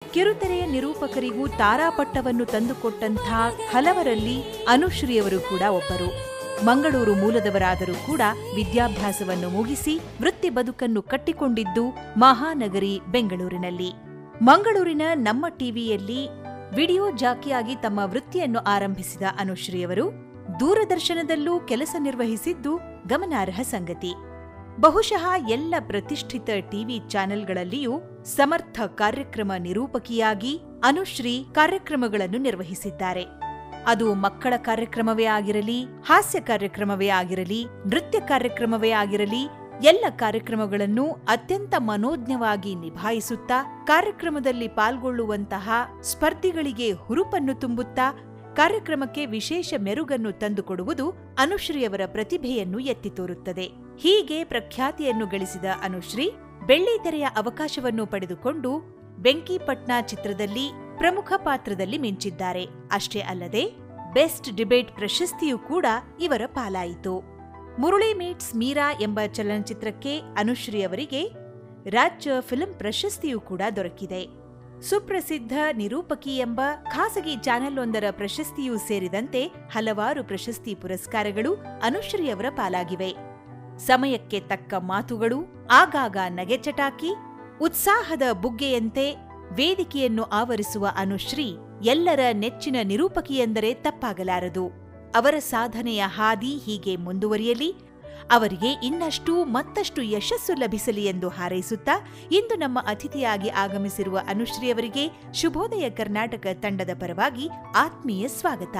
ಕಿರುತೆರೆಯ ನಿರೂಪಕರಿಗೂ ತಾರಾಪಟ್ಟವನ್ನು ತಂದುಕೊಟ್ಟಂಥ ಹಲವರಲ್ಲಿ ಅನುಶ್ರೀಯವರು ಕೂಡ ಒಬ್ಬರು ಮಂಗಳೂರು ಮೂಲದವರಾದರೂ ಕೂಡ ವಿದ್ಯಾಭ್ಯಾಸವನ್ನು ಮುಗಿಸಿ ವೃತ್ತಿ ಬದುಕನ್ನು ಕಟ್ಟಿಕೊಂಡಿದ್ದು ಮಹಾನಗರಿ ಬೆಂಗಳೂರಿನಲ್ಲಿ ಮಂಗಳೂರಿನ ನಮ್ಮ ಟಿವಿಯಲ್ಲಿ ವಿಡಿಯೋ ಜಾಕಿಯಾಗಿ ತಮ್ಮ ವೃತ್ತಿಯನ್ನು ಆರಂಭಿಸಿದ ಅನುಶ್ರೀಯವರು ದೂರದರ್ಶನದಲ್ಲೂ ಕೆಲಸ ನಿರ್ವಹಿಸಿದ್ದು ಗಮನಾರ್ಹ ಸಂಗತಿ ಬಹುಶಃ ಎಲ್ಲ ಪ್ರತಿಷ್ಠಿತ ಟಿವಿ ಚಾನೆಲ್ಗಳಲ್ಲಿಯೂ ಸಮರ್ಥ ಕಾರ್ಯಕ್ರಮ ನಿರೂಪಕಿಯಾಗಿ ಅನುಶ್ರೀ ಕಾರ್ಯಕ್ರಮಗಳನ್ನು ನಿರ್ವಹಿಸಿದ್ದಾರೆ ಅದು ಮಕ್ಕಳ ಕಾರ್ಯಕ್ರಮವೇ ಆಗಿರಲಿ ಹಾಸ್ಯ ಕಾರ್ಯಕ್ರಮವೇ ಆಗಿರಲಿ ನೃತ್ಯ ಕಾರ್ಯಕ್ರಮವೇ ಆಗಿರಲಿ ಎಲ್ಲ ಕಾರ್ಯಕ್ರಮಗಳನ್ನು ಅತ್ಯಂತ ಮನೋಜ್ಞವಾಗಿ ನಿಭಾಯಿಸುತ್ತಾ ಕಾರ್ಯಕ್ರಮದಲ್ಲಿ ಪಾಲ್ಗೊಳ್ಳುವಂತಹ ಸ್ಪರ್ಧಿಗಳಿಗೆ ಹುರುಪನ್ನು ತುಂಬುತ್ತಾ ಕಾರ್ಯಕ್ರಮಕ್ಕೆ ವಿಶೇಷ ಮೆರುಗನ್ನು ತಂದುಕೊಡುವುದು ಅನುಶ್ರೀಯವರ ಪ್ರತಿಭೆಯನ್ನು ಎತ್ತಿ ತೋರುತ್ತದೆ ಹೀಗೆ ಪ್ರಖ್ಯಾತಿಯನ್ನು ಗಳಿಸಿದ ಅನುಶ್ರೀ ಬೆಳ್ಳಿತೆರೆಯ ಅವಕಾಶವನ್ನು ಪಡೆದುಕೊಂಡು ಬೆಂಕಿಪಟ್ನ ಚಿತ್ರದಲ್ಲಿ ಪ್ರಮುಖ ಪಾತ್ರದಲ್ಲಿ ಮಿಂಚಿದ್ದಾರೆ ಅಷ್ಟೇ ಅಲ್ಲದೆ ಬೆಸ್ಟ್ ಡಿಬೇಟ್ ಪ್ರಶಸ್ತಿಯೂ ಕೂಡ ಇವರ ಪಾಲಾಯಿತು ಮುರುಳಿ ಮೀಟ್ಸ್ ಮೀರಾ ಎಂಬ ಚಲನಚಿತ್ರಕ್ಕೆ ಅನುಶ್ರೀ ಅವರಿಗೆ ರಾಜ್ಯ ಫಿಲ್ಮ್ ಪ್ರಶಸ್ತಿಯೂ ಕೂಡ ದೊರಕಿದೆ ಸುಪ್ರಸಿದ್ಧ ನಿರೂಪಕಿ ಎಂಬ ಖಾಸಗಿ ಚಾನೆಲ್ ಒಂದರ ಪ್ರಶಸ್ತಿಯೂ ಸೇರಿದಂತೆ ಹಲವಾರು ಪ್ರಶಸ್ತಿ ಪುರಸ್ಕಾರಗಳು ಅನುಶ್ರೀ ಅವರ ಪಾಲಾಗಿವೆ ಸಮಯಕ್ಕೆ ತಕ್ಕ ಮಾತುಗಳು ಆಗಾಗ ನಗೆಚಟಾಕಿ ಉತ್ಸಾಹದ ಬುಗ್ಗೆಯಂತೆ ವೇದಿಕೆಯನ್ನು ಆವರಿಸುವ ಅನುಶ್ರೀ ಎಲ್ಲರ ನೆಚ್ಚಿನ ನಿರೂಪಕಿಯೆಂದರೆ ತಪ್ಪಾಗಲಾರದು ಅವರ ಸಾಧನೆಯ ಹಾದಿ ಹೀಗೆ ಮುಂದುವರಿಯಲಿ ಅವರಿಗೆ ಇನ್ನಷ್ಟು ಮತ್ತಷ್ಟು ಯಶಸ್ಸು ಲಭಿಸಲಿ ಎಂದು ಹಾರೈಸುತ್ತಾ ಇಂದು ನಮ್ಮ ಅತಿಥಿಯಾಗಿ ಆಗಮಿಸಿರುವ ಅನುಶ್ರೀ ಅವರಿಗೆ ಶುಭೋದಯ ಕರ್ನಾಟಕ ತಂಡದ ಪರವಾಗಿ ಆತ್ಮೀಯ ಸ್ವಾಗತ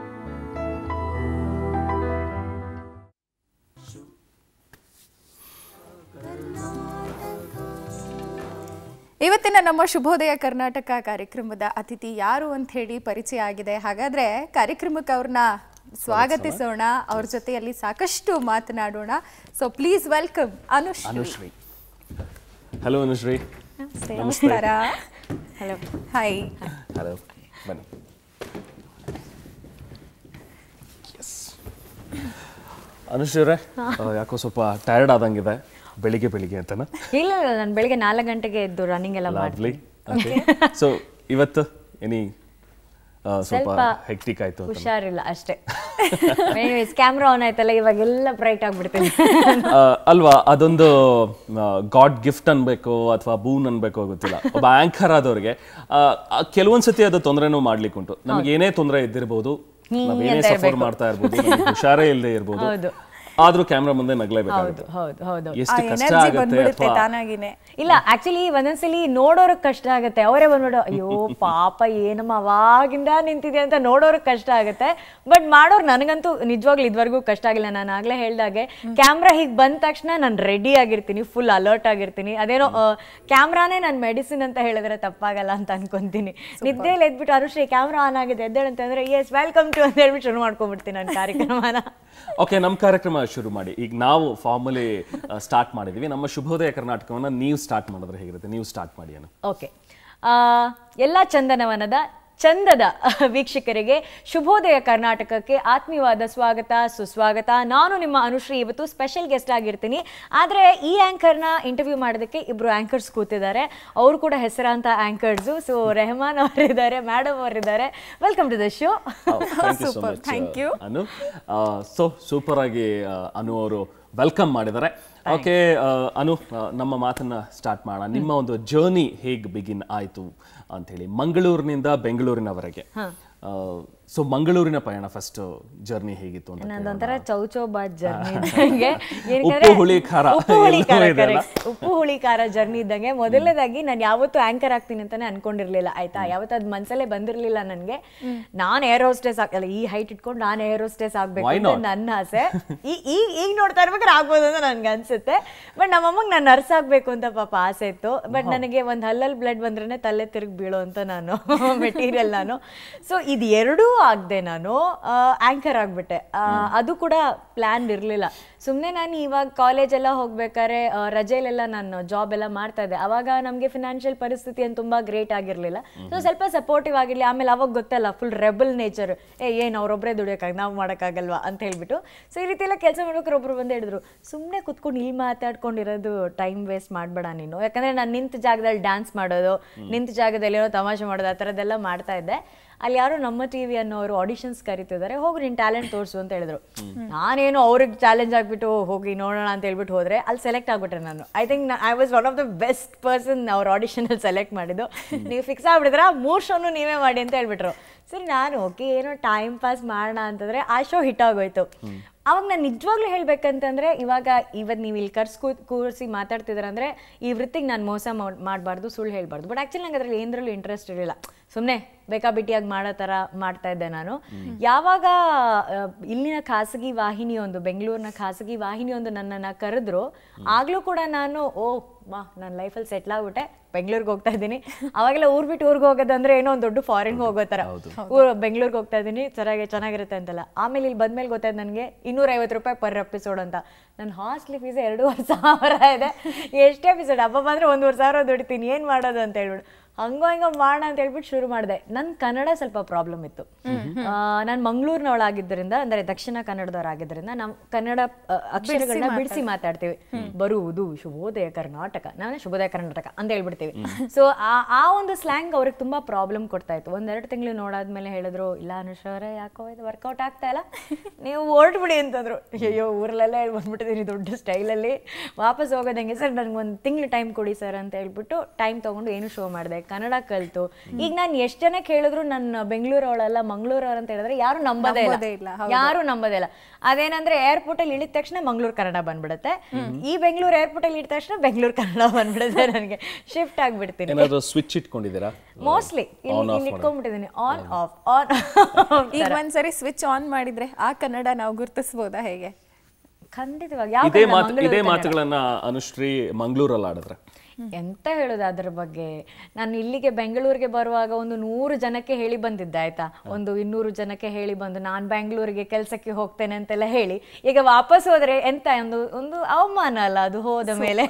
ಇವತ್ತಿನ ನಮ್ಮ ಶುಭೋದಯ ಕರ್ನಾಟಕ ಕಾರ್ಯಕ್ರಮದ ಅತಿಥಿ ಯಾರು ಅಂತ ಹೇಳಿ ಪರಿಚಯ ಆಗಿದೆ ಹಾಗಾದ್ರೆ ಕಾರ್ಯಕ್ರಮಕ್ಕೆ ಅವ್ರನ್ನ ಸ್ವಾಗತಿಸೋಣ ಅವ್ರ ಜೊತೆಯಲ್ಲಿ ಸಾಕಷ್ಟು ಮಾತನಾಡೋಣ so please welcome Anushree Anushree hello Anushree ನಮಸ್ಕಾರ ಹಲೋ ಹಾಯ್ ಹಲೋ ಬನ್ನಿ ಎಸ್ ಅನುಶ್ರೀ ಅವರೇ ಯಾಕೋ ಸ್ವಲ್ಪ ಟಯರ್ಡ್ ಆದಂಗಿದೆ ಬೆಳಿಗ್ಗೆ ಬೆಳಿಗ್ಗೆ ಅಂತನಾ ಇಲ್ಲ ಇಲ್ಲ ನಾನು ಬೆಳಿಗ್ಗೆ ನಾಲ್ಕು ಗಂಟೆಗೆ ಎದ್ದು ರನ್ನಿಂಗ್ ಎಲ್ಲ ಲಾವ್ಲಿ ಮಾಡ್ತೀನಿ ಓಕೆ ಸೊ ಇವತ್ತು ಎನಿ ಸ್ವಲ್ಪ ಸ್ವಲ್ಪ ಹೆಕ್ಟಿಕ್ ಆಯ್ತು ಅಂತ ಹುಷಾರಿಲ್ಲ ಅಷ್ಟೇ ಕ್ಯಾಮ್ರಾ ಆನ್ ಆಯ್ತಲ್ಲ ಇವಾಗೆಲ್ಲ ಬ್ರೈಟ್ ಆಗ್ಬಿಡ್ತೀನಿ ಆ, ಅಲ್ವಾ ಅದೊಂದು ಗಾಡ್ ಗಿಫ್ಟ್ ಅನ್ಬೇಕು ಅಥವಾ ಬೂನ್ ಅನ್ಬೇಕು ಗೊತ್ತಿಲ್ಲ ಒಬ್ಬ ಆಂಕರ್ ಆದವ್ರಿಗೆ ಆ, ಆ, ಕೆಲವೊಂದ್ ಸತಿ ಅದು ತೊಂದರೆನೂ ಮಾಡ್ಲಿಕ್ಕೆ ಉಂಟು ನಮ್ಗೆ ಏನೇ ತೊಂದರೆ ಇದ್ದಿರ್ಬೋದು ನಾವೇನೇ ಸಫರ್ ಮಾಡ್ತಾ ಇರ್ಬೋದು ನಮ್ಗೆ ಹುಷಾರೇ ಇಲ್ಲದೆ ಇರ್ಬೋದು ಆದ್ರೂ ಕ್ಯಾಮ್ರಾ ಮುಂದೆ ನಗ್ಲೇಬೇಕಾಗುತ್ತೆ ಹೌದು ಹೌದು ಎಷ್ಟು ಕಷ್ಟ ಎನರ್ಜಿ ಆಗುತ್ತೆ ಬಂದ್ಬಿಡುತ್ತೆ ಅಥವಾ ತಾನಾಗಿನೇ ಇಲ್ಲ ಆಕ್ಚುಲಿ ಒಂದೊಂದ್ಸಲಿ ನೋಡೋರಕ್ ಕಷ್ಟ ಆಗುತ್ತೆ ಅವರೇ ಬಂದ್ಬಿಡು ಅಯ್ಯೋ ಪಾಪ ಏನಮ್ಮ ಅವಾಗಿಂದ ನಿಂತಿದೆ ಅಂತ ನೋಡೋರಕ್ ಕಷ್ಟ ಆಗುತ್ತೆ ಬಟ್ ಮಾಡೋರು ನನಗಂತೂ ನಿಜವಾಗ್ಲೂ ಇದುವರೆಗೂ ಕಷ್ಟ ಆಗಿಲ್ಲ ನಾನು ಆಗ್ಲೇ ಹೇಳ್ದಾಗೆ ಕ್ಯಾಮ್ರಾ ಹೀಗೆ ಬಂದ ತಕ್ಷಣ ನಾನು ರೆಡಿ ಆಗಿರ್ತೀನಿ ಫುಲ್ ಅಲರ್ಟ್ ಆಗಿರ್ತೀನಿ ಅದೇನೋ ಕ್ಯಾಮ್ರಾನೇ ನನ್ನ ಮೆಡಿಸಿನ್ ಅಂತ ಹೇಳಿದ್ರೆ ತಪ್ಪಾಗಲ್ಲ ಅಂತ ಅನ್ಕೊಂತೀನಿ ನಿದ್ದೆಯಲ್ಲಿ ಎದ್ಬಿಟ್ಟು ಅನುಶ್ರೀ ಕ್ಯಾಮ್ರಾ ಆನ್ ಆಗಿದೆ ಎದ್ದೇಳು ಅಂತಂದ್ರೆ ಎಸ್ ವೆಲ್ಕಮ್ ಟು ಅಂತ ಹೇಳ್ಬಿಟ್ಟು ಶುರು ಮಾಡ್ಕೊಂಡ್ಬಿಡ್ತೀನಿ ನನ್ನ ಕಾರ್ಯಕ್ರಮನ ಓಕೆ ನಮ್ಮ ಕಾರ್ಯಕ್ರಮ ಶುರು ಮಾಡಿ ಈಗ ನಾವು ಫಾರ್ಮಲಿ ಸ್ಟಾರ್ಟ್ ಮಾಡಿದೀವಿ ನಮ್ಮ ಶುಭೋದಯ ಕರ್ನಾಟಕವನ್ನ ನೀವು ಸ್ಟಾರ್ಟ್ ಮಾಡಿದ್ರೆ ಹೇಗಿರುತ್ತೆ ನೀವು ಸ್ಟಾರ್ಟ್ ಮಾಡಿ ಅನು ಓಕೆ ಎಲ್ಲ ಚಂದನವನದ ಚಂದದ ವೀಕ್ಷಕರಿಗೆ ಶುಭೋದಯ ಕರ್ನಾಟಕಕ್ಕೆ ಆತ್ಮೀಯವಾದ ಸ್ವಾಗತ ಸುಸ್ವಾಗತ ನಾನು ನಿಮ್ಮ ಅನುಶ್ರೀ ಇವತ್ತು ಸ್ಪೆಷಲ್ ಗೆಸ್ಟ್ ಆಗಿರ್ತೀನಿ ಆದರೆ ಈ ಆ್ಯಂಕರ್ನ ಇಂಟರ್ವ್ಯೂ ಮಾಡೋದಕ್ಕೆ ಇಬ್ಬರು ಆ್ಯಂಕರ್ಸ್ ಕೂತಿದ್ದಾರೆ ಅವರು ಕೂಡ ಹೆಸರಾಂತ ಆ್ಯಂಕರ್ಸು ಸೊ ರೆಹಮಾನ್ ಅವರಿದ್ದಾರೆ ಮೇಡಮ್ ಅವರಿದ್ದಾರೆ welcome to the show thank you so much Anu so super ಆಗಿ ಆ, ಅನು ಅವರು ವೆಲ್ಕಮ್ ಮಾಡಿದ್ದಾರೆ ಓಕೆ ಅನು ಆ, ನಮ್ಮ ಮಾತನ್ನ ಸ್ಟಾರ್ಟ್ ಮಾಡೋಣ ನಿಮ್ಮ ಒಂದು ಜರ್ನಿ ಹೇಗೆ ಬಿಗಿನ್ ಆಯ್ತು ಅಂತ ಹೇಳಿ ಮಂಗಳೂರಿನಿಂದ ಬೆಂಗಳೂರಿನವರೆಗೆ ಸೊ ಮಂಗಳೂರಿನ ಪಯಣ ಫಸ್ಟ್ ಜರ್ನಿ ಹೇಗಿತ್ತು ಅಂತ ನಂದೊಂಥರ ಚೌಚೌಬಾದ್ ಜರ್ನಿ ಇದ್ದಂಗೆ ಉಪ್ಪು, ಹುಳಿ, ಖಾರ ಉಪ್ಪು ಹುಳಿ ಖಾರ ಎಲ್ಲವೂ ಇದೆ ಅಲ್ಲ? correct. ಉಪ್ಪು ಹುಳಿ ಖಾರ ಜರ್ನಿ ಇದ್ದಂಗೆ ಮೊದಲನೇದಾಗಿ ನಾನು ಯಾವತ್ತೂ ಆಂಕರ್ ಆಗ್ತೀನಿ ಅಂತಾನೆ ಅನ್ಕೊಂಡಿರ್ಲಿಲ್ಲ ಆಯ್ತಾ ಯಾವತ್ತೂ ಅದು ಮನ್ಸಲ್ಲೇ ಬಂದಿರ್ಲಿಲ್ಲ ನನಗೆ ನಾನು ಏರ್ ಹೋಸ್ಟೆಸ್ ಅಲ್ಲ ಈ ಹೈಟ್ ಇಟ್ಕೊಂಡು ನಾನು ಏರ್ ಹೋಸ್ಟೆಸ್ ಆಗ್ಬೇಕು Why ಅಂತ not? ನನ್ನ ಆಸೆ ಈ ಈಗ ಈಗ ನೋಡ್ತಾ ಇರ್ಬೇಕಾದ್ರೆ ಆಗ್ಬೋದು ಅಂತ ನನ್ಗೆ ಅನ್ಸುತ್ತೆ ಬಟ್ ನಮ್ಮಮ್ಮಗೆ ನಾನು ನರ್ಸ್ ಆಗ್ಬೇಕು ಅಂತ ಪಾಪ ಆಸೆ ಇತ್ತು ಬಟ್ ನನಗೆ ಒಂದು ಹಲ್ಲಲ್ಲಿ ಬ್ಲಡ್ ಬಂದ್ರೆ ತಲೆ ತಿರುಗಿ ಬೀಳೋ ಅಂತ ನಾನು ಮೆಟೀರಿಯಲ್ ನಾನು ಸೊ ಇದು ಎರಡೂ ಆಗದೆ ನಾನು ಆಂಕರ್ ಆಗ್ಬಿಟ್ಟೆ ಆ, ಅದು ಕೂಡ ಪ್ಲಾನ್ ಇರಲಿಲ್ಲ ಸುಮ್ಮನೆ ನಾನು ಇವಾಗ ಕಾಲೇಜ್ ಎಲ್ಲ ಹೋಗ್ಬೇಕಾದ್ರೆ ಆ, ರಜೆಲೆಲ್ಲ ನಾನು ಜಾಬ್ ಎಲ್ಲ ಮಾಡ್ತಾ ಇದ್ದೆ ಅವಾಗ ನಮಗೆ ಫಿನಾನ್ಷಿಯಲ್ ಪರಿಸ್ಥಿತಿ ಏನು ತುಂಬ ಗ್ರೇಟ್ ಆಗಿರಲಿಲ್ಲ ಸೊ ಸ್ವಲ್ಪ ಸಪೋರ್ಟಿವ್ ಆಗಿರಲಿ ಆಮೇಲೆ ಅವಾಗ ಗೊತ್ತಲ್ಲ ಫುಲ್ ರೆಬಲ್ ನೇಚರ್ ಏ ಏನು ಅವ್ರೊಬ್ಬರೇ ದುಡಿಯೋಕ್ಕಾಗ ನಾವು ಮಾಡೋಕ್ಕಾಗಲ್ವಾ ಅಂತ ಹೇಳ್ಬಿಟ್ಟು ಸೊ ಈ ರೀತಿ ಎಲ್ಲ ಕೆಲಸ ಮಾಡ್ಬೇಕಾದ್ರೆ ಒಬ್ರು ಬಂದು ಹೇಳಿದ್ರು ಸುಮ್ಮನೆ ಕುತ್ಕೊಂಡು ಇಲ್ಲಿ ಮಾತಾಡ್ಕೊಂಡಿರೋದು ಟೈಮ್ ವೇಸ್ಟ್ ಮಾಡಬೇಡ ನೀನು ಯಾಕಂದರೆ ನಾನು ನಿಂತ ಜಾಗದಲ್ಲಿ ಡ್ಯಾನ್ಸ್ ಮಾಡೋದು ನಿಂತ ಜಾಗದಲ್ಲಿ ಏನೋ ತಮಾಷೆ ಮಾಡೋದು ಆ ಥರದ್ದೆಲ್ಲ ಮಾಡ್ತಾ ಇದ್ದೆ ಅಲ್ಲಿ ಯಾರೋ ನಮ್ಮ ಟಿ ವಿ ಅನ್ನೋರು ಆಡಿಷನ್ಸ್ ಕರಿತಿದ್ದಾರೆ ಹೋಗಿ ನಿನ್ನ ಟ್ಯಾಲೆಂಟ್ ತೋರಿಸು ಅಂತ ಹೇಳಿದ್ರು ನಾನೇನು ಅವ್ರಿಗೆ ಚಾಲೆಂಜ್ ಆಗಿಬಿಟ್ಟು ಹೋಗಿ ನೋಡೋಣ ಅಂತ ಹೇಳ್ಬಿಟ್ಟು ಹೋದ್ರೆ ಅಲ್ಲಿ ಸೆಲೆಕ್ಟ್ ಆಗ್ಬಿಟ್ರೆ ನಾನು I think I was one of the best person ಅವ್ರ ಆಡಿಷನಲ್ಲಿ ಸೆಲೆಕ್ಟ್ ಮಾಡಿದ್ದು ನೀವು ಫಿಕ್ಸ್ ಆಗ್ಬಿಟ್ಟಿದ್ರೆ ಮೂರು ಶೋನು ನೀವೇ ಮಾಡಿ ಅಂತ ಹೇಳ್ಬಿಟ್ರು ಸರಿ ನಾನು ಓಕೆ ಏನೋ ಟೈಮ್ ಪಾಸ್ ಮಾಡೋಣ ಅಂತಂದ್ರೆ ಆ ಶೋ ಹಿಟ್ ಆಗೋಯ್ತು ಅವಾಗ ನಾನು ನಿಜವಾಗ್ಲೂ ಹೇಳ್ಬೇಕಂತಂದ್ರೆ ಇವಾಗ ಇವತ್ತು ನೀವು ಇಲ್ಲಿ ಕರ್ಸ್ ಕೂರಿಸಿ ಮಾತಾಡ್ತಿದ್ದಾರೆ ಅಂದ್ರೆ ಈ ವೃತ್ತಿಗೆ ನಾನು ಮೋಸ ಮಾಡಬಾರ್ದು ಸುಳ್ಳು ಹೇಳ್ಬಾರ್ದು ಬಟ್ ಆ್ಯಕ್ಚುಲಿ ನಂಗೆ ಅದರಲ್ಲಿ ಏನರಲ್ಲೂ ಇಂಟ್ರೆಸ್ಟ್ ಇರಲಿಲ್ಲ ಸುಮ್ಮನೆ ಬೇಕಾಬಿಟ್ಟಿಯಾಗಿ ಮಾಡೋ ಥರ ಮಾಡ್ತಾ ಇದ್ದೆ ನಾನು ಯಾವಾಗ ಆ, ಇಲ್ಲಿನ ಖಾಸಗಿ ವಾಹಿನಿ ಒಂದು ಬೆಂಗಳೂರಿನ ಖಾಸಗಿ ವಾಹಿನಿ ಒಂದು ನನ್ನನ್ನು ಕರೆದ್ರು ಆಗ್ಲೂ ಕೂಡ ನಾನು ಓ ಮಾ ನನ್ನ ಲೈಫಲ್ಲಿ ಸೆಟ್ಲ್ ಆಗ್ಬಿಟ್ಟೆ ಬೆಂಗಳೂರಿಗೆ ಹೋಗ್ತಾ ಇದ್ದೀನಿ ಅವಾಗೆಲ್ಲ ಊರ್ ಬಿಟ್ಟು ಊರಿಗೆ ಹೋಗೋದಂದ್ರೆ ಏನೋ ಒಂದು ದೊಡ್ಡ ಫಾರಿನ್ಗೆ ಹೋಗೋ ಥರ ಊರು ಬೆಂಗಳೂರಿಗೆ ಹೋಗ್ತಾ ಇದ್ದೀನಿ ಚೆನ್ನಾಗಿ ಚೆನ್ನಾಗಿರುತ್ತೆ ಅಂತಲ್ಲ ಆಮೇಲೆ ಇಲ್ಲಿ ಬಂದ್ಮೇಲೆ ಗೊತ್ತಾಯ್ತು ನನಗೆ ಇನ್ನೂರೈವತ್ತು ರೂಪಾಯಿ ಪರ್ ಎಪಿಸೋಡ್ ಅಂತ ನನ್ನ ಹಾಸ್ಟ್ಲಿ ಫೀಸ್ ಎರಡೂವರೆ ಸಾವಿರ ಇದೆ ಎಷ್ಟು ಎಪಿಸೋಡ್ ಹಬ್ಬ ಬಂದರೆ ಒಂದೂವರೆ ಸಾವಿರ ದುಡಿತೀನಿ ಏನು ಮಾಡೋದು ಅಂತ ಹೇಳ್ಬಿಟ್ಟು ಹಂಗೋ ಹಿಂಗೋ ಮಾಡೋಣ ಅಂತ ಹೇಳ್ಬಿಟ್ಟು ಶುರು ಮಾಡಿದೆ ನನ್ನ ಕನ್ನಡ ಸ್ವಲ್ಪ ಪ್ರಾಬ್ಲಮ್ ಇತ್ತು ನಾನು ಮಂಗಳೂರಿನವಳಾಗಿದ್ದರಿಂದ ಅಂದರೆ ದಕ್ಷಿಣ ಕನ್ನಡದವರಾಗಿದ್ದರಿಂದ ನಾವು ಕನ್ನಡ ಆ, ಅಕ್ಷರಗಳನ್ನ ಬಿಡಿಸಿ ಮಾತಾಡ್ತೀವಿ ಬರುವುದು ಶುಭೋದಯ ಕರ್ನಾಟಕ ನಾನು ಶುಭೋದಯ ಕರ್ನಾಟಕ ಅಂತ ಹೇಳ್ಬಿಡ್ತೀವಿ ಸೊ ಆ ಒಂದು ಸ್ಲ್ಯಾಂಗ್ ಅವ್ರಿಗೆ ತುಂಬಾ ಪ್ರಾಬ್ಲಮ್ ಕೊಡ್ತಾ ಇತ್ತು ಒಂದೆರಡು ತಿಂಗಳು ನೋಡಾದ್ಮೇಲೆ ಹೇಳಿದ್ರು ಇಲ್ಲ ಅನುಷ್ ಅವರೇ ಯಾಕೋ ಇದು ವರ್ಕೌಟ್ ಆಗ್ತಾ ಇಲ್ಲ ನೀವು ಹೊರಟ್ಬಿಡಿ ಅಂತಂದ್ರು ಅಯ್ಯೋ ಊರಲ್ಲೆಲ್ಲ ಹೇಳಿ ಬಂದ್ಬಿಟ್ಟಿದ್ದೀನಿ ದೊಡ್ಡ ಸ್ಟೈಲಲ್ಲಿ ವಾಪಸ್ ಹೋಗೋದು ಹೆಂಗೆ ಸರ್ ನನಗೆ ಒಂದು ತಿಂಗಳು ಟೈಮ್ ಕೊಡಿ ಸರ್ ಅಂತ ಹೇಳ್ಬಿಟ್ಟು ಟೈಮ್ ತೊಗೊಂಡು ಏನು ಶೋ ಮಾಡಿದೆ ಕನ್ನಡ ಕಲಿತು ಈಗ ನಾನು ಎಷ್ಟು ಜನಕ್ಕೆ ಹೇಳಿದ್ರು ನನ್ನ ಬೆಂಗಳೂರವಳಲ್ಲ ಮಂಗಳೂರವ್ರು ಅಂತ ಹೇಳಿದ್ರೆ ಯಾರು ನಂಬೋದೇ ನಂಬೋದೇ ಇಲ್ಲ ಇಲ್ಲ, ಯಾರು ನಂಬೋದೇ ಇಲ್ಲ ಅದೇನಂದ್ರೆ ಏರ್ಪೋರ್ಟ್ ಅಲ್ಲಿ ಇಳಿದ ತಕ್ಷಣ ಮಂಗಳೂರು ಕನ್ನಡ ಬಂದ್ಬಿಡುತ್ತೆ ಈ ಬೆಂಗಳೂರು ಏರ್ಪೋರ್ಟ್ ಅಲ್ಲಿ ಇಳಿದ ತಕ್ಷಣ ಬೆಂಗಳೂರು ಕನ್ನಡ ಬಂದ್ಬಿಡುತ್ತೆ ನನಗೆ ಶಿಫ್ಟ್ ಆಗ್ಬಿಡ್ತೀನಿ ಏನಾದ್ರು ಸ್ವಿಚ್ ಇಟ್ಕೊಂಡಿದ್ದೀರಾ ಮೋಸ್ಟ್ಲಿ On, off ಇಲ್ಲಿ ಇಟ್ಕೊಂಡ್ಬಿಟ್ಟಿದ್ದೀನಿ ಆನ್ ಆಫ್ ಆನ್ ಈಗ ಒಂದ್ಸರಿ ಸ್ವಿಚ್ ಆನ್ ಮಾಡಿದ್ರೆ ಆ ಕನ್ನಡ ನಾವು ಗುರ್ತಿಸ್ಬೋದಾ ಹೇಗೆ ಖಂಡಿತವಾಗಿ ಯಾವ ಇದೇ ಕನ್ನಡ? ಮಾತು ಮಂಗಳೂರು ಇದೇ ಕನ್ನಡ. ಮಾತುಗಳನ್ನ ಅನುಶ್ರೀ ಮಂಗಳೂರಲ್ಲಿ ಆಡಿದ್ರೆ ಎಂತ ಹೇಳೋದು ಅದರ ಬಗ್ಗೆ ನಾನು ಇಲ್ಲಿಗೆ ಬೆಂಗಳೂರಿಗೆ ಬರುವಾಗ ಒಂದು ನೂರು ಜನಕ್ಕೆ ಹೇಳಿ ಬಂದಿದ್ದೆ ಆಯ್ತಾ ಒಂದು ಇನ್ನೂರು ಜನಕ್ಕೆ ಹೇಳಿ ಬಂದು ನಾನು ಬೆಂಗಳೂರಿಗೆ ಕೆಲಸಕ್ಕೆ ಹೋಗ್ತೇನೆ ಅಂತೆಲ್ಲ ಹೇಳಿ ಈಗ ವಾಪಸ್ ಹೋದ್ರೆ ಎಂತ ಒಂದು ಒಂದು ಅವಮಾನ ಅಲ್ಲ ಅದು ಹೋದ ಮೇಲೆ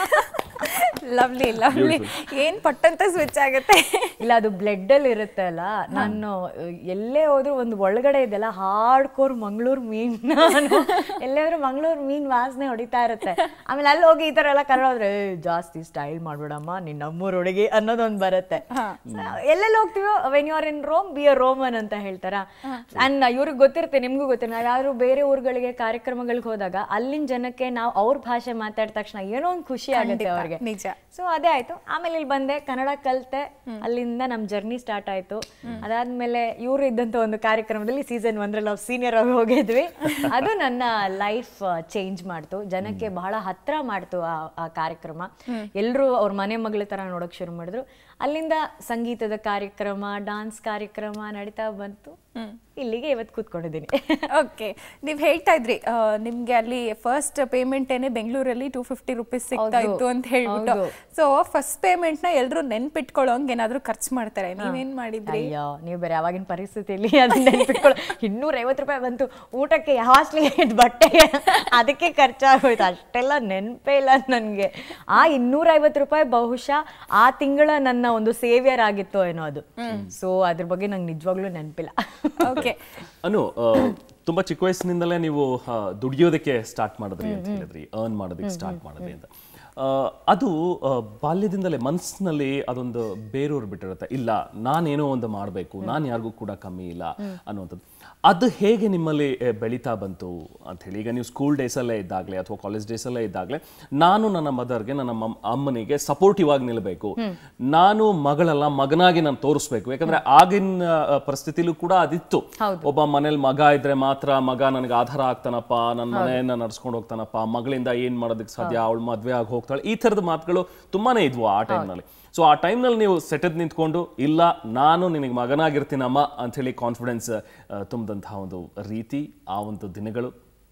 ಲವ್ಲಿ ಲವ್ಲಿ ಏನ್ ಪಟ್ಟಂತ ಸ್ವಿಚ್ ಆಗುತ್ತೆ ಇಲ್ಲ ಅದು ಬ್ಲಡ್ ಅಲ್ಲಿ ಇರುತ್ತೆ ಅಲ್ಲ ನಾನು ಎಲ್ಲೇ ಹೋದ್ರು ಒಂದು ಒಳಗಡೆ ಇದೆಲ್ಲ ಹಾರ್ಡ್ ಕೋರ್ ಮಂಗಳೂರು ಮೀನ್ ನಾನು ಎಲ್ಲೇ ಹೋದ್ರು ಮಂಗಳೂರು ಮೀನ್ ವಾಸನೆ ಹೊಡಿತಾ ಇರುತ್ತೆ ಆಮೇಲೆ ಅಲ್ಲಿ ಹೋಗಿ ಈ ತರ ಎಲ್ಲ ಕನ್ನಡ ಹೋದ್ರೆ "ಏ, ಜಾಸ್ತಿ ಸ್ಟೈಲ್ ಮಾಡ್ಬಿಡಮ್ಮ ನಿನ್ನ ನಮ್ಮೂರ್ ಹುಡುಗಿ ಅನ್ನೋದೊಂದು ಬರುತ್ತೆ So, ಎಲ್ಲೆಲ್ಲಿ ಹೋಗ್ತೀವೋ when you are in Rome be a Roman ಅಂತ ಹೇಳ್ತಾರ ಅಂಡ್ ಇವ್ರಿಗೆ ಗೊತ್ತಿರುತ್ತೆ ನಿಮ್ಗೂ ಗೊತ್ತಿರ ನಾವು ಯಾರು ಬೇರೆ ಊರುಗಳಿಗೆ ಕಾರ್ಯಕ್ರಮಗಳಿಗೆ ಹೋದಾಗ ಅಲ್ಲಿನ ಜನಕ್ಕೆ ನಾವು ಅವ್ರ ಭಾಷೆ ಮಾತಾಡಿದ ತಕ್ಷಣ ಏನೋ ಒಂದು ಖುಷಿ ಆಗುತ್ತೆ ಅವ್ರಿಗೆ ನಿಜ ಸೊ ಅದೇ ಆಯ್ತು ಆಮೇಲೆ ಇಲ್ಲಿ ಬಂದೆ ಕನ್ನಡ ಕಲಿತೆ ಅಲ್ಲಿಂದ ನಮ್ಮ ಜರ್ನಿ ಸ್ಟಾರ್ಟ್ ಆಯ್ತು ಅದಾದ್ಮೇಲೆ ಇವರು ಇದ್ದಂತ ಒಂದು ಕಾರ್ಯಕ್ರಮದಲ್ಲಿ ಸೀಸನ್ ಒಂದ್ರಲ್ಲಿ ನಾವು ಸೀನಿಯರ್ ಆಗಿ ಹೋಗಿದ್ವಿ ಅದು ನನ್ನ ಲೈಫ್ ಚೇಂಜ್ ಮಾಡ್ತು ಜನಕ್ಕೆ ಬಹಳ ಹತ್ರ ಮಾಡ್ತು ಆ ಆ ಕಾರ್ಯಕ್ರಮ ಎಲ್ಲರೂ ಅವ್ರ ಮನೆ ಮಗಳ ತರ ನೋಡಕ್ ಶುರು ಮಾಡಿದ್ರು ಅಲ್ಲಿಂದ ಸಂಗೀತದ ಕಾರ್ಯಕ್ರಮ ಡಾನ್ಸ್ ಕಾರ್ಯಕ್ರಮ ನಡೀತಾ ಬಂತು ಇಲ್ಲಿಗೆ ಇವತ್ತು ಕೂತ್ಕೊಂಡಿದ್ದೀನಿ ಓಕೆ ನೀವ್ ಹೇಳ್ತಾ ಇದ್ರಿ ಆ, ನಿಮ್ಗೆ ಅಲ್ಲಿ ಫಸ್ಟ್ ಪೇಮೆಂಟ್ ಏನೇ ಬೆಂಗಳೂರಲ್ಲಿ ಟೂ ಫಿಫ್ಟಿ ರುಪೀಸ್ ಸಿಗ್ತಾ ಹೌದು. ಇತ್ತು ಅಂತ ಹೇಳ್ಬಿಟ್ಟು ಹೌದು. ಸೊ ಫಸ್ಟ್ ಪೇಮೆಂಟ್ ನ ಎಲ್ರು ನೆನ್ಪಿಟ್ಕೊಳ್ಳೋಂಗ್ ಏನಾದ್ರು ಖರ್ಚು ಮಾಡ್ತಾರೆ ನೀವೇನ್ ಮಾಡಿದ್ರಿ ಅಯ್ಯೋ ನೀವು ಬೇರೆ ಅವಾಗಿನ ಪರಿಸ್ಥಿತಿಯಲ್ಲಿ ಅದನ್ನ ನೆನ್ಪಿಟ್ಕೊಳ್ಳೋ ಇನ್ನೂರ ಐವತ್ತು ರೂಪಾಯಿ ಬಂತು ಊಟಕ್ಕೆ ಹಾಸ್ಟ್ಲಿಗೆ ಬಟ್ಟೆಗೆ ಅದಕ್ಕೆ ಖರ್ಚಾಗೋಯ್ತು ಅಷ್ಟೆಲ್ಲ ನೆನಪೇ ಇಲ್ಲ ನನಗೆ ಆ ಇನ್ನೂರ ಐವತ್ತು ರೂಪಾಯಿ ಬಹುಶಃ ಆ ತಿಂಗಳ ನನ್ನ ಒಂದು ಸೇವಿಯರ್ ಆಗಿತ್ತು ಏನೋ ಅದು ಸೊ ಅದ್ರ ಬಗ್ಗೆ ನಂಗೆ ನಿಜವಾಗ್ಲೂ ನೆನಪಿಲ್ಲ ಓಕೆ ಅನು ಆ, ತುಂಬಾ ಚಿಕ್ಕ ವಯಸ್ಸಿನಿಂದಲೇ ನೀವು ಆ, ದುಡಿಯೋದಕ್ಕೆ ಸ್ಟಾರ್ಟ್ ಮಾಡಿದ್ರಿ ಅಂತ ಹೇಳಿದ್ರಿ ಅರ್ನ್ ಮಾಡೋದಕ್ಕೆ ಸ್ಟಾರ್ಟ್ ಮಾಡಿದ್ರಿ ಅಂತ ಆ, ಅದು ಆ, ಬಾಲ್ಯದಿಂದಲೇ ಮನಸ್ಸಿನಲ್ಲಿ ಅದೊಂದು ಬೇರೂರು ಬಿಟ್ಟಿರುತ್ತೆ ಇಲ್ಲ ನಾನೇನೋ ಒಂದು ಮಾಡಬೇಕು ನಾನು ಯಾರಿಗೂ ಕೂಡ ಕಮ್ಮಿ ಇಲ್ಲ ಅನ್ನುವಂಥದ್ದು ಅದು ಹೇಗೆ ನಿಮ್ಮಲ್ಲಿ ಆ, ಬೆಳೀತಾ ಬಂತು ಅಂತ ಹೇಳಿ ಈಗ ನೀವು ಸ್ಕೂಲ್ ಡೇಸಲ್ಲೇ ಇದ್ದಾಗಲೇ ಅಥವಾ ಕಾಲೇಜ್ ಡೇಸಲ್ಲೇ ಇದ್ದಾಗಲೇ ನಾನು ನನ್ನ ಮದರ್ಗೆ ನನ್ನ ಮಮ್- ಅಮ್ಮನಿಗೆ ಸಪೋರ್ಟಿವ್ ಆಗಿ ನಿಲ್ಲಬೇಕು ನಾನು ಮಗಳಲ್ಲ ಮಗನಾಗಿ ನಾನು ತೋರಿಸ್ಬೇಕು ಯಾಕಂದ್ರೆ ಆಗಿನ ಆ, ಪರಿಸ್ಥಿತಿಲೂ ಕೂಡ ಅದಿತ್ತು ಒಬ್ಬ ಮನೇಲಿ ಮಗ ಇದ್ರೆ ಮಾತ್ರ ಮಗ ನನಗೆ ಆಧಾರ ಆಗ್ತಾನಪ್ಪ ನನ್ನ ಮನೆಯನ್ನ ನಡ್ಸ್ಕೊಂಡು ಹೋಗ್ತಾನಪ್ಪ ಮಗಳಿಂದ ಏನ್ ಮಾಡೋದಕ್ಕೆ ಸಾಧ್ಯ ಅವಳು ಮದ್ವೆ ಆಗಿ ಹೋಗ್ತಾಳೆ ಈ ತರದ ಮಾತುಗಳು ತುಂಬಾನೇ ಇದ್ವು ಆ ಟೈಮ್ನಲ್ಲಿ ಸೊ ಆ ಟೈಮ್ನಲ್ಲಿ ನೀವು ಸೆಟದ್ ನಿಂತ್ಕೊಂಡು ಇಲ್ಲ ನಾನು ನಿನಗೆ ಮಗನಾಗಿರ್ತೀನಮ್ಮ ಅಂತ ಹೇಳಿ ಕಾನ್ಫಿಡೆನ್ಸ್ ತುಂಬಿದಂತಹ ಒಂದು ರೀತಿ ಆ ಒಂದು ದಿನಗಳು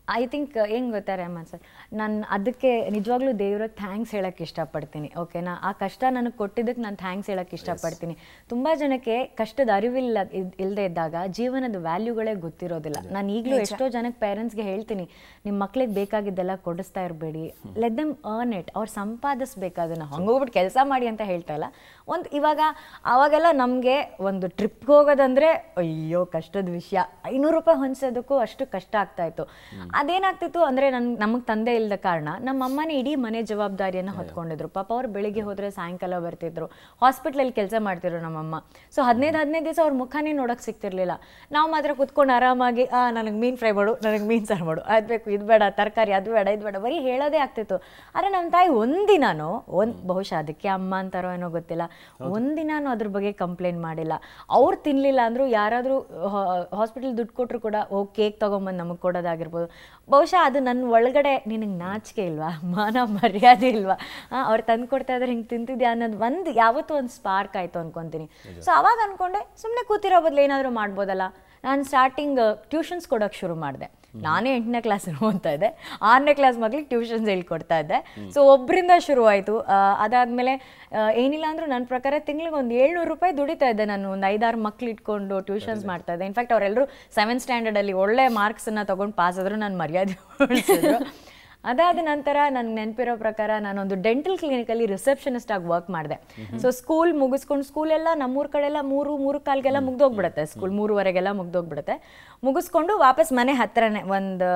ಐ ಥಿಂಕ್ ಹೆಂಗ್ ಗೊತ್ತಾ ರೆಹಮಾನ್ ಸರ್ ನಾನು ಅದಕ್ಕೆ ನಿಜವಾಗ್ಲೂ ದೇವ್ರ ಥ್ಯಾಂಕ್ಸ್ ಹೇಳಕ್ಕೆ ಇಷ್ಟಪಡ್ತೀನಿ ಓಕೆನಾ ಆ ಕಷ್ಟ ನನಗೆ ಕೊಟ್ಟಿದ್ದಕ್ಕೆ ನಾನು ಥ್ಯಾಂಕ್ಸ್ ಹೇಳಕ್ಕೆ ಇಷ್ಟಪಡ್ತೀನಿ ತುಂಬ ಜನಕ್ಕೆ ಕಷ್ಟದ ಅರಿವಿಲ್ಲ ಇದ್- ಇಲ್ದೇ ಇದ್ದಾಗ ಜೀವನದ ವ್ಯಾಲ್ಯೂಗಳೇ ಗೊತ್ತಿರೋದಿಲ್ಲ ನಾನು ಈಗಲೂ ಎಷ್ಟೋ ಜನಕ್ಕೆ ಪೇರೆಂಟ್ಸ್ಗೆ ಹೇಳ್ತೀನಿ ನಿಮ್ಮ ಮಕ್ಳಿಗೆ ಬೇಕಾಗಿದ್ದೆಲ್ಲ ಕೊಡಿಸ್ತಾ ಇರಬೇಡಿ ಲೆಟ್ ದಮ್ ಅರ್ನ್ ಇಟ್ ಅವ್ರು ಸಂಪಾದಿಸ್ಬೇಕು ಅದನ್ನು ಹಂಗೋಗ್ಬಿಟ್ಟು ಕೆಲಸ ಮಾಡಿ ಅಂತ ಹೇಳ್ತಾ ಇಲ್ಲ ಒಂದು ಇವಾಗ ಅವಾಗೆಲ್ಲ ನಮಗೆ ಒಂದು ಟ್ರಿಪ್ಗೆ ಹೋಗೋದಂದ್ರೆ ಅಯ್ಯೋ ಕಷ್ಟದ ವಿಷಯ ಐನೂರು ರೂಪಾಯಿ ಹೊಂದಿಸೋದಕ್ಕೂ ಅಷ್ಟು ಕಷ್ಟ ಆಗ್ತಾ ಇತ್ತು ಅದೇನಾಗ್ತಿತ್ತು ಅಂದರೆ ನನ್ ನಮಗೆ ತಂದೆ ಇಲ್ಲದ ಕಾರಣ ನಮ್ಮ ಅಮ್ಮನೇ ಇಡೀ ಮನೆ ಜವಾಬ್ದಾರಿಯನ್ನು ಹೊತ್ಕೊಂಡಿದ್ರು ಪಾಪ ಅವ್ರು ಬೆಳಿಗ್ಗೆ ಹೋದರೆ ಸಾಯಂಕಾಲ ಬರ್ತಿದ್ರು ಹಾಸ್ಪಿಟ್ಲಲ್ಲಿ ಕೆಲಸ ಮಾಡ್ತಿದ್ರು ನಮ್ಮಮ್ಮ ಸೊ ಹದಿನೈದು ಹದಿನೈದು ದಿವಸ ಅವ್ರ ಮುಖನೇ ನೋಡೋಕೆ ಸಿಗ್ತಿರ್ಲಿಲ್ಲ ನಾವು ಮಾತ್ರ ಕುತ್ಕೊಂಡು ಆರಾಮಾಗಿ ಆ ನನಗೆ ಮೀನು ಫ್ರೈ ಮಾಡು ನನಗೆ ಮೀನು ಸಾರು ಮಾಡು ಅದು ಬೇಕು ಇದು ಬೇಡ ತರಕಾರಿ ಅದು ಬೇಡ ಇದು ಬೇಡ ಬರೀ ಹೇಳೋದೇ ಆಗ್ತಿತ್ತು ಆದರೆ ನಮ್ಮ ತಾಯಿ ಒಂದಿನಾನು ಒಂದು ಬಹುಶಃ ಅದಕ್ಕೆ ಅಮ್ಮ ಅಂತಾರೋ ಏನೋ ಗೊತ್ತಿಲ್ಲ ಒಂದಿನಾನು ಅದ್ರ ಬಗ್ಗೆ ಕಂಪ್ಲೇಂಟ್ ಮಾಡಿಲ್ಲ ಅವ್ರು ತಿನ್ನಲಿಲ್ಲ ಅಂದರೂ ಯಾರಾದರೂ ಹಾಸ್ಪಿಟಲ್ ದುಡ್ಡು ಕೊಟ್ಟರು ಕೂಡ ಹೋಗಿ ಕೇಕ್ ತೊಗೊಂಬಂದು ನಮಗೆ ಕೊಡೋದಾಗಿರ್ಬೋದು ಬಹುಶಃ ಅದು ನನ್ನ ಒಳಗಡೆ ನಿನಗೆ ನಾಚಿಕೆ ಇಲ್ವಾ ಮಾನ ಮರ್ಯಾದೆ ಇಲ್ವಾ ಅವ್ರು ತಂದು ಕೊಡ್ತಾ ಇದ್ರೆ ಹಿಂಗೆ ತಿಂತಿದ್ಯಾ ಅನ್ನೋದು ಒಂದು ಯಾವತ್ತೂ ಒಂದು ಸ್ಪಾರ್ಕ್ ಆಯಿತು ಅನ್ಕೊತೀನಿ ಸೊ ಅವಾಗ ಅನ್ಕೊಂಡೆ ಸುಮ್ಮನೆ ಕೂತಿರೋ ಬದಲು ಏನಾದರೂ ಮಾಡ್ಬೋದಲ್ಲ ನಾನು ಸ್ಟಾರ್ಟಿಂಗ್ ಟ್ಯೂಷನ್ಸ್ ಕೊಡೋಕೆ ಶುರು ಮಾಡಿದೆ ನಾನೇ ಎಂಟನೇ ಕ್ಲಾಸ್ ಓದ್ತಾ ಇದ್ದೆ ಆರನೇ ಕ್ಲಾಸ್ ಮಕ್ಳಿಗೆ ಟ್ಯೂಷನ್ಸ್ ಹೇಳ್ಕೊಡ್ತಾ ಇದ್ದೆ ಸೊ ಒಬ್ಬರಿಂದ ಶುರುವಾಯಿತು ಅದಾದಮೇಲೆ ಏನಿಲ್ಲ ಅಂದರೂ ನನ್ನ ಪ್ರಕಾರ ತಿಂಗಳಿಗೆ ಒಂದು ಏಳ್ನೂರು ರೂಪಾಯಿ ದುಡಿತಾ ಇದ್ದೆ ನಾನು ಒಂದು ಐದಾರು ಮಕ್ಳು ಇಟ್ಕೊಂಡು ಟ್ಯೂಷನ್ಸ್ ಮಾಡ್ತಾ ಇದ್ದೆ ಇನ್ಫ್ಯಾಕ್ಟ್ ಅವರೆಲ್ಲರೂ ಸೆವೆಂತ್ ಸ್ಟ್ಯಾಂಡರ್ಡಲ್ಲಿ ಒಳ್ಳೆ ಮಾರ್ಕ್ಸನ್ನು ತೊಗೊಂಡು ಪಾಸ್ ಆದರೂ ನಾನು ಮರ್ಯಾದೆ ಉಳಿಸಿದ್ರು ಅದಾದ ನಂತರ ನನ್ಗೆ ನೆನಪಿರೋ ಪ್ರಕಾರ ನಾನೊಂದು ಡೆಂಟಲ್ ಕ್ಲಿನಿಕಲ್ಲಿ ರಿಸೆಪ್ಷನಿಸ್ಟ್ ಆಗಿ ವರ್ಕ್ ಮಾಡಿದೆ ಸೊ ಸ್ಕೂಲ್ ಮುಗಿಸ್ಕೊಂಡು ಸ್ಕೂಲೆಲ್ಲ ನಮ್ಮೂರ ಕಡೆಲ್ಲ ಮೂರು ಮೂರು ಕಾಲ್ಗೆಲ್ಲ ಮುಗ್ದೋಗ್ಬಿಡುತ್ತೆ ಸ್ಕೂಲ್ ಮೂರುವರೆಗೆಲ್ಲ ಮುಗ್ದೋಗ್ಬಿಡುತ್ತೆ ಮುಗಿಸ್ಕೊಂಡು ವಾಪಸ್ ಮನೆ ಹತ್ರನೇ ಒಂದು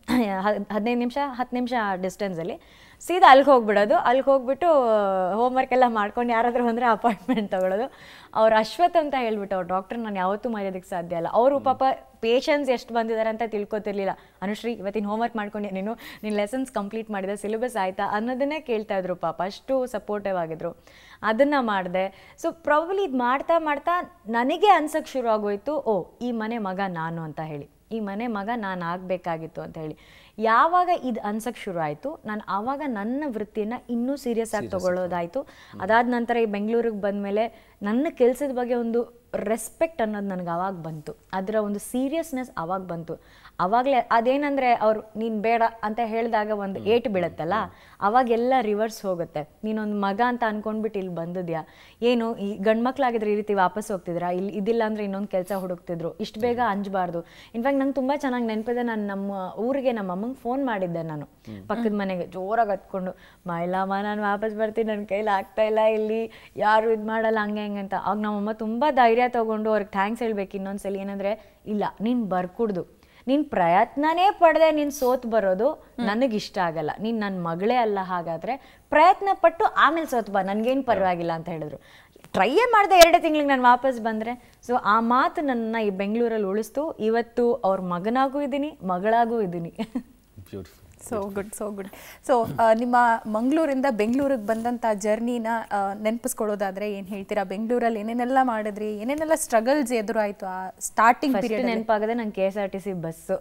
ಹದಿನೈದು ನಿಮಿಷ ಹತ್ತು ನಿಮಿಷ ಡಿಸ್ಟೆನ್ಸಲ್ಲಿ ಸೀದಾ ಅಲ್ಲಿಗೆ ಹೋಗ್ಬಿಡೋದು ಅಲ್ಲಿಗೆ ಹೋಗ್ಬಿಟ್ಟು ಹೋಮ್ವರ್ಕ್ ಎಲ್ಲ ಮಾಡ್ಕೊಂಡು ಯಾರಾದರೂ ಅಂದರೆ ಅಪಾಯಿಂಟ್ಮೆಂಟ್ ತೊಗೊಳೋದು ಅವ್ರು ಅಶ್ವಥ್ ಅಂತ ಹೇಳ್ಬಿಟ್ಟು ಅವ್ರು ಡಾಕ್ಟರ್ ನಾನು ಯಾವತ್ತೂ ಮರ್ಯೋದಕ್ಕೆ ಸಾಧ್ಯ ಇಲ್ಲ ಅವರು ಪಾಪ ಪೇಷನ್ಸ್ ಎಷ್ಟು ಬಂದಿದ್ದಾರೆ ಅಂತ ತಿಳ್ಕೊತಿರ್ಲಿಲ್ಲ ಅನುಶ್ರೀ ಇವತ್ತಿನ ಹೋಮ್ವರ್ಕ್ ಮಾಡ್ಕೊಂಡು ನೀನು ನಿನ್ನ ಲೆಸನ್ಸ್ ಕಂಪ್ಲೀಟ್ ಮಾಡಿದೆ ಸಿಲೆಬಸ್ ಆಯಿತಾ ಅನ್ನೋದನ್ನೇ ಕೇಳ್ತಾ ಇದ್ರು ಪಾಪ ಅಷ್ಟು ಸಪೋರ್ಟಿವ್ ಆಗಿದ್ರು ಅದನ್ನು ಮಾಡಿದೆ ಸೊ ಪ್ರಾಬಲಿ ಇದು ಮಾಡ್ತಾ ಮಾಡ್ತಾ ನನಗೆ ಅನ್ಸೋಕ್ಕೆ ಶುರು ಆಗೋಯ್ತು ಓ ಈ ಮನೆ ಮಗ ನಾನು ಅಂತ ಹೇಳಿ ಈ ಮನೆ ಮಗ ನಾನು ಆಗಬೇಕಾಗಿತ್ತು ಅಂತ ಹೇಳಿ ಯಾವಾಗ ಇದು ಅನ್ಸಕ್ಕೆ ಶುರು ಆಯಿತು ನಾನು ಆವಾಗ ನನ್ನ ವೃತ್ತಿಯನ್ನು ಇನ್ನೂ ಸೀರಿಯಸ್ ಆಗಿ ತಗೊಳ್ಳೋದಾಯಿತು ಅದಾದ ನಂತರ ಈ ಬೆಂಗಳೂರಿಗೆ ಬಂದಮೇಲೆ ನನ್ನ ಕೆಲಸದ ಬಗ್ಗೆ ಒಂದು ರೆಸ್ಪೆಕ್ಟ್ ಅನ್ನೋದು ನನಗೆ ಅವಾಗ ಬಂತು ಅದರ ಒಂದು ಸೀರಿಯಸ್ನೆಸ್ ಅವಾಗ ಬಂತು ಅವಾಗಲೇ ಅದೇನಂದರೆ ಅವ್ರು ನೀನು ಬೇಡ ಅಂತ ಹೇಳಿದಾಗ ಒಂದು ಏಟು ಬೀಳುತ್ತಲ್ಲ ಅವಾಗೆಲ್ಲ ರಿವರ್ಸ್ ಹೋಗುತ್ತೆ ನೀನೊಂದು ಮಗ ಅಂತ ಅನ್ಕೊಂಡ್ಬಿಟ್ಟು ಇಲ್ಲಿ ಬಂದಿದ್ಯಾ ಏನು ಈ ಗಂಡು ಮಕ್ಳಾಗಿದ್ರೆ ಈ ರೀತಿ ವಾಪಸ್ ಹೋಗ್ತಿದ್ರಾ ಇಲ್ಲಿ ಇದಿಲ್ಲ ಅಂದರೆ ಇನ್ನೊಂದು ಕೆಲಸ ಹುಡುಕ್ತಿದ್ರು ಇಷ್ಟು ಬೇಗ ಅಂಜಬಾರ್ದು ಇನ್ಫ್ಯಾಕ್ಟ್ ನಂಗೆ ತುಂಬ ಚೆನ್ನಾಗಿ ನೆನಪಿದೆ ನಾನು ನಮ್ಮ ಊರಿಗೆ ನಮ್ಮ ಅಮ್ಮಂಗೆ ಫೋನ್ ಮಾಡಿದ್ದೆ ನಾನು ಪಕ್ಕದ ಮನೆಗೆ ಜೋರಾಗಿ ಹತ್ಕೊಂಡು ಮೈಲಾಮ ನಾನು ವಾಪಸ್ ಬರ್ತೀನಿ ನನ್ನ ಕೈಲಿ ಆಗ್ತಾ ಇಲ್ಲ ಇಲ್ಲಿ ಯಾರು ಇದು ಮಾಡಲ್ಲ ಹಂಗೆ ಹಂಗೆ ಅಂತ ಆಗ ನಮ್ಮಮ್ಮ ತುಂಬ ಧೈರ್ಯ ತೊಗೊಂಡು ಅವ್ರಿಗೆ ಥ್ಯಾಂಕ್ಸ್ ಹೇಳ್ಬೇಕು ಇನ್ನೊಂದ್ಸಲಿ ಏನಂದರೆ ಇಲ್ಲ ನೀನು ಬರ್ಕೂಡ್ದು ನೀನು ಪ್ರಯತ್ನನೇ ಪಡೆದೆ ನೀನು ಸೋತು ಬರೋದು ನನಗಿಷ್ಟ ಆಗಲ್ಲ ನೀನು ನನ್ನ ಮಗಳೇ ಅಲ್ಲ ಹಾಗಾದರೆ ಪ್ರಯತ್ನ ಪಟ್ಟು ಆಮೇಲೆ ಸೋತು ಬಾ ನನಗೇನು ಪರವಾಗಿಲ್ಲ ಅಂತ ಹೇಳಿದ್ರು ಟ್ರೈಯೇ ಮಾಡಿದೆ ಎರಡೇ ತಿಂಗಳಿಗೆ ನಾನು ವಾಪಸ್ ಬಂದರೆ ಸೊ ಆ ಮಾತು ನನ್ನ ಈ ಬೆಂಗಳೂರಲ್ಲಿ ಉಳಿಸ್ತು ಇವತ್ತು ಅವ್ರ ಮಗನಾಗೂ ಇದ್ದೀನಿ ಮಗಳಾಗೂ ಇದ್ದೀನಿ beautiful so good so good so ನಿಮ್ಮ ಮಂಗಳೂರಿಂದ ಬೆಂಗಳೂರಿಗೆ ಬಂದಂಥ ಜರ್ನಿನ ನೆನಪಿಸ್ಕೊಳ್ಳೋದಾದ್ರೆ ಏನು ಹೇಳ್ತೀರಾ ಬೆಂಗಳೂರಲ್ಲಿ ಏನೇನೆಲ್ಲ ಮಾಡಿದ್ರಿ ಏನೇನೆಲ್ಲ ಸ್ಟ್ರಗಲ್ಸ್ ಎದುರಾಯ್ತು ಆ ಸ್ಟಾರ್ಟಿಂಗ್ ಫಸ್ಟ್ ಪೀರಿಯಡ್ ನೆನಪಾಗದೆ ನಂಗೆ K S R T C bus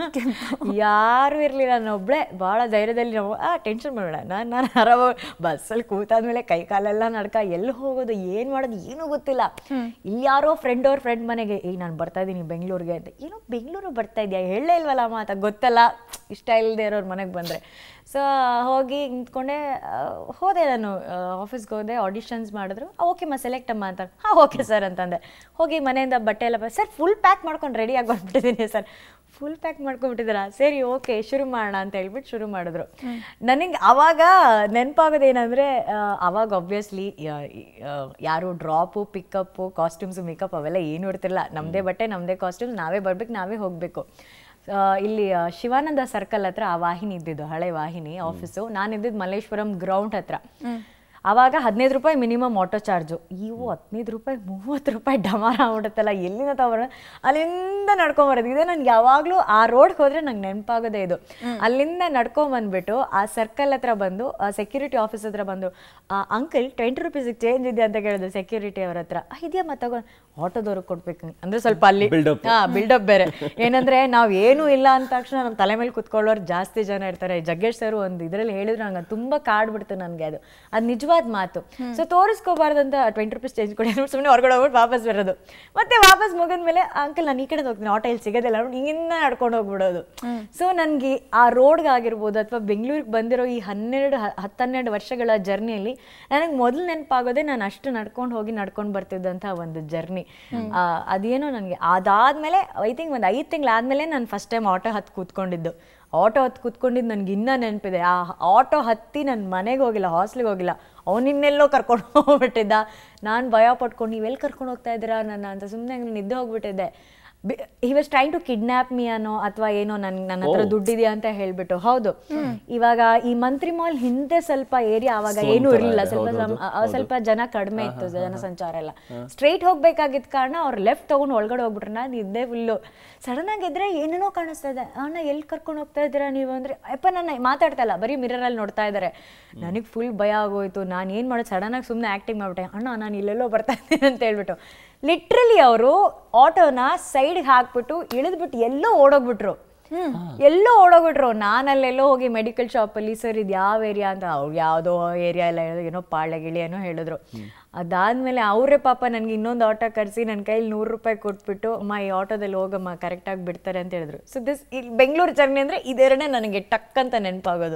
ಯಾರು ಇರಲಿಲ್ಲ ನಾನು ಒಬ್ಬಳೇ ಭಾಳ ಧೈರ್ಯದಲ್ಲಿ ನಾವು ಆ ಟೆನ್ಷನ್ ಮಾಡಬೇಡ ನಾನು ನಾನು ಆರಾಮ ಬಸ್ಸಲ್ಲಿ ಕೂತಾದ್ಮೇಲೆ ಕೈ ಕಾಲೆಲ್ಲ ನಡ್ಕ ಎಲ್ಲಿ ಹೋಗೋದು ಏನು ಮಾಡೋದು ಏನೂ ಗೊತ್ತಿಲ್ಲ ಇಲ್ಲಿ ಯಾರೋ ಫ್ರೆಂಡ್ ಅವ್ರ ಫ್ರೆಂಡ್ ಮನೆಗೆ ಈಗ ನಾನು ಬರ್ತಾ ಇದ್ದೀನಿ ಬೆಂಗಳೂರಿಗೆ ಅಂತ ಏನೋ ಬೆಂಗಳೂರು ಬರ್ತಾ ಇದೆಯಾ ಹೇಳೇ ಇಲ್ವಲ್ಲ ಅಮ್ಮ ಅಂತ ಗೊತ್ತಲ್ಲ ಇಷ್ಟ ಇಲ್ಲದೆ ಇರೋರು ಮನೆಗೆ ಬಂದರೆ ಸೊ ಹೋಗಿ ನಿಂತ್ಕೊಂಡೆ ಆ, ಹೋದೆ ನಾನು ಆಫೀಸ್ಗೆ ಹೋದೆ ಆಡಿಷನ್ಸ್ ಮಾಡಿದ್ರು ಓಕೆ ಮಾ ಸೆಲೆಕ್ಟ್ ಅಮ್ಮ ಅಂತ ಹಾಂ ಓಕೆ ಸರ್ ಅಂತಂದೆ ಹೋಗಿ ಮನೆಯಿಂದ ಬಟ್ಟೆ ಎಲ್ಲ ಸರ್ ಫುಲ್ ಪ್ಯಾಕ್ ಮಾಡ್ಕೊಂಡು ರೆಡಿಯಾಗಿ ಬಂದ್ಬಿಟ್ಟಿದ್ದೀನಿ ಸರ್ ಫುಲ್ ಪ್ಯಾಕ್ ಮಾಡ್ಕೊಂಡ್ಬಿಟ್ಟಿದ್ದೀರಾ ಸರಿ ಓಕೆ ಶುರು ಮಾಡೋಣ ಅಂತ ಹೇಳ್ಬಿಟ್ಟು ಶುರು ಮಾಡಿದ್ರು ನನಗೆ ಅವಾಗ ನೆನಪಾಗೋದೇನೆಂದರೆ ಅವಾಗ ಒಬ್ವಿಯಸ್ಲಿ ಯಾರು ಡ್ರಾಪು ಪಿಕಪ್ಪು ಕಾಸ್ಟ್ಯೂಮ್ಸು ಮೇಕಪ್ ಅವೆಲ್ಲ ಏನು ಇರ್ತಿರಲ್ಲ ನಮ್ಮದೇ ಬಟ್ಟೆ ನಮ್ಮದೇ ಕಾಸ್ಟ್ಯೂಮ್ಸ್ ನಾವೇ ಬರ್ಬೇಕು ನಾವೇ ಹೋಗಬೇಕು ಇಲ್ಲಿ ಆ, ಶಿವಾನಂದ ಸರ್ಕಲ್ ಹತ್ರ ಆ ವಾಹಿನಿ ಇದ್ದಿದ್ದು ಹಳೆ ವಾಹಿನಿ ಆಫೀಸು ನಾನಿದ್ದಿದ್ದು ಮಲ್ಲೇಶ್ವರಂ ಗ್ರೌಂಡ್ ಹತ್ರ ಆವಾಗ ಹದಿನೈದು ರೂಪಾಯಿ ಮಿನಿಮಮ್ ಆಟೋ ಚಾರ್ಜು ಇವು ಹದಿನೈದು ರೂಪಾಯಿ ಮೂವತ್ತು ರೂಪಾಯಿ ಡಮಾರ ಆಗ್ಬಿಡುತ್ತಲ್ಲ ಎಲ್ಲಿಂದ ತಗೊಬರೋ ಅಲ್ಲಿಂದ ನಡ್ಕೊಂಬರೋದು ಇದೆ ನನಗೆ ಯಾವಾಗಲೂ ಆ ರೋಡ್ಗೆ ಹೋದರೆ ನಂಗೆ ನೆನಪಾಗೋದೇ ಇದು ಅಲ್ಲಿಂದ ನಡ್ಕೊಂಬಂದ್ಬಿಟ್ಟು ಆ ಸರ್ಕಲ್ ಹತ್ರ ಬಂದು ಆ ಸೆಕ್ಯೂರಿಟಿ ಆಫೀಸ್ ಹತ್ರ ಬಂದು ಅಂಕಲ್ ಟ್ವೆಂಟಿ ರುಪೀಸಿಗೆ ಚೇಂಜ್ ಇದೆ ಅಂತ ಕೇಳಿದ್ರು ಸೆಕ್ಯೂರಿಟಿ ಅವ್ರ ಹತ್ರ "ಆ, ಇದೆಯಮ್ಮ ತಗೊಂಡು ಆಟೋದವ್ರಿಗೆ ಕೊಡ್ಬೇಕು ಅಂದ್ರೆ ಸ್ವಲ್ಪ ಅಲ್ಲಿ Build-up. ಹಾ ಬಿಲ್ಡಪ್ ಬೇರೆ ಏನಂದ್ರೆ ನಾವ್ ಏನು ಇಲ್ಲ ಅಂದ ತಕ್ಷಣ ನಮ್ಮ ತಲೆ ಮೇಲೆ ಕುತ್ಕೊಳ್ಳೋರು ಜಾಸ್ತಿ ಜನ ಇರ್ತಾರೆ ಜಗ್ಗೇಶ್ ಸರ್ ಒಂದು ಇದರಲ್ಲಿ ಹೇಳಿದ್ರು ನಂಗೆ ತುಂಬಾ ಕಾಡ್ಬಿಡ್ತು ನನಗೆ ಅದು ಅದು ನಿಜವಾಗ್ಲೂ ನಿಜವಾದ ಮಾತು ಸೊ ತೋರಿಸ್ಕೋಬಾರ್ದು ಅಂತ ಟ್ವೆಂಟಿ ರುಪೀಸ್ ಚೇಂಜ್ ಕೊಡಿ ಸುಮ್ಮನೆ ಹೊರಗಡೆ ಹೋಗ್ಬಿಟ್ಟು ವಾಪಸ್ ಬರೋದು ಮತ್ತೆ ವಾಪಸ್ ಮುಗಿದ್ಮೇಲೆ ಅಂಕಲ್ ನಾನು ಈ ಕಡೆ ಹೋಗ್ತೀನಿ ಆಟೋ ಇಲ್ಲಿ ಸಿಗೋದಿಲ್ಲ ಅವ್ರು ಹಿಂಗಿಂದ ನಡ್ಕೊಂಡು ಹೋಗ್ಬಿಡೋದು ಸೊ ನನಗೆ ಆ ರೋಡ್ಗೆ ಆಗಿರ್ಬೋದು ಅಥವಾ ಬೆಂಗಳೂರಿಗೆ ಬಂದಿರೋ ಈ ಹನ್ನೆರಡು ಹ- ಹತ್ತನ್ನೆರಡು ವರ್ಷಗಳ ಜರ್ನಿಯಲ್ಲಿ ನನಗೆ ಮೊದಲು ನೆನಪಾಗೋದೇ ನಾನು ಅಷ್ಟು ನಡ್ಕೊಂಡು ಹೋಗಿ ನಡ್ಕೊಂಡು ಬರ್ತಿದ್ದಂಥ ಒಂದು ಜರ್ನಿ ಅದೇನೋ ನನಗೆ ಅದಾದ್ಮೇಲೆ ಐ ಥಿಂಕ್ ಒಂದು ಐದು ತಿಂಗಳಾದ್ಮೇಲೆ ನಾನು ಫಸ್ಟ್ ಟೈಮ್ ಆಟೋ ಹತ್ತು ಕೂತ್ಕೊಂಡಿದ್ದು ಆಟೋ ಹತ್ತು ಕೂತ್ಕೊಂಡಿದ್ದು ನನಗೆ ಇನ್ನೂ ನೆನಪಿದೆ ಆ ಆಟೋ ಹತ್ತಿ ನನ್ನ ಮನೆಗೆ ಹೋಗಿಲ್ಲ ಹಾಸ್ಟ್ಲಿಗೆ ಹೋಗಿಲ್ಲ ಅವನಿನ್ನೆಲ್ಲೋ ಕರ್ಕೊಂಡು ಹೋಗ್ಬಿಟ್ಟಿದ್ದ ನಾನು ಭಯ ಪಟ್ಕೊಂಡು ನೀವೆಲ್ಲಿ ಕರ್ಕೊಂಡು ಹೋಗ್ತಾ ಇದ್ದೀರಾ ನನ್ನ ಅಂತ ಸುಮ್ಮನೆ ನಿದ್ದೆ ಹೋಗ್ಬಿಟ್ಟಿದ್ದೆ he was train to kidnap me ಅನ್ನೋ ಅಥವಾ ಏನೋ ನನ್ ನನ್ನ ಹತ್ರ ದುಡ್ಡಿದೆಯಾ ಅಂತ ಹೇಳ್ಬಿಟ್ಟು ಹೌದು ಇವಾಗ ಈ ಮಂತ್ರಿ ಮಾಲ್ ಹಿಂದೆ ಸ್ವಲ್ಪ ಏರಿಯಾ ಅವಾಗ ಏನೂ ತರ ಇರಲಿಲ್ಲ ಇದೆ, ಸ್ವಲ್ಪ ಹೌದು, ಸಂ- ಹೌದು. ಆ, ಸ್ವಲ್ಪ ಜನ ಕಡಿಮೆ ಇತ್ತು ಜನಸಂಚಾರ ಎಲ್ಲ ಸ್ಟ್ರೈಟ್ ಹೋಗ್ಬೇಕಾಗಿದ್ದ ಕಾರಣ ಅವ್ರು ಲೆಫ್ಟ್ ತಗೊಂಡು ಒಳಗಡೆ ಹೋಗ್ಬಿಟ್ರೆ ನಾನು ಇದ್ದೇ ಫುಲ್ಲು ಸಡನ್ ಆಗಿ ಇದ್ರೆ ಏನೇನೋ ಕಾಣಿಸ್ತಾ ಇದೆ ಅಣ್ಣ ಎಲ್ಲಿ ಕರ್ಕೊಂಡು ಹೋಗ್ತಾ ಇದ್ದೀರಾ ನೀವು ಅಂದ್ರೆ ಅಪ್ಪ ನನ್ನ ಮಾತಾಡ್ತಾ ಇಲ್ಲ ಬರೀ ಮಿರರಲ್ಲಿ ನೋಡ್ತಾ ಇದ್ದಾರೆ ನನಗೆ ಫುಲ್ ಭಯ ಆಗೋಯ್ತು ನಾನು ಏನು ಮಾಡೋದು ಸಡನ್ ಆಗಿ ಸುಮ್ಮನೆ ಆ್ಯಕ್ಟಿಂಗ್ ಮಾಡ್ಬಿಟ್ಟೆ ಅಣ್ಣ ನಾನು ಇಲ್ಲೆಲ್ಲೋ ಬರ್ತಾ ಇದ್ದೀನಿ ಅಂತ ಹೇಳ್ಬಿಟ್ಟು ಲಿಟ್ರಲಿ ಅವರು ಆಟೋನ ಸೈಡ್ಗೆ ಹಾಕ್ಬಿಟ್ಟು ಇಳಿದ್ಬಿಟ್ಟು ಎಲ್ಲೋ ಓಡೋಗ್ಬಿಟ್ರು ಎಲ್ಲೋ ಓಡೋಗ್ಬಿಟ್ರು ನಾನಲ್ಲೆಲ್ಲೋ ಹೋಗಿ ಮೆಡಿಕಲ್ ಶಾಪಲ್ಲಿ ಸರ್ ಇದು ಯಾವ ಏರಿಯಾ ಅಂತ ಅವ್ರು ಯಾವುದೋ ಏರಿಯಾ ಎಲ್ಲ ಹೇಳಿದ್ರು ಏನೋ ಪಾಳ್ಯ ಗಿಳಿ ಏನೋ ಹೇಳಿದ್ರು ಅದಾದ್ಮೇಲೆ ಅವರೇ ಪಾಪ ನನಗೆ ಇನ್ನೊಂದು ಆಟೋ ಕರೆಸಿ ನನ್ನ ಕೈಲಿ ನೂರು ರೂಪಾಯಿ ಕೊಟ್ಬಿಟ್ಟು ಅಮ್ಮ ಈ ಆಟೋದಲ್ಲಿ ಹೋಗಮ್ಮ ಕರೆಕ್ಟಾಗಿ ಬಿಡ್ತಾರೆ ಅಂತ ಹೇಳಿದ್ರು ಸೊ ದಿಸ್ ಇಲ್ಲಿ ಬೆಂಗಳೂರು ಜರ್ನಿ ಅಂದರೆ ಇದೆರಡೇ ನನಗೆ ಟಕ್ ಅಂತ ನೆನಪಾಗೋದು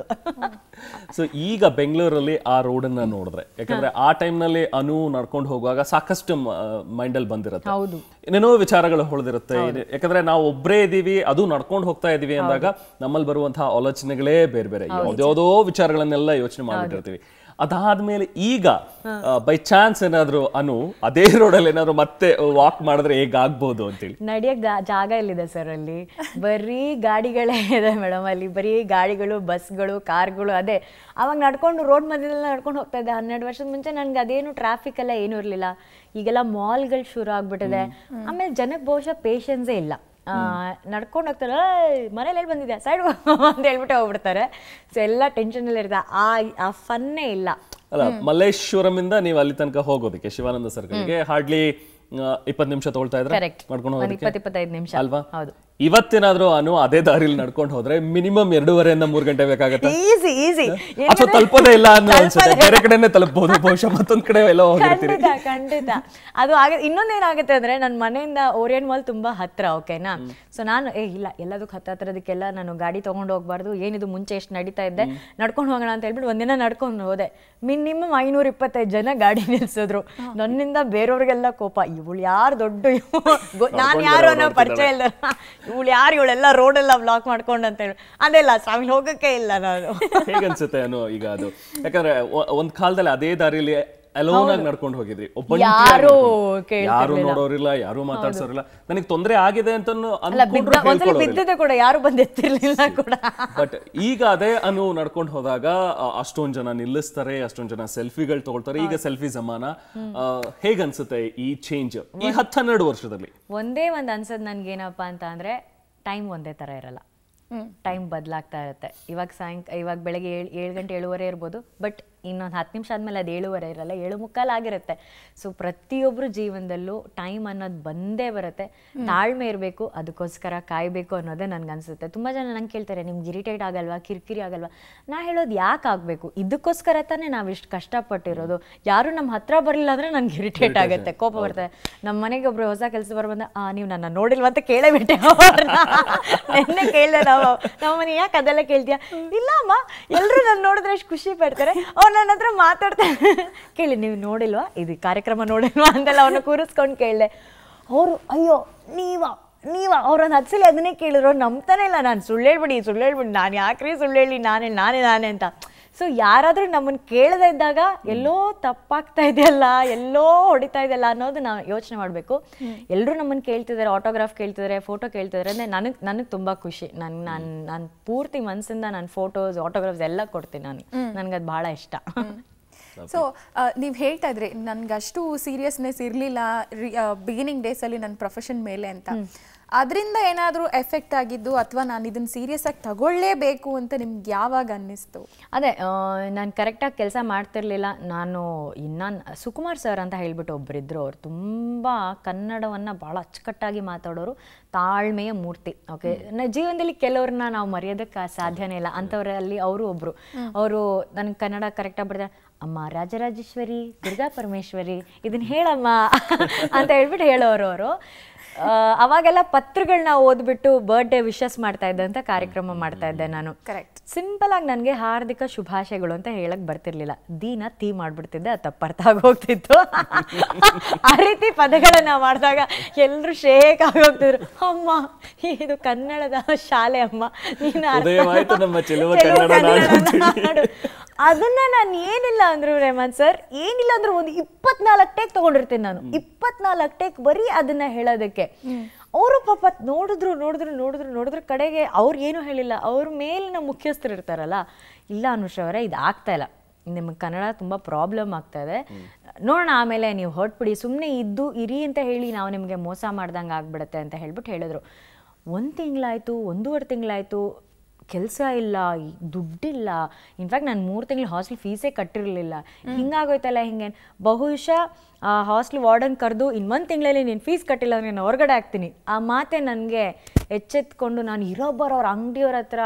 ಸೊ ಈಗ ಬೆಂಗಳೂರಲ್ಲಿ ಆ ರೋಡನ್ನ ನೋಡಿದ್ರೆ ಯಾಕಂದ್ರೆ ಆ ಟೈಮ್ನಲ್ಲಿ ಅನು ನಡ್ಕೊಂಡು ಹೋಗುವಾಗ ಸಾಕಷ್ಟು ಮೈಂಡಲ್ಲಿ ಬಂದಿರುತ್ತೆ ಹೌದು. ಏನೇನೋ ವಿಚಾರಗಳು ಹೊಳೆದಿರುತ್ತೆ ಯಾಕಂದ್ರೆ ನಾವು ಒಬ್ಬರೇ ಇದೀವಿ ಅದು ನಡ್ಕೊಂಡು ಹೋಗ್ತಾ ಇದೀವಿ ಅಂದಾಗ ನಮ್ಮಲ್ಲಿ ಬರುವಂತಹ ಆಲೋಚನೆಗಳೇ ಬೇರೆ ಬೇರೆ ಯಾವ್ದ್ಯಾವ್ದೋ ವಿಚಾರಗಳನ್ನೆಲ್ಲ ಯೋಚನೆ ಮಾಡ್ಬಿಟ್ಟಿರ್ತೀವಿ ಅದಾದ್ಮೇಲೆ ಈಗ ಬೈ ಚಾನ್ಸ್ ಏನಾದ್ರು ಅನು ಅದೇ ರೋಡಲ್ಲಿ ಏನಾದ್ರು ಮತ್ತೆ ವಾಕ್ ಮಾಡಿದ್ರೆ ಹೇಗಾಗ್ಬೋದು ಅಂತೇಳಿ ನಡೆಯಕ್ ಜಾ- ಜಾಗ ಎಲ್ಲಿದೆ ಸರ್ ಅಲ್ಲಿ ಬರೀ ಗಾಡಿಗಳೇ ಇದೆ ಮೇಡಮ್ ಅಲ್ಲಿ ಬರೀ ಗಾಡಿಗಳು ಬಸ್ಗಳು ಕಾರ್ಗಳು ಅದೇ ಅವಾಗ ನಡ್ಕೊಂಡು ರೋಡ್ ಮಧ್ಯದಲ್ಲಿ ನಡ್ಕೊಂಡು ಹೋಗ್ತಾ ಇದ್ದೆ ಹನ್ನೆರಡು ವರ್ಷದ ಮುಂಚೆ ನನ್ಗೆ ಅದೇನು ಟ್ರಾಫಿಕ್ ಎಲ್ಲ ಏನೂ ಇರಲಿಲ್ಲ ಈಗೆಲ್ಲ ಮಾಲ್ಗಳು ಶುರು ಆಗ್ಬಿಟ್ಟಿದೆ ಆಮೇಲೆ ಜನಕ್ಕೆ ಬಹುಶಃ ಪೇಷನ್ಸೇ ಇಲ್ಲ ಆ, ನಡ್ಕೊಂಡು ಹೋಗ್ತಾರೆ ಮನೇಲಿ ಎಲ್ಲಿ ಬಂದಿದೆ ಸೈಡ್ ಅಂತ ಹೇಳ್ಬಿಟ್ಟು ಹೋಗ್ಬಿಡ್ತಾರೆ ಸೊ ಎಲ್ಲ ಟೆನ್ಷನಲ್ಲಿ ಇರುತ್ತೆ ಆ ಆ ಫನ್ನೇ ಇಲ್ಲ ಅಲ್ಲ ಮಲ್ಲೇಶ್ವರಂ ಇಂದ ನೀವು ಅಲ್ಲಿ ತನಕ ಹೋಗೋದಕ್ಕೆ ಶಿವಾನಂದ ಸರ್ಕಲ್ಗೆ ಹಾರ್ಡ್ಲಿ ಇಪ್ಪತ್ತು ನಿಮಿಷ ತೊಗೊಳ್ತಾ ಇದ್ರೆ Correct. ಮಾಡ್ಕೊಂಡು ಒಂದ್ ಹೋಗೋದಕ್ಕೆ ಇಪ್ಪತ್ತು ಇಪ್ಪತ್ತೈದು ನಿಮಿಷ ಅಲ್ವಾ ಹೌದು ಇವತ್ತೇನಾದ್ರೂ ಅನು ಅದೇ ದಾರಿಲಿ ನಡ್ಕೊಂಡು ಹೋದ್ರೆ ಮಿನಿಮಮ್ ಎರಡೂವರೆಯಿಂದ ಮೂರು ಗಂಟೆ ಬೇಕಾಗತ್ತೆ ಈಸಿ ಈಸಿ ಅಥವಾ ತಲುಪೋದೇ ಇಲ್ಲ ಅನ್ನೋ ಅನ್ಸುತ್ತೆ ಬೇರೆ ಕಡೆನೆ ತಲುಪಬಹುದು ಬಹುಶಃ ಮತ್ತೊಂದ್ ಕಡೆ ಎಲ್ಲ ಹೋಗಿರ್ತೀರಿ ಖಂಡಿತ ಖಂಡಿತ ಅದು ಆಗ ಇನ್ನೊಂದೇನಾಗುತ್ತೆ ಅಂದ್ರೆ ನನ್ನ ಮನೆಯಿಂದ ಓರಿಯನ್ ಮಾಲ್ ತುಂಬಾ ಹತ್ರ ಓಕೆನಾ ಸೊ ನಾನು ಏ ಇಲ್ಲ ಎಲ್ಲದಕ್ಕೆ ಹತ್ತ ಹತ್ರದಕ್ಕೆಲ್ಲ ನಾನು ಗಾಡಿ ತಗೊಂಡು ಹೋಗ್ಬಾರ್ದು ಏನಿದು ಮುಂಚೆ ಎಷ್ಟು ನಡೀತಾ ಇದ್ದೆ ನಡ್ಕೊಂಡು ಹೋಗೋಣ ಅಂತ ಹೇಳ್ಬಿಟ್ಟು ಒಂದಿನ ನಡ್ಕೊಂಡು ಹೋದೆ ಮಿನಿಮಮ್ ಐನೂರ ಇಪ್ಪತ್ತೈದು ಜನ ಗಾಡಿ ನಿಲ್ಸಿದ್ರು ನನ್ನಿಂದ ಬೇರೆಯವ್ರಿಗೆಲ್ಲ ಕೋಪ ಇವಳು ಯಾರು ದೊಡ್ಡ ನಾನು ಯಾರು ಅನ್ನೋ ಪರಿಚಯ ಇಲ್ಲ ಇವಳು ಯಾರು ಇವಳೆಲ್ಲ ರೋಡೆಲ್ಲ ಬ್ಲಾಕ್ ಮಾಡ್ಕೊಂಡು ಅಂತ ಹೇಳಿ ಅದೆಲ್ಲ ಸ್ವಾಮಿ ಹೋಗಕ್ಕೆ ಇಲ್ಲ ನಾನು ಹೇಗನ್ಸುತ್ತೆ ಅನು ಈಗ ಅದು ಯಾಕಂದ್ರೆ ಒ- ಒಂದ್ ಕಾಲದಲ್ಲಿ ಅದೇ ದಾರಿಲಿ ಅಲೋನ್ ಆಗಿ ನಡ್ಕೊಂಡು ಹೋಗಿದ್ರಿ ಒಬ್ಬಂಟಿಯಾಗಿ ಯಾರೂ ನಡ್ಕೊಂಡು. ಕೇಳ್ತಿರ್ಲಿಲ್ಲ. ಯಾರು ನೋಡೋರಿಲ್ಲ ಯಾರು ಮಾತಾಡ್ಸೋರಿಲ್ಲ ನನಗೆ ತೊಂದರೆ ಆಗಿದೆ ಅಂತ ಅಲ್ಲ ಬಿದ್ದ ಒಂದ್ಸಲ ಬಿದ್ದಿದೆ ಕೂಡ ಯಾರು ಬಂದು ಎತ್ತಿರ್ಲಿಲ್ಲ ಕೂಡ ಬಟ್ ಈಗ ಅದೇ ಅನು ನಡ್ಕೊಂಡು ಹೋದಾಗ ಆ, ಅಷ್ಟೊಂದ್ ಜನ ನಿಲ್ಲಿಸ್ತಾರೆ ಅಷ್ಟೊಂದ್ ಜನ ಸೆಲ್ಫಿಗಳು ತಗೊಳ್ತಾರೆ ಈಗ ಸೆಲ್ಫಿ ಜಮಾನ ಆ, ಹೇಗನ್ಸುತ್ತೆ ಈ ಚೇಂಜ್ ಈ ಹತ್ತು ಹನ್ನೆರಡು ವರ್ಷದಲ್ಲಿ ಒಂದೇ ಒಂದು ಅನ್ಸದ್ ನನ್ಗೇನಪ್ಪ ಅಂತ ಅಂದ್ರೆ ಟೈಮ್ ಒಂದೇ ತರ ಇರಲ್ಲ ಟೈಮ್ ಬದಲಾಗ್ತಾ ಇರುತ್ತೆ ಇವಾಗ ಸಾಯಂಕ ಇವಾಗ ಬೆಳಗ್ಗೆ ಏಳು ಏಳು ಗಂಟೆ ಏಳುವರೆ ಇರ್ಬೋದು ಬಟ್ ಇನ್ನೊಂದು ಹತ್ತು ನಿಮಿಷ ಆದ್ಮೇಲೆ ಅದು ಏಳುವರೆ ಇರಲ್ಲ ಏಳು ಮುಕ್ಕಾಲು ಆಗಿರುತ್ತೆ ಸೊ ಪ್ರತಿಯೊಬ್ಬರು ಜೀವನದಲ್ಲೂ ಟೈಮ್ ಅನ್ನೋದು ಬಂದೇ ಬರುತ್ತೆ ತಾಳ್ಮೆ ಇರಬೇಕು ಅದಕ್ಕೋಸ್ಕರ ಕಾಯಬೇಕು ಅನ್ನೋದೇ ನನ್ಗೆ ಅನ್ಸುತ್ತೆ ತುಂಬ ಜನ ನಂಗೆ ಕೇಳ್ತಾರೆ ನಿಮ್ಗೆ ಇರಿಟೇಟ್ ಆಗಲ್ವಾ ಕಿರಿಕಿರಿ ಆಗಲ್ವಾ ನಾ ಹೇಳೋದು ಯಾಕೆ ಆಗಬೇಕು ಇದಕ್ಕೋಸ್ಕರ ತಾನೇ ನಾವು ಇಷ್ಟು ಕಷ್ಟಪಟ್ಟಿರೋದು ಯಾರು ನಮ್ಮ ಹತ್ರ ಬರಲಿಲ್ಲ ಅಂದ್ರೆ ನನ್ಗೆ ಇರಿಟೇಟ್ ಆಗುತ್ತೆ ಕೋಪ ಬರ್ತದೆ ನಮ್ಮ ಮನೆಗೆ ಒಬ್ರು ಹೊಸ ಕೆಲಸ ಬಂದ ಆ ನೀವು ನನ್ನ ನೋಡಿಲ್ವ ಅಂತ ಕೇಳೇ ಬಿಟ್ಟೆ ಅವ್ರನ್ನ ನಿನ್ನೆ ಕೇಳ್ದೆ ನಾವು ನಮ್ಮ ಮನೆ ಯಾಕೆ ಅದೆಲ್ಲ ಕೇಳ್ತೀಯ ಇಲ್ಲ ಅಮ್ಮ ಎಲ್ಲರೂ ನನ್ನ ನೋಡಿದ್ರೆ ಎಷ್ಟು ಖುಷಿ ಪಡ್ತಾರೆ ಅವ್ರು ನನ್ನ ಹತ್ರ ಮಾತಾಡ್ತಾರೆ ಕೇಳಿ ನೀವು ನೋಡಿಲ್ವಾ ಇದು ಕಾರ್ಯಕ್ರಮ ನೋಡಿಲ್ವಾ ಅಂತೆಲ್ಲ ಅವ್ರನ್ನ ಕೂರಿಸ್ಕೊಂಡು ಕೇಳಿದೆ ಅವರು ಅಯ್ಯೋ ನೀವ ನೀವ ಅವ್ರನ್ನ ಹತ್ಸಲಿ ಅದನ್ನೇ ಕೇಳಿದ್ರು ಅವ್ರು ನಂಬ್ತಾನೆ ಇಲ್ಲ ನಾನು ಸುಳ್ಳು ಹೇಳ್ಬಿಡಿ ಸುಳ್ಳು ಹೇಳ್ಬಿಡಿ ನಾನು ಯಾಕ್ರಿ ಸುಳ್ಳು ಹೇಳಿ ನಾನೇ ನಾನೇ ನಾನೇ ಅಂತ ಸೊ ಯಾರಾದರೂ ನಮ್ಮನ್ನು ಕೇಳದೇ ಇದ್ದಾಗ ಎಲ್ಲೋ ತಪ್ಪಾಗ್ತಾ ಇದೆಯಲ್ಲ ಎಲ್ಲೋ ಹೊಡಿತಾ ಇದೆಯಲ್ಲ ಅನ್ನೋದು ನಾವು ಯೋಚನೆ ಮಾಡಬೇಕು ಎಲ್ಲರೂ ನಮ್ಮನ್ನು ಕೇಳ್ತಿದ್ದಾರೆ ಆಟೋಗ್ರಾಫ್ ಕೇಳ್ತಿದ್ದಾರೆ ಫೋಟೋ ಕೇಳ್ತಿದ್ದಾರೆ ಅಂದರೆ ನನಗೆ ನನಗೆ ತುಂಬ ಖುಷಿ ನನ್ ನಾನು ನಾನು ಪೂರ್ತಿ ಮನಸ್ಸಿಂದ ನಾನು ಫೋಟೋಸ್ ಆಟೋಗ್ರಾಫ್ಸ್ ಎಲ್ಲ ಕೊಡ್ತೀನಿ ನಾನು ನನಗದು ಭಾಳ ಇಷ್ಟ ಸೊ ನೀವು ಹೇಳ್ತಾ ಇದ್ರಿ ನನ್ಗೆ ಅಷ್ಟು ಸೀರಿಯಸ್ನೆಸ್ ಇರಲಿಲ್ಲ ಬಿಗಿನಿಂಗ್ ಡೇಸಲ್ಲಿ ನನ್ನ ಪ್ರೊಫೆಷನ್ ಮೇಲೆ ಅಂತ ಅದರಿಂದ ಏನಾದರೂ ಎಫೆಕ್ಟ್ ಆಗಿದ್ದು ಅಥವಾ ನಾನು ಇದನ್ನ ಸೀರಿಯಸ್ ಆಗಿ ತಗೊಳ್ಳೇಬೇಕು ಅಂತ ನಿಮ್ಗೆ ಯಾವಾಗ ಅನ್ನಿಸ್ತು ಅದೇ ನಾನು ಕರೆಕ್ಟಾಗಿ ಕೆಲಸ ಮಾಡ್ತಿರ್ಲಿಲ್ಲ ನಾನು ಇನ್ನು ಸುಕುಮಾರ್ ಸರ್ ಅಂತ ಹೇಳ್ಬಿಟ್ಟು ಒಬ್ಬರಿದ್ರು ಅವ್ರು ತುಂಬ ಕನ್ನಡವನ್ನು ಭಾಳ ಅಚ್ಚುಕಟ್ಟಾಗಿ ಮಾತಾಡೋರು ತಾಳ್ಮೆಯ ಮೂರ್ತಿ ಓಕೆ ಜೀವನದಲ್ಲಿ ಕೆಲವ್ರನ್ನ ನಾವು ಮರೆಯೋದಕ್ಕೆ ಸಾಧ್ಯನೇ ಇಲ್ಲ ಅಂಥವ್ರಲ್ಲಿ ಅವರು ಒಬ್ಬರು ಅವರು ನನಗೆ ಕನ್ನಡ ಕರೆಕ್ಟಾಗಿ ಬರ್ತಾರೆ ಅಮ್ಮ ರಾಜರಾಜೇಶ್ವರಿ ದುರ್ಗಾ ಪರಮೇಶ್ವರಿ ಇದನ್ನ ಹೇಳಮ್ಮ ಅಂತ ಹೇಳ್ಬಿಟ್ಟು ಹೇಳೋರು ಅವರು ಆ, ಅವಾಗೆಲ್ಲ ಪತ್ರಗಳನ್ನ ಓದ್ಬಿಟ್ಟು ಬರ್ಡೇ ವಿಶಸ್ ಮಾಡ್ತಾ ಇದ್ದಂಥ ಕಾರ್ಯಕ್ರಮ ಮಾಡ್ತಾ ಇದ್ದೆ ನಾನು Correct. ಸಿಂಪಲ್ ಆಗಿ ನನಗೆ ಹಾರ್ದಿಕ ಶುಭಾಶಯಗಳು ಅಂತ ಹೇಳಕ್ ಬರ್ತಿರ್ಲಿಲ್ಲ ದೀನ ತೀ ಮಾಡ್ಬಿಡ್ತಿದ್ದೆ ಅದು ತಪ್ಪರ್ಥ ಹೋಗ್ತಿತ್ತು ಆ ರೀತಿ ಪದಗಳನ್ನ ಮಾಡಿದಾಗ ಎಲ್ಲರೂ ಶೇಕ್ ಆಗೋಗ್ತಿದ್ರು ಅಮ್ಮ ಇದು ಕನ್ನಡದ ಶಾಲೆ ಅಮ್ಮ ನೀನು ಅರ್ಥ- ಉದಯವಾಯ್ತು ನಮ್ಮ ಚೆಲುವ ಚೆಲುವ ಕನ್ನಡ ನಾಡು ಕನ್ನಡ ಅಂತೇಳಿ. ನಾಡು. ಅದನ್ನ ನಾನು ಏನಿಲ್ಲ ಅಂದ್ರು ರೇಮಂತ್ ಸರ್ ಏನಿಲ್ಲ ಅಂದ್ರು ಒಂದು ಇಪ್ಪತ್ನಾಲ್ಕು ಟೇಕ್ ತಗೊಂಡಿರ್ತೀನಿ ನಾನು ಇಪ್ಪತ್ನಾಲ್ಕು ಟೇಕ್ ಬರೀ ಅದನ್ನ ಹೇಳೋದಕ್ಕೆ ಅವರು ಪಾಪ ನೋಡಿದ್ರು ನೋಡಿದ್ರು ನೋಡಿದ್ರು ನೋಡಿದ್ರು ಕಡೆಗೆ ಅವ್ರು ಏನು ಹೇಳಿಲ್ಲ ಅವ್ರ ಮೇಲಿನ ಮುಖ್ಯಸ್ಥರು ಇರ್ತಾರಲ್ಲ ಇಲ್ಲ ಅನುಷ್ ಅವರೇ ಇದು ಆಗ್ತಾ ಇಲ್ಲ ನಿಮಗೆ ಕನ್ನಡ ತುಂಬ ಪ್ರಾಬ್ಲಮ್ ಆಗ್ತಾ ಇದೆ ನೋಡೋಣ ಆಮೇಲೆ ನೀವು ಹೊರಟ್ಬಿಡಿ ಸುಮ್ಮನೆ ಇದ್ದು ಇರಿ ಅಂತ ಹೇಳಿ ನಾವು ನಿಮಗೆ ಮೋಸ ಮಾಡ್ದಂಗೆ ಆಗ್ಬಿಡುತ್ತೆ ಅಂತ ಹೇಳ್ಬಿಟ್ಟು ಹೇಳಿದ್ರು ಒಂದು ತಿಂಗಳಾಯ್ತು ಒಂದೂವರೆ ತಿಂಗಳಾಯ್ತು ಕೆಲಸ ಇಲ್ಲ ಈ ದುಡ್ಡಿಲ್ಲ ಇನ್ಫ್ಯಾಕ್ಟ್ ನಾನು ಮೂರು ತಿಂಗಳು ಹಾಸ್ಟೆಲ್ ಫೀಸೇ ಕಟ್ಟಿರಲಿಲ್ಲ ಹಿಂಗಾಗೋಯ್ತಲ್ಲ ಹಿಂಗೆ ಬಹುಶಃ ಹಾಸ್ಟೆಲ್ ವಾರ್ಡನ್ ಕರೆದು ಇನ್ನೊಂದು ತಿಂಗಳಲ್ಲಿ ನೀನು ಫೀಸ್ ಕಟ್ಟಿಲ್ಲ ಅಂದ್ರೆ ನಾನು ಹೊರಗಡೆ ಹಾಕ್ತೀನಿ ಆ ಮಾತೆ ನನಗೆ ಎಚ್ಚೆತ್ಕೊಂಡು ನಾನು ಇರೋ ಬರೋರು ಅಂಗಡಿಯವ್ರ ಹತ್ರ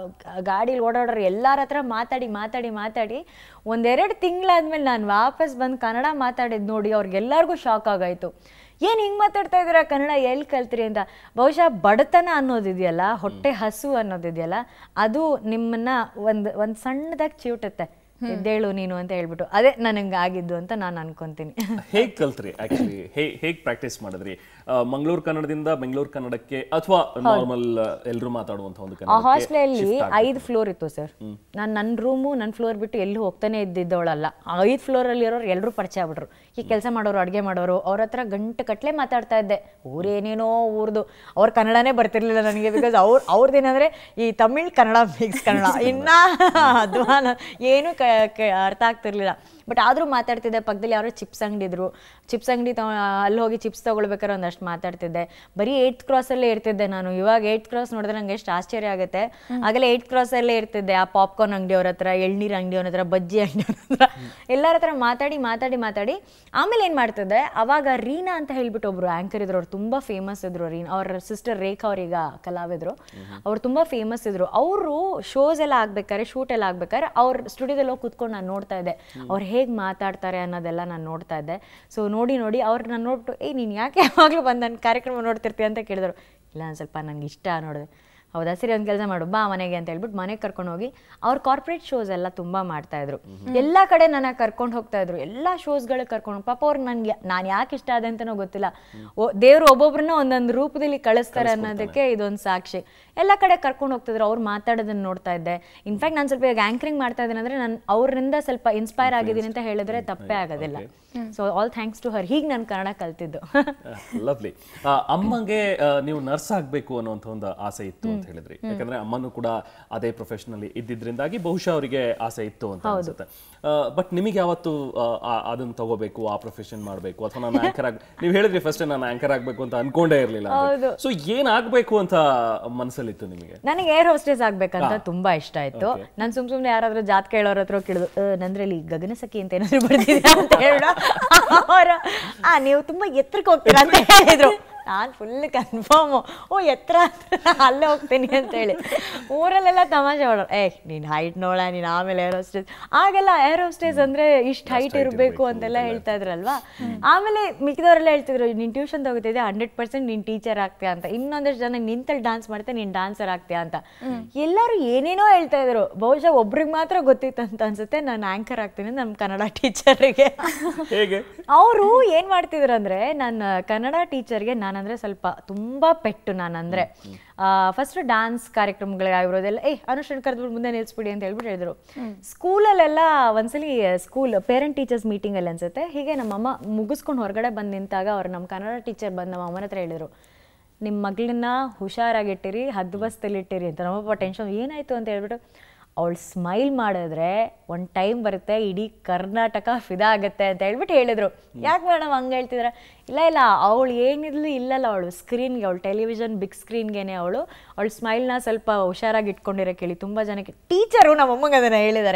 ಗಾಡೀಲಿ ಓಡಾಡೋರು ಎಲ್ಲರ ಹತ್ರ ಮಾತಾಡಿ ಮಾತಾಡಿ ಮಾತಾಡಿ ಒಂದೆರಡು ತಿಂಗಳಾದ್ಮೇಲೆ ನಾನು ವಾಪಸ್ ಬಂದು ಕನ್ನಡ ಮಾತಾಡಿದ್ದು ನೋಡಿ ಅವ್ರಿಗೆಲ್ಲರಿಗೂ ಶಾಕ್ ಆಗಾಯಿತು ಏನು ಹಿಂಗೆ ಮಾತಾಡ್ತಾ ಇದ್ದೀರಾ ಕನ್ನಡ ಎಲ್ಲಿ ಕಲ್ತ್ರಿ ಅಂತ ಬಹುಶಃ ಬಡತನ ಅನ್ನೋದಿದೆಯಲ್ಲ ಹೊಟ್ಟೆ ಹಸು ಅನ್ನೋದಿದೆಯಲ್ಲ ಅದು ನಿಮ್ಮನ್ನ ಒಂದು ಒಂದು ಸಣ್ಣದಾಗಿ ಚಿವುಟುತ್ತೆ ಎದ್ದೇಳು ನೀನು ಅಂತ ಹೇಳ್ಬಿಟ್ಟು ಅದೇ ನನಗೆ ಆಗಿದ್ದು ಅಂತ ನಾನು ಅನ್ಕೊಂತೀನಿ ಹೇಗ್ ಕಲ್ತ್ರಿ ಆಕ್ಚುಲಿ ಹೇಗ್ ಪ್ರಾಕ್ಟೀಸ್ ಮಾಡಿದ್ರಿ ಮಂಗಳೂರು ಕನ್ನಡದಿಂದ ಬೆಂಗಳೂರು ಕನ್ನಡಕ್ಕೆ ಅಥವಾ ನಾರ್ಮಲ್ ಎಲ್ಲರೂ ಮಾತಾಡುವಂತ ಒಂದು ಆ ಕನ್ನಡಕ್ಕೆ ಹಾಸ್ಟೆಲಲ್ಲಿ shift ಆಗ್ಬಿಟ್ರಾ? ಐದು ಫ್ಲೋರ್ ಇತ್ತು ಸರ್ ನಾನು ನನ್ನ ರೂಮು ನನ್ನ ಫ್ಲೋರ್ ಬಿಟ್ಟು ಎಲ್ಲೂ ಹೋಗ್ತಾನೆ ಇದ್ದಿದ್ದವಳಲ್ಲ ಐದು ಫ್ಲೋರಲ್ಲಿ ಇರೋರು ಎಲ್ಲರೂ ಪರಿಚಯ ಆಗ್ಬಿಟ್ರು ಈ ಕೆಲಸ ಮಾಡೋರು ಅಡುಗೆ ಮಾಡೋರು ಅವ್ರ ಹತ್ರ ಗಂಟೆ ಕಟ್ಲೆ ಮಾತಾಡ್ತಾ ಇದ್ದೆ ಊರೇನೇನೋ ಊರ್ದು ಅವ್ರ ಕನ್ನಡನೇ ಬರ್ತಿರ್ಲಿಲ್ಲ ನನಗೆ ಬಿಕಾಸ್ ಅವ್ರ ಅವ್ರದ್ದೇನಂದ್ರೆ ಈ ತಮಿಳ್ ಕನ್ನಡ ಮಿಕ್ಸ್ ಕನ್ನಡ ಇನ್ನ ಅಧ್ವಾನ ಏನು ಕ ಕ- ಅರ್ಥ ಆಗ್ತಿರ್ಲಿಲ್ಲ ಬಟ್ ಆದರೂ ಮಾತಾಡ್ತಿದ್ದೆ ಪಕ್ಕದಲ್ಲಿ ಯಾರೋ ಚಿಪ್ಸ್ ಅಂಗಡಿ ಇದ್ರು ಚಿಪ್ಸ್ ಅಂಗಡಿ ತಗೊ ಅಲ್ಲಿ ಹೋಗಿ ಚಿಪ್ಸ್ ತೊಗೊಳ್ಬೇಕಾದ್ರೆ ಒಂದಷ್ಟು ಮಾತಾಡ್ತಿದ್ದೆ ಬರೀ ಏಯ್ತ್ ಕ್ರಾಸಲ್ಲೇ ಇರ್ತಿದ್ದೆ ನಾನು ಇವಾಗ ಏಯ್ತ್ ಕ್ರಾಸ್ ನೋಡಿದ್ರೆ ನಂಗೆ ಎಷ್ಟು ಆಶ್ಚರ್ಯ ಆಗುತ್ತೆ ಆಗಲೇ ಏಯ್ತ್ ಕ್ರಾಸಲ್ಲೇ ಇರ್ತಿದ್ದೆ ಆ ಪಾಪ್ಕಾರ್ನ್ ಅಂಗಡಿಯವ್ರ ಹತ್ರ ಎಳ್ನೀರು ಅಂಗಡಿಯವ್ರ ಹತ್ರ ಬಜ್ಜಿ ಅಂಗಡಿಯವ್ರ ಹತ್ರ ಎಲ್ಲರ ಹತ್ರ ಮಾತಾಡಿ ಮಾತಾಡಿ ಮಾತಾಡಿ ಆಮೇಲೆ ಏನು ಮಾಡ್ತಿದ್ದೆ ಅವಾಗ ರೀನಾ ಅಂತ ಹೇಳ್ಬಿಟ್ಟು ಒಬ್ರು ಆ್ಯಂಕರ್ ಇದ್ರು ಅವ್ರು ತುಂಬ ಫೇಮಸ್ ಇದ್ರು ರೀನಾ ಅವ್ರ ಸಿಸ್ಟರ್ ರೇಖಾ ಅವ್ರೀಗ ಕಲಾವಿದ್ರು ಅವ್ರು ತುಂಬ ಫೇಮಸ್ ಇದ್ರು ಅವರು ಶೋಸ್ ಎಲ್ಲ ಆಗ್ಬೇಕಾದ್ರೆ ಶೂಟ್ ಎಲ್ಲ ಆಗ್ಬೇಕಾದ್ರೆ ಅವ್ರ ಸ್ಟುಡಿಯೋದಲ್ಲಿ ಹೋಗಿ ಕೂತ್ಕೊಂಡು ನಾನು ನೋಡ್ತಾ ಇದ್ದೆ ಅವ್ರು ಹೇಗೆ ಮಾತಾಡ್ತಾರೆ ಅನ್ನೋದೆಲ್ಲ ನಾನು ನೋಡ್ತಾ ಇದ್ದೆ ಸೊ ನೋಡಿ ನೋಡಿ ಅವ್ರು ನಾನು ನೋಡ್ಬಿಟ್ಟು ಏಯ್ ನೀನು ಯಾಕೆ ಯಾವಾಗಲೂ ಬಂದು ನನ್ನ ಕಾರ್ಯಕ್ರಮ ನೋಡ್ತಿರ್ತೀಯ ಅಂತ ಕೇಳಿದ್ರು ಇಲ್ಲ ಒಂದು ಸ್ವಲ್ಪ ನನಗೆ ಇಷ್ಟ ನೋಡಿದೆ ಹೌದಾ ಸರಿ ಒಂದು ಕೆಲಸ ಮಾಡು ಬಾ ಮನೆಗೆ ಅಂತ ಹೇಳ್ಬಿಟ್ಟು ಮನೆಗೆ ಕರ್ಕೊಂಡು ಹೋಗಿ ಅವ್ರ ಕಾರ್ಪೊರೇಟ್ ಶೋಸ್ ಎಲ್ಲ ತುಂಬ ಮಾಡ್ತಾ ಇದ್ರು ಎಲ್ಲ ಕಡೆ ನನ್ನ ಕರ್ಕೊಂಡು ಹೋಗ್ತಾ ಇದ್ರು ಎಲ್ಲ ಶೋಸ್ಗಳಿಗೆ ಕರ್ಕೊಂಡು ಪಾಪ ಅವ್ರು ನನ್ಗೆ ನಾನು ಯಾಕೆ ಇಷ್ಟ ಆದೆ ಅಂತನೋ ಗೊತ್ತಿಲ್ಲ ಓ ದೇವ್ರು ಒಬ್ಬೊಬ್ರನ್ನ ಒಂದೊಂದು ರೂಪದಲ್ಲಿ ಕಳಿಸ್ತಾರೆ ಅನ್ನೋದಕ್ಕೆ ಇದೊಂದು ಸಾಕ್ಷಿ ಎಲ್ಲ ಕಡೆ ಕರ್ಕೊಂಡು ಹೋಗ್ತಿದ್ರು ಅವ್ರು ಮಾತಾಡೋದನ್ನ ನೋಡ್ತಾ ಇದ್ದೆ ಇನ್ಫ್ಯಾಕ್ಟ್ ನಾನು ಸ್ವಲ್ಪ ಈಗ ಆಂಕರಿಂಗ್ ಮಾಡ್ತಾ ಇದ್ದೀನಿ ಅಂದ್ರೆ ನಾನು ಅವರಿಂದ ಸ್ವಲ್ಪ ಇನ್ಸ್ಪೈರ್ ಆಗಿದ್ದೀನಿ ಅಂತ ಹೇಳಿದ್ರೆ ತಪ್ಪೇ ಆಗೋದಿಲ್ಲ so all thanks to her ಹೀಗೆ ನಾನು ಕನ್ನಡ ಕಲ್ತಿದ್ದು ಲವ್ಲಿ ಅಮ್ಮಗೆ ಆ, ನೀವು ನರ್ಸ್ ಆಗ್ಬೇಕು ಅನ್ನುವಂಥ ಒಂದು ಆಸೆ ಇತ್ತು ಅಂತ ಹೇಳಿದ್ರಿ ಯಾಕಂದ್ರೆ ಅಮ್ಮನೂ ಕೂಡ ಅದೇ ಪ್ರೊಫೆಷನಲ್ಲಿ ಇದ್ದಿದ್ರಿಂದಾಗಿ ಬಹುಶಃ ಅವರಿಗೆ ಆಸೆ ಇತ್ತು ಅಂತ ಅನ್ಸುತ್ತೆ ಬಟ್ ನಿಮಗೆ ಯಾವತ್ತು ಆ, ಆ- ಅದನ್ನ ತಗೋಬೇಕು ಆ ಪ್ರೊಫೆಷನ್ ಮಾಡಬೇಕು ಅಥವಾ ನಾನು ಆಂಕರ್ ಆಗ್ ನೀವು ಹೇಳಿದ್ರಿ ಫಸ್ಟ್ ನಾನು ಆಂಕರ್ ಆಗ್ಬೇಕು ಅಂತ ಅನ್ಕೊಂಡೇ ಇರಲಿಲ್ಲ ಸೊ ಏನ್ ಆಗ್ಬೇಕು ಅಂತ ಮನಸ್ಸಲ್ಲಿತ್ತು ನಿಮಗೆ ನನಗೆ ಏರ್ ಹೋಸ್ಟೆಸ್ ಆಗ್ಬೇಕಂತ ತುಂಬಾ ಇಷ್ಟ ಆಯ್ತು ನಾನು ಸುಮ್ ಸುಮ್ನೆ ಯಾರಾದ್ರೂ ಜಾತ್ ಕೇಳೋರ ಹತ್ರ ಕೇಳಿದು ನಂದ್ರಲ್ಲಿ ಗಗನಸಖಿ ಅಂತ ಏನಾದ್ರು ಬರ್ತಿದ್ಯಾ ಅಂತ ಹೇಳ ಅವರ ಆ ನೀವು ತುಂಬಾ ಎತ್ತರಕ್ಕೆ ಹೋಗ್ತೀರಾ ಅಂತ ಹೇಳಿದ್ರು ನಾನು ಫುಲ್ ಕನ್ಫರ್ಮು ಓ ಎತ್ತರ ಅಂತ ಅಲ್ಲೇ ಹೋಗ್ತೀನಿ ಅಂತ ಹೇಳಿ ಊರಲ್ಲೆಲ್ಲ ತಮಾಷೆ ಮಾಡೋರು ಏ ನೀನು ಹೈಟ್ ನೋಡ ನೀನು ಆಮೇಲೆ ಏರ್ ಹೋಸ್ಟೇಸ್ ಆಗೆಲ್ಲ ಏರ್ ಹೋಸ್ಟೇಸ್ ಅಂದ್ರೆ ಇಷ್ಟು ಹೈಟ್ ಇರಬೇಕು ಅಂತೆಲ್ಲ ಹೇಳ್ತಾ ಇದ್ರಲ್ವಾ ಆಮೇಲೆ ಮಿಕ್ಕಿದವರೆಲ್ಲ ಹೇಳ್ತಿದ್ರು ನೀನು ಟ್ಯೂಷನ್ ತಗೋತಿದ್ದೆ ಹಂಡ್ರೆಡ್ ಪರ್ಸೆಂಟ್ ನೀನು ಟೀಚರ್ ಆಗ್ತೀಯ ಅಂತ ಇನ್ನೊಂದಷ್ಟು ಜನ ನಿಂತಲ್ಲಿ ಡಾನ್ಸ್ ಮಾಡ್ತಾ ನೀನು ಡಾನ್ಸರ್ ಆಗ್ತೀಯ ಅಂತ ಎಲ್ಲರೂ ಏನೇನೋ ಹೇಳ್ತಾ ಇದ್ರು ಬಹುಶಃ ಒಬ್ರಿಗೆ ಮಾತ್ರ ಗೊತ್ತಿತ್ತು ಅಂತ ಅನ್ಸುತ್ತೆ ನಾನು ಆಂಕರ್ ಆಗ್ತೀನಿ ನಮ್ಮ ಕನ್ನಡ ಟೀಚರ್ಗೆ ಹೇಗೆ ಅವರು ಏನ್ ಮಾಡ್ತಿದ್ರು ಅಂದ್ರೆ ನನ್ನ ಕನ್ನಡ ಟೀಚರ್ಗೆ ನಾನಂದ್ರೆ ಸ್ವಲ್ಪ ತುಂಬಾ ಪೆಟ್ಟು ನಾನಂದ್ರೆ ಫಸ್ಟ್ ಡಾನ್ಸ್ ಕಾರ್ಯಕ್ರಮಗಳಾಗಿರೋದೆಲ್ಲ ಏ ಅನುಷ್ಠಾನ ಕರೆದ್ಬಿಟ್ಟು ಮುಂದೆ ನಿಲ್ಸ್ಬಿಡಿ ಅಂತ ಹೇಳ್ಬಿಟ್ಟು ಹೇಳಿದ್ರು ಸ್ಕೂಲಲ್ಲೆಲ್ಲ ಒಂದ್ಸಲಿ ಸ್ಕೂಲ್ ಪೇರೆಂಟ್ ಟೀಚರ್ಸ್ ಮೀಟಿಂಗ್ ಅಲ್ಲಿ ಅನ್ಸುತ್ತೆ ಹೀಗೆ ನಮ್ಮಮ್ಮ ಮುಗಿಸ್ಕೊಂಡು ಹೊರಗಡೆ ಬಂದು ನಿಂತಾಗ ಅವ್ರು ನಮ್ಮ ಕನ್ನಡ ಟೀಚರ್ ಬಂದು ನಮ್ಮ ಅಮ್ಮನ ಹತ್ರ ಹೇಳಿದ್ರು ನಿಮ್ಮ ಮಗಳನ್ನ ಹುಷಾರಾಗಿಟ್ಟಿರಿ ಹದ್ದು ಬಸ್ತಲ್ಲಿಟ್ಟಿರಿ ಅಂತ ನಮ್ಮಪ್ಪ ಟೆನ್ಷನ್ ಏನಾಯ್ತು ಅಂತ ಹೇಳ್ಬಿಟ್ಟು ಅವಳು ಸ್ಮೈಲ್ ಮಾಡಿದ್ರೆ ಒಂದು ಟೈಮ್ ಬರುತ್ತೆ ಇಡೀ ಕರ್ನಾಟಕ ಫಿದಾ ಆಗತ್ತೆ ಅಂತ ಹೇಳ್ಬಿಟ್ಟು ಹೇಳಿದ್ರು ಯಾಕೆ ಮೇಡಮ್ ಹಂಗೆ ಹೇಳ್ತಿದ್ರ ಇಲ್ಲ ಇಲ್ಲ ಅವಳು ಏನಿರ್ಲಿ ಇಲ್ಲಲ್ಲ ಅವಳು ಸ್ಕ್ರೀನ್ಗೆ ಅವಳು ಟೆಲಿವಿಷನ್ ಬಿಗ್ ಸ್ಕ್ರೀನ್ಗೆನೆ ಅವಳು ಅವಳು ಸ್ಮೈಲ್ನ ಸ್ವಲ್ಪ ಹುಷಾರಾಗಿ ಇಟ್ಕೊಂಡಿರೋ ಕೇಳಿ ತುಂಬ ಜನಕ್ಕೆ ಟೀಚರು ನಮ್ಮ ಅಮ್ಮಂಗೆ ಅದನ್ನು ಹೇಳಿದ್ದಾರೆ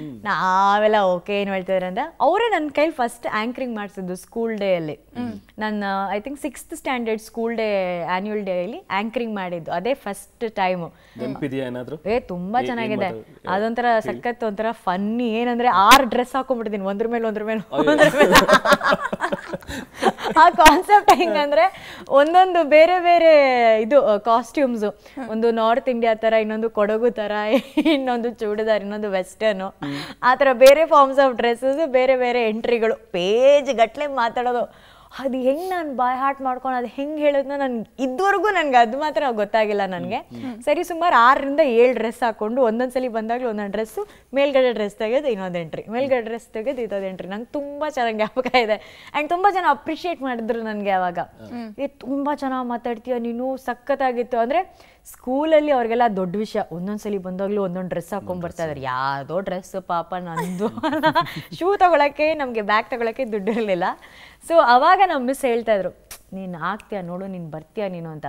ನಾವೆಲ್ಲ ಓಕೆ ಏನು ಹೇಳ್ತಿದ್ದಾರೆ ಅಂತ ಅವರೇ ನನ್ನ ಕೈಲಿ ಫಸ್ಟ್ ಆ್ಯಂಕರಿಂಗ್ ಮಾಡಿಸಿದ್ದು ಸ್ಕೂಲ್ ಡೇಯಲ್ಲಿ ನನ್ನ I think sixth standard school day annual ಡೇಯಲ್ಲಿ ಆ್ಯಂಕರಿಂಗ್ ಮಾಡಿದ್ದು ಅದೇ ಫಸ್ಟ್ ಟೈಮು ನೆನಪಿದೆಯಾ ಏನಾದ್ರು ಏ ತುಂಬಾ ಏ- ಏನ್ ಚೆನ್ನಾಗಿದೆ ಮಾತಾಡ್- ಅದೊಂಥರ ಸಖತ್ ಒಂಥರ ಫನ್ ಫನ್ನಿ ಏನಂದ್ರೆ ಆರು ಡ್ರೆಸ್ ಹಾಕೊಂಡ್ಬಿಡ್ತೀನಿ ಒಂದ್ರ ಮೇಲೆ ಒಂದ್ರ ಮೇಲೆ ಒಂದ್ರ ಮೇಲೆ ಆ ಕಾನ್ಸೆಪ್ಟ್ ಹೆಂಗಂದ್ರೆ ಒಂದೊಂದು ಬೇರೆ ಬೇರೆ ಇದು ಕಾಸ್ಟ್ಯೂಮ್ಸ್ ಒಂದು ನಾರ್ತ್ ಇಂಡಿಯಾ ತರ ಇನ್ನೊಂದು ಕೊಡಗು ತರ ಇನ್ನೊಂದು ಚೂಡಿದಾರ್ ಇನ್ನೊಂದು ವೆಸ್ಟರ್ನು ಆ ಥರ ಬೇರೆ ಫಾರ್ಮ್ಸ್ ಆಫ್ ಡ್ರೆಸ್ಸಸ್ ಬೇರೆ ಬೇರೆ ಎಂಟ್ರಿಗಳು ಪೇಜ್ ಗಟ್ಲೆ ಮಾತಾಡೋದು ಅದು ಹೆಂಗ್ ನಾನು ಬಾಯ್ ಹಾರ್ಟ್ ಮಾಡ್ಕೊಂಡು ಅದು ಹೆಂಗ್ ಹೇಳೋದ್ನ ನನ್ಗೆ ಇದುವರೆಗೂ ನನ್ಗೆ ಅದು ಮಾತ್ರ ಗೊತ್ತಾಗಿಲ್ಲ ನನಗೆ ಸರಿ ಸುಮಾರು ಆರರಿಂದ ಏಳು ಡ್ರೆಸ್ ಹಾಕೊಂಡು ಒಂದೊಂದ್ಸಲಿ ಬಂದಾಗಲೂ ಒಂದೊಂದು ಡ್ರೆಸ್ಸು ಮೇಲ್ಗಡೆ ಡ್ರೆಸ್ ತೆಗೆದು ಇನ್ನೊಂದು ಎಂಟ್ರಿ ಮೇಲ್ಗಡೆ ಡ್ರೆಸ್ ತೆಗೆದು ಇದೊಂದು ಎಂಟ್ರಿ ನಂಗೆ ತುಂಬ ಚೆನ್ನಾಗಿ ಜ್ಞಾಪಕ ಇದೆ ಆ್ಯಂಡ್ ತುಂಬ ಜನ ಅಪ್ರಿಷಿಯೇಟ್ ಮಾಡಿದ್ರು ನನಗೆ ಅವಾಗ ಏ ತುಂಬ ಚೆನ್ನಾಗಿ ಮಾತಾಡ್ತೀಯ ನೀನು ಸಖತ್ತಾಗಿತ್ತು ಅಂದರೆ ಸ್ಕೂಲಲ್ಲಿ ಅವ್ರಿಗೆಲ್ಲ ದೊಡ್ಡ ವಿಷಯ ಒಂದೊಂದ್ಸಲಿ ಬಂದಾಗಲೂ ಒಂದೊಂದು ಡ್ರೆಸ್ ಹಾಕೊಂಡ್ ಬರ್ತಾ ಇದಾರೆ ಯಾವುದೋ ಡ್ರೆಸ್ ಪಾಪ ನಂದು ಶೂ ತಗೊಳಕ್ಕೆ ನಮಗೆ ಬ್ಯಾಗ್ ತಗೊಳಕ್ಕೆ ದುಡ್ಡು ಇರಲಿಲ್ಲ ಸೊ ಅವಾಗ ನಮ್ಮ ಮಿಸ್ ಹೇಳ್ತಾ ಇದ್ರು ನೀನು ಆಗ್ತೀಯ ನೋಡು ನೀನು ಬರ್ತೀಯ ನೀನು ಅಂತ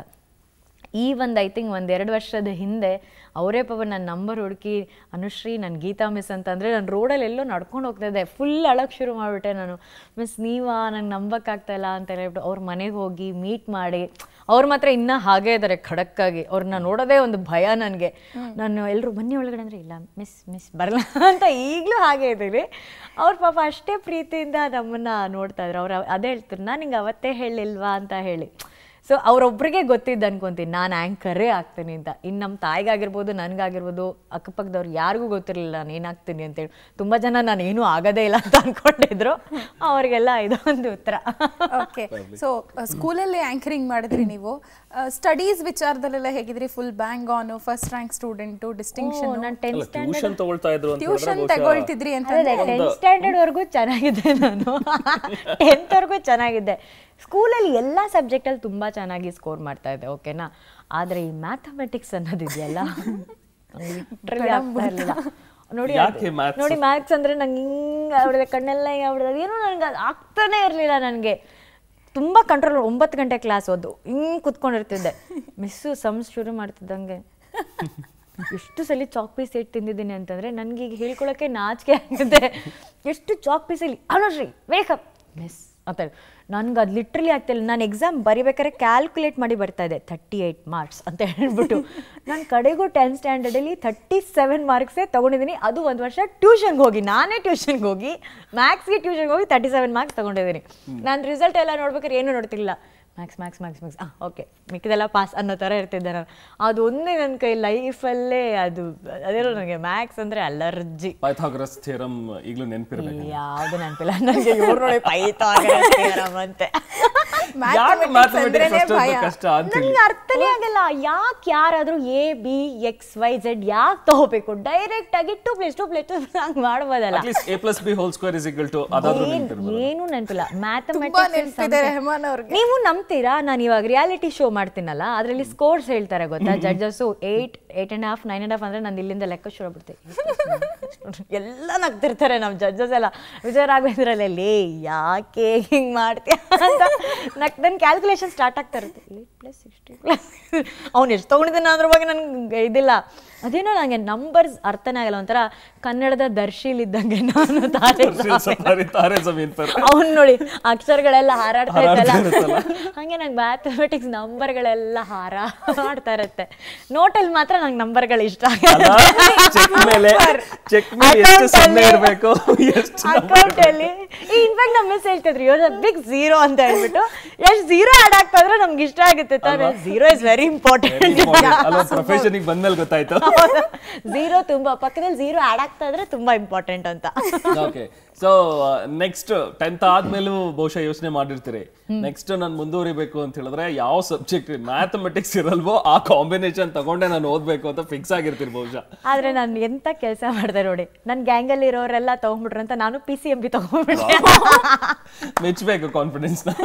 ಈ ಒಂದು ಐ ಥಿಂಕ್ ಒಂದೆರಡು ವರ್ಷದ ಹಿಂದೆ ಅವರೇ ಪಾಪ ನನ್ನ ನಂಬರ್ ಹುಡುಕಿ ಅನುಶ್ರೀ ನನ್ನ ಗೀತಾ ಮಿಸ್ ಅಂತಂದರೆ ನಾನು ರೋಡಲ್ಲಿ ಎಲ್ಲೋ ನಡ್ಕೊಂಡು ಹೋಗ್ತಾ ಇದ್ದೆ ಫುಲ್ ಅಳಕ್ಕೆ ಶುರು ಮಾಡಿಬಿಟ್ಟೆ ನಾನು ಮಿಸ್ ನೀವಾ ನಂಗೆ ನಂಬಕ್ಕಾಗ್ತಾ ಇಲ್ಲ ಅಂತ ಹೇಳ್ಬಿಟ್ಟು ಅವ್ರ ಮನೆಗೆ ಹೋಗಿ ಮೀಟ್ ಮಾಡಿ ಅವ್ರು ಮಾತ್ರ ಇನ್ನೂ ಹಾಗೇ ಇದ್ದಾರೆ ಖಡಕ್ಕಾಗಿ ಅವ್ರನ್ನ ನೋಡೋದೇ ಒಂದು ಭಯ ನನಗೆ ನಾನು ಎಲ್ಲರೂ ಬನ್ನಿ ಒಳಗಡೆ ಅಂದರೆ ಇಲ್ಲ ಮಿಸ್ ಮಿಸ್ ಬರಲ್ಲ ಅಂತ ಈಗಲೂ ಹಾಗೆ ಇದ್ದೀರಿ ಅವ್ರ ಪಾಪ ಅಷ್ಟೇ ಪ್ರೀತಿಯಿಂದ ನಮ್ಮನ್ನು ನೋಡ್ತಾ ಇದ್ರು ಅವ್ರು ಅದೇ ಹೇಳ್ತಾರೆ ನಾನು ನಿಂಗೆ ಅವತ್ತೇ ಹೇಳಿಲ್ವಾ ಅಂತ ಹೇಳಿ ಸೊ ಅವ್ರೊಬ್ರಿಗೆ ಗೊತ್ತಿದ್ದು ಅನ್ಕೊಂತೀನಿ ನಾನು ಆ್ಯಂಕರೇ ಆಗ್ತೀನಿ ಅಂತ ಇನ್ನು ನಮ್ಮ ತಾಯಿಗಾಗಿರ್ಬೋದು ನನಗಾಗಿರ್ಬೋದು ಅಕ್ಕಪಕ್ಕದವ್ರು ಯಾರಿಗೂ ಗೊತ್ತಿರಲಿಲ್ಲ ನಾನು ಏನಾಗ್ತೀನಿ ಅಂತೇಳಿ ತುಂಬ ಜನ ನಾನು ಏನೂ ಆಗೋದೇ ಇಲ್ಲ ಅಂತ ಅನ್ಕೊಂಡಿದ್ರು ಅವರಿಗೆಲ್ಲ ಇದೊಂದು ಉತ್ತರ ಓಕೆ ಸೊ ಸ್ಕೂಲಲ್ಲಿ ಆಂಕರಿಂಗ್ ಮಾಡಿದ್ರಿ ನೀವು ಸ್ಟಡೀಸ್ ವಿಚಾರದಲ್ಲೆಲ್ಲ ಹೇಗಿದ್ರಿ full bang on first rank student distinction ನಾನು ಟೆಂತ್ ಟ್ಯೂಷನ್ ತಗೊಳ್ತಾ ಇದ್ರು ಅಂತ ಹೇಳಿದ್ರೆ ಟ್ಯೂಷನ್ ಬಹುಶಃ- ತಗೊಳ್ತಿದ್ರಿ ಅಂತ ಅದೇ ಟೆಂತ್ ಸ್ಟ್ಯಾಂಡರ್ಡ್ ವರ್ಗೂ ಚೆನ್ನಾಗಿದ್ದೆ ನಾನು ಟೆಂತ್ ವರ್ಗೂ ಚೆನ್ನಾಗಿದ್ದೆ ಸ್ಕೂಲಲ್ಲಿ ಎಲ್ಲ ಸಬ್ಜೆಕ್ಟಲ್ಲಿ ತುಂಬ ಚೆನ್ನಾಗಿ ಸ್ಕೋರ್ ಮಾಡ್ತಾ ಇದ್ದೆ ಓಕೆನಾ ಆದರೆ ಈ ಮ್ಯಾಥಮೆಟಿಕ್ಸ್ ಅನ್ನೋದಿದೆಯಲ್ಲ ಲಿಟ್ರಲಿ ಆಗ್ತಾ ಇರಲಿಲ್ಲ ನೋಡಿ ಯಾಕೆ ಅದು- maths? ನೋಡಿ ಮ್ಯಾಥ್ಸ್ ಅಂದ್ರೆ ನಂಗೆ ಹಿಂಗೆ ಅವ್ರದ್ದು ಕಣ್ಣೆಲ್ಲ ಹಿಂಗೆ ಅವ್ರದ್ದು ಏನೋ ನನಗೆ ಅದು ಆಗ್ತಾನೆ ಇರಲಿಲ್ಲ ನನಗೆ ತುಂಬ ಕಂಟ್ರೋಲ್ ಒಂಬತ್ತು ಗಂಟೆ ಕ್ಲಾಸ್ ಓದು ಹಿಂಗೆ ಕುತ್ಕೊಂಡಿರ್ತಿದ್ದೆ ಮಿಸ್ಸು ಸಮ್ಸ್ ಶುರು ಮಾಡ್ತಿದ್ದಂಗೆ ಎಷ್ಟು ಸಲ ಚಾಕ್ ಪೀಸ್ ಇಟ್ಟು ತಿಂದಿದ್ದೀನಿ ಅಂತಂದರೆ ನನಗೆ ಈಗ ಹೇಳ್ಕೊಳಕ್ಕೆ ನಾಚಿಕೆ ಆಗಿದೆ ಎಷ್ಟು ಚಾಕ್ ಪೀಸಲ್ಲಿ ಅನುಶ್ರೀ ವೇಕಪ್ ಮಿಸ್ ಅಂತ ನನ್ಗೆ ಅದು ಲಿಟ್ರಲಿ ಆಗ್ತಿಲ್ಲ ನಾನು ಎಕ್ಸಾಮ್ ಬರಿಬೇಕಾದ್ರೆ ಕ್ಯಾಲ್ಕುಲೇಟ್ ಮಾಡಿ ಬರ್ತಾ ಇದೆ ಥರ್ಟಿ ಏಯ್ಟ್ ಮಾರ್ಕ್ಸ್ ಅಂತ ಹೇಳ್ಬಿಟ್ಟು ನಾನು ಕಡೆಗೂ ಟೆಂತ್ ಸ್ಟ್ಯಾಂಡರ್ಡಲ್ಲಿ ಥರ್ಟಿ ಸೆವೆನ್ ಮಾರ್ಕ್ಸೇ ತೊಗೊಂಡಿದ್ದೀನಿ ಅದು ಒಂದು ವರ್ಷ ಟ್ಯೂಷನ್ಗೆ ಹೋಗಿ ನಾನೇ ಟ್ಯೂಷನ್ಗೆ ಹೋಗಿ ಮ್ಯಾಥ್ಸ್ಗೆ ಟ್ಯೂಷನ್ಗೆ ಹೋಗಿ ತರ್ಟಿ ಸೆವೆನ್ ಮಾರ್ಕ್ಸ್ ತೊಗೊಂಡಿದ್ದೀನಿ ನಾನು ರಿಸಲ್ಟ್ ಎಲ್ಲ ನೋಡ್ಬೇಕಾದ್ರೆ ಏನೂ ನೋಡ್ತಿಲ್ಲ ಮ್ಯಾಕ್ಸ್ ಮ್ಯಾಕ್ಸ್ ಮ್ಯಾಕ್ಸ್ ಮ್ಯಾಕ್ಸ್ ಹಾಂ ಓಕೆ ಮಿಕ್ಕಿದೆಲ್ಲ ಪಾಸ್ ಅನ್ನೋ ಥರ ಇರ್ತಿದ್ದೆ ನಾನು ಅದು ಒಂದೇ ನನ್ನ ಕೈ ಲೈಫಲ್ಲೇ ಅದು ಅದೇನೋ ನನಗೆ ಮ್ಯಾಕ್ಸ್ ಅಂದರೆ ಅಲರ್ಜಿ ಪೈಥಾಗರಸ್ ಥಿಯರಮ್ ಈಗಲೂ ನೆನಪಿರ್ಬೇಕು ಯಾವುದು ನೆನಪಿಲ್ಲ ನನಗೆ ಇವ್ರು ನೋಡಿ ಪೈತಾಗರಂ ಅಂತೆ ಯಾಕೆ mathematics ಅಷ್ಟೊಂದು ಕಷ್ಟ ಅಂತ ಹೇಳಿ? ನನಗೆ ಅರ್ಥನೇ ಆಗಲ್ಲ ಯಾಕೆ ಯಾರಾದರೂ A B X Y Z ಯಾಕೆ ತಗೋಬೇಕು ಡೈರೆಕ್ಟ್ ಆಗಿ ಟೂ ಪ್ಲೇಸ್ ಟೂ ಪ್ಲೇಸ್ ಹಂಗೆ ಮಾಡ್ಬೋದಲ್ಲ at least A plus B whole square is equal to ಅದಾದ್ರೂ ಏನ್- ನೆನಪಿರ್ಬೋದು ಏನು ನೆನಪಿಲ್ಲ ತುಂಬಾ ನೆನಪಿದೆ ರೆಹಮಾನ್ ಅವ್ರಿಗೆ ನೀವು ನಂಬ್ತೀರಾ ನಾನು ಇವಾಗ ರಿಯಾಲಿಟಿ ಶೋ ಮಾಡ್ತೀನಲ್ಲ ಅದರಲ್ಲಿ ಸ್ಕೋರ್ಸ್ ಹೇಳ್ತಾರೆ ಗೊತ್ತಾ judges eight eight and half nine and half ಅಂದರೆ ನಾನು ಇಲ್ಲಿಂದ ಲೆಕ್ಕ ಶುರು ಬಿಡ್ತೀನಿ ಎಲ್ಲ ನಗ್ತಿರ್ತಾರೆ ನಮ್ಮ ಜಡ್ಜಸ್ ಎಲ್ಲ ವಿಜಯ ರಾಘವೇಂದ್ರಲ್ಲಿ ಲೇ ಯಾಕೆ ಹಿಂಗೆ ಮಾಡ್ತೀಯ ಅಂತ ನಕ್ ನನ್ನ ಕ್ಯಾಲ್ಕುಲೇಷನ್ ಸ್ಟಾರ್ಟ್ ಆಗ್ತಾ ಇರುತ್ತೆ ಏಯ್ಟ್ ಪ್ಲಸ್ ಸಿಕ್ಸ್ಟಿ ಪ್ಲಸ್ ಅವ್ನು ಎಷ್ಟು ತೊಗೊಂಡಿದ್ದಾನೆ ಅದ್ರ ಬಗ್ಗೆ ನನಗೆ ಇದಿಲ್ಲ ಅದೇನೋ ನನಗೆ ನಂಬರ್ಸ್ ಅರ್ಥನೇ ಆಗಲ್ಲ ಒಂಥರ ಕನ್ನಡದ ದರ್ಶಿಲಿದ್ದಂಗೆ ನಾನು ತಾರೆ ಸಫಾರಿ ತಾರೆ ಜಮೀನ್ ಪರ್ ಅವ್ನು ನೋಡಿ ಅಕ್ಷರಗಳೆಲ್ಲ ಹಾರಾಡ್ತಾ ಹಾರಾಡ್ತಾ ಇತ್ತಲ್ಲ ಹಂಗೆ ನಂಗೆ ಮ್ಯಾಥಮೆಟಿಕ್ಸ್ ನಂಬರ್ಗಳೆಲ್ಲ ಹಾರಾಡ್ತಾ ಇರುತ್ತೆ ನೋಟಲ್ಲಿ ಮಾತ್ರ ನಂಗೆ ನಂಬರ್ಗಳು ಇಷ್ಟ ಚೆಕ್ ಮೇಲೆ ಚೆಕ್ ಮೇಲೆ ಎಷ್ಟು ಸೊನ್ನೆ ಇರಬೇಕು ಎಷ್ಟು ಅಕೌಂಟ್ ಅಲ್ಲಿ ಇನ್ಫ್ಯಾಕ್ಟ್ ನಮ್ಮ ಮಿಸ್ ಹೇಳ್ತಿದ್ರು ಯೋರ್ ಬಿಗ್ ಝೀರೋ ಅಂತ ಹೇಳ್ಬಿಟ್ಟು ಎಷ್ಟು ಝೀರೋ ಆಡ್ ಆಗ್ತಾ ಇದ್ರೆ ನಮ್ಗೆ ಇಷ್ಟ ಆಗುತ್ತೆ ತಾನೆ ಝೀರೋ ಇಸ್ ವೆರಿ ಇಂಪಾರ್ಟೆಂಟ್ ಅಲ್ಲ ಪ್ರೊಫೆಷನ್ ಬಂದ್ಮೇಲೆ ಗೊತ್ತಾಯ್ತು ಝೀರೋ ತುಂಬಾ ಪಕ್ಕದಲ್ಲಿ ಝೀರೋ ಆಡ್ ಆಗ್ತಾ ಇದ್ರೆ ತುಂಬಾ ಇಂಪಾರ್ಟೆಂಟ್ ಅಂತ ಓಕೆ ಸೊ ನೆಕ್ಸ್ಟ್ ಟೆಂತ್ ಆದ್ಮೇಲೂ ಬಹುಶಃ ಯೋಚನೆ ಮಾಡಿರ್ತೀರಿ ನೆಕ್ಸ್ಟ್ ನಾನು ಮುಂದುವರಿಬೇಕು ಅಂತ ಹೇಳಿದ್ರೆ ಯಾವ ಸಬ್ಜೆಕ್ಟ್ ಮ್ಯಾಥಮೆಟಿಕ್ಸ್ ಇರಲ್ವೋ ಆ ಕಾಂಬಿನೇಷನ್ ತಗೊಂಡೆ ನಾನು ಓದ್ಬೇಕು ಅಂತ ಫಿಕ್ಸ್ ಆಗಿರ್ತೀರಿ ಬಹುಶಃ ಆದ್ರೆ ನಾನು ಎಂತ ಕೆಲಸ ಮಾಡಿದೆ ನೋಡಿ ನನ್ನ ಗ್ಯಾಂಗಲ್ಲಿ ಇರೋರೆಲ್ಲ ತಗೊಂಡ್ಬಿಟ್ರು ಅಂತ ನಾನು ಪಿ ಸಿ ಎಂ ಬಿ ತಗೊಂಡ್ಬಿಟ್ಟೆ ಮೆಚ್ಚಬೇಕು ಕಾನ್ಫಿಡೆನ್ಸ್ ನ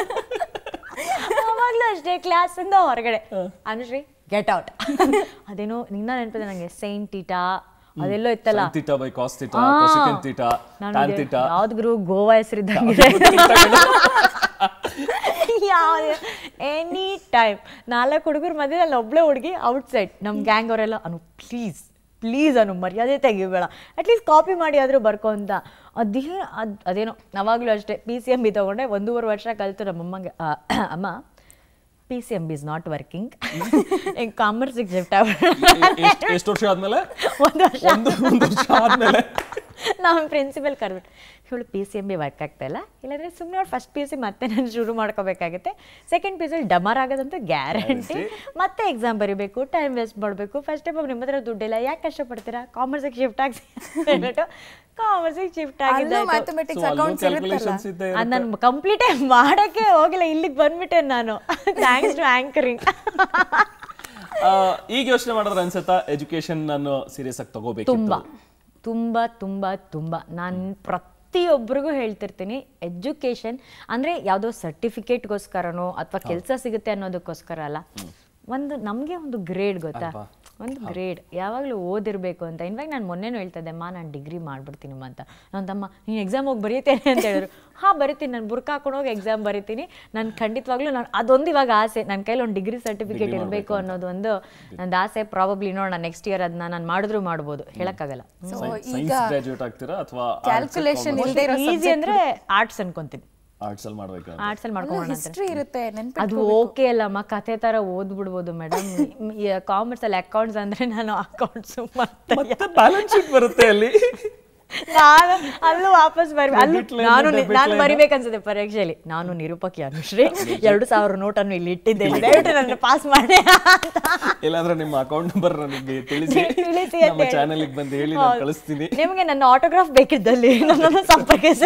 ಅವಾಗ್ಲೂ ಅಷ್ಟೇ ಕ್ಲಾಸ್ ಇಂದ ಹೊರಗಡೆ ಅನುಶ್ರೀ ಗೆಟ್ ಔಟ್ ಅದೇನೋ ನಿನ್ನ ನೆನಪಿದೆ ನಂಗೆ ಸೈನ್ ಟೀಟಾ ಅದೆಲ್ಲೋ ಇತ್ತಲ್ಲ theta by cos theta cosecant theta tan theta ಯಾವ್ದು ಗುರು ಗೋವಾ ಹೆಸರಿದ್ದಂಗಿದೆ ಯಾವ್ದು ಎನಿ ಟೈಮ್ ನಾಲ್ಕು ಹುಡುಗರ ಮಧ್ಯೆ ಅಲ್ಲಿ ಒಬ್ಳೆ ಹುಡುಗಿ ಔಟ್ ಸೈಡ್ ನಮ್ಮ ಗ್ಯಾಂಗ್ ಅವರೆಲ್ಲ ಅನು ಪ್ಲೀಸ್ ಪ್ಲೀಸ್ ಅನು ಮರ್ಯಾದೆ ತೆಗಿಬೇಡ ಅಟ್ಲೀಸ್ಟ್ ಕಾಪಿ ಮಾಡಿ ಆದರೂ ಬರ್ಕೊ ಅಂತ ಅದೇ ಅದು ಅದೇನೋ ಯಾವಾಗಲೂ ಅಷ್ಟೇ ಪಿ ಸಿ ಎಮ್ ಬಿ ತೊಗೊಂಡೆ ಒಂದೂವರೆ ವರ್ಷ ಕಲಿತು ನಮ್ಮಮ್ಮಗೆ ಆ, ಅಮ್ಮ P C M B is not working ಈಗ ಕಾಮರ್ಸಿಗೆ ಶಿಫ್ಟ್ ಆಗ್ಬಿಟ್ಟು ಎಷ್ಟು ವರ್ಷ ಆದ್ಮೇಲೆ ಒಂದು ವರ್ಷ ಒಂದು ಒಂದು ವರ್ಷ ಆದ್ಮೇಲೆ ನಮ್ಮ ಪ್ರಿನ್ಸಿಪಲ್ ಕರೆದ್ಬಿಟ್ಟು ಇವಳು P C M B work ಆಗ್ತಾ ಇಲ್ಲ ಇಲ್ಲಾಂದ್ರೆ ಸುಮ್ಮನೆ ಅವ್ಳು ಫಸ್ಟ್ ಪಿ ಯು ಸಿ ಮತ್ತೆ ನಾನು ಶುರು ಮಾಡ್ಕೋಬೇಕಾಗುತ್ತೆ ಸೆಕೆಂಡ್ ಪಿ ಯು ಸಿಲಿ ಡಮರ್ ಆಗೋದಂತೂ ಗ್ಯಾರಂಟಿ ಮತ್ತೆ ಎಕ್ಸಾಮ್ ಬರೀಬೇಕು ಟೈಮ್ ವೇಸ್ಟ್ ಮಾಡಬೇಕು ಫಸ್ಟ್ ಟೈಮ್ ನಿಮ್ಮ ಹತ್ರ ದುಡ್ಡಿಲ್ಲ ಯಾಕೆ ಕಷ್ಟಪಡ್ತೀರಾ ಕಾಮರ್ಸಿಗೆ ಶಿಫ್ಟ್ ಆಗಿ ಹೇಳ್ಬಿಟ್ಟು ಕಾಮರ್ಸಿಗೆ ಶಿಫ್ಟ್ ಅಲ್ಲೂ ಆಗಿದ್ದು ಮ್ಯಾಥಮೆಟಿಕ್ಸ್ So, ಅಲ್ಲೂ ಅಕೌಂಟ್ಸ್ ಇರುತ್ತಲ್ಲ calculations ಇದ್ದೇ ಅದು ನಾನು ಕಂಪ್ಲೀಟೇ ಮಾಡೋಕ್ಕೆ ಹೋಗಿಲ್ಲ ಇಲ್ಲಿಗೆ ಬಂದ್ಬಿಟ್ಟೆ ನಾನು ಥ್ಯಾಂಕ್ಸ್ ಟು ಆ್ಯಂಕರಿಂಗ್ ಆ, ಈಗ ಯೋಚನೆ ಮಾಡಿದ್ರೆ ಅನ್ಸುತ್ತಾ ಎಜುಕೇಶನ್ ನಾನು ಸೀರಿಯಸ್ ಆಗಿ ತಗೋಬೇಕು ತುಂಬ ತುಂಬ ತುಂಬ ತುಂಬ ನಾನು ಪ್ರತಿಯೊಬ್ಬರಿಗೂ ಹೇಳ್ತಿರ್ತೀನಿ ಎಜುಕೇಷನ್ ಅಂದರೆ ಯಾವುದೋ ಸರ್ಟಿಫಿಕೇಟ್ಗೋಸ್ಕರನೋ ಅಥವಾ ಕೆಲಸ ಸಿಗುತ್ತೆ ಅನ್ನೋದಕ್ಕೋಸ್ಕರ ಅಲ್ಲ ಒಂದು ನಮಗೆ ಒಂದು ಗ್ರೇಡ್ ಗೊತ್ತಾ ಒಂದು ಗ್ರೇಡ್ ಯಾವಾಗಲೂ ಓದಿರಬೇಕು ಅಂತ ಇನ್ಫ್ಯಾಕ್ಟ್ ನಾನು ಮೊನ್ನೆನೂ ಹೇಳ್ತಾ ಇದ್ದೆ ಅಮ್ಮ ನಾನು ಡಿಗ್ರಿ ಮಾಡ್ಬಿಡ್ತೀನಿ ಅಮ್ಮ ಅಂತ ನನ್ನ ತಮ್ಮ ನೀನು ಎಕ್ಸಾಮ್ ಹೋಗಿ ಬರೀತೇನೆ ಅಂತ ಹೇಳಿದ್ರು ಹಾಂ ಬರಿತೀನಿ ನಾನು ಬುರ್ಕ ಹಾಕೊಂಡು ಹೋಗಿ ಎಕ್ಸಾಮ್ ಬರಿತೀನಿ ನಾನು ಖಂಡಿತವಾಗ್ಲೂ ನಾನು ಅದೊಂದು ಇವಾಗ ಆಸೆ ನನ್ನ ಕೈಲಿ ಒಂದು ಡಿಗ್ರಿ ಸರ್ಟಿಫಿಕೇಟ್ ಇರಬೇಕು ಅನ್ನೋದು ಒಂದು ನಂದು ಆಸೆ ಪ್ರಾಬಬ್ಲಿ ನೋಡೋಣ ನೆಕ್ಸ್ಟ್ ಇಯರ್ ಅದನ್ನ ನಾನು ಮಾಡಿದ್ರು ಮಾಡ್ಬೋದು ಹೇಳೋಕ್ಕಾಗಲ್ಲ ಸೊ ಸೈನ್ಸ್ ಈಗ ಗ್ರಾಜುಯೇಟ್ ಆಗ್ತೀರಾ ಅಥವಾ ಕ್ಯಾಲ್ಕುಲೇಷನ್ ಇಲ್ಲದೆ ಇರೋ ಈಸಿ ಅಂದ್ರೆ ಆರ್ಟ್ಸ್ ಅನ್ಕೊಂತೀನಿ ಆರ್ಟ್ಸ್ ಅಲ್ಲಿ ಮಾಡ್ಬೇಕು ಆರ್ಟ್ಸ್ ಅಲ್ಲಿ ಮಾಡ್ಕೊಂಡು ಹಿಸ್ಟ್ರಿ ಇರುತ್ತೆ ನೆನ್ಪು ಅದು ಓಕೆ ಅಲ್ಲಮ್ಮ ಕತೆ ತರ ಓದ್ಬಿಡ್ಬೋದು ಮೇಡಮ್ ಕಾಮರ್ಸ್ ಅಲ್ಲಿ ಅಕೌಂಟ್ಸ್ ಅಂದ್ರೆ ನಾನು ಅಕೌಂಟ್ಸ್ ಮತ್ತೆ ಮತ್ತೆ ಬ್ಯಾಲೆನ್ಸ್ ಶೀಟ್ ಬರುತ್ತೆ ಅಲ್ಲಿ ನಾನು ಅಲ್ಲೂ ವಾಪಸ್ ಬರ್ಬೇಕು ಅಲ್ಲೂ Credit line, ನಾನು ನಿ- debit ನಾನು line. ಬರಿಬೇಕನ್ಸುತ್ತೆ ಪರೀಕ್ಷೆಯಲ್ಲಿ ನಾನು ನಿರೂಪಕಿ ಅನುಶ್ರೀ ಎರಡು ಸಾವಿರ ನೋಟನ್ನು ಇಲ್ಲಿ ಇಟ್ಟಿದ್ದೇನೆ ದಯವಿಟ್ಟು ನನ್ನ ಪಾಸ್ ಮಾಡಿ ಅಂತ ಇಲ್ಲಾಂದ್ರೆ ನಿಮ್ಮ ಅಕೌಂಟ್ ನಂಬರ್ ನನಗೆ ತಿಳಿಸಿ ತಿಳಿಸಿ ಅಂತ ನಮ್ಮ ಹೇಳಿ. ಚಾನೆಲ್ ಬಂದು ಹೇಳಿ ನಾನು ಹೌದು. ಕಳಿಸ್ತೀನಿ ನಿಮಗೆ ನನ್ನ ಆಟೋಗ್ರಾಫ್ ಬೇಕಿದ್ದಲ್ಲಿ ನನ್ನನ್ನು ಸಂಪರ್ಕಿಸಿ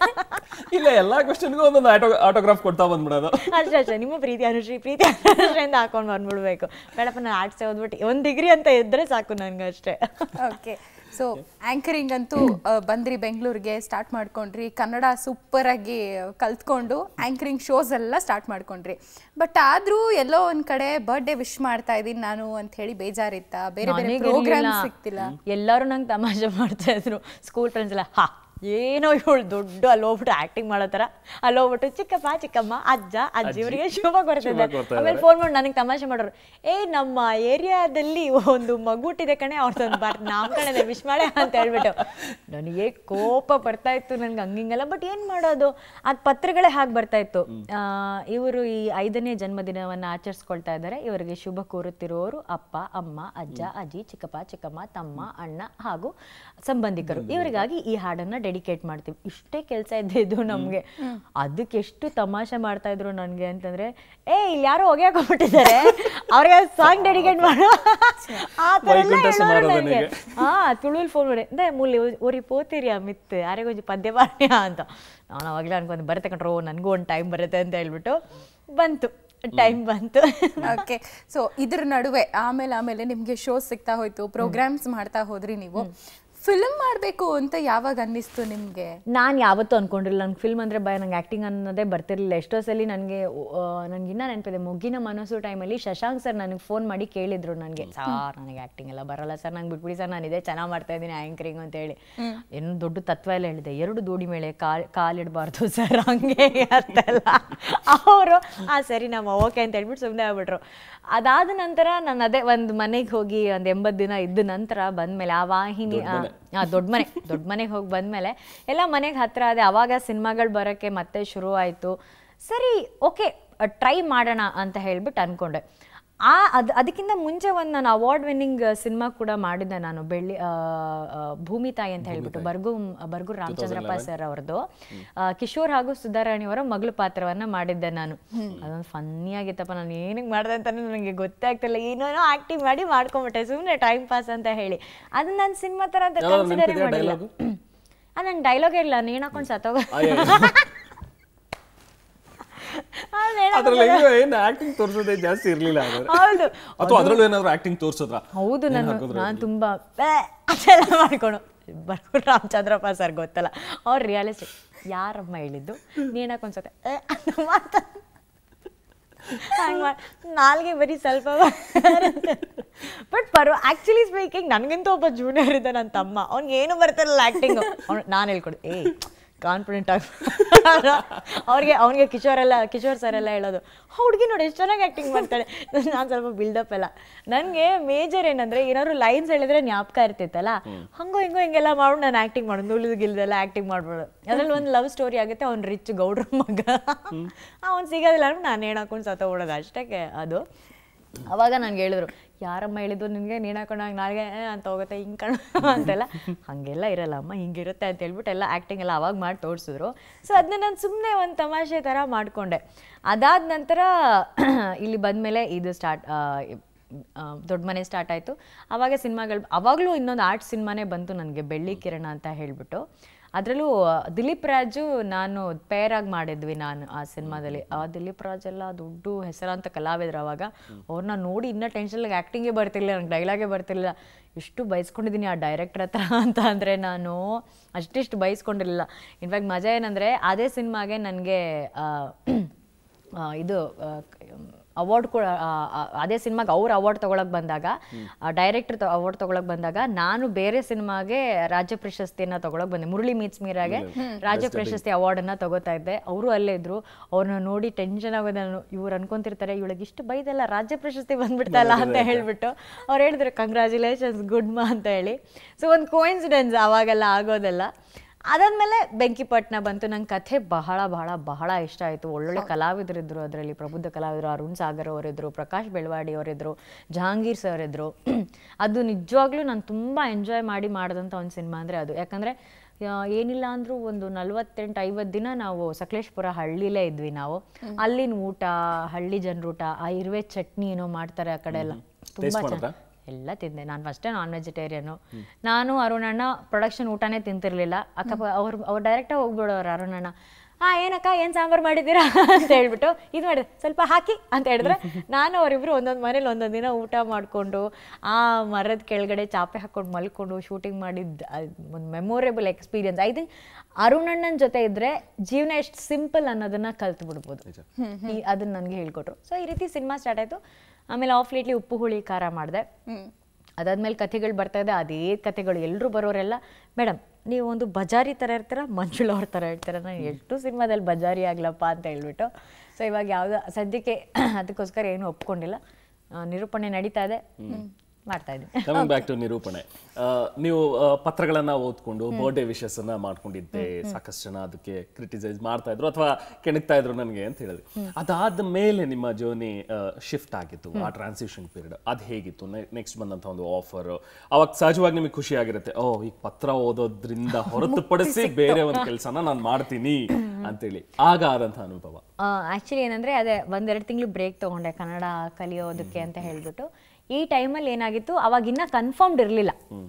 ಇಲ್ಲ ಎಲ್ಲಾ ಕ್ವಶನ್ಗೂ ಒಂದೊಂದು ಆಟೋ ಆಟೋಗ್ರಾಫ್ ಕೊಡ್ತಾ ಬಂದ್ಬಿಡೋದು ಅಷ್ಟೇ ಅಷ್ಟೇ ನಿಮ್ಮ ಪ್ರೀತಿ ಅನುಶ್ರೀ ಪ್ರೀತಿ ಅನುಶ್ರೀ ಅಂತ ಹಾಕೊಂಡು ಬಂದ್ಬಿಡ್ಬೇಕು ಬೇಡಪ್ಪ ನಾನು ಆರ್ಟ್ಸ್ ಓದ್ಬಿಟ್ಟು ಒಂದು ಡಿಗ್ರಿ ಅಂತ ಇದ್ರೆ ಸಾಕು ನನಗೆ ಅಷ್ಟೇ ಓಕೆ ಸೊ ಆಂಕರಿಂಗ್ ಅಂತೂ ಆ, ಬಂದ್ರಿ ಬೆಂಗಳೂರಿಗೆ ಸ್ಟಾರ್ಟ್ ಮಾಡ್ಕೊಂಡ್ರಿ ಕನ್ನಡ ಸೂಪರ್ ಆಗಿ ಕಲ್ತ್ಕೊಂಡು ಆಂಕರಿಂಗ್ ಶೋಸ್ ಎಲ್ಲ ಸ್ಟಾರ್ಟ್ ಮಾಡ್ಕೊಂಡ್ರಿ ಬಟ್ ಆದ್ರೂ ಎಲ್ಲೋ ಒಂದ್ ಕಡೆ ಬರ್ಡೇ ವಿಶ್ ಮಾಡ್ತಾ ಇದೀನಿ ನಾನು ಅಂತ ಹೇಳಿ ಬೇಜಾರಿತ್ತ ಬೇರೆ ಬೇರೆ ನನಗಿರ್ಲಿಲ್ಲ. ಪ್ರೋಗ್ರಾಮ್ ಸಿಕ್ತಿಲ್ಲ ಎಲ್ಲರೂ ನಂಗೆ ತಮಾಷೆ ಮಾಡ್ತಾ ಇದ್ರು ಸ್ಕೂಲ್ ಫ್ರೆಂಡ್ಸ್ ಎಲ್ಲ ಹಾ ಏನೋ ಇವಳು ದೊಡ್ಡ ಅಲ್ಲಿ ಹೋಗ್ಬಿಟ್ಟು ಆಕ್ಟಿಂಗ್ ಮಾಡೋ ಥರ ಅಲ್ಲಿ ಹೋಗ್ಬಿಟ್ಟು ಚಿಕ್ಕಪ್ಪ ಚಿಕ್ಕಮ್ಮ ಅಜ್ಜ ಅಜ್ಜಿ ಇವರಿಗೆ ಶುಭ ಬರ್ತಿದ್ದೆ ಶುಭ ಕೋರ್ತಾ ಆಮೇಲೆ ಫೋನ್ ಮಾಡಿ ನನಗೆ ತಮಾಷೆ ಮಾಡೋರು ಏ ನಮ್ಮ ಏರಿಯಾದಲ್ಲಿ ಒಂದು ಮಗು ಹುಟ್ಟಿದೆ ಕಣೆ ಅವ್ರದ್ದೊಂದು ಬಾರ್ ನಾಮಕರಣ ವಿಶ್ ಮಾಡೆ ಅಂತ ಹೇಳ್ಬಿಟ್ಟು ನನಗೆ ಕೋಪ ಬರ್ತಾ ಇತ್ತು ನನ್ಗೆ ಹಂಗಿಂಗೆಲ್ಲ ಬಟ್ ಏನು ಮಾಡೋದು ಅದು ಪತ್ರಗಳೇ ಹಾಗೆ ಬರ್ತಾ ಇತ್ತು ಇವರು ಈ ಐದನೇ ಜನ್ಮದಿನವನ್ನು ಆಚರಿಸ್ಕೊಳ್ತಾ ಇದ್ದಾರೆ ಇವರಿಗೆ ಶುಭ ಕೋರುತ್ತಿರುವವರು ಅಪ್ಪ ಅಮ್ಮ ಅಜ್ಜ ಅಜ್ಜಿ ಚಿಕ್ಕಪ್ಪ ಚಿಕ್ಕಮ್ಮ ತಮ್ಮ ಅಣ್ಣ ಹಾಗೂ ಸಂಬಂಧಿಕರು ಇವರಿಗಾಗಿ ಈ ಹಾಡನ್ನ ಡೆಡಿಕೇಟ್ ಮಾಡ್ತೀವಿ ಇಷ್ಟೇ ಕೆಲಸ ಇದ್ದಿದ್ದು ನಮಗೆ ಅದಕ್ಕೆ ಎಷ್ಟು ತಮಾಷೆ ಮಾಡ್ತಾ ಇದ್ರು ನನಗೆ ಅಂತಂದ್ರೆ ಏ ಇಲ್ಲಿ ಯಾರೋ ಹೊಗೆ ಹಾಕೊಂಡ್ಬಿಟ್ಟಿದ್ದಾರೆ ಅವ್ರಿಗೆ ಸಾಂಗ್ ಡೆಡಿಕೇಟ್ ಮಾಡು ಆ ಥರ ಎಲ್ಲ ವೈಕುಂಠ ಹೇಳೋರು ಸಮಾರಾಧನೆಗೆ. ನನಗೆ. ಆ ತುಳುವಲ್ಲಿ ಫೋನ್ ಮಾಡಿ ದೇ ಮೂಲಿ ಒರಿ ಪೋತೀರಿಯಾ ಮಿತ್ ಯಾರಿಗೊಂದು ಪದ್ಯ ಬಾರ್ಯಾ ಅಂತ ನಾನು ಅವಾಗಲೇ ಅನ್ಕೊಂಡು ಬರುತ್ತೆ ಕಣ್ರೋ ನನಗೂ ಒಂದು ಟೈಮ್ ಬರುತ್ತೆ ಅಂತ ಹೇಳ್ಬಿಟ್ಟು ಬಂತು ಟೈಮ್ ಬಂತು ಓಕೆ ಸೊ ಇದ್ರ ನಡುವೆ ಆಮೇಲೆ ಆಮೇಲೆ ನಿಮ್ಗೆ ಶೋ ಸಿಗ್ತಾ ಹೋಯ್ತು ಪ್ರೋಗ್ರಾಮ್ಸ್ ಮಾಡ್ತಾ ಹೋದ್ರಿ ನೀವು ಫಿಲ್ಮ್ ಮಾಡ್ಬೇಕು ಅಂತ ಯಾವಾಗ ಅನ್ನಿಸ್ತು ನಿಮ್ಗೆ ನಾನು ಯಾವತ್ತೂ ಅನ್ಕೊಂಡಿರಲಿಲ್ಲ ನಂಗೆ ಫಿಲ್ಮ್ ಅಂದರೆ ಭಯ ನಂಗೆ ಆ್ಯಕ್ಟಿಂಗ್ ಅನ್ನೋದೇ ಬರ್ತಿರ್ಲಿಲ್ಲ ಎಷ್ಟೋ ಸಲ ನನಗೆ ನನಗೆ ಇನ್ನೂ ನೆನಪಿದೆ ಮುಗ್ಗಿನ ಮನಸ್ಸು ಟೈಮಲ್ಲಿ ಶಶಾಂಕ್ ಸರ್ ನನಗೆ ಫೋನ್ ಮಾಡಿ ಕೇಳಿದ್ರು ನನಗೆ ಸಾರ್ ನನಗೆ ಆ್ಯಕ್ಟಿಂಗ್ ಎಲ್ಲ ಬರಲ್ಲ ಸರ್ ನಂಗೆ ಬಿಟ್ಬಿಡಿ ಸರ್ ನಾನು ಇದೇ ಚೆನ್ನಾಗಿ ಮಾಡ್ತಾ ಇದ್ದೀನಿ ಆ್ಯಂಕರಿಂಗ್ ಅಂತ ಹೇಳಿ ಏನು ದೊಡ್ಡ ತತ್ವ ಎಲ್ಲ ಹೇಳಿದೆ ಎರಡು ದೋಡಿ ಮೇಲೆ ಕಾಲ್ ಕಾಲಿಡಬಾರ್ದು ಸರ್ ಹಂಗೆ ಅಂತೆಲ್ಲ ಅವರು ಆ ಸರಿ ನಮ್ಮ ಓಕೆ ಅಂತ ಹೇಳ್ಬಿಟ್ಟು ಸುಮ್ಮನೆ ಆಗ್ಬಿಟ್ರು ಅದಾದ ನಂತರ ನಾನು ಅದೇ ಒಂದು ಮನೆಗೆ ಹೋಗಿ ಒಂದು ಎಂಬತ್ತು ದಿನ ಇದ್ದ ನಂತರ ಬಂದಮೇಲೆ ಆ ವಾಹಿನಿ ಆ, ಆ ದೊಡ್ಡ ಮನೆ ದೊಡ್ಡ ಮನೆಗೆ ಹೋಗಿ ಬಂದಮೇಲೆ ಎಲ್ಲ ಮನೆಗೆ ಹತ್ರ ಅದೇ ಅವಾಗ ಸಿನಿಮಾಗಳು ಬರೋಕ್ಕೆ ಮತ್ತೆ ಶುರು ಆಯಿತು ಸರಿ ಓಕೆ ಟ್ರೈ ಮಾಡೋಣ ಅಂತ ಹೇಳ್ಬಿಟ್ಟು ಅಂದ್ಕೊಂಡೆ ಆ ಅದು ಅದಕ್ಕಿಂತ ಮುಂಚೆ ಒಂದು ನಾನು ಅವಾರ್ಡ್ ವಿನ್ನಿಂಗ್ ಸಿನಿಮಾ ಕೂಡ ಮಾಡಿದ್ದೆ ನಾನು ಬೆಳ್ಳಿ ಆ, ಆ, ಭೂಮಿ ತಾಯಿ ಅಂತ ಹೇಳ್ಬಿಟ್ಟು ಬರ್ಗು ಬರ್ಗು ರಾಮಚಂದ್ರಪ್ಪ ಸರ್ ಅವ್ರದ್ದು ಆ, ಕಿಶೋರ್ ಹಾಗೂ ಸುಧಾರಾಣಿ ಅವರ ಮಗಳ ಪಾತ್ರವನ್ನ ಮಾಡಿದ್ದೆ ನಾನು ಅದೊಂದು ಫನ್ನಿ ಆಗಿತ್ತಪ್ಪ ನಾನು ಏನಕ್ಕೆ ಮಾಡಿದೆ ಅಂತ ನನಗೆ ಗೊತ್ತೇ ಆಗ್ತಿಲ್ಲ ಏನೇನೋ ಆಕ್ಟಿಂಗ್ ಮಾಡಿ ಮಾಡ್ಕೊಂಬಿಟ್ಟೆ ಸುಮ್ಮನೆ ಟೈಮ್ ಪಾಸ್ ಅಂತ ಹೇಳಿ ಅದು ನಾನು ಸಿನಿಮಾ ಥರ ಅಂತ ಯಾವ್ದಾದ್ರು ಕನ್ಸಿಡರ್ ನೆನ್ಪಿದ್ಯಾ ಮಾಡಿಲ್ಲ dialogue? ಅದು ನಂಗೆ ಡೈಲಾಗ್ ಇಲ್ಲ ನೇಣ್ ಹಾಕೊಂಡು ಸತ್ತೋಗ ಅದ್ ನೇಣ್ ಅದ್ರಲ್ಲಿ ಹೆಂಗೋ ಏನು ಆಕ್ಟಿಂಗ್ ತೋರಿಸೋದೇ ಜಾಸ್ತಿ ಇರ್ಲಿಲ್ಲ ಹಾಗಾದ್ರೆ ಹೌದು ಅಥವಾ ಅದ್ರಲ್ಲೂ ಏನಾದ್ರು ಆಕ್ಟಿಂಗ್ ತೋರ್ಸೋದ್ರ ಹೌದು ನಾನು ನಾನು ತುಂಬಾ ಬೇ ಅದೆಲ್ಲ ಮಾಡ್ಕೊಂಡು ಬರ್ಕೊಂಡು ರಾಮಚಂದ್ರಪ್ಪ ಸರ್ ಗೊತ್ತಲ್ಲ ಅವ್ರು ರಿಯಾಲಿಸ್ಟಿಕ್ ಯಾರಮ್ಮ ಹೇಳಿದ್ದು ನೀನಕ್ಕೊಂದ್ಸತೆ ಅಂತ ಮಾತ ಹಂಗೆ ಮಾಡಿ ನಾಲ್ಗೆ ಬರೀ ಸ್ವಲ್ಪ ಬಟ್ ಪರ್ವ ಆ್ಯಕ್ಚುಲಿ ಸ್ಪೀಕಿಂಗ್ ನನಗಿಂತ ಒಬ್ಬ ಜೂನಿಯರ್ ಇದ್ದ ನನ್ನ ತಮ್ಮ ಅವ್ನಿಗೆ ಏನು ಬರ್ತಿರಲ್ಲ ಆ್ಯಕ್ಟಿಂಗು ಅವ್ನು ನಾನು ಹೇಳ್ಕೊಡು ಏ ಕಾನ್ಫಿಡೆಂಟ್ ಆಗಿ ಅವ್ರಿಗೆ ಅವ್ನಿಗೆ ಕಿಶೋರ್ ಎಲ್ಲ ಕಿಶೋರ್ ಸರ್ ಎಲ್ಲ ಹೇಳೋದು ಹುಡುಗಿ ನೋಡಿ ಎಷ್ಟು ಚೆನ್ನಾಗಿ ಆ್ಯಕ್ಟಿಂಗ್ ಮಾಡ್ತಾಳೆ ನಾನು ಸ್ವಲ್ಪ ಬಿಲ್ಡಪ್ ಎಲ್ಲ ನನಗೆ ಮೇಜರ್ ಏನಂದರೆ ಏನಾದ್ರು ಲೈನ್ಸ್ ಹೇಳಿದ್ರೆ ಜ್ಞಾಪಕ ಇರ್ತಿತ್ತಲ್ಲ ಹಂಗೋ ಹಿಂಗೋ ಹಿಂಗೆಲ್ಲ ಮಾಡು ನಾನು ಆ್ಯಕ್ಟಿಂಗ್ ಮಾಡೋದು ಉಳಿದು ಗಿಲ್ದೆಲ್ಲ ಆ್ಯಕ್ಟಿಂಗ್ ಮಾಡ್ಬೋದು ಅದ್ರಲ್ಲಿ ಒಂದು ಲವ್ ಸ್ಟೋರಿ ಆಗುತ್ತೆ ಅವ್ನು ರಿಚ್ ಗೌಡ್ರ ಮಗ ಅವ್ನು ಸಿಗೋದಿಲ್ಲ ಅಂದ್ರೆ ನಾನು ಏನು ಹಾಕೊಂಡು ಸತ್ತ ಓಡೋದು ಅಷ್ಟಕ್ಕೆ ಅದು ಅವಾಗ ನನಗೆ ಹೇಳಿದ್ರು ಯಾರಮ್ಮ ಹೇಳಿದ್ರು ನಿನಗೆ ನೀನು ಹಾಕೊಂಡಾಗ ನಾಳೆಗೆ ಅಂತ ಹೋಗುತ್ತೆ ಹಿಂಗೆ ಕಣ ಅಂತೆಲ್ಲ ಹಾಗೆಲ್ಲ ಇರಲ್ಲ ಅಮ್ಮ ಹಿಂಗಿರುತ್ತೆ ಅಂತ ಹೇಳ್ಬಿಟ್ಟು ಎಲ್ಲ ಆ್ಯಕ್ಟಿಂಗ್ ಎಲ್ಲ ಅವಾಗ ಮಾಡಿ ತೋರಿಸಿದ್ರು ಸೊ ಅದನ್ನ ನಾನು ಸುಮ್ಮನೆ ಒಂದು ತಮಾಷೆ ಥರ ಮಾಡಿಕೊಂಡೆ ಅದಾದ ನಂತರ ಇಲ್ಲಿ ಬಂದಮೇಲೆ ಇದು ಸ್ಟಾರ್ಟ್ ದೊಡ್ಡ ಮನೆ ಸ್ಟಾರ್ಟ್ ಆಯಿತು ಆವಾಗ ಸಿನಿಮಾಗಳು ಅವಾಗಲೂ ಇನ್ನೊಂದು ಆರ್ಟ್ ಸಿನಿಮಾನೇ ಬಂತು ನನಗೆ ಬೆಳ್ಳಿ ಕಿರಣ ಅಂತ ಹೇಳಿಬಿಟ್ಟು ಅದರಲ್ಲೂ ದಿಲೀಪ್ ರಾಜು ನಾನು ಪೇರಾಗಿ ಮಾಡಿದ್ವಿ ನಾನು ಆ ಸಿನಿಮಾದಲ್ಲಿ ಆ ದಿಲೀಪ್ ರಾಜ್ ಎಲ್ಲ ದೊಡ್ಡ ಹೆಸರಾಂತ ಕಲಾವಿದ್ರು ಅವಾಗ ಅವ್ರನ್ನ ನೋಡಿ ಇನ್ನೂ ಟೆನ್ಷನ್ಗೆ ಆ್ಯಕ್ಟಿಂಗೇ ಬರ್ತಿರ್ಲಿಲ್ಲ ನಂಗೆ ಡೈಲಾಗೇ ಬರ್ತಿರ್ಲಿಲ್ಲ ಇಷ್ಟು ಬೈಸ್ಕೊಂಡಿದ್ದೀನಿ ಆ ಡೈರೆಕ್ಟರ್ ಹತ್ರ ಅಂತ ಅಂದರೆ ನಾನು ಅಷ್ಟಿಷ್ಟು ಬೈಸ್ಕೊಂಡಿರಲಿಲ್ಲ ಇನ್ಫ್ಯಾಕ್ಟ್ ಮಜಾ ಏನಂದರೆ ಅದೇ ಸಿನಿಮಾಗೆ ನನಗೆ ಇದು ಅವಾರ್ಡ್ ಕೂಡ ಆ, ಆ, ಅದೇ ಸಿನಿಮಾಗೆ ಅವ್ರು ಅವಾರ್ಡ್ ತೊಗೊಳಕ್ ಬಂದಾಗ ಡೈರೆಕ್ಟರ್ ಅವಾರ್ಡ್ ತೊಗೊಳಕ್ ಬಂದಾಗ ನಾನು ಬೇರೆ ಸಿನಿಮಾಗೆ ರಾಜ್ಯ ಪ್ರಶಸ್ತಿಯನ್ನ ತೊಗೊಳಕ್ ಬಂದೆ ಮುರಳಿ ಮೀಟ್ಸ್ ಮೀರಾಗೆ ರಾಜ್ಯ ಪ್ರಶಸ್ತಿ ಅವಾರ್ಡನ್ನ ತಗೋತಾ ಇದ್ದೆ ಅವರು ಅಲ್ಲೇ ಇದ್ರು ಅವ್ರನ್ನ ನೋಡಿ ಟೆನ್ಷನ್ ಆಗೋದು ನಾನು ಇವ್ರು ಅನ್ಕೊಂತಿರ್ತಾರೆ ಇವಳಿಗೆ ಇಷ್ಟು ಬೈದಲ್ಲ ರಾಜ್ಯ ಪ್ರಶಸ್ತಿ ಬಂದ್ಬಿಡ್ತಲ್ಲ ಅಂತ ಹೇಳ್ಬಿಟ್ಟು ಅವ್ರು ಹೇಳಿದ್ರು ಕಂಗ್ರ್ಯಾಚುಲೇಷನ್ಸ್ ಗುಡ್ ಮಾ ಅಂತ ಹೇಳಿ ಸೊ ಒಂದು ಕೋಇನ್ಸಿಡೆನ್ಸ್ ಅವಾಗೆಲ್ಲ ಆಗೋದೆಲ್ಲ ಅದಾದ್ಮೇಲೆ ಬೆಂಕಿಪಟ್ನ ಬಂತು ನಂಗೆ ಕಥೆ ಬಹಳ ಬಹಳ ಬಹಳ ಇಷ್ಟ ಆಯಿತು ಒಳ್ಳೊಳ್ಳೆ ಕಲಾವಿದರಿದ್ದರು ಅದರಲ್ಲಿ ಪ್ರಬುದ್ಧ ಕಲಾವಿದರು ಅರುಣ್ ಸಾಗರ್ ಅವರಿದ್ದರು ಪ್ರಕಾಶ್ ಬೆಳವಾಡಿ ಅವರಿದ್ದರು ಜಹಾಂಗೀರ್ ಸರ್ ಇದ್ದರು ಅದು ನಿಜವಾಗ್ಲೂ ನಾನು ತುಂಬ ಎಂಜಾಯ್ ಮಾಡಿ ಮಾಡಿದಂಥ ಒಂದು ಸಿನಿಮಾ ಅಂದರೆ ಅದು ಯಾಕಂದರೆ ಏನಿಲ್ಲ ಅಂದರೂ ಒಂದು ನಲ್ವತ್ತೆಂಟು ಐವತ್ತು ದಿನ ನಾವು ಸಕಲೇಶ್ಪುರ ಹಳ್ಳಿಲೇ ಇದ್ವಿ ನಾವು ಅಲ್ಲಿನ ಊಟ ಹಳ್ಳಿ ಜನರ ಊಟ ಆ ಇರುವೆ ಚಟ್ನಿ ಏನೋ ಮಾಡ್ತಾರೆ ಆ ಕಡೆ ಎಲ್ಲ ತುಂಬ Taste ಚೆನ್ನಾಗಿ ಎಲ್ಲ ತಿಂದೆ ನಾನು ಫಸ್ಟೇ ನಾನ್ ವೆಜಿಟೇರಿಯನು ನಾನು ಅರುಣಣ್ಣ ಪ್ರೊಡಕ್ಷನ್ ಊಟನೇ ತಿಂತಿರ್ಲಿಲ್ಲ ಅಕ್ಕಪ್ಪ ಅವ್ರು ಅವ್ರು ಡೈರೆಕ್ಟಾಗಿ ಹೋಗ್ಬಿಡೋರು ಅರುಣಣ್ಣ ಆ ಏನಕ್ಕ ಏನು ಸಾಂಬಾರು ಮಾಡಿದ್ದೀರಾ ಅಂತ ಹೇಳ್ಬಿಟ್ಟು ಇದು ಮಾಡಿದೆ ಸ್ವಲ್ಪ ಹಾಕಿ ಅಂತ ಹೇಳಿದ್ರೆ ನಾನು ಅವರಿಬ್ರು ಒಂದೊಂದು ಮನೇಲಿ ಒಂದೊಂದು ದಿನ ಊಟ ಮಾಡಿಕೊಂಡು ಆ ಮರದ ಕೆಳಗಡೆ ಚಾಪೆ ಹಾಕೊಂಡು ಮಲ್ಕೊಂಡು ಶೂಟಿಂಗ್ ಮಾಡಿದ್ದು ಒಂದು ಮೆಮೊರೇಬಲ್ ಎಕ್ಸ್ಪೀರಿಯನ್ಸ್ ಐ ಥಿಂಕ್ ಅರುಣಣ್ಣನ ಜೊತೆ ಇದ್ರೆ ಜೀವನ ಎಷ್ಟು ಸಿಂಪಲ್ ಅನ್ನೋದನ್ನ ಕಲ್ತು ಬಿಡ್ಬೋದು ಈ ಅದನ್ನ ನನಗೆ ಹೇಳ್ಕೊಟ್ರು ಸೊ ಈ ರೀತಿ ಸಿನಿಮಾ ಸ್ಟಾರ್ಟ್ ಆಯಿತು ಆಮೇಲೆ ಆಫ್ ಲೇಟ್ಲಿ ಉಪ್ಪು ಹುಳಿ ಖಾರ ಮಾಡಿದೆ ಅದಾದ್ಮೇಲೆ ಕಥೆಗಳು ಬರ್ತಾ ಇದೆ ಅದೇ ಕಥೆಗಳು ಎಲ್ಲರೂ ಬರೋರೆಲ್ಲ ಮೇಡಮ್ ನೀವು ಒಂದು ಬಜಾರಿ ಥರ ಇರ್ತೀರ ಮಂಜುಳ ಅವ್ರ ಥರ ಇರ್ತೀರ ನಾನು ಎಷ್ಟು ಸಿನಿಮಾದಲ್ಲಿ ಬಜಾರಿ ಆಗ್ಲಪ್ಪ ಅಂತ ಹೇಳ್ಬಿಟ್ಟು ಸೊ ಇವಾಗ ಯಾವುದೋ ಸದ್ಯಕ್ಕೆ ಅದಕ್ಕೋಸ್ಕರ ಏನು ಒಪ್ಕೊಂಡಿಲ್ಲ ಆ, ನಿರೂಪಣೆ ನಡೀತಾ ಇದೆ ಮಾಡ್ತಾ ಇದ್ದೀನಿ ಕಮಿಂಗ್ ಬ್ಯಾಕ್ ಟು ನಿರೂಪಣೆ ಆ, ನೀವು ಆ, ಪತ್ರಗಳನ್ನ ಓದ್ಕೊಂಡು ಬರ್ಡೇ ವಿಶಸ್ ಅನ್ನ ಮಾಡ್ಕೊಂಡಿದ್ದೆ ಸಾಕಷ್ಟು ಜನ ಅದಕ್ಕೆ ಕ್ರಿಟಿಸೈಸ್ ಮಾಡ್ತಾ ಇದ್ರು ಅಥವಾ ಕೆಣಕ್ತಾ ಇದ್ರು ನನಗೆ ಅಂತ ಹೇಳಿದ್ರಿ ಅದಾದ ಮೇಲೆ ನಿಮ್ಮ ಜರ್ನಿ ಶಿಫ್ಟ್ ಆಗಿತ್ತು ಆ ಟ್ರಾನ್ಸಿಷನ್ ಪೀರಿಯಡ್ ಅದು ಹೇಗಿತ್ತು ನೆಕ್ಸ್ಟ್ ಬಂದಂತ ಒಂದು ಆಫರ್ ಅವಾಗ ಸಹಜವಾಗಿ ನಿಮಗೆ ಖುಷಿ ಆಗಿರುತ್ತೆ ಓ ಈ ಪತ್ರ ಓದೋದ್ರಿಂದ ಹೊರತುಪಡಿಸಿ ಬೇರೆ ಒಂದು ಕೆಲಸನ ನಾನು ಮಾಡ್ತೀನಿ ಅಂತೇಳಿ ಆಗ ಆದಂತ ಅನುಭವ ಆ್ಯಕ್ಚುಲಿ ಏನಂದರೆ ಅದೇ ಒಂದೆರಡು ತಿಂಗಳು ಬ್ರೇಕ್ ತೊಗೊಂಡೆ ಕನ್ನಡ ಕಲಿಯೋದಕ್ಕೆ ಅಂತ ಹೇಳ್ಬಿಟ್ಟು ಈ ಟೈಮಲ್ಲಿ ಏನಾಗಿತ್ತು ಅವಾಗಿನ್ನ ಕನ್ಫರ್ಮ್ಡ್ ಇರಲಿಲ್ಲ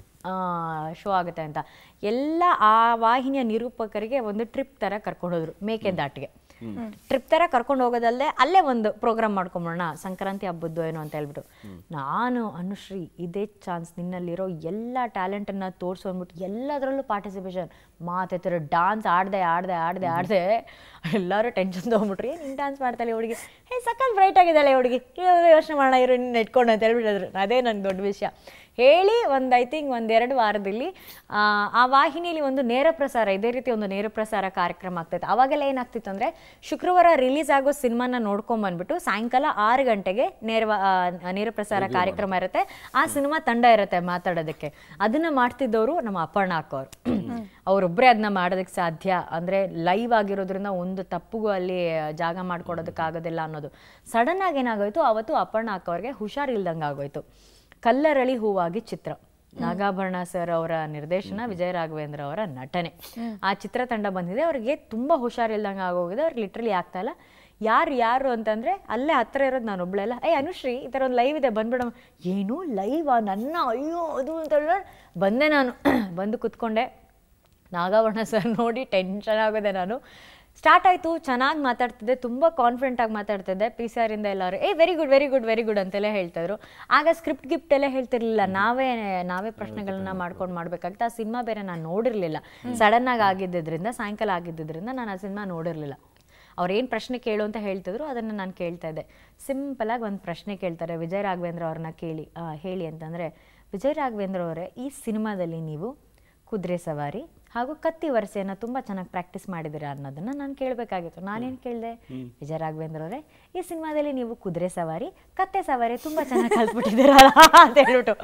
ಶೋ ಆಗುತ್ತೆ ಅಂತ ಎಲ್ಲ ಆ ವಾಹಿನಿಯ ನಿರೂಪಕರಿಗೆ ಒಂದು ಟ್ರಿಪ್ ಥರ ಕರ್ಕೊಂಡು ಹೋದ್ರು ಮೇಕೆದಾಟಿಗೆ ಟ್ರಿಪ್ ಥರ ಕರ್ಕೊಂಡು ಹೋಗೋದಲ್ಲದೆ ಅಲ್ಲೇ ಒಂದು ಪ್ರೋಗ್ರಾಮ್ ಮಾಡ್ಕೊಂಬಿಡೋಣ ಸಂಕ್ರಾಂತಿ ಹಬ್ಬದ್ದು ಏನೋ ಅಂತ ಹೇಳ್ಬಿಟ್ಟು ನಾನು ಅನುಶ್ರೀ ಇದೇ ಚಾನ್ಸ್ ನಿನ್ನಲ್ಲಿರೋ ಎಲ್ಲ ಟ್ಯಾಲೆಂಟನ್ನು ತೋರಿಸು ಅಂದ್ಬಿಟ್ಟು ಎಲ್ಲದರಲ್ಲೂ ಪಾರ್ಟಿಸಿಪೇಷನ್ ಮಾತಾಡ್ತಿರೋ ಡಾನ್ಸ್ ಆಡ್ದೆ ಆಡ್ದೆ ಆಡ್ದೆ ಆಡ್ದೆ ಎಲ್ಲರೂ ಟೆನ್ಷನ್ ತೊಗೊಂಬಿಟ್ರಿ ಏನು ಡ್ಯಾನ್ಸ್ ಮಾಡ್ತಾಳೆ ಹುಡುಗಿ ಹೇ ಸಕ್ಕತ್ ಬ್ರೈಟ್ ಆಗಿದ್ದಾಳೆ ಹುಡುಗಿ ಯೋಚನೆ ಮಾಡೋಣ ಇರೋ ನಿನ್ನ ಇಟ್ಕೊಂಡು ಅಂತ ಹೇಳ್ಬಿಟ್ಟಿದ್ರು ಅದೇ ನನಗೆ ದೊಡ್ಡ ವಿಷಯ ಹೇಳಿ ಒಂದು ಐ ಥಿಂಕ್ ಒಂದೆರಡು ವಾರದಲ್ಲಿ ಆ, ಆ ವಾಹಿನಿಯಲ್ಲಿ ಒಂದು ನೇರ ಪ್ರಸಾರ ಇದೇ ರೀತಿ ಒಂದು ನೇರ ಪ್ರಸಾರ ಕಾರ್ಯಕ್ರಮ ಆಗ್ತೈತೆ ಅವಾಗೆಲ್ಲ ಏನಾಗ್ತಿತ್ತು ಅಂದರೆ ಶುಕ್ರವಾರ ರಿಲೀಸ್ ಆಗೋ ಸಿನಿಮಾನ ನೋಡ್ಕೊಂಬಂದ್ಬಿಟ್ಟು ಸಾಯಂಕಾಲ ಆರು ಗಂಟೆಗೆ ನೇರ ನೇರ ಪ್ರಸಾರ ಕಾರ್ಯಕ್ರಮ ಇರುತ್ತೆ ಆ ಸಿನಿಮಾ ತಂಡ ಇರುತ್ತೆ ಮಾತಾಡೋದಕ್ಕೆ ಅದನ್ನ ಮಾಡ್ತಿದ್ದವರು ನಮ್ಮ ಅಪರ್ಣ ಹಾಕೋರು ಅವರೊಬ್ಬರೇ ಅದನ್ನ ಮಾಡೋದಕ್ಕೆ ಸಾಧ್ಯ ಅಂದರೆ ಲೈವ್ ಆಗಿರೋದ್ರಿಂದ ಒಂದು ತಪ್ಪುಗೂ ಅಲ್ಲಿ ಜಾಗ ಮಾಡ್ಕೊಡೋದಕ್ಕಾಗೋದಿಲ್ಲ ಅನ್ನೋದು ಸಡನ್ ಆಗಿ ಏನಾಗೋಯ್ತು ಅವತ್ತು ಅಪರ್ಣ ಹಾಕೋರಿಗೆ ಹುಷಾರಿಲ್ದಂಗೆ ಆಗೋಯ್ತು ಕಲ್ಲರಳಿ ಹೂವಾಗಿ ಚಿತ್ರ ನಾಗಾಭರಣ ಸರ್ ಅವರ ನಿರ್ದೇಶನ ವಿಜಯ ರಾಘವೇಂದ್ರ ಅವರ ನಟನೆ ಆ ಚಿತ್ರತಂಡ ಬಂದಿದೆ ಅವ್ರಿಗೆ ತುಂಬಾ ಹುಷಾರಿಲ್ದಂಗೆ ಆಗೋಗಿದೆ ಅವ್ರಿಗೆ ಲಿಟ್ರಲಿ ಆಗ್ತಾ ಇಲ್ಲ ಯಾರು ಯಾರು ಅಂತಂದ್ರೆ ಅಲ್ಲೇ ಹತ್ರ ಇರೋದು ನಾನು ಒಬ್ಳೆಲ್ಲ ಏ ಅನುಶ್ರೀ ಈ ಥರ ಒಂದು ಲೈವ್ ಇದೆ ಬಂದ್ಬಿಡಮ್ಮ ಏನು ಲೈವ್ ನನ್ನ ಅಯ್ಯೋ ಅದು ಅಂತ ಹೇಳಿದ್ರೆ ಬಂದೆ ನಾನು ಬಂದು ಕುತ್ಕೊಂಡೆ ನಾಗಾಭರಣ ಸರ್ ನೋಡಿ ಟೆನ್ಷನ್ ಆಗೋದೆ ನಾನು ಸ್ಟಾರ್ಟ್ ಆಯಿತು ಚೆನ್ನಾಗಿ ಮಾತಾಡ್ತಿದ್ದೆ ತುಂಬ ಕಾನ್ಫಿಡೆಂಟ್ ಆಗಿ ಮಾತಾಡ್ತಿದ್ದೆ ಪಿ ಸಿ ಆರಿಂದ ಎಲ್ಲರೂ ಏ very good very good very good ಅಂತೆಲ್ಲ ಹೇಳ್ತಾಯಿದ್ರು ಆಗ ಸ್ಕ್ರಿಪ್ಟ್ ಗಿಫ್ಟ್ ಎಲ್ಲ ಹೇಳ್ತಿರ್ಲಿಲ್ಲ ನಾವೇ ನಾವೇ ಪ್ರಶ್ನೆಗಳನ್ನ ಮಾಡ್ಕೊಂಡು ಮಾಡ್ಬೇಕಾಗಿತ್ತು ಆ ಸಿನಿಮಾ ಬೇರೆ ನಾನು ನೋಡಿರಲಿಲ್ಲ ಸಡನ್ನಾಗಿ ಆಗಿದ್ದರಿಂದ ಸಾಯಂಕಾಲ ಆಗಿದ್ದರಿಂದ ನಾನು ಆ ಸಿನಿಮಾ ನೋಡಿರಲಿಲ್ಲ ಅವ್ರು ಏನು ಪ್ರಶ್ನೆ ಕೇಳು ಅಂತ ಹೇಳ್ತಿದ್ರು ಅದನ್ನು ನಾನು ಕೇಳ್ತಾ ಇದ್ದೆ ಸಿಂಪಲಾಗಿ ಒಂದು ಪ್ರಶ್ನೆ ಕೇಳ್ತಾರೆ ವಿಜಯ ರಾಘವೇಂದ್ರ ಅವ್ರನ್ನ ಕೇಳಿ ಆ, ಹೇಳಿ ಅಂತಂದರೆ ವಿಜಯ ರಾಘವೇಂದ್ರ ಅವರೇ ಈ ಸಿನಿಮಾದಲ್ಲಿ ನೀವು ಕುದುರೆ ಸವಾರಿ ಹಾಗೂ ಕತ್ತಿ ವರಸೆಯನ್ನು ತುಂಬ ಚೆನ್ನಾಗಿ ಪ್ರಾಕ್ಟೀಸ್ ಮಾಡಿದ್ದೀರಾ ಅನ್ನೋದನ್ನು ನಾನು ಕೇಳಬೇಕಾಗಿತ್ತು ನಾನೇನು ಕೇಳಿದೆ ವಿಜಯ ರಾಘವೇಂದ್ರ ಅವರೇ ಈ ಸಿನಿಮಾದಲ್ಲಿ ನೀವು ಕುದುರೆ ಸವಾರಿ ಕತ್ತೆ ಸವಾರಿ ತುಂಬ ಚೆನ್ನಾಗಿ ಕಲ್ತ್ಬಿಟ್ಟಿದ್ದೀರಲ್ಲ ಅಂತ ಹೇಳ್ಬಿಟ್ಟು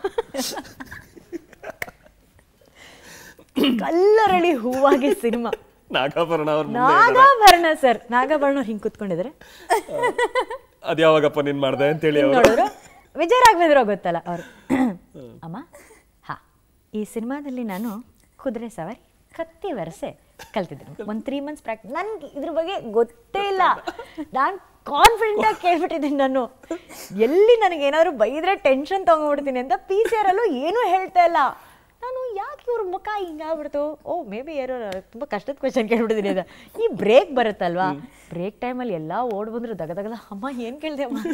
ಕಲ್ಲರಳಿ ಹೂವಾಗಿ ಸಿನಿಮಾ ನಾಗಾಭರಣ ಅವ್ರ ಮುಂದೆ ನಾಗಾಭರಣ ಸರ್ ನಾಗಾಭರಣ ಹಿಂಗೆ ಕುತ್ಕೊಂಡಿದ್ರೆ ಅದ್ ಯಾವಾಗಪ್ಪ ನೀನ್ ಮಾಡ್ದೆ ಅಂತೇಳಿ ಹಿಂಗ್ ಅವರು ನೋಡಿದ್ರು ವಿಜಯ ರಾಘವೇಂದ್ರ ಗೊತ್ತಲ್ಲ ಅವರು ಅಮ್ಮ ಹಾ ಈ ಸಿನಿಮಾದಲ್ಲಿ ನಾನು ಕುದುರೆ ಸವಾರಿ ಕತ್ತಿ ವರಸೆ ಕಲ್ತಿದ್ದೀನಿ ಒಂದು ತ್ರೀ ಮಂತ್ಸ್ ಪ್ರಾಕ್ಟೀಸ್ ನನ್ಗೆ ಇದ್ರ ಬಗ್ಗೆ ಗೊತ್ತೇ ಇಲ್ಲ ನಾನು ಕಾನ್ಫಿಡೆಂಟ್ ಆಗಿ ಕೇಳ್ಬಿಟ್ಟಿದ್ದೀನಿ ನಾನು ಎಲ್ಲಿ ನನಗೆ ಏನಾದ್ರು ಬೈದ್ರೆ ಟೆನ್ಷನ್ ತಗೊಂಡ್ಬಿಡ್ತೀನಿ ಅಂತ ಪಿ ಸಿ ಆರಲ್ಲೂ ಏನೂ ಹೇಳ್ತಾ ಇಲ್ಲ ನಾನು ಯಾಕೆ ಇವ್ರ ಮುಖ ಹಿಂಗಾಗ್ಬಿಡ್ತು ಓ ಮೇ ಬಿ ಯಾರೋ ತುಂಬ ಕಷ್ಟದ ಕ್ವೆಶನ್ ಕೇಳ್ಬಿಟ್ಟಿದ್ದೀನಿ ಅಂತ ಈ ಬ್ರೇಕ್ ಬರುತ್ತಲ್ವಾ ಬ್ರೇಕ್ ಟೈಮಲ್ಲಿ ಎಲ್ಲ ಓಡ್ ಬಂದ್ರು ದಗ ದಗದ ಅಮ್ಮ ಏನು ಕೇಳಿದೆ ಅಮ್ಮ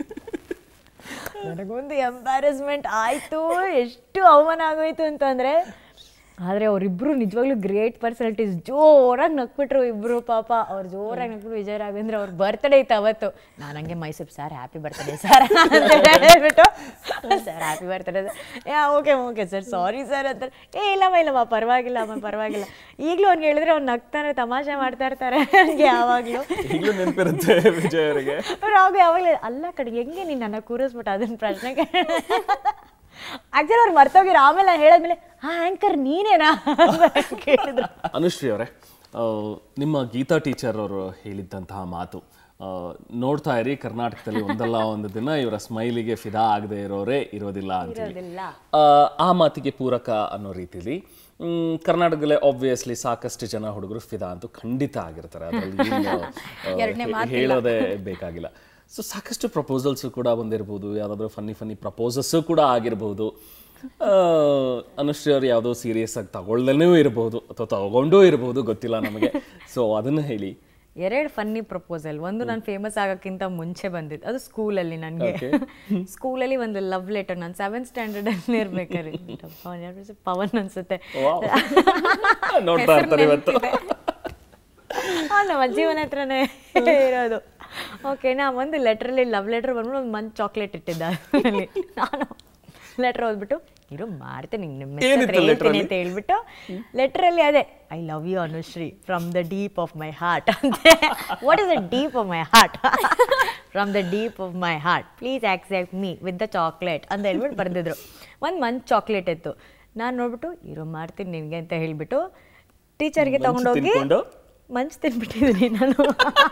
ನನಗೊಂದು ಎಂಬ್ಯಾರಸ್ಮೆಂಟ್ ಆಯಿತು ಎಷ್ಟು ಅವಮಾನ ಆಗೋಯ್ತು ಅಂತಂದರೆ ಆದರೆ ಅವರಿಬ್ಬರು ನಿಜವಾಗ್ಲೂ ಗ್ರೇಟ್ ಪರ್ಸನಾಲಿಟೀಸ್ ಜೋರಾಗಿ ನಕ್ಬಿಟ್ರು ಇಬ್ಬರು ಪಾಪ ಅವ್ರು ಜೋರಾಗಿ ನಕ್ಬಿಟ್ಟು ವಿಜಯ ರಾಘವೇಂದ್ರ ಅವ್ರ ಬರ್ತ್ಡೇ ಇತ್ತು ಅವತ್ತು ನಾನು ಹಂಗೆ Mysuru sir happy birthday sir ಅಂತ ಹೇಳ್ಬಿಟ್ಟು sir happy birthday yeah okay okay sir sorry sir ಅಂತಾರೆ ಏ ಇಲ್ಲಮ್ಮ ಇಲ್ಲಮ್ಮ ಪರವಾಗಿಲ್ಲ ಅಮ್ಮ ಪರವಾಗಿಲ್ಲ ಈಗಲೂ ಅವ್ನಿಗೆ ಹೇಳಿದ್ರೆ ಅವ್ನು ನಗ್ತಾನೆ ತಮಾಷೆ ಮಾಡ್ತಾ ಇರ್ತಾರೆ ನನಗೆ ಯಾವಾಗಲೂ ಈಗಲೂ ನೆನಪಿರುತ್ತೆ ವಿಜಯ್ ಅವರಿಗೆ ರಾಘು ಯಾವಾಗಲೇ ಅಲ್ಲ ಕಡೆ ಹೆಂಗೆ ನೀನು ನನ್ನ ಕೂರಿಸ್ಬಿಟ್ಟು ಅದನ್ನ ಪ್ರಶ್ನೆ ಆಕ್ಚುಲಿ ಅವ್ರು ಮರ್ತೋಗಿರೋ ಆಮೇಲೆ ನಾನು ಹೇಳಿದ್ಮೇಲೆ ಹಾ ಆಂಕರ್ ನೀನೇನಾ ಅಂತ ಕೇಳಿದ್ರು ಅನುಶ್ರೀ ಅವರೇ ಆ, ನಿಮ್ಮ ಗೀತಾ ಟೀಚರ್ ಅವರು ಹೇಳಿದ್ದಂತಹ ಮಾತು ಆ, ನೋಡ್ತಾ ಇರಿ ಕರ್ನಾಟಕದಲ್ಲಿ ಒಂದಲ್ಲ ಒಂದು ದಿನ ಇವರ ಸ್ಮೈಲಿಗೆ ಫಿದಾ ಆಗದೆ ಇರೋರೇ ಇರೋದಿಲ್ಲ ಅಂತ ಆ, ಆ ಮಾತಿಗೆ ಪೂರಕ ಅನ್ನೋ ರೀತಿಲಿ ಮ್, ಕರ್ನಾಟಕದಲ್ಲೇ ಆಬ್ವಿಯಸ್ಲಿ ಸಾಕಷ್ಟು ಜನ ಹುಡುಗರು ಫಿದಾ ಅಂತೂ ಖಂಡಿತ ಆಗಿರ್ತಾರೆ ಅದರಲ್ಲಿ ಏನು, ಆ, ಹೇ- ಹೇಳೋದೇ ಬೇಕಾಗಿಲ್ಲ ಸೊ ಸಾಕಷ್ಟು ಪ್ರಪೋಸಲ್ಸು ಕೂಡ ಬಂದಿರ್ಬೋದು ಯಾವುದಾದ್ರೂ ಫನ್ನಿ ಫನ್ನಿ ಪ್ರಪೋಸಸ್ಸು ಕೂಡ ಆಗಿರ್ಬೋದು ಆ, ಅನುಶ್ರೀ ಅವ್ರು ಯಾವುದೋ ಸೀರಿಯಸ್ ಆಗಿ ತಗೊಳ್ದಲೂ ಇರಬಹುದು ಅಥವಾ ತಗೊಂಡೂ ಇರಬಹುದು ಗೊತ್ತಿಲ್ಲ ನಮಗೆ ಸೊ ಅದನ್ನು ಹೇಳಿ ಎರಡು ಫನ್ನಿ ಪ್ರಪೋಸಲ್ ಒಂದು ನಾನು ಫೇಮಸ್ ಆಗೋಕ್ಕಿಂತ ಮುಂಚೆ ಬಂದಿದ್ದು ಅದು ಸ್ಕೂಲಲ್ಲಿ ನನಗೆ ಸ್ಕೂಲಲ್ಲಿ ಒಂದು ಲವ್ ಲೆಟರ್ ನಾನು ಸೆವೆಂತ್ ಸ್ಟ್ಯಾಂಡರ್ಡಲ್ಲಿ ಇರ್ಬೇಕಾದ್ರೆ ಪವನ್ ಯಾರ್ ಹೆಸ್ರು? ಪವನ್ ಅನ್ಸುತ್ತೆ ನೋಡ್ತಾ ಇರ್ತಾರೆ ಇವತ್ತು ಆ, ನಮ್ಮ ಅಜ್ಜಿವನ ಹತ್ರನೇ ಇರೋದು ಓಕೆ ನಾ ಒಂದು ಲೆಟ್ರಲ್ಲಿ ಲವ್ ಲೆಟರ್ ಬಂದ್ಬಿಟ್ಟು ಒಂದು ಮಂತ್ ಚಾಕ್ಲೇಟ್ ಇಟ್ಟಿದ್ದ ಅದ್ರಲ್ಲಿ. ನಾನು ಲೆಟರ್ ಓದ್ಬಿಟ್ಟು ಇರು ಮಾಡ್ತೇನೆ ನಿಂಗೆ ನಿಮ್ಮ ಏನಿತ್ತು ಹತ್ರ letter ಹೇಳ್ತೀನಿ ಅಂತ ಹೇಳ್ಬಿಟ್ಟು ಲೆಟ್ರಲ್ಲಿ ಅದೇ I love you Anushree from the deep of my heart ಅಂತೆ what is the deep of my heart from the deep of my heart please accept me with the chocolate ಅಂತ ಹೇಳ್ಬಿಟ್ಟು ಬರೆದಿದ್ರು ಒಂದು ಮಂತ್ ಚಾಕ್ಲೇಟ್ ಇತ್ತು ನಾನು ನೋಡ್ಬಿಟ್ಟು ಇರೋ ಮಾಡ್ತೀನಿ ನಿನಗೆ ಅಂತ ಹೇಳ್ಬಿಟ್ಟು ಟೀಚರ್ಗೆ ಮಂಚ್ ತಗೊಂಡೋಗಿ ತಿನ್ಕೊಂಡು? ಮಂಚ್ ತಿನ್ಬಿಟ್ಟಿದ್ದೀನಿ ನಾನು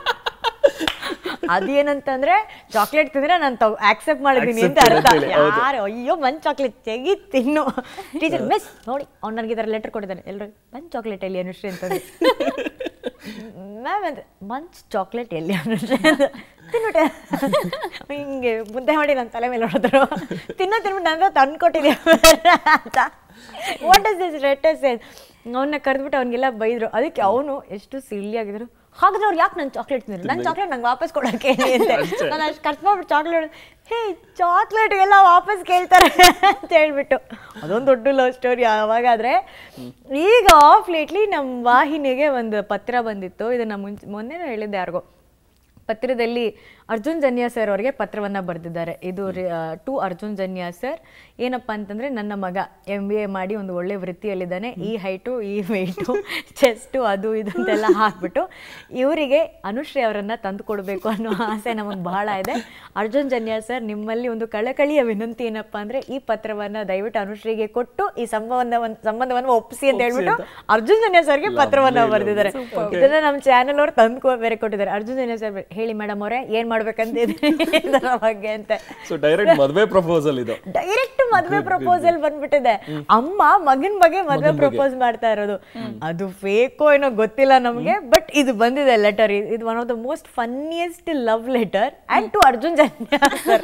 ಅದೇನಂತಂದ್ರೆ ಚಾಕ್ಲೇಟ್ ತಿಂದ್ರೆ ನಾನು ತಗೋ ಆಕ್ಸೆಪ್ಟ್ ಮಾಡಿದ್ದೀನಿ ಅಂತ Accept ಅರ್ಥ ಅಂತೇಳಿ, ಹೌದು. ಯಾರು ಅಯ್ಯೋ ಮಂಚ್ ಚಾಕ್ಲೇಟ್ ತೆಗಿ ತಿನ್ನು ಟೀಚರ್ ಮಿಸ್ ನೋಡಿ ಅವ್ನು ನನಗೆ ಈ ಥರ ಲೆಟರ್ ಕೊಟ್ಟಿದ್ದಾನೆ ಎಲ್ಲರೂ ಮಂಚ್ ಚಾಕ್ಲೇಟ್ ಎಲ್ಲಿ ಅನುಶ್ರೀ ಅಂತಂದ್ರೆ ಮ್ಯಾಮ್ ಅಂದ್ರೆ ಮಂಚ್ ಚಾಕ್ಲೇಟ್ ಎಲ್ಲಿ ಅನುಶ್ರೀ ಅಂತ ತಿನ್ಬಿಟ್ಟೆ ಹಿಂಗೆ ಮುದ್ದೆ ಮಾಡಿ ನನ್ನ ತಲೆ ಮೇಲೆ ಹೊಡೆದ್ರು ತಿನ್ನೋ ತಿನ್ಬಿಟ್ಟು ನನ್ನ ತಂದು ಕೊಟ್ಟಿದ್ದೆ ಅಂತ what is this letter says ಅವನ್ನ ಕರೆದ್ಬಿಟ್ಟು ಅವನಿಗೆಲ್ಲ ಬೈದ್ರು ಅದಕ್ಕೆ ಅವನು ಎಷ್ಟು ಸಿಲ್ಲಿ ಆಗಿದ್ರು ಹಾಗಾದ್ರೆ ಅವ್ರು ಯಾಕೆ ನನ್ನ ಚಾಕ್ಲೇಟ್ ತಿಂದ್ರು ನನ್ನ ಚಾಕ್ಲೇಟ್ ನಂಗೆ ವಾಪಸ್ ಕೊಡೋಕೆ ಅಂತ ನಾನು ಅಷ್ಟು ಖರ್ಚು ಮಾಡ್ಬಿಟ್ಟು ಚಾಕ್ಲೇಟ್ ಹೇ ಚಾಕ್ಲೇಟ್ ಎಲ್ಲ ವಾಪಸ್ ಕೇಳ್ತಾರೆ ಅಂತ ಹೇಳ್ಬಿಟ್ಟು ಅದೊಂದು ದೊಡ್ಡ ಲವ್ ಸ್ಟೋರಿ ಅವಾಗಾದ್ರೆ ಈಗ ಆಫ್ ಲೇಟ್ಲಿ ನಮ್ಮ ವಾಹಿನಿಗೆ ಒಂದು ಪತ್ರ ಬಂದಿತ್ತು ಇದನ್ನ ಮುಂಚೆ ಮೊನ್ನೆ ಹೇಳಿದ್ದೆ ಯಾರಿಗೋ ಪತ್ರದಲ್ಲಿ ಅರ್ಜುನ್ ಜನ್ಯಾ ಸರ್ ಅವರಿಗೆ ಪತ್ರವನ್ನು ಬರೆದಿದ್ದಾರೆ ಇದು ಟು ಅರ್ಜುನ್ ಜನ್ಯಾ ಸರ್ ಏನಪ್ಪ ಅಂತಂದರೆ ನನ್ನ ಮಗ ಎಮ್ ಬಿ ಎ ಮಾಡಿ ಒಂದು ಒಳ್ಳೆ ವೃತ್ತಿಯಲ್ಲಿದ್ದಾನೆ ಈ ಹೈಟು ಈ ವೆಯ್ಟು ಚೆಸ್ಟು ಅದು ಇದು ಅಂತೆಲ್ಲ ಹಾಕ್ಬಿಟ್ಟು ಇವರಿಗೆ ಅನುಶ್ರೀ ಅವರನ್ನು ತಂದು ಕೊಡಬೇಕು ಅನ್ನೋ ಆಸೆ ನಮಗೆ ಬಹಳ ಇದೆ ಅರ್ಜುನ್ ಜನ್ಯಾ ಸರ್ ನಿಮ್ಮಲ್ಲಿ ಒಂದು ಕಳಕಳಿಯ ವಿನಂತಿ ಏನಪ್ಪ ಅಂದರೆ ಈ ಪತ್ರವನ್ನು ದಯವಿಟ್ಟು ಅನುಶ್ರೀಗೆ ಕೊಟ್ಟು ಈ ಸಂಬಂಧವನ್ನು ಸಂಬಂಧವನ್ನು ಒಪ್ಪಿಸಿ ಅಂತ ಹೇಳ್ಬಿಟ್ಟು ಅರ್ಜುನ್ ಜನ್ಯಾ ಸರ್ಗೆ ಪತ್ರವನ್ನು ಬರೆದಿದ್ದಾರೆ ಇದನ್ನ ನಮ್ಮ ಚಾನೆಲ್ ಅವ್ರು ತಂದು ಬೇರೆ ಕೊಟ್ಟಿದ್ದಾರೆ ಅರ್ಜುನ್ ಜನ್ಯಾ ಸರ್ ಹೇಳಿ ಮೇಡಮ್ ಅವರೇ ಏನ್ ಮಾಡ್ಬೇಕಂತ ಇದರ ಬಗ್ಗೆ ಅಂತ ಸೊ ಡೈರೆಕ್ಟ್ ಮದುವೆ ಪ್ರಪೋಸಲ್ ಇದು ಡೈರೆಕ್ಟ್ ಮದ್ವೆ ಪ್ರಪೋಸಲ್ ಬಂದ್ಬಿಟ್ಟಿದೆ ಅಮ್ಮ ಮಗನ್ ಬಗ್ಗೆ ಮದ್ವೆ ಪ್ರಪೋಸ್ ಮಾಡ್ತಾ ಇರೋದು ಅದು ಫೇಕೋ ಏನೋ ಗೊತ್ತಿಲ್ಲ ನಮ್ಗೆ ಬಟ್ ಇದು ಬಂದಿದೆ ಲೆಟರ್ ಇದು one of the most funniest love letter and to Arjun Janya sir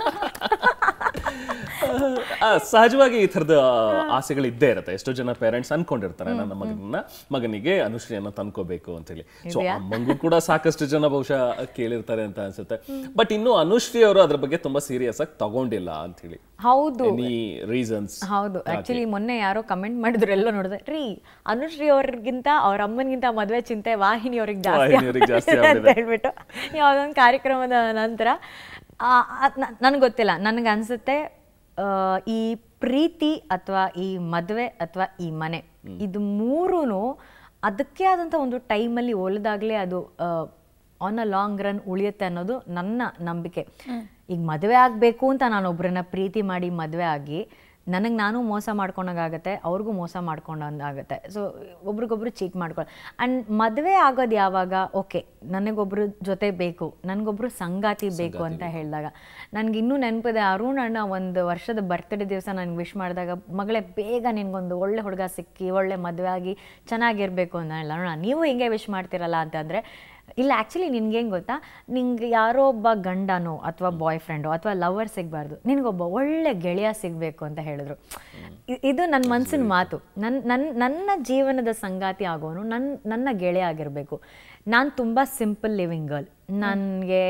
ಆ, ಸಹಜವಾಗಿ ಈ ಥರದ ಆಸೆಗಳು ಇದ್ದೇ ಇರುತ್ತೆ ಎಷ್ಟೋ ಜನ ಪೇರೆಂಟ್ಸ್ ಅನ್ಕೊಂಡಿರ್ತಾರೆ ನನ್ನ ಮಗನ ಮಗನಿಗೆ ಅನುಶ್ರೀಯನ್ನ ತಂದ್ಕೋಬೇಕು ಅಂತ ಹೇಳಿ ಸೊ ಅಮ್ಮಂಗೂ ಕೂಡ ಸಾಕಷ್ಟು ಜನ ಬಹುಶಃ ಕೇಳಿರ್ತಾರೆ ಅಂತ ಅನ್ಸುತ್ತೆ ಬಟ್ ಇನ್ನು ಅನುಶ್ರೀ ಅವರು ಅದ್ರ ಬಗ್ಗೆ ತುಂಬಾ ಸೀರಿಯಸ್ ಆಗಿ ತಗೊಂಡಿಲ್ಲ ಅಂತ ಹೇಳಿ ಹೌದು ಎನಿ ರೀಸನ್ಸ್ ಹೌದು ಆಕ್ಚುಲಿ ಮೊನ್ನೆ ಯಾರೋ ಕಮೆಂಟ್ ಮಾಡಿದ್ರು ಎಲ್ಲ ನೋಡಿದೆ ರೀ ಅನುಶ್ರೀ ಅವ್ರಿಗಿಂತ ಅವ್ರ ಅಮ್ಮನಿಗಿಂತ ಮದುವೆ ಚಿಂತೆ ವಾಹಿನಿ ಅವ್ರಿಗೆ ಜಾಸ್ತಿ ವಾಹಿನಿಯವ್ರಿಗೆ ಜಾಸ್ತಿ ಆಗ್ಬಿಟ್ಟಿದೆ ಅಂತ ಆಗ್ಬಿಟ್ಟಿದೆ. ಹೇಳ್ಬಿಟ್ಟು ಯಾವುದೊಂದು ಕಾರ್ಯಕ್ರಮದ ನಂತರ ನನಗೆ ಗೊತ್ತಿಲ್ಲ ನನಗೆ ಅನ್ಸುತ್ತೆ ಆ, ಈ ಪ್ರೀತಿ ಅಥವಾ ಈ ಮದುವೆ ಅಥವಾ ಈ ಮನೆ ಇದು ಮೂರೂ ಅದಕ್ಕೆ ಆದಂಥ ಒಂದು ಟೈಮಲ್ಲಿ ಒಲಿದಾಗಲೇ ಅದು ಆನ್ ಅ ಲಾಂಗ್ ರನ್ ಉಳಿಯುತ್ತೆ ಅನ್ನೋದು ನನ್ನ ನಂಬಿಕೆ ಈಗ ಮದುವೆ ಆಗಬೇಕು ಅಂತ ನಾನು ಒಬ್ಬರನ್ನ ಪ್ರೀತಿ ಮಾಡಿ ಮದುವೆ ಆಗಿ ನನಗೆ ನಾನು ಮೋಸ ಮಾಡ್ಕೊಂಡಾಗತ್ತೆ ಅವ್ರಿಗೂ ಮೋಸ ಮಾಡ್ಕೊಂಡಂಗಾಗತ್ತೆ ಸೊ ಒಬ್ರಿಗೊಬ್ರು ಚೀಟ್ ಮಾಡ್ಕೊಳ್ಳೋ ಆ್ಯಂಡ್ ಮದುವೆ ಆಗೋದು ಯಾವಾಗ ಓಕೆ ನನಗೊಬ್ರು ಜೊತೆ ಬೇಕು ನನಗೊಬ್ರು ಸಂಗಾತಿ ಬೇಕು ಅಂತ ಹೇಳಿದಾಗ ನನಗೆ ಇನ್ನೂ ನೆನಪಿದೆ ಅರುಣ್ ಅಣ್ಣ ಒಂದು ವರ್ಷದ ಬರ್ತ್ಡೇ ದಿವಸ ನನಗೆ ವಿಶ್ ಮಾಡಿದಾಗ ಮಗಳೇ ಬೇಗ ನಿನ್ಗೊಂದು ಒಳ್ಳೆ ಹುಡುಗ ಸಿಕ್ಕಿ ಒಳ್ಳೆ ಮದುವೆ ಆಗಿ ಚೆನ್ನಾಗಿರಬೇಕು ಅಂತ ಹೇಳ ಅರುಣ ನೀವು ಹಿಂಗೆ ವಿಶ್ ಮಾಡ್ತಿರಲ್ಲ ಅಂತಂದರೆ ಇಲ್ಲ ಆ್ಯಕ್ಚುಲಿ ನಿನ್ಗೆ ಹೆಂಗೆ ಗೊತ್ತಾ ನಿಂಗೆ ಯಾರೋ ಒಬ್ಬ ಗಂಡನೋ ಅಥವಾ ಬಾಯ್ ಫ್ರೆಂಡೋ ಅಥವಾ ಲವರ್ ಸಿಗಬಾರ್ದು ನಿನಗೊಬ್ಬ ಒಳ್ಳೆ ಗೆಳೆಯ ಸಿಗಬೇಕು ಅಂತ ಹೇಳಿದ್ರು ಇ- ಇದು ನನ್ನ ಮನಸ್ಸಿನ ಮಾತು ನನ್ನ ನನ್ನ ನನ್ನ ಜೀವನದ ಸಂಗಾತಿ ಆಗೋನು ನನ್ನ ನನ್ನ ಗೆಳೆಯ ಆಗಿರಬೇಕು ನಾನು ತುಂಬ ಸಿಂಪಲ್ ಲಿವಿಂಗ್ ಗರ್ಲ್ ನನಗೆ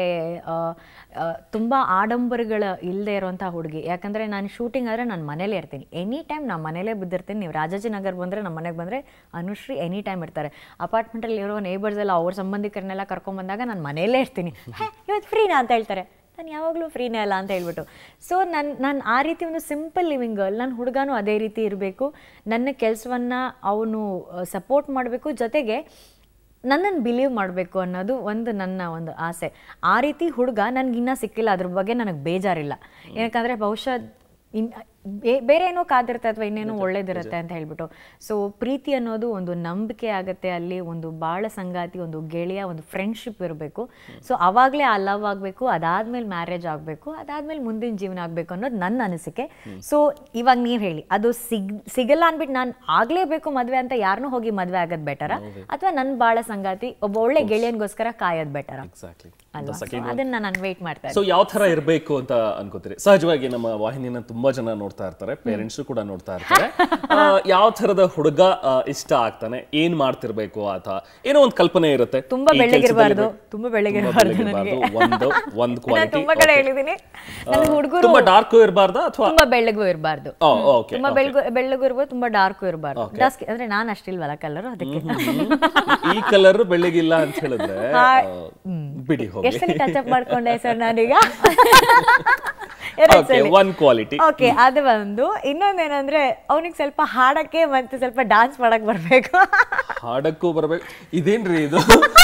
ತುಂಬ ಆಡಂಬರಗಳ ಇಲ್ಲದೆ ಇರೋಂಥ ಹುಡುಗಿ ಯಾಕಂದರೆ ನಾನು ಶೂಟಿಂಗ್ ಆದರೆ ನಾನು ಮನೇಲೇ ಇರ್ತೀನಿ ಎನಿ ಟೈಮ್ ನಾನು ಮನೇಲೇ ಬಿದ್ದಿರ್ತೀನಿ ನೀವು ರಾಜಾಜಿನಗರ್ ಬಂದರೆ ನಮ್ಮ ಮನೆಗೆ ಬಂದರೆ ಅನುಶ್ರೀ ಎನಿ ಟೈಮ್ ಇರ್ತಾರೆ ಅಪಾರ್ಟ್ಮೆಂಟಲ್ಲಿ ಇರೋ ನೇಬರ್ಸ್ ಎಲ್ಲ ಅವ್ರ ಸಂಬಂಧಿಕರನ್ನೆಲ್ಲ ಕರ್ಕೊಂಬಂದಾಗ ನಾನು ಮನೇಲೇ ಇರ್ತೀನಿ ಹೇ ಇವತ್ತು ಫ್ರೀನಾ ಅಂತ ಹೇಳ್ತಾರೆ ನಾನು ಯಾವಾಗಲೂ ಫ್ರೀನೇ ಅಲ್ಲ ಅಂತ ಹೇಳ್ಬಿಟ್ಟು ಸೊ ನನ್ನ ನಾನು ಆ ರೀತಿ ಒಂದು ಸಿಂಪಲ್ ಲಿವಿಂಗ್ ಗರ್ಲ್ ನನ್ನ ಹುಡುಗನೂ ಅದೇ ರೀತಿ ಇರಬೇಕು ನನ್ನ ಕೆಲಸವನ್ನು ಅವನು ಸಪೋರ್ಟ್ ಮಾಡಬೇಕು ಜೊತೆಗೆ ನನ್ನನ್ನು ಬಿಲೀವ್ ಮಾಡಬೇಕು ಅನ್ನೋದು ಒಂದು ನನ್ನ ಒಂದು ಆಸೆ ಆ ರೀತಿ ಹುಡುಗ ನನಗಿನ್ನೂ ಸಿಕ್ಕಿಲ್ಲ ಅದ್ರ ಬಗ್ಗೆ ನನಗೆ ಬೇಜಾರಿಲ್ಲ ಯಾಕಂದರೆ ಬಹುಶಃ ಇನ್ ಬೇ- ಬೇರೆ ಏನೋ ಕಾದಿರುತ್ತೆ ಅಥವಾ ಇನ್ನೇನೋ ಒಳ್ಳೇದಿರುತ್ತೆ ಅಂತ ಹೇಳ್ಬಿಟ್ಟು ಸೊ ಪ್ರೀತಿ ಅನ್ನೋದು ಒಂದು ನಂಬಿಕೆ ಆಗುತ್ತೆ ಅಲ್ಲಿ ಒಂದು ಬಾಳ ಸಂಗಾತಿ ಒಂದು ಗೆಳೆಯ ಒಂದು ಫ್ರೆಂಡ್ಶಿಪ್ ಇರಬೇಕು ಸೊ ಅವಾಗಲೇ ಆ ಲವ್ ಆಗಬೇಕು ಅದಾದ್ಮೇಲೆ ಮ್ಯಾರೇಜ್ ಆಗಬೇಕು ಅದಾದ್ಮೇಲೆ ಮುಂದಿನ ಜೀವನ ಆಗಬೇಕು ಅನ್ನೋದು ನನ್ನ ಅನಿಸಿಕೆ ಸೊ ಇವಾಗ ನೀವು ಹೇಳಿ ಅದು ಸಿಗ್ ಸಿಗಲ್ಲ ಅಂದ್ಬಿಟ್ಟು ನಾನು ಆಗಲೇಬೇಕು ಮದುವೆ ಅಂತ ಯಾರನ್ನೂ ಹೋಗಿ ಮದುವೆ ಆಗೋದು ಬೆಟರಾ ಅಥವಾ ನನ್ನ ಬಾಳ ಸಂಗಾತಿ ಒಬ್ಬ ಒಳ್ಳೆ ಗೆಳೆಯನಿಗೋಸ್ಕರ ಕಾಯೋದು ಬೆಟರಾ ಎಕ್ಸಾಕ್ಟ್ಲಿ ಅಲ್ವಾ So ಅದನ್ನ ನಾನು ವೇಟ್ ಮಾಡ್ತಾ ಸೊ ಯಾವ ತರ ಇರಬೇಕು ಅಂತ ಅನ್ಕೋತೀರಿ ಸಹಜವಾಗಿ ನಮ್ಮ ವಾಹಿನಿನ ತುಂಬಾ ಜನ ನೋಡ್ತಾ ಇರ್ತಾರೆ ಪೇರೆಂಟ್ಸ್ ಕೂಡ ನೋಡ್ತಾ ಇರ್ತಾರೆ ಆ, ಯಾವ ತರದ ಹುಡುಗ ಆ, ಇಷ್ಟ ಆಗ್ತಾನೆ ಏನ್ ಮಾಡ್ತಿರ್ಬೇಕು ಆತ ಏನೋ ಒಂದು ಕಲ್ಪನೆ ಇರುತ್ತೆ ತುಂಬಾ ಈ ಬೆಳ್ಳಗಿರ್ಬಾರ್ದು, ಕೆಲ್ಸದಲ್ಲಿ ತುಂಬಾ ಬೇಕು. ಬೆಳ್ಳಗಿರ್ಬಾರ್ದು ತುಂಬಾ ನನಗೆ. ಬೆಳ್ಳಗಿರ್ಬಾರ್ದು, ಒಂದು ಒಂದು ನಾನು ಕ್ವಾಲಿಟಿ ತುಂಬಾ ಕಡೆ ಹೇಳಿದೀನಿ ನನ್ನ ಹುಡುಗರು ತುಂಬಾ ಡಾರ್ಕ್ ಇರಬಾರ್ದಾ ಅಥವಾ ತುಂಬಾ ಬೆಳ್ಳಗೂ ಇರಬಾರ್ದು ಓಕೆ ತುಂಬಾ ಬೆಳ್ಳಗು ಬೆಳ್ಳಗೂ ಇರ್ಬೋದು ತುಂಬಾ ಡಾರ್ಕು ಇರಬಾರ್ದು ಡಾಸ್ಕ್ ಅಂದ್ರೆ ನಾನು ಅಷ್ಟಿಲ್ವಲ್ಲ ಕಲರ್ ಅದಕ್ಕೆ ಈ ಕಲರ್ ಬೆಳ್ಳಗಿಲ್ಲ ಅಂತ ಹೇಳಿದ್ರೆ ಆ, ಬಿಡಿ ಹೋಗಿ ಎಷ್ಟು ಸಲ ಟಚ್ ಅಪ್ ಮಾಡ್ಕೊಂಡೆ ಸರ್ ನಾನೀಗ ಓಕೆ ಒನ್ ಕ್ವಾಲಿಟಿ ಓಕೆ ಅದು ಒಂದು ಇನ್ನೊಂದೇನಂದ್ರೆ ಅವನಿಗೆ ಸ್ವಲ್ಪ ಹಾಡಕ್ಕೆ ಮತ್ತೆ ಸ್ವಲ್ಪ ಡಾನ್ಸ್ ಮಾಡಕ್ ಬರ್ಬೇಕು ಹಾಡಕ್ಕೂ ಬರ್ಬೇಕು ಇದೇನ್ರಿ ಇದು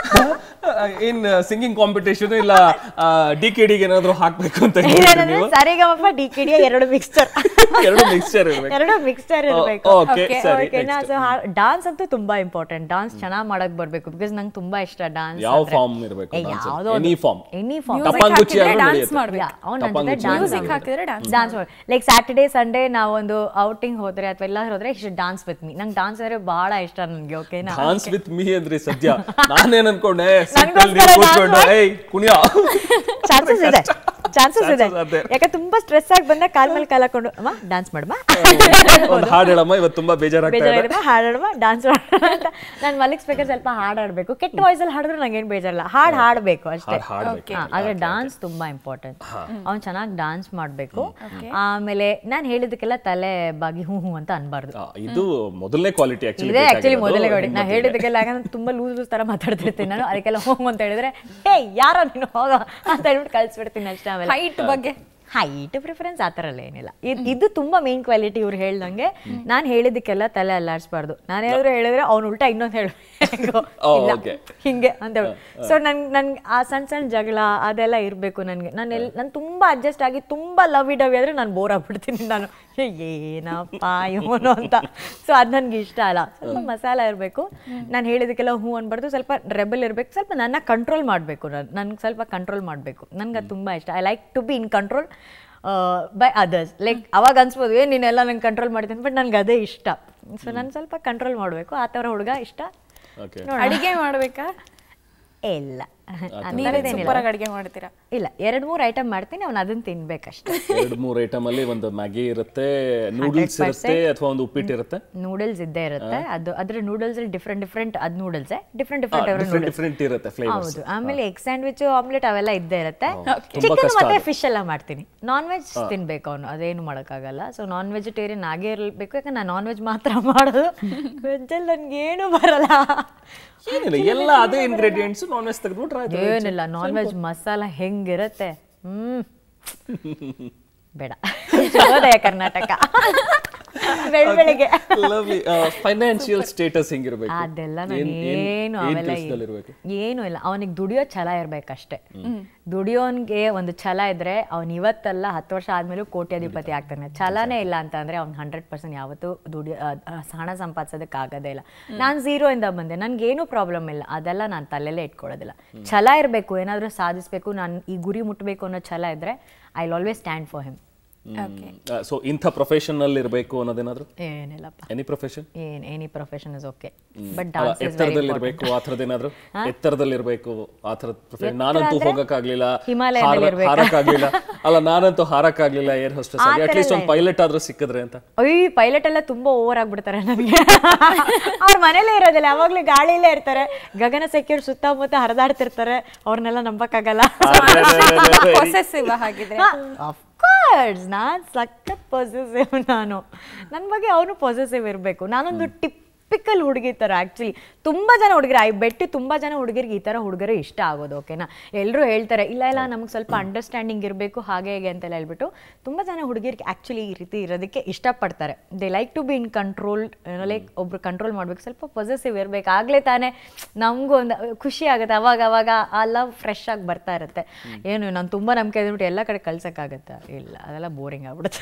ಏನ್ ಸಿಂಗಿಂಗ್ ಕಾಂಪಿಟೇಷನ್ ಇಲ್ಲ ಡಿ ಕೆ ಡಿಗೆ ಏನಾದ್ರು ಹಾಕ್ಬೇಕು ಅಂತ ಹೇಳಿದ್ರೆ ನೀವು ಸರಿಗಮಪ್ಪ ಡಿ ಕೆ ಡಿ ಎರಡು ಮಿಕ್ಸ್ಚರ್ ಎರಡು ಮಿಕ್ಸ್ಚರ್ ಇರ್ಬೇಕು ಎರಡು ಮಿಕ್ಸ್ಚರ್ ಇರಬೇಕು okay, ಸರಿ, next. ಡಾನ್ಸ್ ಅಂತೂ ತುಂಬಾ ಇಂಪಾರ್ಟೆಂಟ್ ಡಾನ್ಸ್ ಚೆನ್ನಾಗಿ ಮಾಡಕ್ ಬರ್ಬೇಕು ಬಿಕಾಸ್ ನಂಗೆ ತುಂಬಾ ಇಷ್ಟ ಡಾನ್ಸ್ ಯಾವ ಫಾರ್ಮ್ ಇರ್ಬೇಕು ಎನಿ ಫಾರ್ಮ್ ಎನಿ ಫಾರ್ಮ್ ಟಪಾಂಗುಚ್ಚಿ ಹಾಕಿದ್ರೆ ಆದ್ರೂ dance ನಡೆಯುತ್ತೆ. ಮಾಡ್ಬೇಕು. ಅವ್ನ ಟಪಾಂಗುಚ್ಚಿ ಡಾನ್ಸ್ Music ಹಾಕಿದ್ರೆ dance dance like Saturday Sunday ನಾವೊಂದು ಔಟಿಂಗ್ ಹೋದ್ರೆ ಅಥವಾ ಎಲ್ಲ ಹೋದ್ರೆ ಇಷ್ಟು ಡಾನ್ಸ್ ವಿತ್ ಮೀ ನಂಗೆ ಡಾನ್ಸ್ ಅಂದ್ರೆ ಬಹಳ ಇಷ್ಟ ನನಗೆ ಓಕೆನಾ ಡಾನ್ಸ್ ವಿತ್ ಮೀ ಅಂದ್ರಿ ಸದ್ಯ ನಾನೇನ್ ಅನ್ಕೊಂಡೆ ನನ್ಗೋಸ್ಕರ ಸೀಟಲ್ಲಿ dance ಕೂತ್ಕೊಂಡು ಮಾಡು. ಏಯ್ ಕುಣಿಯ ಚಾನ್ಸಸ್ ಇದೆ ಚಾನ್ಸಸ್ ಇದೆ Chances ಅದೇ. ಯಾಕೆ ತುಂಬಾ ಸ್ಟ್ರೆಸ್ ಆಗಿ ಬಂದಾಗ ಕಾಲ್ ಮೇಲೆ ಕಾಲ್ ಹಾಕೊಂಡು ಅಮ್ಮ ಡಾನ್ಸ್ ಮಾಡಮ್ಮ ಒಂದು ಹಾಡು ಹೇಳಮ್ಮ ಇವತ್ತು ತುಂಬಾ ಬೇಜಾರಾಗ್ತಾ ಇದೆ ಬೇಜಾರಾಗಿದ್ರೆ ಹಾಡಾಡುವ ಡಾನ್ಸ್ ಅಂತ ನಾನು ಮಲಗಿಸ್ಬೇಕಾದ್ರೆ ಸ್ವಲ್ಪ ಹಾಡಾಡ್ಬೇಕು ಕೆಟ್ಟ ವಾಯ್ಸ್ ಅಲ್ಲಿ ಹಾಡಿದ್ರೆ ನಂಗೇನು ಬೇಜಾರಿಲ್ಲ ಹಾಡು ಹಾಡಬೇಕು ಅಷ್ಟೇ ಹಾಡ್ ಹಾಡ್ಬೇಕು. ಹಾ, ಆದ್ರೆ ಡಾನ್ಸ್ ತುಂಬಾ ಇಂಪಾರ್ಟೆಂಟ್ ಅವ್ನು ಚೆನ್ನಾಗಿ ಡಾನ್ಸ್ ಮಾಡಬೇಕು ಆಮೇಲೆ ನಾನು ಹೇಳಿದಕ್ಕೆಲ್ಲ ತಲೆ ಬಾಗಿ ಹ್ಞೂ ಹ್ಞೂ ಅಂತ ಅನ್ಬಾರ್ದು ಆ, ಇದು ಮೊದಲನೇ ಕ್ವಾಲಿಟಿ ಆಕ್ಚುಲಿ ಇದೇ ಆಕ್ಚುಲಿ ಮೊದಲೇ ಗಾಡಿ ನಾ ಹೇಳಿದಕ್ಕೆಲ್ಲ ಯಾಕಂದ್ರೆ ತುಂಬಾ ಲೂಸ್ ಲೂಸ್ ತರ ಮಾತಾಡ್ತಿರ್ತೀನಿ ನಾನು ಅದಕ್ಕೆಲ್ಲ ಹೋಗು ಅಂತ ಹೇಳಿದ್ರೆ ಹೇ ಯಾರೋ ನೀನು ಹೋಗ ಅಂತ ಹೇಳ್ಬಿಟ್ಟು ಕಳ್ಸಿಬಿಡ್ತೀನಿ ಅಷ್ಟೇ ಆಮೇಲೆ ಹೈಟ್ ಬಗ್ಗೆ ಹೈಟ್ ಪ್ರಿಫರೆನ್ಸ್ ಆ ಥರ ಎಲ್ಲ ಏನಿಲ್ಲ ಇದ್- ಇದು ತುಂಬಾ ಮೇನ್ ಕ್ವಾಲಿಟಿ ಇವ್ರು ಹೇಳ್ದಂಗೆ ನಾನು ಹೇಳಿದಕ್ಕೆಲ್ಲ ತಲೆ ಅಲ್ಲಾಡಿಸ್ಬಾರ್ದು ನಾನು ಏನಾದ್ರು ಹೇಳಿದ್ರೆ ಅವ್ನು ಉಲ್ಟಾ ಇನ್ನೊಂದು ಹೇಳಬೇಕು ಓ, ಇಲ್ಲ okay. ಹಿಂಗೆ ಅಂತ ಹೇಳಿ ಸೊ ನನ್ ನನ್ಗೆ ಆ ಸಣ್ಣ ಸಣ್ಣ ಜಗಳ ಅದೆಲ್ಲ ಇರಬೇಕು ನನಗೆ ನಾನು ಎಲ್ ನಾನು ತುಂಬ ಅಡ್ಜಸ್ಟ್ ಆಗಿ ತುಂಬ ಲವ್ ಡವಿ ಆದರೆ ನಾನು ಬೋರ್ ಆಗ್ಬಿಡ್ತೀನಿ ನಾನು ಏ, ಏನಪ್ಪ ಇವನು ಅಂತ ಸೊ ಅದು ನನಗೆ ಇಷ್ಟ ಅಲ್ಲ ಸ್ವಲ್ಪ ಮಸಾಲ ಇರಬೇಕು ನಾನು ಹೇಳಿದಕ್ಕೆಲ್ಲ ಹ್ಞೂ ಅನ್ಬಾರ್ದು ಸ್ವಲ್ಪ ರೆಬಲ್ ಇರಬೇಕು ಸ್ವಲ್ಪ ನನ್ನ ಕಂಟ್ರೋಲ್ ಮಾಡಬೇಕು ನಾನು ನನ್ಗೆ ಸ್ವಲ್ಪ ಕಂಟ್ರೋಲ್ ಮಾಡಬೇಕು ನನಗೆ ಅದು ತುಂಬ ಇಷ್ಟ I like to be in control by others like ಅವಾಗ ಅನ್ಸ್ಬೋದು ಏ ನೀನೆಲ್ಲ ನಂಗೆ ಕಂಟ್ರೋಲ್ ಮಾಡ್ತೀನಿ ಬಟ್ ನನಗೆ ಅದೇ ಇಷ್ಟ ಸೊ ನಾನು ಸ್ವಲ್ಪ ಕಂಟ್ರೋಲ್ ಮಾಡಬೇಕು ಆ ಥರ ಹುಡುಗ ಇಷ್ಟ ಓಕೆ ನೋಡೋಣ. ಅಡಿಗೆ ಮಾಡ್ಬೇಕಾ ಇಲ್ಲ ಆ ನೀವೇ ಥರದ್ದೇನಿಲ್ಲ. ಸೂಪರ್ ಆಗಿ ಅಡಿಗೆ ಮಾಡ್ತೀರಾ ಇಲ್ಲ ಎರಡು ಮೂರು ಐಟಮ್ ಮಾಡ್ತೀನಿ ಅವ್ನು ಅದನ್ನ ತಿನ್ಬೇಕಷ್ಟೇ ಎರಡು ಮೂರು ಐಟಮ್ ಅಲ್ಲಿ ಒಂದು ಮ್ಯಾಗಿ ಇರುತ್ತೆ ನೂಡಲ್ಸ್ ಇರುತ್ತೆ ಅಥವಾ ಒಂದು ಉಪ್ಪಿಟ್ಟು ಇರುತ್ತೆ ನೂಡಲ್ಸ್ ಇದ್ದೇ ಇರುತ್ತೆ ಅದು ಅದ್ರ ನೂಡಲ್ಸ್ ಡಿಫ್ರೆಂಟ್ ಡಿಫ್ರೆಂಟ್ ಅದು ನೂಡಲ್ಸ್ ಡಿಫ್ರೆಂಟ್ ಡಿಫ್ರೆಂಟ್ ಅವರು ಡಿಫ್ರೆಂಟ್ ಡಿಫ್ರೆಂಟ್ ಇರುತ್ತೆ ಫ್ಲೇವರ್ಸ್ ಹೌದು ಆಮೇಲೆ ಎಗ್ ಸ್ಯಾಂಡ್ವಿಚ್ ಆಮ್ಲೆಟ್ ಅವೆಲ್ಲ ಇದ್ದೇ ಇರುತ್ತೆ ತುಂಬಾ ಚಿಕನ್ ಕಷ್ಟ ಮತ್ತೆ ಅದು. ಫಿಶ್ ಎಲ್ಲ ಮಾಡ್ತೀನಿ ನಾನ್ ವೆಜ್ ತಿನ್ಬೇಕು ಅವನು ಅದೇನು ಮಾಡೋಕ್ಕಾಗಲ್ಲ ಸೊ ನಾನ್ ವೆಜಿಟೇರಿಯನ್ ಆಗೇ ಇರಬೇಕು ಯಾಕಂದ್ರೆ ನಾನು ನಾನ್ ವೆಜ್ ಮಾತ್ರ ಮಾಡೋದು ವೆಜ್ಜಲ್ಲಿ ನನಗೆ ಏನು ಬರಲ್ಲ ಏನಿಲ್ಲ ಎಲ್ಲ ಅದೇ ಇಂಗ್ರೀಡಿಯೆಂಟ್ಸ್ ನಾನ್ ವೆಜ್ ತೆಗೆದ್ಬಿಟ್ರೆ ಆಯ್ತು ಏನಿಲ್ಲ ನಾನ್ ವೆಜ್ ಮಸಾಲ ಹೆಂಗಿರತ್ತೆ ಹ್ಮ್ ಬೇಡ ಶುಭೋದಯ ಕರ್ನಾಟಕ ಬೆಳ್ ಬೆಳಿಗ್ಗೆ ಲವ್ಲಿ ಫೈನಾನ್ಷಿಯಲ್ ಸ್ಟೇಟಸ್ ಹೆಂಗಿರ್ಬೇಕು ಅದೆಲ್ಲ ಏನ್- ನಾನು ಏನ್- ಏನು ಏನ್ ಅವೆಲ್ಲ ಕೆಲ್ಸದಲ್ಲಿರ್ಬೇಕು? ಏನು ಇಲ್ಲ ಅವನಿಗೆ ದುಡಿಯೋ ಛಲ ಇರ್ಬೇಕಷ್ಟೇ ದುಡಿಯೋನ್ಗೆ ಒಂದು ಛಲ ಇದ್ರೆ ಅವ್ನು ಇವತ್ತಲ್ಲ ಹತ್ತು ವರ್ಷ ಆದ್ಮೇಲೂ ಕೋಟ್ಯಾಧಿಪತಿ ಆಗ್ತಾನೆ ಛಲನೇ ಇಲ್ಲ ಅಂತ ಅಂದ್ರೆ ಅವ್ನು ಹಂಡ್ರೆಡ್ ಪರ್ಸೆಂಟ್ ಯಾವತ್ತೂ ದುಡಿಯೋ ಅಹ್, ಅಹ್, ಹಣ ಸಂಪಾದಿಸೋದಕ್ಕೆ ಆಗೋದೇ ಇಲ್ಲ ನಾನು ಝೀರೋ ಇಂದ ಬಂದೆ ನನ್ಗೇನು ಪ್ರಾಬ್ಲಮ್ ಇಲ್ಲ ಅದೆಲ್ಲ ನಾನು ತಲೆಯಲ್ಲೇ ಇಟ್ಕೊಳ್ಳೋದಿಲ್ಲ ಛಲ ಇರಬೇಕು ಏನಾದರೂ ಸಾಧಿಸಬೇಕು ನಾನು ಈ ಗುರಿ ಮುಟ್ಟಬೇಕು ಅನ್ನೋ ಛಲ ಇದ್ರೆ I always stand for him so ಇಂಥ ಪ್ರೊಫೆಷನ್ ಅಲ್ಲಿ ಇರಬೇಕು ಅನ್ನೋದೇನಾದ್ರು ಏನಿಲ್ಲಪ್ಪ ಎನಿ ಪ್ರೊಫೆಷನ್ ಏನ್ any profession is okay but ಅಲ್ಲ, ಡಾನ್ಸ್ ಇಸ್ ವೆರಿ ಎತ್ತರದಲ್ಲಿ ಇರ್ಬೇಕು ಆ ಥರದ್ದೇನಾದ್ರು ಎತ್ತರದಲ್ಲಿ ಇರ್ಬೇಕು ಆ ಥರದ್ ಪ್ರೊಫೆಷನ್ ನಾನಂತೂ ಹೋಗಕ್ಕಾಗ್ಲಿಲ್ಲ ಹಿಮಾಲಯದಲ್ಲಿ ಹಾರ- ಇರ್ಬೇಕಾ? ಹಾರಕ್ಕಾಗ್ಲಿಲ್ಲ ಅಲ್ಲ ನಾನಂತೂ ಹಾರಕ್ಕಾಗ್ಲಿಲ್ಲ ಏರ್ ಹೋಸ್ಟೆಸ್ ಆಗಿ ಆ ಥರ ಅಟ್ಲೀಸ್ಟ್ ಇಲ್ಲ. ಒಂದು ಪೈಲಟ್ ಆದ್ರೂ ಸಿಕ್ಕಿದ್ರೆ ಅಂತ ಅಯ್ಯ ಪೈಲಟ್ ಎಲ್ಲ ತುಂಬಾ ಓವರ್ ಆಗ್ಬಿಡ್ತಾರೆ ನನಗೆ ಅವ್ರ ಮನೇಲೇ ಇರೋದಿಲ್ಲ ಯಾವಾಗ್ಲೂ ಗಾಳಿಲೇ ಇರ್ತಾರೆ ಗಗನ ಸೆಕ್ಯೂರ್ ಸುತ್ತಮುತ್ತ ಹರಿದಾಡ್ತಿರ್ತಾರೆ ಅವ್ರನ್ನೆಲ್ಲ ನಂಬಕ್ಕಾಗಲ್ಲ ಪೊಸೆಸಿವ್ ಹಾಗಿದ್ರೆ ಅಫ್ಕೋರ್ಸ್ ನಾನ್ ಸಖತ್ ಪಾಸಿಟಿವ್ ನಾನು ನನ್ನ ಬಗ್ಗೆ ಅವನು ಪಾಸಿಟಿವ್ ಇರಬೇಕು ನಾನೊಂದು ಟಿಪಿಕಲ್ ಹುಡುಗಿ ಥರ ಆ್ಯಕ್ಚುಲಿ ತುಂಬ ಜನ ಹುಡುಗರು ಐ ಬೆಟ್ಟು ತುಂಬ ಜನ ಹುಡುಗರಿಗೆ ಈ ಥರ ಹುಡುಗರು ಇಷ್ಟ ಆಗೋದು ಓಕೆನಾ ಎಲ್ಲರೂ ಹೇಳ್ತಾರೆ ಇಲ್ಲ ಇಲ್ಲ ನಮಗೆ ಸ್ವಲ್ಪ ಅಂಡರ್ಸ್ಟ್ಯಾಂಡಿಂಗ್ ಇರಬೇಕು ಹಾಗೆ ಹೇಗೆ ಅಂತೆಲ್ಲ ಹೇಳ್ಬಿಟ್ಟು ತುಂಬ ಜನ ಹುಡುಗಿರಿಗೆ ಆ್ಯಕ್ಚುಲಿ ಈ ರೀತಿ ಇರೋದಕ್ಕೆ ಇಷ್ಟಪಡ್ತಾರೆ they like to be in control like ಒಬ್ರು ಕಂಟ್ರೋಲ್ ಮಾಡ್ಬೇಕು ಸ್ವಲ್ಪ ಪಾಸಿಟಿವ್ ಇರಬೇಕು ಆಗಲೇ ತಾನೇ ನಮಗೂ ಒಂದು ಖುಷಿ ಆಗುತ್ತೆ ಅವಾಗ ಅವಾಗ ಆ ಲವ್ ಫ್ರೆಶ್ ಆಗಿ ಬರ್ತಾ ಇರುತ್ತೆ ಏನು ನಾನು ತುಂಬ ನಂಬಿಕೆ ಇದ್ಬಿಟ್ಟು ಎಲ್ಲ ಕಡೆ ಕಳ್ಸೋಕ್ಕಾಗತ್ತಾ ಇಲ್ಲ ಅದೆಲ್ಲ ಬೋರಿಂಗ್ ಆಗ್ಬಿಡುತ್ತೆ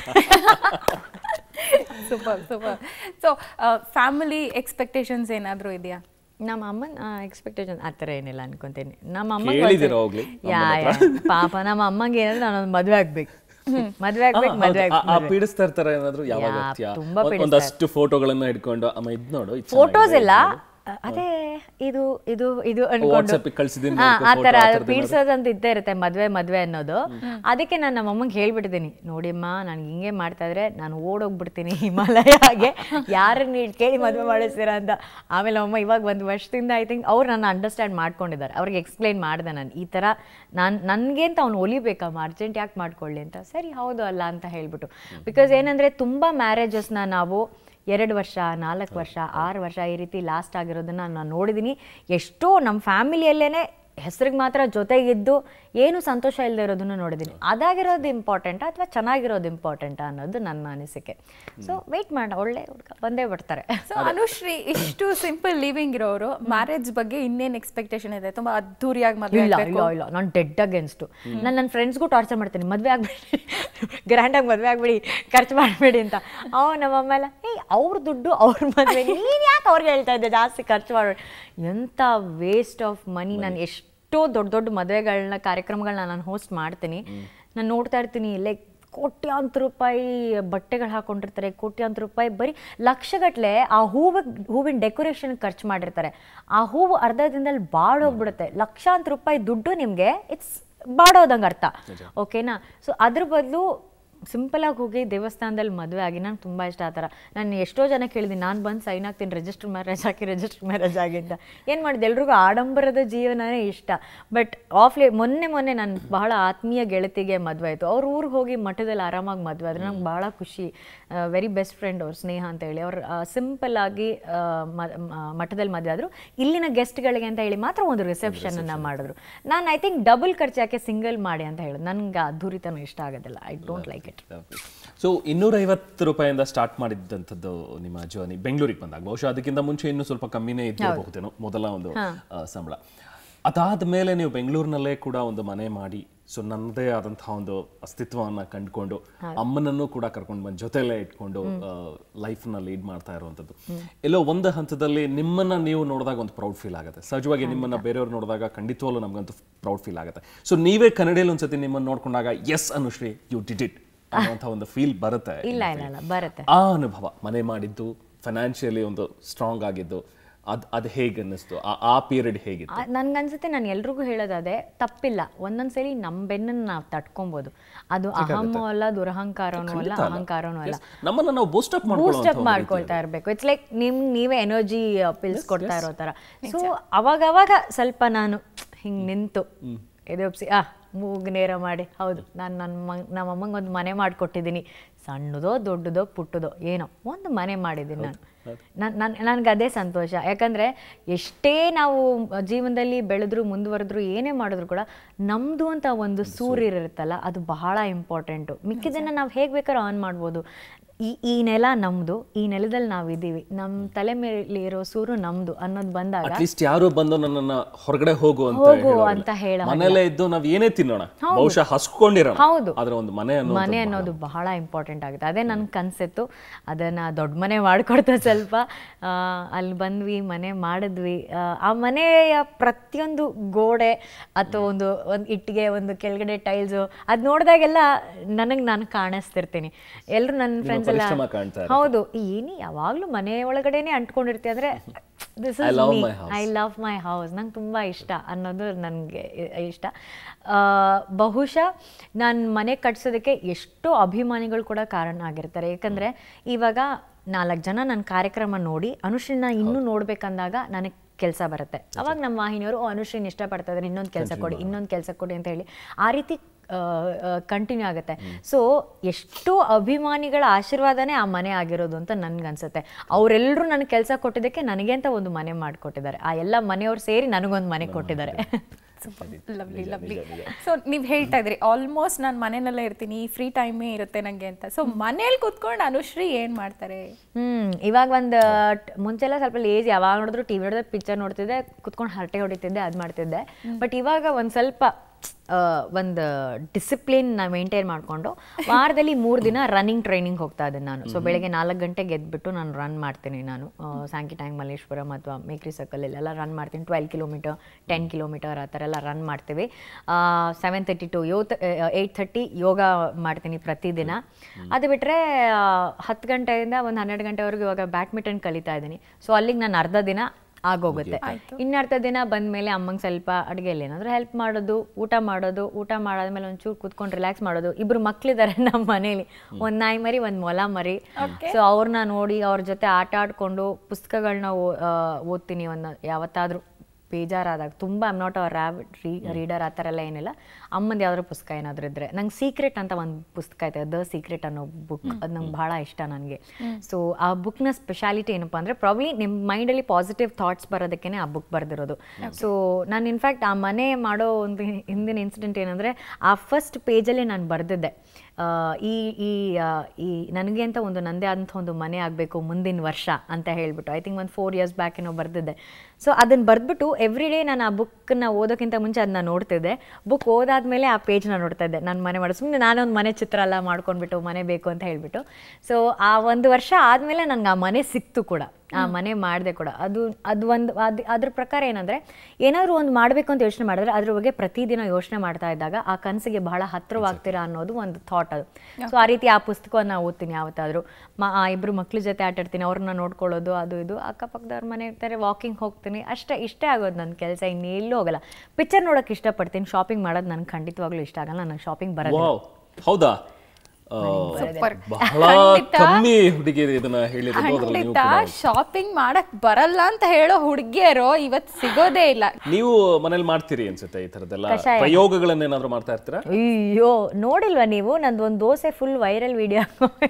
super super so family expectations ಏನಾದರೂ ಇದೆಯಾ ನಮ್ಮ ಅಮ್ಮನ ಎಕ್ಸ್ಪೆಕ್ಟೇಷನ್ ಆ ಥರ ಏನಿಲ್ಲ ಅನ್ಕೊಂತೀನಿ ನಮ್ಮ ಅಮ್ಮ ಕೇಳಿದ್ದೀರಾ ಹೋಗ್ಲಿ ಯಾ ಯಾ ಪಾಪ ನಮ್ಮ ಅಮ್ಮಂಗೆ ಏನಂದ್ರೆ ನಾನೊಂದು ಮದುವೆ ಆಗ್ಬೇಕು ಮದುವೆ ಆಗ್ಬೇಕು ಮದುವೆ ಆ- ಆ ಆಗ್ಬೇಕು ಪೀಡಿಸ್ತಾ ಇರ್ತಾರೆ ಏನಾದ್ರು ಯಾವಾಗ ಯಾ, ಆಗ್ತೀಯಾ? ತುಂಬಾ ಒಂದ್- ಪೀಡಿಸ್ತಾರೆ. ಒಂದಷ್ಟು ಫೋಟೋಗಳನ್ನ ಇಟ್ಕೊಂಡು ಅಮ್ಮ ಇದ್ ನೋಡು ಇದ್ ಫೋಟೋಸ್ ಚೆನ್ನಾಗಿದೆ, ಇಲ್ಲ ಇದ್ ನೋಡು. ಅದೇ ಇದು ಇದು ಇದು ಅನ್ಕೊಂಡು WhatsApp ಗೆ ಕಳ್ಸಿದ್ದೀನಿ ಹಾ, ನೋಡ್ಕೊ ಆ photo, ಥರ ಆ ಅದು ಥರದ್ದು ಪೀಡ್ಸೋದಂತ ಇದ್ದೇ ಇರುತ್ತೆ ಮದ್ವೆ ಮದ್ವೆ ಅನ್ನೋದು ಅದಕ್ಕೆ ನಾನು ನಮ್ಮ ಅಮ್ಮಂಗೆ ಹೇಳ್ಬಿಟ್ಟಿದ್ದೀನಿ ನೋಡಿಮ್ಮ ನಾನು ಹಿಂಗೆ ಮಾಡ್ತಾ ಇದ್ರೆ ನಾನು ಓಡೋಗ್ಬಿಡ್ತೀನಿ ಹಿಮಾಲಯಗೆ ಯಾರನ್ನ ಇಟ್ ಕೇಳಿ ಮದುವೆ ಮಾಡಿಸ್ತೀರಾ ಅಂತ ಆಮೇಲೆ ಅಮ್ಮ ಇವಾಗ ಒಂದು ವರ್ಷದಿಂದ ಐ ಥಿಂಕ್ ಅವ್ರು ನನ್ನ ಅಂಡರ್ಸ್ಟ್ಯಾಂಡ್ ಮಾಡ್ಕೊಂಡಿದ್ದಾರೆ ಅವ್ರಿಗೆ ಎಕ್ಸ್ಪ್ಲೈನ್ ಮಾಡಿದೆ ನಾನು ಈ ಥರ ನಾನು ನನಗೆ ಅಂತ ಅವ್ನು ಒಲಿಬೇಕಮ್ಮ ಅರ್ಜೆಂಟ್ ಯಾಕೆ ಮಾಡ್ಕೊಳ್ಳಿ ಅಂತ ಸರಿ ಹೌದು ಅಲ್ಲ ಅಂತ ಹೇಳ್ಬಿಟ್ಟು ಬಿಕಾಸ್ ಏನಂದರೆ ತುಂಬ ಮ್ಯಾರೇಜಸ್ನ ನಾವು ಎರಡು ವರ್ಷ ನಾಲ್ಕು ವರ್ಷ ಆರು ವರ್ಷ ಈ ರೀತಿ ಲಾಸ್ಟ್ ಆಗಿರೋದನ್ನ ನಾನು ನೋಡಿದ್ದೀನಿ ಎಷ್ಟೋ ನಮ್ಮ ಫ್ಯಾಮಿಲಿಯಲ್ಲೇ ಹೆಸರಿಗೆ ಮಾತ್ರ ಜೊತೆಗಿದ್ದು ಏನು ಸಂತೋಷ ಇಲ್ಲದೆ ಇರೋದನ್ನು ನೋಡಿದ್ದೀನಿ ಅದಾಗಿರೋದು ಇಂಪಾರ್ಟೆಂಟಾ ಅಥವಾ ಚೆನ್ನಾಗಿರೋದು ಇಂಪಾರ್ಟೆಂಟಾ ಅನ್ನೋದು ನನ್ನ ಅನಿಸಿಕೆ ಸೊ ವೆಯ್ಟ್ ಮಾಡೋಣ ಒಳ್ಳೆ ಹುಡುಗ ಬಂದೇ ಬಿಡ್ತಾರೆ ಸೊ ಅನುಶ್ರೀ ಇಷ್ಟು ಸಿಂಪಲ್ ಲಿವಿಂಗ್ ಇರೋರು ಮ್ಯಾರೇಜ್ ಬಗ್ಗೆ ಇನ್ನೇನ್ ಎಕ್ಸ್ಪೆಕ್ಟೇಷನ್ ಇದೆ ತುಂಬಾ ಅದ್ದೂರಿಯಾಗಿ ಮದುವೆ ಇಲ್ಲ ಆಗ್ಬೇಕು ಇಲ್ಲ ಇಲ್ಲ ನಾನು ಡೆಡ್ ಅಗೇನ್ಸ್ಟು ನಾನು ನನ್ನ ಫ್ರೆಂಡ್ಸ್ಗೂ ಟಾರ್ಚರ್ ಮಾಡ್ತೀನಿ ಮದುವೆ ಆಗ್ಬೇಡಿ ಗ್ರ್ಯಾಂಡಾಗಿ ಮದುವೆ ಆಗ್ಬೇಡಿ ಖರ್ಚು ಮಾಡಬೇಡಿ ಅಂತ ಅವ್ ನಮ್ಮಮ್ಮ ಎಲ್ಲ ಏಯ್ ಅವ್ರ ದುಡ್ಡು ಅವ್ರ ಮದುವೆ ನೀನು ಯಾಕೆ ಅವ್ರಿಗೆ ಹೇಳ್ತಾ ಇದ್ದೆ ಜಾಸ್ತಿ ಖರ್ಚು ಮಾಡಬೇಡಿ ಎಂಥ ವೇಸ್ಟ್ ಆಫ್ ಮನಿ ನಾನು ಎಷ್ಟೋ ದೊಡ್ಡ ದೊಡ್ಡ ಮದುವೆಗಳನ್ನ ಕಾರ್ಯಕ್ರಮಗಳನ್ನ ನಾನು ಹೋಸ್ಟ್ ಮಾಡ್ತೀನಿ ನಾನು ನೋಡ್ತಾ ಇರ್ತೀನಿ ಲೈಕ್ ಕೋಟ್ಯಾಂತರ ರೂಪಾಯಿ ಬಟ್ಟೆಗಳು ಹಾಕೊಂಡಿರ್ತಾರೆ ಕೋಟ್ಯಾಂತರ ರೂಪಾಯಿ ಬರೀ ಲಕ್ಷಗಟ್ಟಲೆ ಆ ಹೂವಿಗೆ ಹೂವಿನ ಡೆಕೋರೇಷನ್ ಖರ್ಚು ಮಾಡಿರ್ತಾರೆ ಆ ಹೂವು ಅರ್ಧ ದಿನದಲ್ಲಿ ಬಾಡೋಗ್ಬಿಡುತ್ತೆ ಲಕ್ಷಾಂತರ ರೂಪಾಯಿ ದುಡ್ಡು ನಿಮಗೆ ಇಟ್ಸ್ ಬಾಡೋದಂಗೆ ಅರ್ಥ ಓಕೆನಾ ಸೊ ಅದ್ರ ಬದಲು ಸಿಂಪಲಾಗಿ ಹೋಗಿ ದೇವಸ್ಥಾನದಲ್ಲಿ ಮದುವೆ ಆಗಿ ನಂಗೆ ತುಂಬ ಇಷ್ಟ ಆ ಥರ ನಾನು ಎಷ್ಟೋ ಜನ ಕೇಳಿದ್ದೀನಿ ನಾನು ಬಂದು ಸೈನ್ ಆಗ್ತೀನಿ ರಿಜಿಸ್ಟರ್ ಮ್ಯಾರೇಜ್ ಹಾಕಿ ರಿಜಿಸ್ಟರ್ ಮ್ಯಾರೇಜ್ ಆಗಿ ಅಂತ ಏನು ಮಾಡಿದೆ ಎಲ್ರಿಗೂ ಆಡಂಬರದ ಜೀವನನೇ ಇಷ್ಟ ಬಟ್ ಆಫ್ಲಿ ಮೊನ್ನೆ ಮೊನ್ನೆ ನನ್ನ ಬಹಳ ಆತ್ಮೀಯ ಗೆಳತಿಗೆ ಮದುವೆ ಆಯಿತು ಅವ್ರ ಊರಿಗೆ ಹೋಗಿ ಮಠದಲ್ಲಿ ಆರಾಮಾಗಿ ಮದುವೆ ಆದರೆ ನಂಗೆ ಭಾಳ ಖುಷಿ ವೆರಿ ಬೆಸ್ಟ್ ಫ್ರೆಂಡ್ ಅವ್ರು ಸ್ನೇಹ ಅಂತ ಹೇಳಿ ಅವ್ರು ಸಿಂಪಲ್ ಆಗಿ ಆ, ಮ- ಮ- ಮಠದಲ್ಲಿ ಮದುವೆ ಆದರು ಇಲ್ಲಿನ ಗೆಸ್ಟ್ಗಳಿಗೆ ಅಂತ ಹೇಳಿ ಮಾತ್ರ ಒಂದು ರಿಸೆಪ್ಷನನ್ನು ಮಾಡಿದ್ರು ನಾನು ಐ ಥಿಂಕ್ ಡಬಲ್ ಖರ್ಚು ಯಾಕೆ ಸಿಂಗಲ್ ಮಾಡಿ ಅಂತ ಹೇಳಿ ನನಗೆ ಅದ್ಧೂರಿತನ ಇಷ್ಟ ಆಗೋದಿಲ್ಲ I don't like it so ಇನ್ನೂರೈವತ್ತು ರೂಪಾಯಿಂದ ಸ್ಟಾರ್ಟ್ ಮಾಡಿದ್ದಂಥದ್ದು ನಿಮ್ಮ ಜರ್ನಿ ಬೆಂಗಳೂರಿಗೆ ಬಂದಾಗ ಬಹುಶಃ ಅದಕ್ಕಿಂತ ಮುಂಚೆ ಇನ್ನೂ ಸ್ವಲ್ಪ ಕಮ್ಮಿನೇ ಇದ್ದಿರಬಹುದೇನೋ ಮೊದಲ ಒಂದು ಆ, ಸಂಬಳ ಅದಾದ ಮೇಲೆ ನೀವು ಬೆಂಗಳೂರಿನಲ್ಲೇ ಕೂಡ ಒಂದು ಮನೆ ಮಾಡಿ ಸೊ ನನ್ನದೇ ಆದಂತಹ ಒಂದು ಅಸ್ತಿತ್ವವನ್ನ ಕಂಡುಕೊಂಡು ಅಮ್ಮನನ್ನು ಕೂಡ ಕರ್ಕೊಂಡು ಬಂದು ಜೊತೆಲೇ ಇಟ್ಕೊಂಡು ಲೈಫ್ನ ಲೀಡ್ ಮಾಡ್ತಾ ಇರುವಂಥದ್ದು ಎಲ್ಲೋ ಒಂದು ಹಂತದಲ್ಲಿ ನಿಮ್ಮನ್ನ ನೀವು ನೋಡಿದಾಗ ಒಂದು ಪ್ರೌಡ್ ಫೀಲ್ ಆಗುತ್ತೆ ಸಹಜವಾಗಿ ನಿಮ್ಮನ್ನ ಬೇರೆಯವ್ರು ನೋಡಿದಾಗ ಖಂಡಿತವಾಗ್ಲೂ ನಮಗಂತೂ ಪ್ರೌಡ್ ಫೀಲ್ ಆಗುತ್ತೆ ಸೊ ನೀವೇ ಕನ್ನಡಿಯಲ್ಲಿ ಒಂದ್ಸತಿ ನಿಮ್ಮನ್ನು ನೋಡ್ಕೊಂಡಾಗ yes Anushree you did it ಅನ್ನುವಂಥ ಒಂದು ಫೀಲ್ ಬರುತ್ತೆ ಇಲ್ಲ ಇಲ್ಲ ಇಲ್ಲ ಬರುತ್ತೆ ಆ ಅನುಭವ ಮನೆ ಮಾಡಿದ್ದು ಫೈನಾನ್ಷಿಯಲಿ ಒಂದು ಸ್ಟ್ರಾಂಗ್ ಆಗಿದ್ದು ಅದ್ ಅದು ಹೇಗೆ ಅನ್ನಿಸ್ತು ಆ ಆ ಪೀರಿಯಡ್ ಹೇಗಿತ್ತು ನನ್ಗನ್ಸುತ್ತೆ ನಾನು ಎಲ್ರಿಗೂ ಹೇಳೋದಾದೆ ತಪ್ಪಿಲ್ಲ ಒಂದೊಂದ್ಸಲಿ ನಮ್ಮ ಬೆನ್ನನ್ನು ನಾವು ತಟ್ಕೊಬೋದು ಅದು ಅಹಮೋ ಅಲ್ಲ ದುರಹಂಕಾರನೂ ಅಲ್ಲ ಅಹಂಕಾರನೂ ಅಲ್ಲ ನಮ್ಮನ್ನ ನಾವು ಬೂಸ್ಟ್ ಅಪ್ ಬೂಸ್ಟ್ ಅಪ್ ಮಾಡ್ಕೊಳ್ತಾ ಇರಬೇಕು ಇಟ್ಸ್ ಲೈಕ್ ನಿಮ್ ನೀವೇ ಎನರ್ಜಿ ಪಿಲ್ಸ್ ಕೊಡ್ತಾ ಇರೋ ಥರ ಸೊ ಅವಾಗ ಅವಾಗ ಸ್ವಲ್ಪ ನಾನು ಹಿಂಗೆ ನಿಂತು ಎದೊಪ್ಸಿ ಆ ಮೂಗ್ ನೇರ ಮಾಡಿ ಹೌದು ನಾನು ನನ್ನ ಮ ನಮ್ಮ ಅಮ್ಮಂಗೆ ಒಂದು ಮನೆ ಮಾಡಿಕೊಟ್ಟಿದ್ದೀನಿ ಸಣ್ಣದೋ ದೊಡ್ಡದೋ ಪುಟ್ಟದೋ ಏನೋ ಒಂದು ಮನೆ ಮಾಡಿದ್ದೀನಿ ನಾನು ನಾನು ನನ್ ನನಗೆ ಅದೇ ಸಂತೋಷ ಯಾಕಂದರೆ ಎಷ್ಟೇ ನಾವು ಜೀವನದಲ್ಲಿ ಬೆಳೆದ್ರು ಮುಂದುವರೆದ್ರು ಏನೇ ಮಾಡಿದ್ರು ಕೂಡ ನಮ್ಮದು ಅಂತ ಒಂದು ಸೂರ್ಯ ಇರುತ್ತಲ್ಲ ಅದು ಬಹಳ ಇಂಪಾರ್ಟೆಂಟು ಮಿಕ್ಕಿದ್ದನ್ನು ನಾವು ಹೇಗೆ ಬೇಕಾದ್ರೂ ಆನ್ ಮಾಡ್ಬೋದು ಈ ಈ ನೆಲ ನಮ್ದು ಈ ನೆಲದಲ್ಲಿ ನಾವಿದ್ದೀವಿ ನಮ್ಮ ತಲೆ ಮೇಲೆ ಇರೋ ಸೂರು ನಮ್ದು ಅನ್ನೋದು ಬಂದಾಗ ಅಟ್ಲೀಸ್ಟ್ ಯಾರು ಬಂದು ನನ್ನನ್ನ ಹೊರಗಡೆ ಹೋಗು ಅಂತ ಹೋಗು ಹೇಳೋರಿಲ್ಲ. ಅಂತ ಹೇಳೋ ಮನೇಲೇ ಇದ್ದು ನಾವ್ ಏನೇ ತಿನ್ನೋಣ ಬಹುಶಃ ಹಸ್ಕೊಂಡಿರೋಣ ಹೌದು. ಆದ್ರೆ ಒಂದು ಮನೆ ಅನ್ನೋ ಮನೆ ಅನ್ನೋದು ಬಹಳ ಇಂಪಾರ್ಟೆಂಟ್ ಆಗುತ್ತೆ ಅದೇ ನನ್ನ ಕನ್ಸಿತ್ತು ಅದನ್ನು ದೊಡ್ಡ ಮನೆ ಮಾಡಿಕೊಡ್ತಾ ಸ್ವಲ್ಪ ಆ, ಅಲ್ಲಿ ಬಂದ್ವಿ ಮನೆ ಮಾಡಿದ್ವಿ ಆ, ಆ ಮನೆಯ ಪ್ರತಿಯೊಂದು ಗೋಡೆ ಅಥವಾ ಒಂದು ಒಂದು ಇಟ್ಟಿಗೆ ಒಂದು ಕೆಳಗಡೆ ಟೈಲ್ಸು ಅದು ನೋಡಿದಾಗೆಲ್ಲ ನನಗೆ ನಾನು ಕಾಣಿಸ್ತಿರ್ತೀನಿ ಎಲ್ಲರೂ ನನ್ನ ಫ್ರೆಂಡ್ಸ್ ಎಲ್ಲ ಪರಿಶ್ರಮ ಕಾಣ್ತಾ ಹೌದು ಏನಿ ಯಾವಾಗಲೂ ಮನೆ ಒಳಗಡೆನೆ ಅಂಟ್ಕೊಂಡಿರ್ತೀವಿ ಅಂದರೆ this I is love me my house. I love my house ನಂಗೆ ತುಂಬ ಇಷ್ಟ ಅನ್ನೋದು ನನಗೆ ಇಷ್ಟ ಆ, ಬಹುಶಃ ನಾನು ಮನೆ ಕಟ್ಸೋದಕ್ಕೆ ಎಷ್ಟೋ ಅಭಿಮಾನಿಗಳು ಕೂಡ ಕಾರಣ ಆಗಿರ್ತಾರೆ ಯಾಕಂದರೆ ಇವಾಗ ನಾಲ್ಕು ಜನ ನನ್ನ ಕಾರ್ಯಕ್ರಮ ನೋಡಿ ಅನುಶ್ರೀನ ಇನ್ನೂ ನೋಡ್ಬೇಕಂದಾಗ ನನಗೆ ಕೆಲಸ ಬರುತ್ತೆ ಅವಾಗ ನಮ್ಮ ವಾಹಿನಿಯವರು ಓ ಅನುಶ್ರೀನ್ ಇಷ್ಟಪಡ್ತಾ ಇದ್ದಾರೆ ಇನ್ನೊಂದು ಕೆಲಸ ಕೊಡಿ ಇನ್ನೊಂದು ಕೆಲಸ ಕೊಡಿ ಅಂತ ಹೇಳಿ ಆ ರೀತಿ ಕಂಟಿನ್ಯೂ ಆಗುತ್ತೆ ಸೊ ಎಷ್ಟೋ ಅಭಿಮಾನಿಗಳ ಆಶೀರ್ವಾದನೇ ಆ ಮನೆ ಆಗಿರೋದು ಅಂತ ನನ್ಗನ್ಸುತ್ತೆ ಅವರೆಲ್ಲರೂ ನನಗೆ ಕೆಲಸ ಕೊಟ್ಟಿದ್ದಕ್ಕೆ ನನಗೆ ಅಂತ ಒಂದು ಮನೆ ಮಾಡಿಕೊಟ್ಟಿದ್ದಾರೆ ಆ ಎಲ್ಲ ಮನೆಯವ್ರು ಸೇರಿ ನನಗೊಂದು ಮನೆ ಕೊಟ್ಟಿದ್ದಾರೆ ಲವ್ಲಿ ಲವ್ಲಿ ಸೊ ನೀವು ಹೇಳ್ತಾ ಇದ್ರಿ ಆಲ್ಮೋಸ್ಟ್ ನಾನು ಮನೆಯಲ್ಲೇ ಇರ್ತೀನಿ ಫ್ರೀ ಟೈಮೇ ಇರುತ್ತೆ ನನಗೆ ಅಂತ ಸೊ ಮನೇಲಿ ಕುತ್ಕೊಂಡು ಅನುಶ್ರೀ ಏನು ಮಾಡ್ತಾರೆ ಹ್ಮ್ ಇವಾಗ ಒಂದು ಮುಂಚೆಲ್ಲ ಸ್ವಲ್ಪ ಲೇಜಿ ಯಾವಾಗ ನೋಡಿದ್ರು ಟಿವಿ ನೋಡಿದ್ರೆ ಪಿಕ್ಚರ್ ನೋಡ್ತಿದ್ದೆ ಕುತ್ಕೊಂಡು ಹರಟೆ ಹೊಡಿತಿದ್ದೆ ಅದು ಮಾಡ್ತಿದ್ದೆ ಬಟ್ ಇವಾಗ ಒಂದು ಸ್ವಲ್ಪ ಒಂದು ಡಿಸಿಪ್ಲಿನ್ ನಾ ಮೇಂಟೈನ್ ಮಾಡಿಕೊಂಡು ವಾರದಲ್ಲಿ ಮೂರು ದಿನ ರನ್ನಿಂಗ್ ಟ್ರೈನಿಂಗ್ ಹೋಗ್ತಾ ಇದ್ದೆ ನಾನು ಸೊ ಬೆಳಗ್ಗೆ ನಾಲ್ಕು ಗಂಟೆಗೆ ಎದ್ಬಿಟ್ಟು ನಾನು ರನ್ ಮಾಡ್ತೀನಿ ನಾನು ಸಾಂಕಿ ಟ್ಯಾಂಕ್ ಮಲ್ಲೇಶ್ವರಂ ಅಥವಾ ಮೇಕ್ರಿ ಸರ್ಕಲ್ ಇಲ್ಲೆಲ್ಲ ರನ್ ಮಾಡ್ತೀನಿ ಟ್ವೆಲ್ ಕಿಲೋಮೀಟರ್ ಟೆನ್ ಕಿಲೋಮೀಟರ್ ಆ ಥರ ಎಲ್ಲ ರನ್ ಮಾಡ್ತೀವಿ ಸೆವೆನ್ ತರ್ಟಿ ಟು ಯೋತ್ ಏಯ್ಟ್ ಥರ್ಟಿ ಯೋಗ ಮಾಡ್ತೀನಿ ಪ್ರತಿದಿನ ಅದು ಬಿಟ್ಟರೆ ಹತ್ತು ಗಂಟೆಯಿಂದ ಒಂದು ಹನ್ನೆರಡು ಗಂಟೆವರೆಗೂ ಇವಾಗ ಬ್ಯಾಡ್ಮಿಂಟನ್ ಕಲಿತಾ ಇದ್ದೀನಿ ಸೊ ಅಲ್ಲಿಗೆ ನಾನು ಅರ್ಧ ದಿನ ಆಗೋಗುತ್ತೆ ಇನ್ನರ್ಧ ದಿನ ಬಂದಮೇಲೆ ಅಮ್ಮಂಗೆ ಸ್ವಲ್ಪ ಅಡುಗೆಯಲ್ಲಿ ಏನಾದರೂ ಹೆಲ್ಪ್ ಮಾಡೋದು ಊಟ ಮಾಡೋದು ಊಟ ಮಾಡಾದ್ಮೇಲೆ ಒಂಚೂರು ಕೂತ್ಕೊಂಡು ರಿಲ್ಯಾಕ್ಸ್ ಮಾಡೋದು ಇಬ್ರು ಮಕ್ಳಿದ್ದಾರೆ ನಮ್ಮ ಮನೇಲಿ ಒಂದು ನಾಯಿ ಮರಿ ಒಂದು ಮೊಲ ಮರಿ ಸೊ ಅವ್ರನ್ನ ನೋಡಿ ಅವ್ರ ಜೊತೆ ಆಟ ಆಡ್ಕೊಂಡು ಪುಸ್ತಕಗಳನ್ನ ಓದ್ತೀನಿ ಒಂದು ಯಾವತ್ತಾದರೂ ಬೇಜಾರಾದಾಗ ತುಂಬ ಐಮ್ ನಾಟ್ ಅ ರ್ಯಾಬಿಟ್ ರೀ ರೀಡರ್ ಆ ಥರ ಎಲ್ಲ ಏನಿಲ್ಲ ಅಮ್ಮಂದು ಯಾವ್ದಾದ್ರು ಪುಸ್ತಕ ಏನಾದರೂ ಇದ್ದರೆ ನಂಗೆ ಸೀಕ್ರೆಟ್ ಅಂತ ಒಂದು ಪುಸ್ತಕ ಐತೆ ದ ಸೀಕ್ರೆಟ್ ಅನ್ನೋ ಬುಕ್ ಅದು ನಂಗೆ ಭಾಳ ಇಷ್ಟ ನನಗೆ ಸೊ ಆ ಬುಕ್ನ ಸ್ಪೆಷಾಲಿಟಿ ಏನಪ್ಪ ಅಂದರೆ ಪ್ರಾಬ್ಲಿ ನಿಮ್ಮ ಮೈಂಡಲ್ಲಿ ಪಾಸಿಟಿವ್ ಥಾಟ್ಸ್ ಬರೋದಕ್ಕೇ ಆ ಬುಕ್ ಬರೆದಿರೋದು ಸೊ ನಾನು ಇನ್ಫ್ಯಾಕ್ಟ್ ಆ ಮನೆ ಮಾಡೋ ಒಂದು ಹಿಂದಿನ ಇನ್ಸಿಡೆಂಟ್ ಏನಂದರೆ ಆ ಫಸ್ಟ್ ಪೇಜಲ್ಲಿ ನಾನು ಬರೆದಿದ್ದೆ ಈ ಈ ಆ, ಈ ನನಗೆ ಅಂತ ಒಂದು ನಂದೇ ಆದಂಥ ಒಂದು ಮನೆ ಆಗಬೇಕು ಮುಂದಿನ ವರ್ಷ ಅಂತ ಹೇಳ್ಬಿಟ್ಟು ಐ ಥಿಂಕ್ ಒಂದು ಫೋರ್ ಇಯರ್ಸ್ ಬ್ಯಾಕ್ ಏನೋ ಬರೆದಿದ್ದೆ ಸೊ ಅದನ್ನು ಬರೆದ್ಬಿಟ್ಟು ಎವ್ರಿ ಡೇ ನಾನು ಆ ಬುಕ್ಕನ್ನ ಓದೋಕ್ಕಿಂತ ಮುಂಚೆ ಅದನ್ನ ನೋಡ್ತಿದ್ದೆ ಬುಕ್ ಓದಾದ್ಮೇಲೆ ಆ ಪೇಜ್ನ ನೋಡ್ತಾ ಇದ್ದೆ ನಾನು ಮನೆ ಮಾಡೋ ಸುಮ್ಮನೆ ನಾನೊಂದು ಮನೆ ಚಿತ್ರ ಎಲ್ಲ ಮಾಡ್ಕೊಂಡ್ಬಿಟ್ಟು ಮನೆ ಬೇಕು ಅಂತ ಹೇಳ್ಬಿಟ್ಟು ಸೊ ಆ ಒಂದು ವರ್ಷ ಆದಮೇಲೆ ನನಗೆ ಆ ಮನೆ ಸಿಕ್ತು ಕೂಡ ಆ ಮನೆ ಮಾಡಿದೆ ಕೂಡ ಅದು ಅದು ಒಂದು ಅದು ಅದ್ರ ಪ್ರಕಾರ ಏನಂದರೆ ಏನಾದರೂ ಒಂದು ಮಾಡಬೇಕು ಅಂತ ಯೋಚನೆ ಮಾಡಿದ್ರೆ ಅದ್ರ ಬಗ್ಗೆ ಪ್ರತಿದಿನ ಯೋಚನೆ ಮಾಡ್ತಾ ಇದ್ದಾಗ ಆ ಕನಸಿಗೆ ಬಹಳ ಹತ್ತಿರವಾಗ್ತೀರಾ ಅನ್ನೋದು ಒಂದು ಥಾಟ್ ಅದು ಸೊ ಆ ರೀತಿ ಆ ಪುಸ್ತಕವನ್ನು ಓದ್ತೀನಿ ಯಾವತ್ತಾದರೂ ಮ ಆ ಇಬ್ಬರು ಮಕ್ಳ ಜೊತೆ ಆಟಾಡ್ತೀನಿ ಅವ್ರನ್ನ ನೋಡ್ಕೊಳ್ಳೋದು ಅದು ಇದು ಅಕ್ಕಪಕ್ಕದವ್ರ ಮನೆ ಇರ್ತಾರೆ ವಾಕಿಂಗ್ ಹೋಗ್ತೀನಿ ಅಷ್ಟೇ ಇಷ್ಟೇ ಆಗೋದು ನನ್ನ ಕೆಲಸ ಇನ್ನೆಲ್ಲೂ ಹೋಗಲ್ಲ ಪಿಕ್ಚರ್ ನೋಡೋಕೆ ಇಷ್ಟಪಡ್ತೀನಿ ಶಾಪಿಂಗ್ ಮಾಡೋದು ನನಗೆ ಖಂಡಿತವಾಗ್ಲೂ ಇಷ್ಟ ಆಗಲ್ಲ ನನಗೆ ಶಾಪಿಂಗ್ ಬರೋದು ವಾವ್ ಹೌದಾ ಆ, ಸೂಪರ್ ಬಹಳ ಕಮ್ಮಿ ಹುಡುಗಿಯರು ಇದನ್ನ ಹೇಳಿರೋದು ಅದ್ರಲ್ಲಿ ನೀವು ಖಂಡಿತ ಶಾಪಿಂಗ್ ಮಾಡಕ್ ಬರಲ್ಲ ಅಂತ ಹೇಳೋ ಹುಡುಗಿಯರು ಇವತ್ ಸಿಗೋದೇ ಇಲ್ಲ ನೀವು ಮನೇಲಿ ಮಾಡ್ತೀರಿ ಅನ್ಸುತ್ತೆ ಈ ತರದೆಲ್ಲ ಪ್ರಯೋಗಗಳನ್ನ ಏನಾದ್ರು ಮಾಡ್ತಾ ಇರ್ತೀರಾ ಅಯ್ಯೋ ನೋಡಿಲ್ವಾ ನೀವು ನಂದು ಒಂದು ದೋಸೆ ಫುಲ್ ವೈರಲ್ ವಿಡಿಯೋ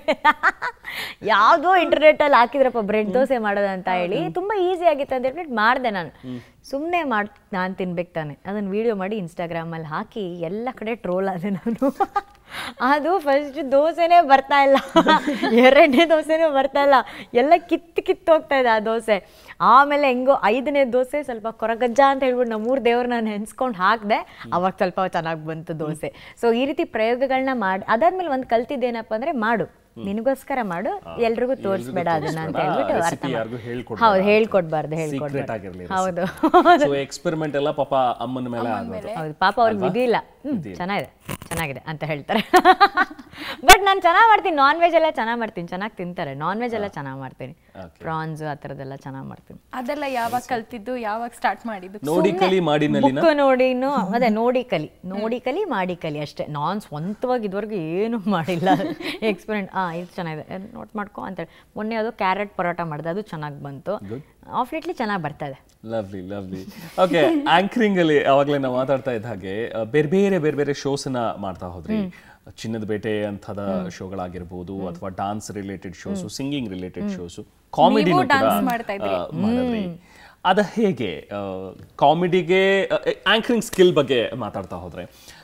ಯಾವುದೋ ಇಂಟರ್ನೆಟ್ಟಲ್ಲಿ ಹಾಕಿದ್ರಪ್ಪ ಬ್ರೆಡ್ ದೋಸೆ ಮಾಡೋದು ಅಂತ ಹೇಳಿ ತುಂಬ ಈಸಿ ಆಗಿತ್ತು ಅಂತ ಹೇಳ್ಬಿಟ್ಟು ಮಾಡಿದೆ ನಾನು ಸುಮ್ಮನೆ ಮಾಡಿ ನಾನು ತಿನ್ಬೇಕು ತಾನೆ ಅದನ್ನು ವಿಡಿಯೋ ಮಾಡಿ ಇನ್ಸ್ಟಾಗ್ರಾಮಲ್ಲಿ ಹಾಕಿ ಎಲ್ಲ ಕಡೆ ಟ್ರೋಲ್ ಆದೆ ನಾನು ಅದು ಫಸ್ಟ್ ದೋಸೆನೇ ಬರ್ತಾ ಇಲ್ಲ ಎರಡನೇ ದೋಸೆನೂ ಬರ್ತಾ ಇಲ್ಲ ಎಲ್ಲ ಕಿತ್ತು ಕಿತ್ತು ಹೋಗ್ತಾ ಇದೆ ಆ ದೋಸೆ ಆಮೇಲೆ ಹೆಂಗೋ ಐದನೇ ದೋಸೆ ಸ್ವಲ್ಪ ಕೊರಗಜ್ಜ ಅಂತ ಹೇಳ್ಬಿಟ್ಟು ನಮ್ಮೂರು ದೇವ್ರನ್ನ ನೆನ್ಸ್ಕೊಂಡು ಹಾಕಿದೆ ಅವಾಗ ಸ್ವಲ್ಪ ಚೆನ್ನಾಗಿ ಬಂತು ದೋಸೆ ಸೊ ಈ ರೀತಿ ಪ್ರಯೋಗಗಳನ್ನ ಮಾಡಿ ಅದಾದ್ಮೇಲೆ ಒಂದು ಕಲ್ತಿದ್ದೇನಪ್ಪ ಅಂದ್ರೆ ಮಾಡು ನಿನಗೋಸ್ಕರ ಮಾಡು ಎಲ್ರಿಗೂ ತೋರಿಸ್ಬೇಡ ಅದನ್ನ ಅಂತ ಹೇಳ್ಬಿಟ್ಟು ಅರ್ಥ ರೆಸಿಪಿ ಯಾರಿಗೂ ಮಾಡು. ಹೇಳ್ಕೊಡ್ಬಾರ್ದು. ಹೌದು ಹೇಳ್ಕೊಡ್ಬಾರ್ದು ಸೀಕ್ರೆಟ್ ಹೇಳ್ಕೊಡ್ಬಾರ್ದು ಆಗಿರ್ಲಿ ಹೌದು ಸೊ ಎಕ್ಸ್ಪೆರಿಮೆಂಟ್ ಎಲ್ಲ ಪಾಪ ಅಮ್ಮನ ಮೇಲೆ ಆಗೋದು ಹೌದು ಪಾಪ ಅವ್ರಿಗೆ ವಿಧಿ ಇಲ್ಲ ಹ್ಮ್ ಚೆನ್ನಾಗಿದೆ ಚೆನ್ನಾಗಿದೆ ಅಂತ ಹೇಳ್ತಾರೆ ಬಟ್ ನಾನು ಚೆನ್ನಾಗಿ ಮಾಡ್ತೀನಿ ನಾನ್ ವೆಜ್ ಎಲ್ಲ ಚೆನ್ನಾಗಿ ಮಾಡ್ತೀನಿ ಚೆನ್ನಾಗಿ ತಿಂತಾರೆ ನಾನ್ ವೆಜ್ ಎಲ್ಲ ಚೆನ್ನಾಗಿ ಮಾಡ್ತೀನಿ ಪ್ರಾನ್ಸ್ ಆ ಥರದ್ದೆಲ್ಲ ಚೆನ್ನಾಗಿ ಮಾಡ್ತೀನಿ ಅದೆಲ್ಲ ಯಾವಾಗ ಕಲ್ತಿದ್ದು ಯಾವಾಗ ಸ್ಟಾರ್ಟ್ ಮಾಡಿದ್ದು ನೋಡಿ ಕಲಿ ಮಾಡಿನಲ್ಲಿನ ಬುಕ್ ನೋಡಿನು ಅದೇ ನೋಡಿ ಕಲಿ ನೋಡಿ ಕಲಿ ಮಾಡಿ ಕಲಿ ಅಷ್ಟೇ ನಾನು ಸ್ವಂತವಾಗಿ ಇದುವರೆಗೂ ಏನು ಮಾಡಿಲ್ಲ ಎಕ್ಸ್ಪೀರಿಯೆಂಟ್ ಆ ಇದು ಚೆನ್ನಾಗಿದೆ ನೋಟ್ ಮಾಡ್ಕೊ ಅಂತೇಳಿ ಮೊನ್ನೆ ಅದು ಕ್ಯಾರೆಟ್ ಪರೋಟ ಮಾಡಿದೆ ಅದು ಚೆನ್ನಾಗಿ ಬಂತು ಆಫ್ಲಿಟ್ಲಿ ಚೆನ್ನಾಗಿ ಬರ್ತಾ ಇದೆ ಲವ್ಲಿ ಲವ್ಲಿ ಓಕೆ ಆಂಕರಿಂಗ್ ಅಲ್ಲಿ ಅವಾಗಲೇ ನಾವು ಮಾತಾಡ್ತಾ ಇದ್ದ ಹಾಗೆ ಆ, ಬೇರೆ ಬೇರೆ ಬೇರೆ ಬೇರೆ ಶೋಸ್ ನ ಮಾಡ್ತಾ ಹೋದ್ರಿ ಚಿನ್ನದ ಬೇಟೆ ಅಂತದ ಶೋಗಳಾಗಿರ್ಬೋದು ಅಥವಾ dance related shows singing related shows comedy ನೀವು dance ಮಾಡ್ತಾ ಮಾಡಿದ್ರಿ ಅದ ಹೇಗೆ ಕಾಮಿಡಿಗೆ ಆಂಕರಿಂಗ್ ಸ್ಕಿಲ್ ಬಗ್ಗೆ ಮಾತಾಡ್ತಾ ಹೋದ್ರೆ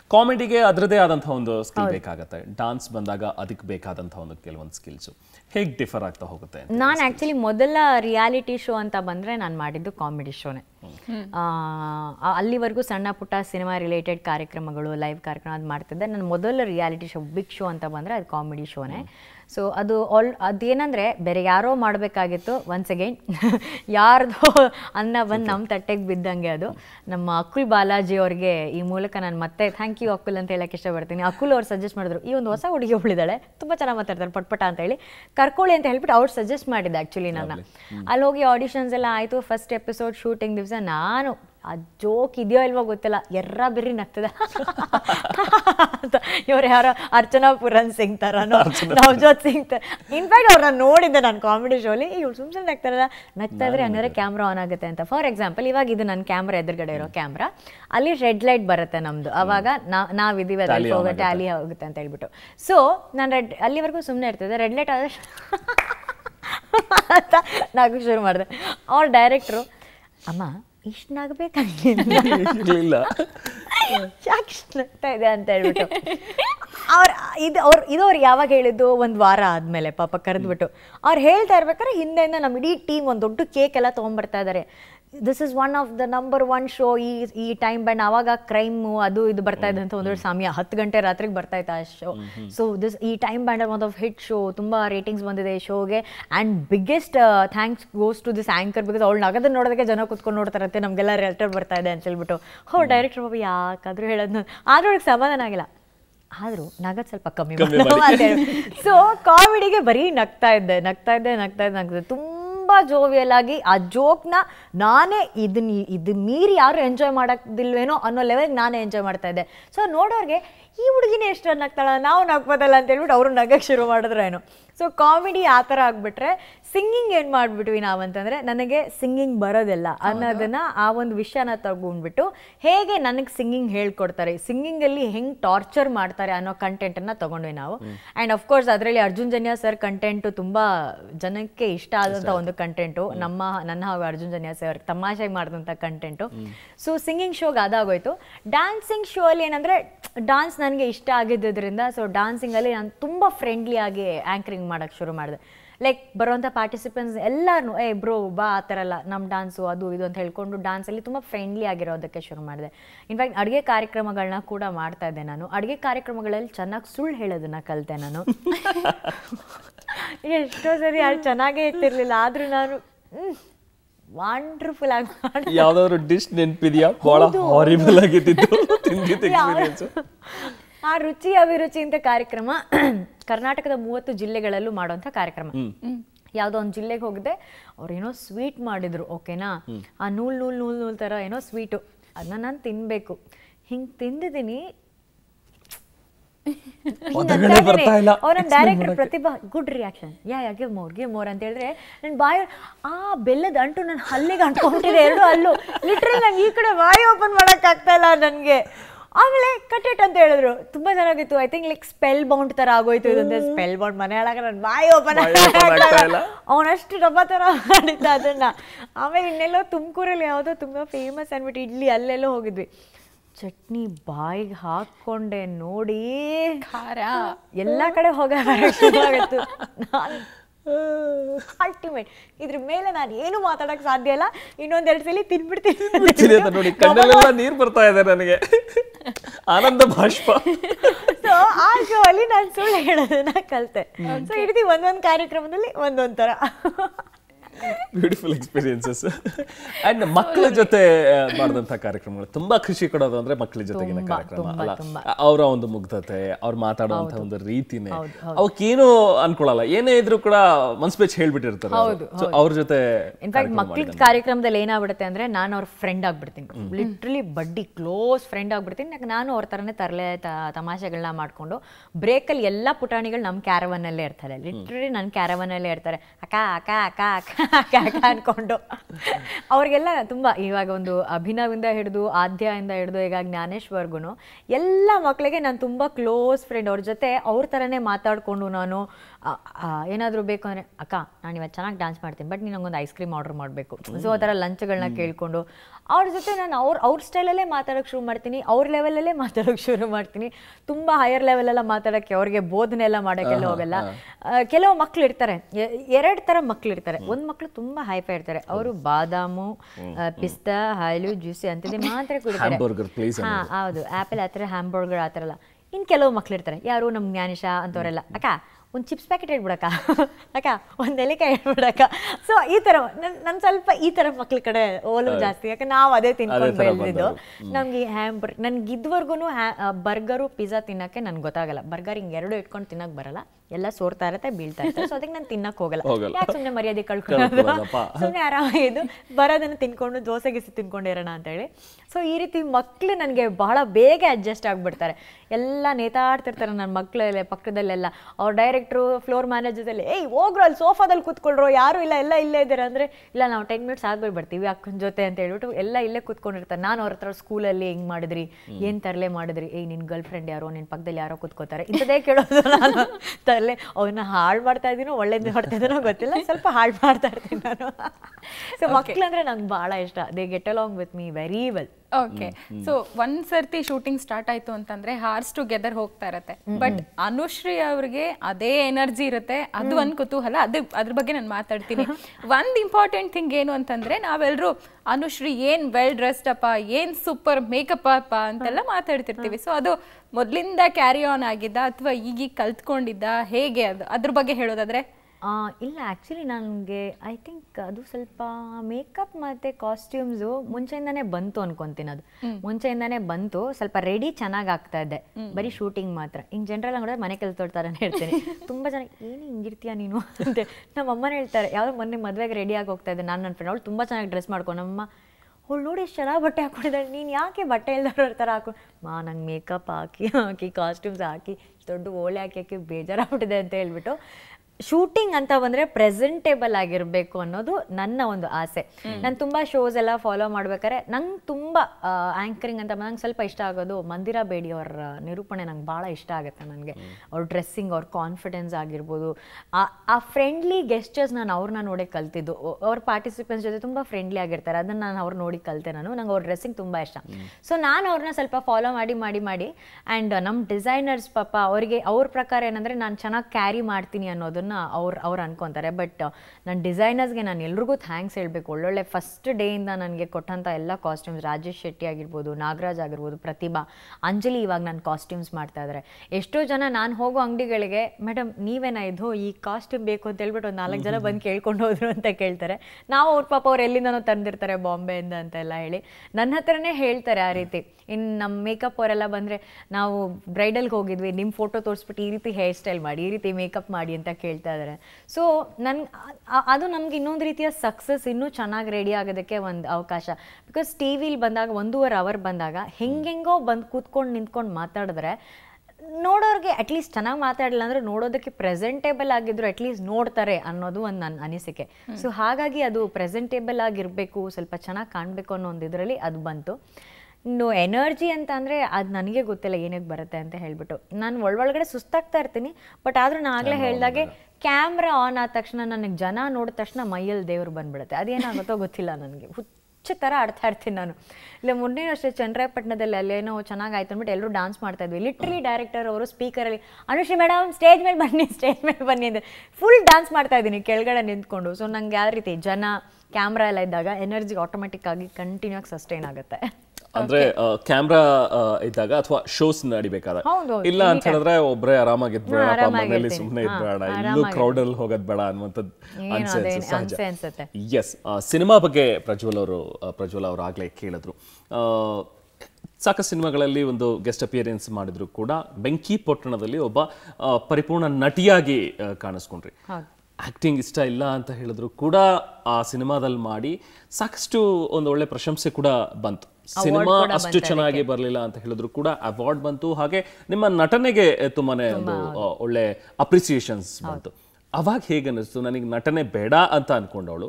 ಕಾಮಿಡಿಗೆ ಅದರದೇ ಆದಂತಹ ಒಂದು ಸ್ಕಿಲ್ ಬೇಕಾಗತ್ತೆ ಡಾನ್ಸ್ ಬಂದಾಗ ಅದಕ್ಕೆ ಬೇಕಾದಂತಹ ಒಂದು ಕೆಲವೊಂದು ಸ್ಕಿಲ್ಸು ಹೇಗೆ ಡಿಫರ್ ಆಗ್ತಾ ಹೋಗುತ್ತೆ ನಾನು ಆ್ಯಕ್ಚುಲಿ ಮೊದಲ ರಿಯಾಲಿಟಿ ಶೋ ಅಂತ ಬಂದರೆ ನಾನು ಮಾಡಿದ್ದು ಕಾಮಿಡಿ ಶೋನೇ ಅಲ್ಲಿವರೆಗೂ ಸಣ್ಣ ಪುಟ್ಟ ಸಿನಿಮಾ ರಿಲೇಟೆಡ್ ಕಾರ್ಯಕ್ರಮಗಳು ಲೈವ್ ಕಾರ್ಯಕ್ರಮ ಅದು ಮಾಡ್ತಿದ್ದೆ ನನ್ನ ಮೊದಲ ರಿಯಾಲಿಟಿ ಶೋ ಬಿಗ್ ಶೋ ಅಂತ ಬಂದರೆ ಅದು ಕಾಮಿಡಿ ಶೋನೇ ಸೊ ಅದು ಆಲ್ ಅದೇನಂದರೆ ಬೇರೆ ಯಾರೋ ಮಾಡಬೇಕಾಗಿತ್ತು ಒನ್ಸ್ ಅಗೈನ್ ಯಾರ್ದೋ ಅನ್ನ ಬಂದು ನಮ್ಮ ತಟ್ಟೆಗೆ ಬಿದ್ದಂಗೆ ಅದು ನಮ್ಮ ಅಕುಲ್ ಬಾಲಾಜಿ ಅವ್ರಿಗೆ ಈ ಮೂಲಕ ನಾನು ಮತ್ತೆ ಥ್ಯಾಂಕ್ ಯು ಅಕುಲ್ ಅಂತ ಹೇಳಕ್ಕೆ ಇಷ್ಟಪಡ್ತೀನಿ ಅಕುಲ್ ಅವ್ರು ಸಜೆಸ್ಟ್ ಮಾಡಿದ್ರು ಈ ಒಂದು ಹೊಸ ಹುಡುಗಿ ಒಬ್ಳಿದಾಳೆ ತುಂಬ ಚೆನ್ನಾಗಿ ಮಾತಾಡ್ತಾರೆ ಪಟ್ಪಟ ಅಂತ ಹೇಳಿ ಕರ್ಕೊಳ್ಳಿ ಅಂತ ಹೇಳ್ಬಿಟ್ಟು ಅವ್ರು ಸಜೆಸ್ಟ್ ಮಾಡಿದ್ದೆ ಆ್ಯಕ್ಚುಲಿ ನನ್ನ ಅಲ್ಲಿ ಹೋಗಿ ಆಡಿಷನ್ಸ್ ಎಲ್ಲ ಆಯಿತು ಫಸ್ಟ್ ಎಪಿಸೋಡ್ ಶೂಟಿಂಗ್ ದಿವಸ ನಾನು ಆ ಜೋಕ್ ಇದೆಯೋ ಇಲ್ವೋ ಗೊತ್ತಿಲ್ಲ ಎರ್ರ ಬಿರ್ರಿ ನಗ್ತದೆ ಅಂತ ಇವ್ರು ಯಾರೋ ಅರ್ಚನಾ ಪುರನ್ ಸಿಂಗ್ ಥರನೋ ನವಜೋತ್ ಸಿಂಗ್ ಥರ ಇನ್ಫ್ಯಾಕ್ಟ್ ಅವ್ರನ್ನ ನೋಡಿದ್ದೆ ನಾನು ಕಾಮಿಡಿ ಶೋಲಿ ಇವ್ರು ಸುಮ್ಮನೆ ನಗ್ತಾರಲ್ಲ ನಗ್ತಾ ಇದ್ರೆ ಹಂಗಾರೆ ಕ್ಯಾಮ್ರಾ ಆನ್ ಆಗುತ್ತೆ ಅಂತ ಫಾರ್ ಎಕ್ಸಾಂಪಲ್ ಇವಾಗ ಇದು ನನ್ನ ಕ್ಯಾಮ್ರಾ ಎದುರುಗಡೆ ಇರೋ ಕ್ಯಾಮ್ರಾ ಅಲ್ಲಿ ರೆಡ್ ಲೈಟ್ ಬರುತ್ತೆ ನಮ್ಮದು ಅವಾಗ ನಾ ನಾವಿದ್ದೀವಿ ಅದ್ರಲ್ಲಿ ಹೋಗುತ್ತೆ ಟ್ಯಾಲಿ ಹೋಗುತ್ತೆ ಅಂತ ಹೇಳ್ಬಿಟ್ಟು ಸೊ ನಾನು ರೆಡ್ ಅಲ್ಲಿವರೆಗೂ ಸುಮ್ಮನೆ ಇರ್ತದೆ ರೆಡ್ ಲೈಟ್ ಆದಷ್ಟು ಅಂತ ನಾಗು ಶುರು ಮಾಡಿದೆ ಅವ್ರ ಡೈರೆಕ್ಟ್ರು ಅಮ್ಮ ಇಷ್ಟು ನಗಬೇಕಾಗಿಲ್ಲ ಇಲ್ಲ ಯಾಕೆ ಇಷ್ಟು ನಗ್ತಾ ಇದೆ ಅಂತ ಹೇಳ್ಬಿಟ್ಟು ಅವ್ರ ಇದು ಅವ್ರು ಇದು ಅವ್ರು ಯಾವಾಗ ಹೇಳಿದ್ದು ಒಂದು ವಾರ ಆದಮೇಲೆ ಪಾಪ ಕರೆದ್ಬಿಟ್ಟು ಅವ್ರು ಹೇಳ್ತಾ ಇರ್ಬೇಕಾದ್ರೆ ಹಿಂದೆಯಿಂದ ನಮ್ಮ ಇಡೀ ಟೀಮ್ ಒಂದು ದೊಡ್ಡ ಕೇಕ್ ಎಲ್ಲ ತೊಗೊಂಬರ್ತಾ ಇದ್ದಾರೆ this is one of the number one show ಈ ಈ ಟೈಮ್ ಬ್ಯಾಂಡ್ ಆವಾಗ ಕ್ರೈಮು ಅದು ಇದು ಬರ್ತಾ ಇದೆ ಅಂತ ಒಂದೊಳ್ಳೆ ಸಮಯ ಹತ್ತು ಗಂಟೆ ರಾತ್ರಿಗೆ ಬರ್ತಾ ಇತ್ತು ಆ ಶೋ ಸೊ ದಿಸ್ ಈ ಟೈಮ್ ಬ್ಯಾಂಡ್ ಒಂದು ಆಫ್ ಹಿಟ್ ಶೋ ತುಂಬ ರೇಟಿಂಗ್ಸ್ ಬಂದಿದೆ ಈ ಶೋಗೆ and biggest thanks goes to this anchor because ಅವಳು ನಗದನ್ನ ನೋಡೋದಕ್ಕೆ ಜನ ಕೂತ್ಕೊಂಡು ನೋಡ್ತಾರಂತೆ ನಮಗೆಲ್ಲ ಲೆಟರ್ ಬರ್ತಾ ಇದೆ ಅಂತ ಹೇಳ್ಬಿಟ್ಟು ಹೋ ಡೈರೆಕ್ಟರ್ ಬಾಬು ಯಾಕಾದ್ರೂ ಹೇಳೋದು ಆದ್ರೂ ಅವ್ಳಿಗೆ ಸಮಾಧಾನ ಆಗಿಲ್ಲ ಆದರೂ ನಗದ್ ಸ್ವಲ್ಪ ಕಮ್ಮಿ ಸೊ ಕಾಮಿಡಿಗೆ ಬರೀ ನಗ್ತಾ ಇದ್ದೆ ನಗ್ತಾ ಇದ್ದೆ ನಗ್ತಾ ಇದ್ದೆ ನಗ್ತಾ ಇದ್ದೆ ತುಂಬ ಜೋವಿಯಲ್ ಆಗಿ ಆ ಜೋಕ್ನ ನಾನೇ ಇದನ್ನ ಇದು ಮೀರಿ ಯಾರು ಎಂಜಾಯ್ ಮಾಡೋದಿಲ್ವೇನೋ ಅನ್ನೋ ಲೆವೆಲ್ಗೆ ನಾನೇ ಎಂಜಾಯ್ ಮಾಡ್ತಾ ಇದ್ದೆ ಸೊ ನೋಡೋರಿಗೆ ಈ ಹುಡುಗಿನೇ ಎಷ್ಟು ನಗ್ತಾಳ ನಾವು ನಗ್ಬೋದಲ್ಲ ಅಂತ ಹೇಳ್ಬಿಟ್ಟು ಅವರು ನಗಕ್ಕೆ ಶುರು ಮಾಡಿದ್ರೇನು ಸೊ ಕಾಮಿಡಿ ಆ ಥರ ಆಗಿಬಿಟ್ರೆ ಸಿಂಗಿಂಗ್ ಏನು ಮಾಡಿಬಿಟ್ವಿ ನಾವಂತಂದರೆ ನನಗೆ ಸಿಂಗಿಂಗ್ ಬರೋದಿಲ್ಲ ಅನ್ನೋದನ್ನು ಆ ಒಂದು ವಿಷಯನ ತಗೊಂಡ್ಬಿಟ್ಟು ಹೇಗೆ ನನಗೆ ಸಿಂಗಿಂಗ್ ಹೇಳ್ಕೊಡ್ತಾರೆ ಸಿಂಗಿಂಗಲ್ಲಿ ಹೆಂಗೆ ಟಾರ್ಚರ್ ಮಾಡ್ತಾರೆ ಅನ್ನೋ ಕಂಟೆಂಟನ್ನು ತೊಗೊಂಡ್ವಿ ನಾವು ಆ್ಯಂಡ್ ಅಫ್ಕೋರ್ಸ್ ಅದರಲ್ಲಿ ಅರ್ಜುನ್ ಜನ್ಯ ಸರ್ ಕಂಟೆಂಟು ತುಂಬ ಜನಕ್ಕೆ ಇಷ್ಟ ಆದಂಥ ಒಂದು ಕಂಟೆಂಟು ನಮ್ಮ ನನ್ನ ಹಾಗೂ ಅರ್ಜುನ್ ಜನ್ಯ ಸರ್ ತಮಾಷೆಗೆ ಮಾಡಿದಂಥ ಕಂಟೆಂಟು ಸೊ ಸಿಂಗಿಂಗ್ ಶೋಗೆ ಅದಾಗೋಯ್ತು ಡ್ಯಾನ್ಸಿಂಗ್ ಶೋ ಅಲ್ಲಿ ಏನಂದರೆ ಡಾನ್ಸ್ ನನಗೆ ಇಷ್ಟ ಆಗಿದ್ದರಿಂದ ಸೊ ಡಾನ್ಸಿಂಗಲ್ಲಿ ನಾನು ತುಂಬ ಫ್ರೆಂಡ್ಲಿ ಆಗಿ ಆ್ಯಂಕರಿಂಗ್ ಮಾಡೋಕ್ಕೆ ಶುರು ಮಾಡಿದೆ ಲೈಕ್ ಬರುವಂಥ ಪಾರ್ಟಿಸಿಪೆಂಟ್ಸ್ ಎಲ್ಲರೂ ಏ ಬ್ರೋ ಬಾ ಆ ಥರ ಎಲ್ಲ ನಮ್ಮ ಡಾನ್ಸು ಅದು ಇದು ಅಂತ ಹೇಳ್ಕೊಂಡು ಡಾನ್ಸಲ್ಲಿ ತುಂಬ ಫ್ರೆಂಡ್ಲಿ ಆಗಿರೋದಕ್ಕೆ ಶುರು ಮಾಡಿದೆ ಇನ್ಫ್ಯಾಕ್ಟ್ ಅಡುಗೆ ಕಾರ್ಯಕ್ರಮಗಳನ್ನ ಕೂಡ ಮಾಡ್ತಾ ಇದ್ದೆ ನಾನು ಅಡುಗೆ ಕಾರ್ಯಕ್ರಮಗಳಲ್ಲಿ ಚೆನ್ನಾಗಿ ಸುಳ್ಳು ಹೇಳೋದನ್ನ ಕಲಿತೆ ನಾನು ಎಷ್ಟೋ ಸರಿ ಅದು ಚೆನ್ನಾಗೇ ಇರ್ತಿರ್ಲಿಲ್ಲ ಆದರೂ ನಾನು ವಂಡರ್ಫುಲ್ ಆಗಿ ಮಾಡಿ ಯಾವ್ದಾದ್ರು ಡಿಶ್ ನೆನ್ಪಿದ್ಯಾ ಬಹಳ ಹಾರಿಬಲ್ ಆಗಿದ್ದು ತಿಂದಿದ್ದು ಎಕ್ಸ್ಪೀರಿಯನ್ಸ್ ಆ ರುಚಿ ಅಭಿರುಚಿ ಅಂತ ಕಾರ್ಯಕ್ರಮ ಕರ್ನಾಟಕದ ಮೂವತ್ತು ಜಿಲ್ಲೆಗಳಲ್ಲೂ ಮಾಡುವಂಥ ಕಾರ್ಯಕ್ರಮ ಯಾವುದೋ ಒಂದು ಜಿಲ್ಲೆಗೆ ಹೋಗಿದ್ದೆ ಅವ್ರೇನೋ ಸ್ವೀಟ್ ಮಾಡಿದ್ರು ಓಕೆನಾ ಆ ನೂಲ್ ನೂಲ್ ನೂಲ್ ನೂಲ್ ಥರ ಏನೋ ಸ್ವೀಟು ಅದನ್ನ ನಾನು ತಿನ್ನಬೇಕು ಹಿಂಗೆ ತಿಂದಿದ್ದೀನಿ ಪದಗಳೇ ಬರ್ತಾ ಇಲ್ಲ. ಅವ್ರ director Pratibha good reaction yeah yeah give more give more ಅಂತ ಹೇಳಿದ್ರೆ ನನ್ನ ಬಾಯಿ ಆ ಬೆಲ್ಲದ ಅಂಟು ನನ್ನ ಹಲ್ಲಿಗೆ ಅಂಟ್ಕೊಂಡ್ಬಿಟ್ಟಿದೆ ಎರಡು ಹಲ್ಲು ಲಿಟ್ರಲಿ ನಂಗೆ ಈ ಕಡೆ ಬಾಯಿ ಓಪನ್ ಮಾಡೋಕ್ಕಾಗ್ತಾ ಇಲ್ಲ ನನಗೆ ಆಮೇಲೆ ಕಟ್ಟಿಟ್ ಅಂತ ಹೇಳಿದ್ರು ತುಂಬಾ ಚೆನ್ನಾಗಿತ್ತು I think like spellbound ತರ ಆಗೋಯ್ತು ಇದಂತೆ ಸ್ಪೆಲ್ ಬೌಂಡ್ ಮನೆ ಒಳಗೆ ನನ್ನ ಬಾಯಿ ಓಪನ್ ಬಾಯಿ open ಆಗ್ತಾ ಇಲ್ಲ. ಅವನಷ್ಟು ಡಬ್ಬ ಥರ ಮಾಡಿದ್ದ ಅದನ್ನ ಆಮೇಲೆ ಇನ್ನೆಲ್ಲೋ ತುಮಕೂರಲ್ಲಿ ಯಾವುದೋ ತುಂಬ ಫೇಮಸ್ ಅಂದ್ಬಿಟ್ಟು ಇಡ್ಲಿ ಅಲ್ಲೆಲ್ಲೋ ಹೋಗಿದ್ವಿ ಚಟ್ನಿ ಬಾಯಿಗೆ ಹಾಕ್ಕೊಂಡೆ ನೋಡಿ ಖಾರ ಎಲ್ಲ ಕಡೆ ಹೋಗ ಶುರುವಾಗಿತ್ತು ನಾನು ಅಲ್ಟಿಮೇಟ್ ಇದ್ರ ಮೇಲೆ ನಾನು ಏನು ಮಾತಾಡಕ್ ಸಾಧ್ಯ ಇಲ್ಲ ಇನ್ನೊಂದೆರಡು ಸಲ ಬಿಡ್ತೀನಿ ಅಂತ ನೋಡಿ ಕಣ್ಣಲ್ಲೆಲ್ಲ ನೀರ್ ಬರ್ತಾ ಇದೆ ನನಗೆ ಆನಂದ ಬಾಷ್ಪ ಸೊ ಆ ಶೋ ಅಲ್ಲಿ ನಾನು ಸುಳ್ಳು ಹೇಳೋದನ್ನ ಕಲ್ತೆ ಸೊ ಈ ರೀತಿ ಒಂದೊಂದು ಕಾರ್ಯಕ್ರಮದಲ್ಲಿ ಒಂದೊಂದ್ ತರ ಬ್ಯೂಟಿಫುಲ್ ಎಕ್ಸ್ಪೀರಿಯನ್ಸಸ್ ಅಂಡ್ ಮಕ್ಕಳ ಜೊತೆ ಆ, ಮಾಡಿದಂಥ ಕಾರ್ಯಕ್ರಮಗಳು ತುಂಬಾ ಖುಷಿ ಕೊಡೋದು ಅಂದ್ರೆ ಮಕ್ಕಳ ಜೊತೆಗಿನ ತುಂಬಾ, ಕಾರ್ಯಕ್ರಮ ತುಂಬಾ, ಅಲ್ಲ ತುಂಬಾ. ಅವರ ಒಂದು ಮುಗ್ಧತೆ ಅವ್ರು ಮಾತಾಡುವಂತ ಒಂದು ರೀತಿನೇ ಅವಕ್ಕೇನು ಅನ್ಕೊಳಲ್ಲ ಏನೇ ಇದ್ರು ಕೂಡ ಮನ್ಸ್ ಬೆಚ್ಚ ಹೇಳ್ಬಿಟ್ಟಿರ್ತಾರೆ ಸೊ ಅವ್ರ ಜೊತೆ ಇನ್ಫ್ಯಾಕ್ಟ್ ಮಕ್ಳ ಕಾರ್ಯಕ್ರಮದಲ್ಲಿ ಏನಾಗ್ಬಿಡುತ್ತೆ ಅಂದ್ರೆ ನಾನು ಅವ್ರ ಫ್ರೆಂಡ್ ಆಗ್ಬಿಡ್ತೀನಿ ಲಿಟ್ರಲಿ ಬಡ್ಡಿ ಕ್ಲೋಸ್ ಫ್ರೆಂಡ್ ಆಗ್ಬಿಡ್ತೀನಿ ಯಾಕೆ ನಾನು ಅವ್ರ ಥರನೇ ತರಲೆ ತಮಾಷೆಗಳನ್ನ ಮಾಡ್ಕೊಂಡು ಬ್ರೇಕಲ್ಲಿ ಎಲ್ಲ ಪುಟಾಣಿಗಳು ನಮ್ಮ ಕ್ಯಾರವನ್ನಲ್ಲೇ ಇರ್ತಾರೆ ಲಿಟ್ರಲಿ ನನ್ನ ಕ್ಯಾರವನ್ನಲ್ಲೇ ಇರ್ತಾರೆ ಅಕ್ಕ ಅಕ್ಕ ಅಕ್ಕ ಅಕ್ಕ ಕ್ಯಾಕ ಅನ್ಕೊಂಡು ಅವ್ರಿಗೆಲ್ಲ ತುಂಬ ಇವಾಗ ಒಂದು ಅಭಿನವಿಂದ ಹಿಡಿದು ಆದ್ಯದಿಂದ ಹಿಡಿದು ಈಗ ಜ್ಞಾನೇಶ್ವರ್ಗು ಎಲ್ಲ ಮಕ್ಕಳಿಗೆ ನಾನು ತುಂಬ ಕ್ಲೋಸ್ ಫ್ರೆಂಡ್ ಅವ್ರ ಜೊತೆ ಅವ್ರ ಥರನೇ ಮಾತಾಡಿಕೊಂಡು ನಾನು ಏನಾದರೂ ಬೇಕು ಅಂದರೆ ಅಕ್ಕ ನಾನು ಇವತ್ತು ಚೆನ್ನಾಗಿ ಡ್ಯಾನ್ಸ್ ಮಾಡ್ತೀನಿ ಬಟ್ ನೀನು ನಂಗೊಂದು ಐಸ್ ಕ್ರೀಮ್ ಆರ್ಡರ್ ಮಾಡಬೇಕು ಸೊ ಆ ಥರ ಲಂಚ್ಗಳನ್ನ ಕೇಳಿಕೊಂಡು ಅವ್ರ ಜೊತೆ ನಾನು ಅವ್ರ ಅವ್ರ ಸ್ಟೈಲಲ್ಲೇ ಮಾತಾಡೋಕ್ಕೆ ಶುರು ಮಾಡ್ತೀನಿ ಅವ್ರ ಲೆವೆಲಲ್ಲೇ ಮಾತಾಡೋಕ್ಕೆ ಶುರು ಮಾಡ್ತೀನಿ ತುಂಬ ಹೈಯರ್ ಲೆವೆಲೆಲ್ಲ ಮಾತಾಡೋಕ್ಕೆ ಅವ್ರಿಗೆ ಬೋಧನೆ ಎಲ್ಲ ಮಾಡೋಕ್ಕೆಲ್ಲ ಹೋಗಲ್ಲ ಆ, ಕೆಲವು ಮಕ್ಳು ಇರ್ತಾರೆ ಎ- ಎರಡ್ ಥರ ಮಕ್ಳು ಇರ್ತಾರೆ ಒಂದು ಮಕ್ಳು ತುಂಬ ಹೈಫೈ ಇರ್ತಾರೆ ಅವರು ಬಾದಾಮು ಆ, ಪಿಸ್ತಾ ಹಾಲು ಜ್ಯೂಸಿ ಅಂತಿದೆ ಮಾತ್ರ ಕುಡಿತಾರೆ Hamburger, please ಹಾ ಹೌದು ಆ್ಯಪಲ್ ಆ ಥರ ಹ್ಯಾಂಬರ್ಗರ್ ಆ ಥರ ಎಲ್ಲ ಇನ್ನು ಕೆಲವು ಮಕ್ಳು ಇರ್ತಾರೆ ಯಾರು ನಮ್ಮ ಜ್ಞಾನಿಷ ಅಂತವರೆಲ್ಲ ಅಕ್ಕ ಒಂದು ಚಿಪ್ಸ್ ಪ್ಯಾಕೆಟ್ ಇಟ್ಬಿಡಕ್ಕ ಅಕ್ಕ ಒಂದು ಎಲೆಕಾಯಿ ಇಟ್ಬಿಡಕ್ಕ ಸೊ ಈ ಥರ ನನ್ನ ಸ್ವಲ್ಪ ಈ ಥರ ಮಕ್ಳ ಕಡೆ ಒಲವು ಜಾಸ್ತಿ ಯಾಕೆ ನಾವು ಅದೇ ತಿನ್ಕೊಂಡು ಥರ ಬೆಳೆದಿದ್ದು ನಮ್ಗೆ ಹ್ಯಾಂಬರ್ ನನ್ಗೆ ಇದುವರೆಗೂ ಬರ್ಗರು ಪಿಜ್ಜಾ ತಿನ್ನಕ್ಕೆ ನನ್ಗೆ ಗೊತ್ತಾಗಲ್ಲ ಬರ್ಗರ್ ಹಿಂಗೆ ಎರಡು ಇಟ್ಕೊಂಡು ತಿನ್ನಕ್ಕೆ ಬರಲ್ಲ ಎಲ್ಲ ಸೋರ್ತಾ ಇರತ್ತೆ ಬೀಳ್ತಾ ಇರುತ್ತೆ ಸೊ ಅದಕ್ಕೆ ನಾನು ತಿನ್ನಕ್ಕೆ ಹೋಗಲ್ಲ ಹೋಗಲ್ಲ. ಯಾಕೆ ಸುಮ್ಮನೆ ಮರ್ಯಾದೆ ಕಳ್ಕೊಳ್ಳೋದು ಕಳ್ಕೊಳ್ಳೋದಪ್ಪ. ಸುಮ್ಮನೆ ಆರಾಮಾಗಿದ್ದು ಬರೋದನ್ನು ತಿನ್ಕೊಂಡು ದೋಸೆ ಗಿಸಿ ತಿನ್ಕೊಂಡಿರೋಣ ಅಂತೇಳಿ ಸೊ ಈ ರೀತಿ ಮಕ್ಕಳು ನನಗೆ ಬಹಳ ಬೇಗ ಅಡ್ಜಸ್ಟ್ ಆಗಿಬಿಡ್ತಾರೆ ಎಲ್ಲ ನೇತಾಡ್ತಿರ್ತಾರೆ ನನ್ನ ಮಕ್ಕಳೆಲ್ಲ ಪಕ್ಕದಲ್ಲೆಲ್ಲ ಅವ್ರ ಡೈರೆಕ್ಟ್ರು ಫ್ಲೋರ್ ಮ್ಯಾನೇಜರ್ದಲ್ಲಿ ಏಯ್ ಹೋಗ್ರು ಅಲ್ಲಿ ಸೋಫಾದಲ್ಲಿ ಕೂತ್ಕೊಳ್ರು ಯಾರು ಇಲ್ಲ ಎಲ್ಲ ಇಲ್ಲೇ ಇದ್ದಾರೆ ಅಂದರೆ ಇಲ್ಲ ನಾವು ಟೆನ್ ಮಿನಿಟ್ಸ್ ಆದ್ಮೇಲೆ ಬರ್ತೀವಿ ಅಕ್ಕನ ಜೊತೆ ಅಂತ ಹೇಳ್ಬಿಟ್ಟು ಎಲ್ಲ ಇಲ್ಲೇ ಕೂತ್ಕೊಂಡಿರ್ತಾರೆ ನಾನು ಅವ್ರ ಹತ್ರ ಸ್ಕೂಲಲ್ಲಿ ಹೆಂಗೆ ಮಾಡಿದ್ರಿ ಏನು ತರಲೆ ಮಾಡಿದ್ರಿ ಏಯ್ ನಿನ್ನ ಗರ್ಲ್ ಫ್ರೆಂಡ್ ಯಾರೋ ನಿನ್ನ ಪಕ್ಕದಲ್ಲಿ ಯಾರೋ ಕೂತ್ಕೋತಾರೆ ಇಂಥದ್ದೇ ಕೇಳೋದು ನಾನು ತರಲೆ ಅವನ್ನ ಹಾಳು ಮಾಡ್ತಾ ಇದ್ದೀನೋ ಒಳ್ಳೇದು ಮಾಡ್ತಾ ಇದ್ದೀನೋ ಗೊತ್ತಿಲ್ಲ ಸ್ವಲ್ಪ ಹಾಳು ಮಾಡ್ತಾ ಇರ್ತೀನಿ ನಾನು ಸೊ ಮಕ್ಳು ಅಂದ್ರೆ ನಂಗೆ ಭಾಳ ಇಷ್ಟ they get along with me very well okay so ಒಂದ್ ಸರ್ತಿ ಶೂಟಿಂಗ್ ಸ್ಟಾರ್ಟ್ ಆಯ್ತು ಅಂತಂದ್ರೆ ಹಾರ್ಸ್ ಟುಗೆದರ್ ಹೋಗ್ತಾ ಇರತ್ತೆ ಬಟ್ ಅನುಶ್ರೀ ಅವ್ರಿಗೆ ಅದೇ ಎನರ್ಜಿ ಇರುತ್ತೆ ಅದು ಒಂದ್ ಕುತೂಹಲ ಅದು ಅದ್ರ ಬಗ್ಗೆ ನಾನು ಮಾತಾಡ್ತೀನಿ ಒಂದ್ ಇಂಪಾರ್ಟೆಂಟ್ ಥಿಂಗ್ ಏನು ಅಂತಂದ್ರೆ ನಾವೆಲ್ಲರೂ ಅನುಶ್ರೀ ಏನ್ ವೆಲ್ ಡ್ರೆಸ್ಡ್ ಅಪ್ಪ ಏನ್ ಸೂಪರ್ ಮೇಕಪ್ ಅಪ್ಪ ಅಂತೆಲ್ಲ ಮಾತಾಡ್ತಿರ್ತೀವಿ ಸೊ ಅದು ಮೊದ್ಲಿಂದ ಕ್ಯಾರಿ ಆನ್ ಆಗಿದ್ದ ಅಥವಾ ಈಗೀಗ ಕಲ್ತ್ಕೊಂಡಿದ್ದ ಹೇಗೆ ಅದು ಅದ್ರ ಬಗ್ಗೆ ಹೇಳೋದಾದ್ರೆ ಇಲ್ಲ ಆ್ಯಕ್ಚುಲಿ ನನಗೆ ಐ ಥಿಂಕ್ ಅದು ಸ್ವಲ್ಪ ಮೇಕಪ್ ಮತ್ತು ಕಾಸ್ಟ್ಯೂಮ್ಸು ಮುಂಚೆಯಿಂದಾನೇ ಬಂತು ಅನ್ಕೊಂತೀನಿ ಅದು ಮುಂಚೆಯಿಂದಾನೇ ಬಂತು ಸ್ವಲ್ಪ ರೆಡಿ ಚೆನ್ನಾಗಿ ಆಗ್ತಾ ಇದ್ದೆ ಬರೀ ಶೂಟಿಂಗ್ ಮಾತ್ರ ಹಿಂಗೆ ಜನರಲ್ ನೋಡಿದ್ರೆ ಮನೆ ಕೆಲಸ ತೊಡ್ತಾರನೇ ಹೇಳ್ತೀನಿ ತುಂಬ ಜನ ಏನು ಹಿಂಗಿರ್ತೀಯ ನೀನು ಅಂತ ನಮ್ಮ ಅಮ್ಮನ ಹೇಳ್ತಾರೆ ಯಾವುದೋ ಮೊನ್ನೆ ಮದುವೆಗೆ ರೆಡಿಯಾಗಿ ಹೋಗ್ತಾ ಇದ್ದೆ ನಾನು ನನ್ನ ಫ್ರೆಂಡ್ ಅವಳು ತುಂಬ ಚೆನ್ನಾಗಿ ಡ್ರೆಸ್ ಮಾಡ್ಕೊಂಡು ನಮ್ಮಮ್ಮ ಅವಳು ನೋಡಿ ಎಷ್ಟು ಚೆನ್ನಾಗಿ ಬಟ್ಟೆ ಹಾಕೊಂಡಿದ್ದಾಳೆ ನೀನು ಯಾಕೆ ಬಟ್ಟೆ ಇಲ್ದವ್ರ ಥರ ಹಾಕೊ ಮಾ ನಂಗೆ ಮೇಕಪ್ ಹಾಕಿ ಹಾಕಿ ಕಾಸ್ಟ್ಯೂಮ್ಸ್ ಹಾಕಿ ಇಷ್ಟ್ ದೊಡ್ಡ ಓಳೆ ಹಾಕಿ ಹಾಕಿ ಬೇಜಾರಾಗ್ಬಿಟ್ಟಿದೆ ಅಂತ ಹೇಳ್ಬಿಟ್ಟು ಶೂಟಿಂಗ್ ಅಂತ ಬಂದರೆ ಪ್ರೆಸೆಂಟೇಬಲ್ ಆಗಿರಬೇಕು ಅನ್ನೋದು ನನ್ನ ಒಂದು ಆಸೆ ನಾನು ತುಂಬ ಶೋಸ್ ಎಲ್ಲ ಫಾಲೋ ಮಾಡ್ಬೇಕಾದ್ರೆ ನಂಗೆ ತುಂಬ ಆ್ಯಂಕರಿಂಗ್ ಅಂತ ನಂಗೆ ಸ್ವಲ್ಪ ಇಷ್ಟ ಆಗೋದು ಮಂದಿರಾ ಬೇಡಿ ಅವರ ನಿರೂಪಣೆ ನಂಗೆ ಭಾಳ ಇಷ್ಟ ಆಗುತ್ತೆ ನನಗೆ ಅವ್ರ ಡ್ರೆಸ್ಸಿಂಗ್ ಅವ್ರ ಕಾನ್ಫಿಡೆನ್ಸ್ ಆಗಿರ್ಬೋದು ಆ- ಆ ಫ್ರೆಂಡ್ಲಿ ಗೆಸ್ಟರ್ಸ್ ನಾನು ಅವ್ರನ್ನ ನೋಡಿ ಕಲ್ತಿದ್ದು ಒ- ಅವ್ರ ಪಾರ್ಟಿಸಿಪೆಂಟ್ಸ್ ಜೊತೆ ತುಂಬ ಫ್ರೆಂಡ್ಲಿ ಆಗಿರ್ತಾರೆ ಅದನ್ನು ನಾನು ಅವ್ರು ನೋಡಿ ಕಲಿತೆ ನಾನು ನಂಗೆ ಅವ್ರ ಡ್ರೆಸ್ಸಿಂಗ್ ತುಂಬ ಇಷ್ಟ ಸೊ ನಾನು ಅವ್ರನ್ನ ಸ್ವಲ್ಪ ಫಾಲೋ ಮಾಡಿ ಮಾಡಿ ಮಾಡಿ ಆ್ಯಂಡ್ ನಮ್ಮ ಡಿಸೈನರ್ಸ್ ಪಾಪ ಅವರಿಗೆ ಅವ್ರ ಪ್ರಕಾರ ಏನಂದರೆ ನಾನು ಚೆನ್ನಾಗಿ ಕ್ಯಾರಿ ಮಾಡ್ತೀನಿ ಅನ್ನೋದನ್ನ ಅವ್ರು ಅವ್ರು ಅನ್ಕೊತಾರೆ ಬಟ್ ನನ್ನ ಡಿಸೈನರ್ಸ್ಗೆ ನಾನು ಎಲ್ರಿಗೂ ಥ್ಯಾಂಕ್ಸ್ ಹೇಳಬೇಕು ಒಳ್ಳೊಳ್ಳೆ ಫಸ್ಟ್ ಡೇಯಿಂದ ನನಗೆ ಕೊಟ್ಟಂಥ ಎಲ್ಲ ಕಾಸ್ಟ್ಯೂಮ್ಸ್ ರಾಜೇಶ್ ಶೆಟ್ಟಿ ಆಗಿರ್ಬೋದು ನಾಗರಾಜ್ ಆಗಿರ್ಬೋದು ಪ್ರತಿಭಾ ಅಂಜಲಿ ಇವಾಗ ನಾನು ಕಾಸ್ಟ್ಯೂಮ್ಸ್ ಮಾಡ್ತಾ ಇದ್ದಾರೆ ಎಷ್ಟೋ ಜನ ನಾನು ಹೋಗೋ ಅಂಗಡಿಗಳಿಗೆ ಮೇಡಮ್ ನೀವೇನಾ ಇದು ಈ ಕಾಸ್ಟ್ಯೂಮ್ ಬೇಕು ಅಂತ ಹೇಳ್ಬಿಟ್ಟು ಒಂದು ನಾಲ್ಕು ಜನ ಬಂದು ಕೇಳ್ಕೊಂಡು ಹೋದ್ರು ಅಂತ ಕೇಳ್ತಾರೆ ನಾವು ಅವ್ರ ಪಾಪ ಅವ್ರು ಎಲ್ಲಿಂದನೋ ತಂದಿರ್ತಾರೆ ಬಾಂಬೆಯಿಂದ ಅಂತೆಲ್ಲ ಹೇಳಿ ನನ್ನ ಹತ್ರನೇ ಹೇಳ್ತಾರೆ ಆ ರೀತಿ ಇನ್ನು ನಮ್ಮ ಮೇಕಪ್ ಅವರೆಲ್ಲ ಬಂದರೆ ನಾವು ಬ್ರೈಡಲ್ಗೆ ಹೋಗಿದ್ವಿ ನಿಮ್ಮ ಫೋಟೋ ತೋರಿಸ್ಬಿಟ್ಟು ಈ ರೀತಿ ಹೇರ್ ಸ್ಟೈಲ್ ಮಾಡಿ ಈ ರೀತಿ ಮೇಕಪ್ ಮಾಡಿ ಅಂತ ಕೇಳ್ತಾ ಇದ್ದಾರೆ ಸೊ ನನ್ಗೆ ಅದು ನಮ್ಗೆ ಇನ್ನೊಂದು ರೀತಿಯ ಸಕ್ಸಸ್ ಇನ್ನೂ ಚೆನ್ನಾಗಿ ರೆಡಿ ಆಗೋದಕ್ಕೆ ಒಂದು ಅವಕಾಶ ಬಿಕಾಸ್ ಟಿ ವಿಲಿ ಬಂದಾಗ ಒಂದೂವರೆ ಅವರ್ ಬಂದಾಗ ಹೆಂಗೆಂಗೋ ಬಂದು ಕೂತ್ಕೊಂಡು ನಿಂತ್ಕೊಂಡು ಮಾತಾಡಿದ್ರೆ ನೋಡೋರಿಗೆ ಅಟ್ಲೀಸ್ಟ್ ಚೆನ್ನಾಗಿ ಮಾತಾಡಲಿಲ್ಲ ಅಂದ್ರೆ ನೋಡೋದಕ್ಕೆ ಪ್ರೆಸೆಂಟೇಬಲ್ ಆಗಿದ್ರು ಅಟ್ಲೀಸ್ಟ್ ನೋಡ್ತಾರೆ ಅನ್ನೋದು ಒಂದು ನನ್ನ ಅನಿಸಿಕೆ ಸೊ ಹಾಗಾಗಿ ಅದು ಪ್ರೆಸೆಂಟೇಬಲ್ ಆಗಿರಬೇಕು ಸ್ವಲ್ಪ ಚೆನ್ನಾಗಿ ಕಾಣಬೇಕು ಅನ್ನೋ ಒಂದು ಇದರಲ್ಲಿ ಅದು ಬಂತು ಇನ್ನು ಎನರ್ಜಿ ಅಂತ ಅಂದರೆ ಅದು ನನಗೆ ಗೊತ್ತಿಲ್ಲ ಏನಕ್ಕೆ ಬರುತ್ತೆ ಅಂತ ಹೇಳ್ಬಿಟ್ಟು ನಾನು ಒಳಗಡೆ ಸುಸ್ತಾಗ್ತಾ ಇರ್ತೀನಿ ಬಟ್ ಆದರೂ ನಾನು ಆಗಲೇ ಹೇಳ್ದಾಗೆ ಕ್ಯಾಮ್ರಾ ಆನ್ ಆದ ತಕ್ಷಣ ನನಗೆ ಜನ ನೋಡಿದ ತಕ್ಷಣ ಮೈಯಲ್ಲಿ ದೇವ್ರು ಬಂದ್ಬಿಡುತ್ತೆ ಅದೇನಾಗುತ್ತೋ ಗೊತ್ತಿಲ್ಲ ನನಗೆ ಹುಚ್ಚ ಥರ ಆಡ್ತಾ ಇರ್ತೀನಿ ನಾನು ಇಲ್ಲ ಮೊನ್ನೆ ಅಷ್ಟೇ ಚಂದ್ರಾಯಪಟ್ಟಣದಲ್ಲಿ ಅಲ್ಲೇನೋ ಚೆನ್ನಾಗಾಯ್ತು ಅಂದ್ಬಿಟ್ಟು ಎಲ್ಲರೂ ಡಾನ್ಸ್ ಮಾಡ್ತಾ ಇದ್ವಿ ಲಿಟ್ರಲಿ ಡೈರೆಕ್ಟರ್ ಅವರು ಸ್ಪೀಕರಲ್ಲಿ ಅನುಶ್ರೀ ಮೇಡಮ್ ಸ್ಟೇಜ್ ಮೇಲೆ ಬನ್ನಿ ಸ್ಟೇಜ್ ಮೇಲೆ ಬನ್ನಿ ಅಂದರೆ ಫುಲ್ ಡಾನ್ಸ್ ಮಾಡ್ತಾ ಇದ್ದೀನಿ ಕೆಳಗಡೆ ನಿಂತ್ಕೊಂಡು ಸೊ ನಂಗೆ ಯಾವ ರೀತಿ ಜನ ಕ್ಯಾಮ್ರಾ ಎಲ್ಲ ಇದ್ದಾಗ ಎನರ್ಜಿ ಆಟೋಮೆಟಿಕ್ ಆಗಿ ಕಂಟಿನ್ಯೂ ಆಗಿ ಸಸ್ಟೈನ್ ಆಗುತ್ತೆ ಅಂದ್ರೆ ಕ್ಯಾಮ್ರಾ ಇದ್ದಾಗ ಅಥವಾ ಶೋಸ್ ನಡಿಬೇಕಾದ ಹೌದು, ಹೌದು, ಇಲ್ಲ ಅಂತ ಹೇಳಿದ್ರೆ ಒಬ್ರೇ ಆರಾಮಾಗಿದ್ಬೇಡ ಹಾ, ಮನೇಲಿ ಆರಾಮಾಗಿರ್ತೀನಿ. ಸುಮ್ಮನೆ ಹಾ, ಇದ್ಬೇಡ ಇಲ್ಲೂ ಆರಾಮಾಗಿ. ಕ್ರೌಡ್ ಅಲ್ಲಿ ಹೋಗೋದ್ ಬೇಡ ಅನ್ನುವಂಥದ್ದು ಏನೋ ಅನ್ಸೆ ಅದೇ ಅನ್ಸುತ್ತೆ ಸಹಜ ಅನ್ಸೆ ಅನ್ಸುತ್ತೆ. ಎಸ್ ಸಿನಿಮಾ ಬಗ್ಗೆ ಪ್ರಜ್ವಲ್ ಅವರು ಆ, ಪ್ರಜ್ವಲ್ ಅವರು ಆಗ್ಲೇ ಕೇಳಿದ್ರು ಆ, ಸಾಕಷ್ಟು ಸಿನಿಮಾಗಳಲ್ಲಿ ಒಂದು ಗೆಸ್ಟ್ ಅಪಿಯರೆನ್ಸ್ ಮಾಡಿದ್ರು ಕೂಡ ಬೆಂಕಿ ಪೊಟ್ಟಣದಲ್ಲಿ ಒಬ್ಬ ಆ, ಪರಿಪೂರ್ಣ ನಟಿಯಾಗಿ ಆ, ಕಾಣಿಸ್ಕೊಂಡ್ರಿ ಆಕ್ಟಿಂಗ್ ಇಷ್ಟ ಇಲ್ಲ ಅಂತ ಹೇಳಿದ್ರು ಕೂಡ ಆ ಸಿನಿಮಾದಲ್ಲಿ ಮಾಡಿ ಸಾಕಷ್ಟು ಒಂದು ಒಳ್ಳೆ ಪ್ರಶಂಸೆ ಕೂಡ ಬಂತು ಸಿನಿಮಾ ಅಷ್ಟು ಚೆನ್ನಾಗಿ ಬರಲಿಲ್ಲ ಅಂತ ಹೇಳಿದ್ರು ಕೂಡ ಅವಾರ್ಡ್ ಬಂತು ಹಾಗೆ ನಿಮ್ಮ ನಟನೆಗೆ ತುಂಬಾನೇ ಒಂದು ಆ, ಒಳ್ಳೆ ಅಪ್ರಿಸಿಯೇಷನ್ಸ್ ಬಂತು ಅವಾಗ ಹೇಗೆ ಅನ್ನಿಸ್ತು ನನಗೆ ನಟನೆ ಬೇಡ ಅಂತ ಅಂದ್ಕೊಂಡವಳು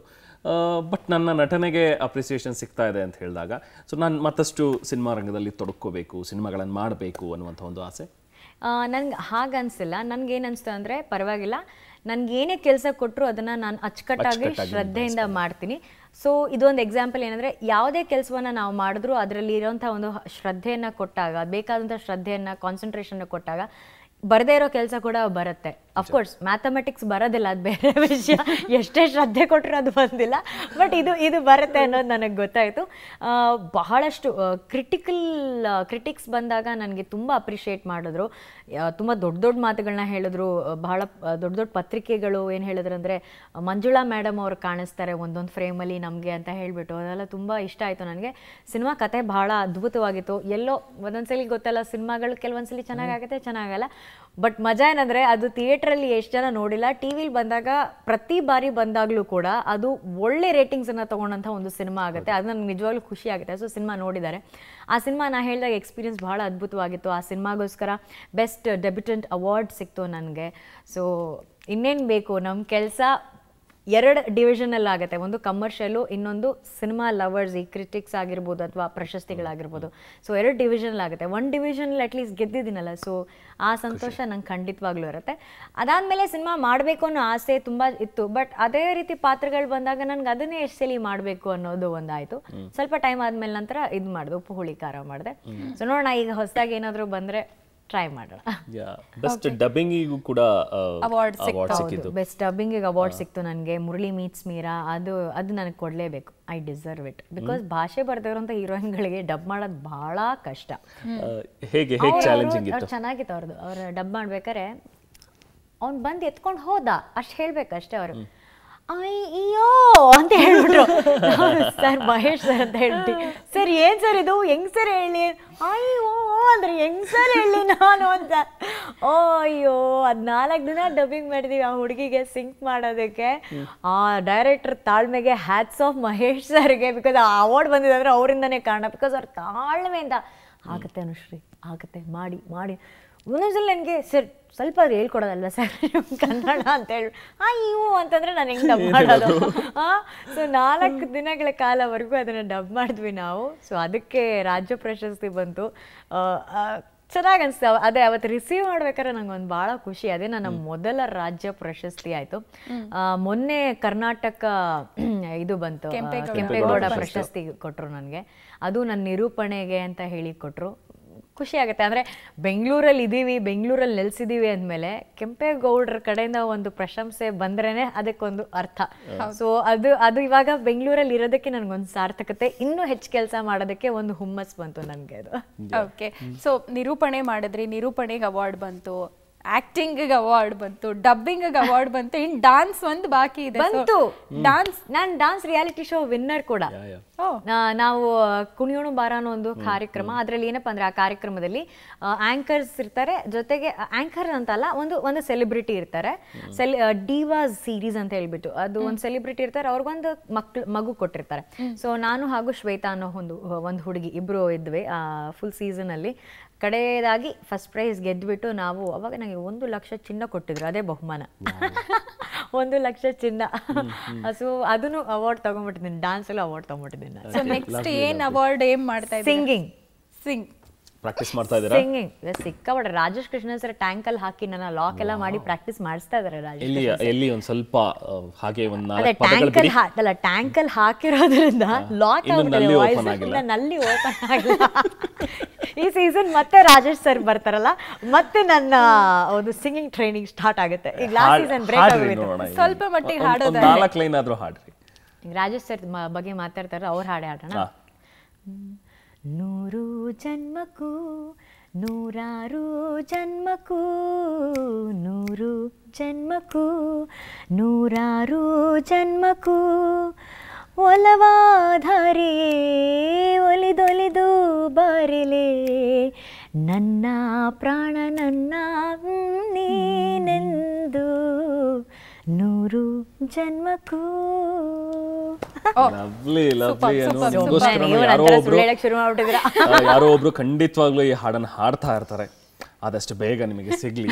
ಬಟ್ ನನ್ನ ನಟನೆಗೆ ಅಪ್ರಿಸಿಯೇಷನ್ ಸಿಗ್ತಾ ಇದೆ ಅಂತ ಹೇಳಿದಾಗ ಸೊ ನಾನು ಮತ್ತಷ್ಟು ಸಿನಿಮಾ ರಂಗದಲ್ಲಿ ತೊಡಕೋಬೇಕು ಸಿನಿಮಾಗಳನ್ನು ಮಾಡಬೇಕು ಅನ್ನುವಂಥ ಒಂದು ಆಸೆ ನನ್ಗೆ ಹಾಗೆ ಅನಿಸಿಲ್ಲ ನನ್ಗೇನು ಅನಿಸ್ತು ಅಂದರೆ ಪರವಾಗಿಲ್ಲ ನನ್ಗೆ ಏನೇ ಕೆಲಸ ಕೊಟ್ಟರು ಅದನ್ನು ನಾನು ಅಚ್ಚುಕಟ್ಟಾಗಿ ಶ್ರದ್ಧೆಯಿಂದ ಮಾಡ್ತೀನಿ ಸೊ ಇದೊಂದು ಎಕ್ಸಾಂಪಲ್ ಏನಂದರೆ ಯಾವುದೇ ಕೆಲಸವನ್ನು ನಾವು ಮಾಡಿದ್ರೂ ಅದರಲ್ಲಿ ಇರೋಂಥ ಒಂದು ಶ್ರದ್ಧೆಯನ್ನು ಕೊಟ್ಟಾಗ ಬೇಕಾದಂಥ ಶ್ರದ್ಧೆಯನ್ನು ಕಾನ್ಸಂಟ್ರೇಷನ್ನ ಕೊಟ್ಟಾಗ ಬರದೇ ಇರೋ ಕೆಲಸ ಕೂಡ ಬರುತ್ತೆ ಅಫ್ಕೋರ್ಸ್ ಮ್ಯಾಥಮೆಟಿಕ್ಸ್ ಬರೋದಿಲ್ಲ ಅದು ಬೇರೆ ವಿಷಯ ಎಷ್ಟೇ ಶ್ರದ್ಧೆ ಕೊಟ್ಟರು ಅದು ಬಂದಿಲ್ಲ ಬಟ್ ಇದು ಇದು ಬರುತ್ತೆ ಅನ್ನೋದು ನನಗೆ ಗೊತ್ತಾಯಿತು ಆ, ಬಹಳಷ್ಟು ಕ್ರಿಟಿಕಲ್ ಕ್ರಿಟಿಕ್ಸ್ ಬಂದಾಗ ನನಗೆ ತುಂಬ ಅಪ್ರಿಷಿಯೇಟ್ ಮಾಡಿದ್ರು ತುಂಬ ದೊಡ್ಡ ದೊಡ್ಡ ಮಾತುಗಳನ್ನ ಹೇಳಿದ್ರು ಆ, ಬಹಳ ಆ, ದೊಡ್ಡ ದೊಡ್ಡ ಪತ್ರಿಕೆಗಳು ಏನು ಹೇಳಿದ್ರು ಅಂದರೆ ಮಂಜುಳಾ ಮೇಡಮ್ ಅವ್ರು ಕಾಣಿಸ್ತಾರೆ ಒಂದೊಂದು ಫ್ರೇಮಲ್ಲಿ ನಮಗೆ ಅಂತ ಹೇಳಿಬಿಟ್ಟು ಅದೆಲ್ಲ ತುಂಬ ಇಷ್ಟ ಆಯಿತು ನನಗೆ ಸಿನಿಮಾ ಕತೆ ಬಹಳ ಅದ್ಭುತವಾಗಿತ್ತು ಎಲ್ಲೋ ಒಂದೊಂದ್ಸಲಿ ಗೊತ್ತಲ್ಲ ಸಿನಿಮಾಗಳು ಕೆಲವೊಂದ್ಸಲಿ ಚೆನ್ನಾಗಾಗುತ್ತೆ ಚೆನ್ನಾಗಲ್ಲ ಬಟ್ ಮಜಾ ಏನಂದರೆ ಅದು ಥಿಯೇಟ್ರಲ್ಲಿ ಎಷ್ಟು ಜನ ನೋಡಿಲ್ಲ ಟಿ ವಿಲಿ ಬಂದಾಗ ಪ್ರತಿ ಬಾರಿ ಬಂದಾಗಲೂ ಕೂಡ ಅದು ಒಳ್ಳೆ ರೇಟಿಂಗ್ಸನ್ನು ತೊಗೊಂಡಂಥ ಒಂದು ಸಿನಿಮಾ ಆಗುತ್ತೆ ಅದು ನನಗೆ ನಿಜವಾಗ್ಲೂ ಖುಷಿ ಆಗುತ್ತೆ ಸೊ ಸಿನಿಮಾ ನೋಡಿದ್ದಾರೆ ಆ ಸಿನಿಮಾ ನಾ ಹೇಳಿದಾಗ ಎಕ್ಸ್ಪೀರಿಯನ್ಸ್ ಭಾಳ ಅದ್ಭುತವಾಗಿತ್ತು ಆ ಸಿನಿಮಾಗೋಸ್ಕರ ಬೆಸ್ಟ್ ಡೆಬ್ಯೂಟೆಂಟ್ ಅವಾರ್ಡ್ ಸಿಕ್ತು ನನಗೆ ಸೊ ಇನ್ನೇನು ಬೇಕು ನಮ್ಮ ಕೆಲಸ ಎರಡು ಡಿವಿಷನಲ್ಲಿ ಆಗುತ್ತೆ ಒಂದು ಕಮರ್ಷಿಯಲು ಇನ್ನೊಂದು ಸಿನಿಮಾ ಲವರ್ಸ್ ಈ ಕ್ರಿಟಿಕ್ಸ್ ಆಗಿರ್ಬೋದು ಅಥವಾ ಪ್ರಶಸ್ತಿಗಳಾಗಿರ್ಬೋದು ಸೊ ಎರಡು ಡಿವಿಷನಲ್ಲಿ ಆಗುತ್ತೆ ಒಂದು ಡಿವಿಷನಲ್ಲಿ ಅಟ್ಲೀಸ್ಟ್ ಗೆದ್ದಿದ್ದೀನಲ್ಲ ಸೊ ಆ ಸಂತೋಷ ನಂಗೆ ಖಂಡಿತವಾಗ್ಲೂ ಇರುತ್ತೆ ಅದಾದಮೇಲೆ ಸಿನಿಮಾ ಮಾಡಬೇಕು ಅನ್ನೋ ಆಸೆ ತುಂಬ ಇತ್ತು ಬಟ್ ಅದೇ ರೀತಿ ಪಾತ್ರಗಳು ಬಂದಾಗ ನನಗೆ ಅದನ್ನೇ ಎಷ್ಟು ಸಲ ಮಾಡಬೇಕು ಅನ್ನೋದು ಒಂದಾಯಿತು ಸ್ವಲ್ಪ ಟೈಮ್ ಆದಮೇಲೆ ನಂತರ ಇದು ಮಾಡಿದೆ ಉಪ್ಪು ಹುಳಿ ಖಾರ ಮಾಡಿದೆ ಸೊ ನೋಡೋಣ ಈಗ ಹೊಸದಾಗಿ ಏನಾದರೂ ಬಂದರೆ ಟ್ರೈ ಮಾಡೋಣ ಬೆಸ್ಟ್ ಡಬ್ಬಿಂಗಿಗೂ ಕೂಡ Award ಅವಾರ್ಡ್ ಸಿಕ್ಕಿದ್ದು ಬೆಸ್ಟ್ ಡಬ್ಬಿಂಗಿಗೆ ಅವಾರ್ಡ್ ಸಿಕ್ತು ನನಗೆ ಮುರಳಿ ಮೀಟ್ಸ್ ಮೀರಾ ಅದು ಅದು ನನಗೆ ಕೊಡಲೇಬೇಕು ಐ ಡಿಸರ್ವ್ ಇಟ್ ಬಿಕಾಸ್ ಭಾಷೆ ಬರ್ದಿರೋಂಥ ಹೀರೋಯಿನ್ಗಳಿಗೆ ಡಬ್ ಮಾಡೋದು ಭಾಳ ಕಷ್ಟ ಆ, ಹೇಗೆ ಹೇಗೆ ಚಾಲೆಂಜಿಂಗ್ ಅವ್ರು ಇತ್ತು ಚೆನ್ನಾಗಿತ್ತು ಅವ್ರದ್ದು ಅವ್ರು ಡಬ್ ಮಾಡ್ಬೇಕಾರೆ ಅವ್ನು ಬಂದು ಎತ್ಕೊಂಡು ಹೋದ ಅಷ್ಟು ಹೇಳ್ಬೇಕು ಅಷ್ಟೇ ಅವರು ಅಯ್ಯೋ ಅಂತ ಹೇಳ್ಬಿಟ್ರು ಸರ್ ಮಹೇಶ್ ಸರ್ ಅಂತ ಹೇಳ್ಬಿಟ್ಟು ಸರ್ ಏನ್ ಸರ್ ಇದು ಹೆಂಗ್ ಸರ್ ಹೇಳಿ ಅಯ್ಯೋ ಅಂದ್ರೆ ಹೆಂಗ್ ಸರ್ ಹೇಳಿ ನಾನು ಅಂತ ಓ ಅಯ್ಯೋ ಅದ್ ನಾಲ್ಕು ದಿನ ಡಬ್ಬಿಂಗ್ ಮಾಡಿದೀವಿ ಆ ಹುಡುಗಿಗೆ ಸಿಂಕ್ ಮಾಡೋದಕ್ಕೆ ಆ ಡೈರೆಕ್ಟರ್ ತಾಳ್ಮೆಗೆ ಹ್ಯಾಟ್ಸ್ ಆಫ್ ಮಹೇಶ್ ಸರ್ಗೆ ಬಿಕಾಸ್ ಆ ಅವಾರ್ಡ್ ಬಂದಿದೆ ಅಂದ್ರೆ ಅವರಿಂದನೇ ಕಾರಣ ಬಿಕಾಸ್ ಅವ್ರ ತಾಳ್ಮೆಯಿಂದ ಆಗತ್ತೆ ಅನುಶ್ರೀ ಆಗತ್ತೆ ಮಾಡಿ ಮಾಡಿ ಒಂದೊಂದ್ಸಲ ನನಗೆ ಸರ್ ಸ್ವಲ್ಪ ಅವ್ರು ಹೇಳ್ಕೊಡೋದಲ್ವ ಸರ್ ಕನ್ನಡ ಅಂತ ಹೇಳಿ ಆ ಇವು ಅಂತಂದ್ರೆ ನಾನು ಹೆಂಗೆ ಡಬ್ ಮಾಡೋದು ಸೊ ನಾಲ್ಕು ದಿನಗಳ ಕಾಲವರೆಗೂ ಅದನ್ನು ಡಬ್ ಮಾಡಿದ್ವಿ ನಾವು ಸೊ ಅದಕ್ಕೆ ರಾಜ್ಯ ಪ್ರಶಸ್ತಿ ಬಂತು ಚೆನ್ನಾಗಿ ಅನಿಸ್ತು ಅದೇ ಅವತ್ತು ರಿಸೀವ್ ಮಾಡ್ಬೇಕಾದ್ರೆ ನಂಗೆ ಒಂದು ಭಾಳ ಖುಷಿ ಅದೇ ನನ್ನ ಮೊದಲ ರಾಜ್ಯ ಪ್ರಶಸ್ತಿ ಆಯಿತು ಮೊನ್ನೆ ಕರ್ನಾಟಕ ಇದು ಬಂತು ಆ, ಕೆಂಪೇಗೌಡ ಪ್ರಶಸ್ತಿ ಕೊಟ್ಟರು ನನಗೆ ಅದು ನನ್ನ ನಿರೂಪಣೆಗೆ ಅಂತ ಹೇಳಿ ಕೊಟ್ಟರು ಖುಷಿ ಆಗುತ್ತೆ ಅಂದರೆ ಬೆಂಗಳೂರಲ್ಲಿ ಇದ್ದೀವಿ ಬೆಂಗಳೂರಲ್ಲಿ ನೆಲೆಸಿದ್ದೀವಿ ಅಂದಮೇಲೆ ಕೆಂಪೇಗೌಡರ ಕಡೆಯಿಂದ ಒಂದು ಪ್ರಶಂಸೆ ಬಂದ್ರೇ ಅದಕ್ಕೊಂದು ಅರ್ಥ ಸೊ ಅದು ಅದು ಇವಾಗ ಬೆಂಗಳೂರಲ್ಲಿ ಇರೋದಕ್ಕೆ ನನಗೊಂದು ಸಾರ್ಥಕತೆ ಇನ್ನೂ ಹೆಚ್ಚು ಕೆಲಸ ಮಾಡೋದಕ್ಕೆ ಒಂದು ಹುಮ್ಮಸ್ ಬಂತು ನನಗೆ ಅದು ಓಕೆ ಸೊ ನಿರೂಪಣೆ ಮಾಡಿದ್ರಿ ನಿರೂಪಣೆಗೆ ಅವಾರ್ಡ್ ಬಂತು ಆಕ್ಟಿಂಗ್ ಅವಾರ್ಡ್ ಬಂತು ಡಬ್ಬಿಂಗ್ ಅವಾರ್ಡ್ ಬಂತು ಇನ್ ಡಾನ್ಸ್ ಒಂದು ಬಾಕಿ ಇದೆ ಬಂತು ಡಾನ್ಸ್ ನಾನು ಡಾನ್ಸ್ ರಿಯಾಲಿಟಿ ಶೋ ವಿನ್ನರ್ ಕೂಡ ನಾ- ನಾವು ಕುಣಿಯೋಣ ಬಾರ ಅನ್ನೋ ಒಂದು ಕಾರ್ಯಕ್ರಮ ಅದರಲ್ಲಿ ಏನಪ್ಪಾ ಅಂದ್ರೆ ಆ ಕಾರ್ಯಕ್ರಮದಲ್ಲಿ ಆಂಕರ್ಸ್ ಇರ್ತಾರೆ ಜೊತೆಗೆ ಆಂಕರ್ ಅಂತಲ್ಲ ಒಂದು ಒಂದು ಸೆಲೆಬ್ರಿಟಿ ಇರ್ತಾರೆ ಸೆಲ್ ಡಿವಾಸ್ ಸೀರೀಸ್ ಅಂತ ಹೇಳ್ಬಿಟ್ಟು ಅದು ಒಂದು ಸೆಲೆಬ್ರಿಟಿ ಇರ್ತಾರೆ ಅವ್ರಿಗೊಂದು ಮಕ್ಳು ಮಗು ಕೊಟ್ಟಿರ್ತಾರೆ ಸೊ ನಾನು ಹಾಗೂ ಶ್ವೇತಾ ಅನ್ನೋ ಒಂದು ಒಂದು ಹುಡುಗಿ ಇಬ್ರು ಇದ್ವಿ ಫುಲ್ ಸೀಸನ್ ಅಲ್ಲಿ ಕಡೆಯದಾಗಿ ಫಸ್ಟ್ ಪ್ರೈಸ್ ಗೆದ್ಬಿಟ್ಟು ನಾವು ಅವಾಗ ನನಗೆ ಒಂದು ಲಕ್ಷ ಚಿನ್ನ ಕೊಟ್ಟಿದ್ರು ಅದೇ ಬಹುಮಾನ ಒಂದು ಲಕ್ಷ ಚಿನ್ನ ಸೊ ಅದನ್ನು ಅವಾರ್ಡ್ ತಗೊಂಡ್ಬಿಟ್ಟಿದ್ದೀನಿ ಡ್ಯಾನ್ಸ್ ಎಲ್ಲ ಅವಾರ್ಡ್ ತಗೊಂಡ್ಬಿಟ್ಟಿದ್ದೀನಿ ಸೊ ನೆಕ್ಸ್ಟ್ ಏನ್ ಅವಾರ್ಡ್ ಏನ್ ಮಾಡ್ತಾ ಇದ್ದೀರಾ ಸಿಂಗಿಂಗ್ ಸಿಂಗ್ ಪ್ರಾಕ್ಟೀಸ್ ಮಾಡ್ತಾ ಇದ್ದೀರಾ ಸಿಂಗಿಂಗ್ ಸಿಕ್ಕಾಬಿಡ್ರೆ ರಾಜೇಶ್ ಕೃಷ್ಣ ಸರ್ ಟ್ಯಾಂಕ್ ಅಲ್ಲಿ ಹಾಕಿ ನನ್ನ ಲಾಕ್ ಎಲ್ಲ ಮಾಡಿ ಪ್ರಾಕ್ಟೀಸ್ ಮಾಡಿಸ್ತಾ ಇದಾರೆ ರಾಜೇಶ್ ಎಲ್ಲಿ ಎಲ್ಲಿ ಒಂದ್ ಸ್ವಲ್ಪ ಆ, ಹಾಗೆ ಒಂದ್ ಅದೇ ನಾಲ್ಕು ಪದಗಳು ಟ್ಯಾಂಕ್ ಅಲ್ಲಿ ಹಾ- ಅಲ್ಲ ಟ್ಯಾಂಕ್ ಅಲ್ಲಿ ಹಾಕಿರೋದ್ರಿಂದ ಲಾಕ್ ಇನ್ನು ನಲ್ಲಿ open ಆಗಿಲ್ಲ. ಆಗ್ಬಿಟ್ಟಿದೆ ನಲ್ಲಿ ಓಪನ್ ಆಗಿಲ್ಲ ಈ ಸೀಸನ್ ಮತ್ತೆ ರಾಜೇಶ್ ಸರ್ ಬರ್ತಾರಲ್ಲ ಮತ್ತೆ ನನ್ನ ಒಂದು ಸಿಂಗಿಂಗ್ ಟ್ರೈನಿಂಗ್ ಸ್ಟಾರ್ಟ್ ಆಗುತ್ತೆ ಈಗ ಲಾಸ್ಟ್ ಹಾಡ್- ಸೀಸನ್ ಬ್ರೇಕ್ ಹಾಡ್ರಿ ಆಗೋಯ್ತು ನೋಡೋಣ ಇಲ್ಲಿ. ಸ್ವಲ್ಪ ಮಟ್ಟಿಗೆ ಒಂದ್- ಒಂದ್ ಹಾಡೋದಾದ್ರೆ. ನಾಲ್ಕು ಲೈನ್ ಆದ್ರೂ ಹಾಡ್ರಿ ಈಗ ರಾಜೇಶ್ ಸರ್ ಮ- ಬಗ್ಗೆ ಮಾತಾಡ್ತಾರೆ ಅವ್ರ ಹಾಡೇ ಹಾಡೋಣ ಹಾ. ನೂರು ಜನ್ಮಕ್ಕೂ ನೂರಾರು ಜನ್ಮಕ್ಕೂ ನೂರು ಜನ್ಮಕ್ಕೂ ನೂರಾರು ಜನ್ಮಕ್ಕೂ ಒಲವಾಧಾರೆ ಒಲಿದೊಲಿದು ಬಾರಿಲೆ ನನ್ನ ಪ್ರಾಣ ನನ್ನ ನೀನೆಂದು ನೂರು ಜನ್ಮಕ್ಕೂ ಲವ್ಲಿ ಲವ್ಲಿ ನೀವು ನಂತರ ಸುಳ್ಳು ಹೇಳಕ್ ಶುರು ಮಾಡ್ಬಿಟ್ಟಿದ್ದೀರಾ ಯಾರೋ ಒಬ್ರು ಖಂಡಿತವಾಗ್ಲೂ ಈ ಹಾಡನ್ನ ಹಾಡ್ತಾ ಇರ್ತಾರೆ ಆದಷ್ಟು ಬೇಗ ನಿಮಗೆ ಸಿಗ್ಲಿ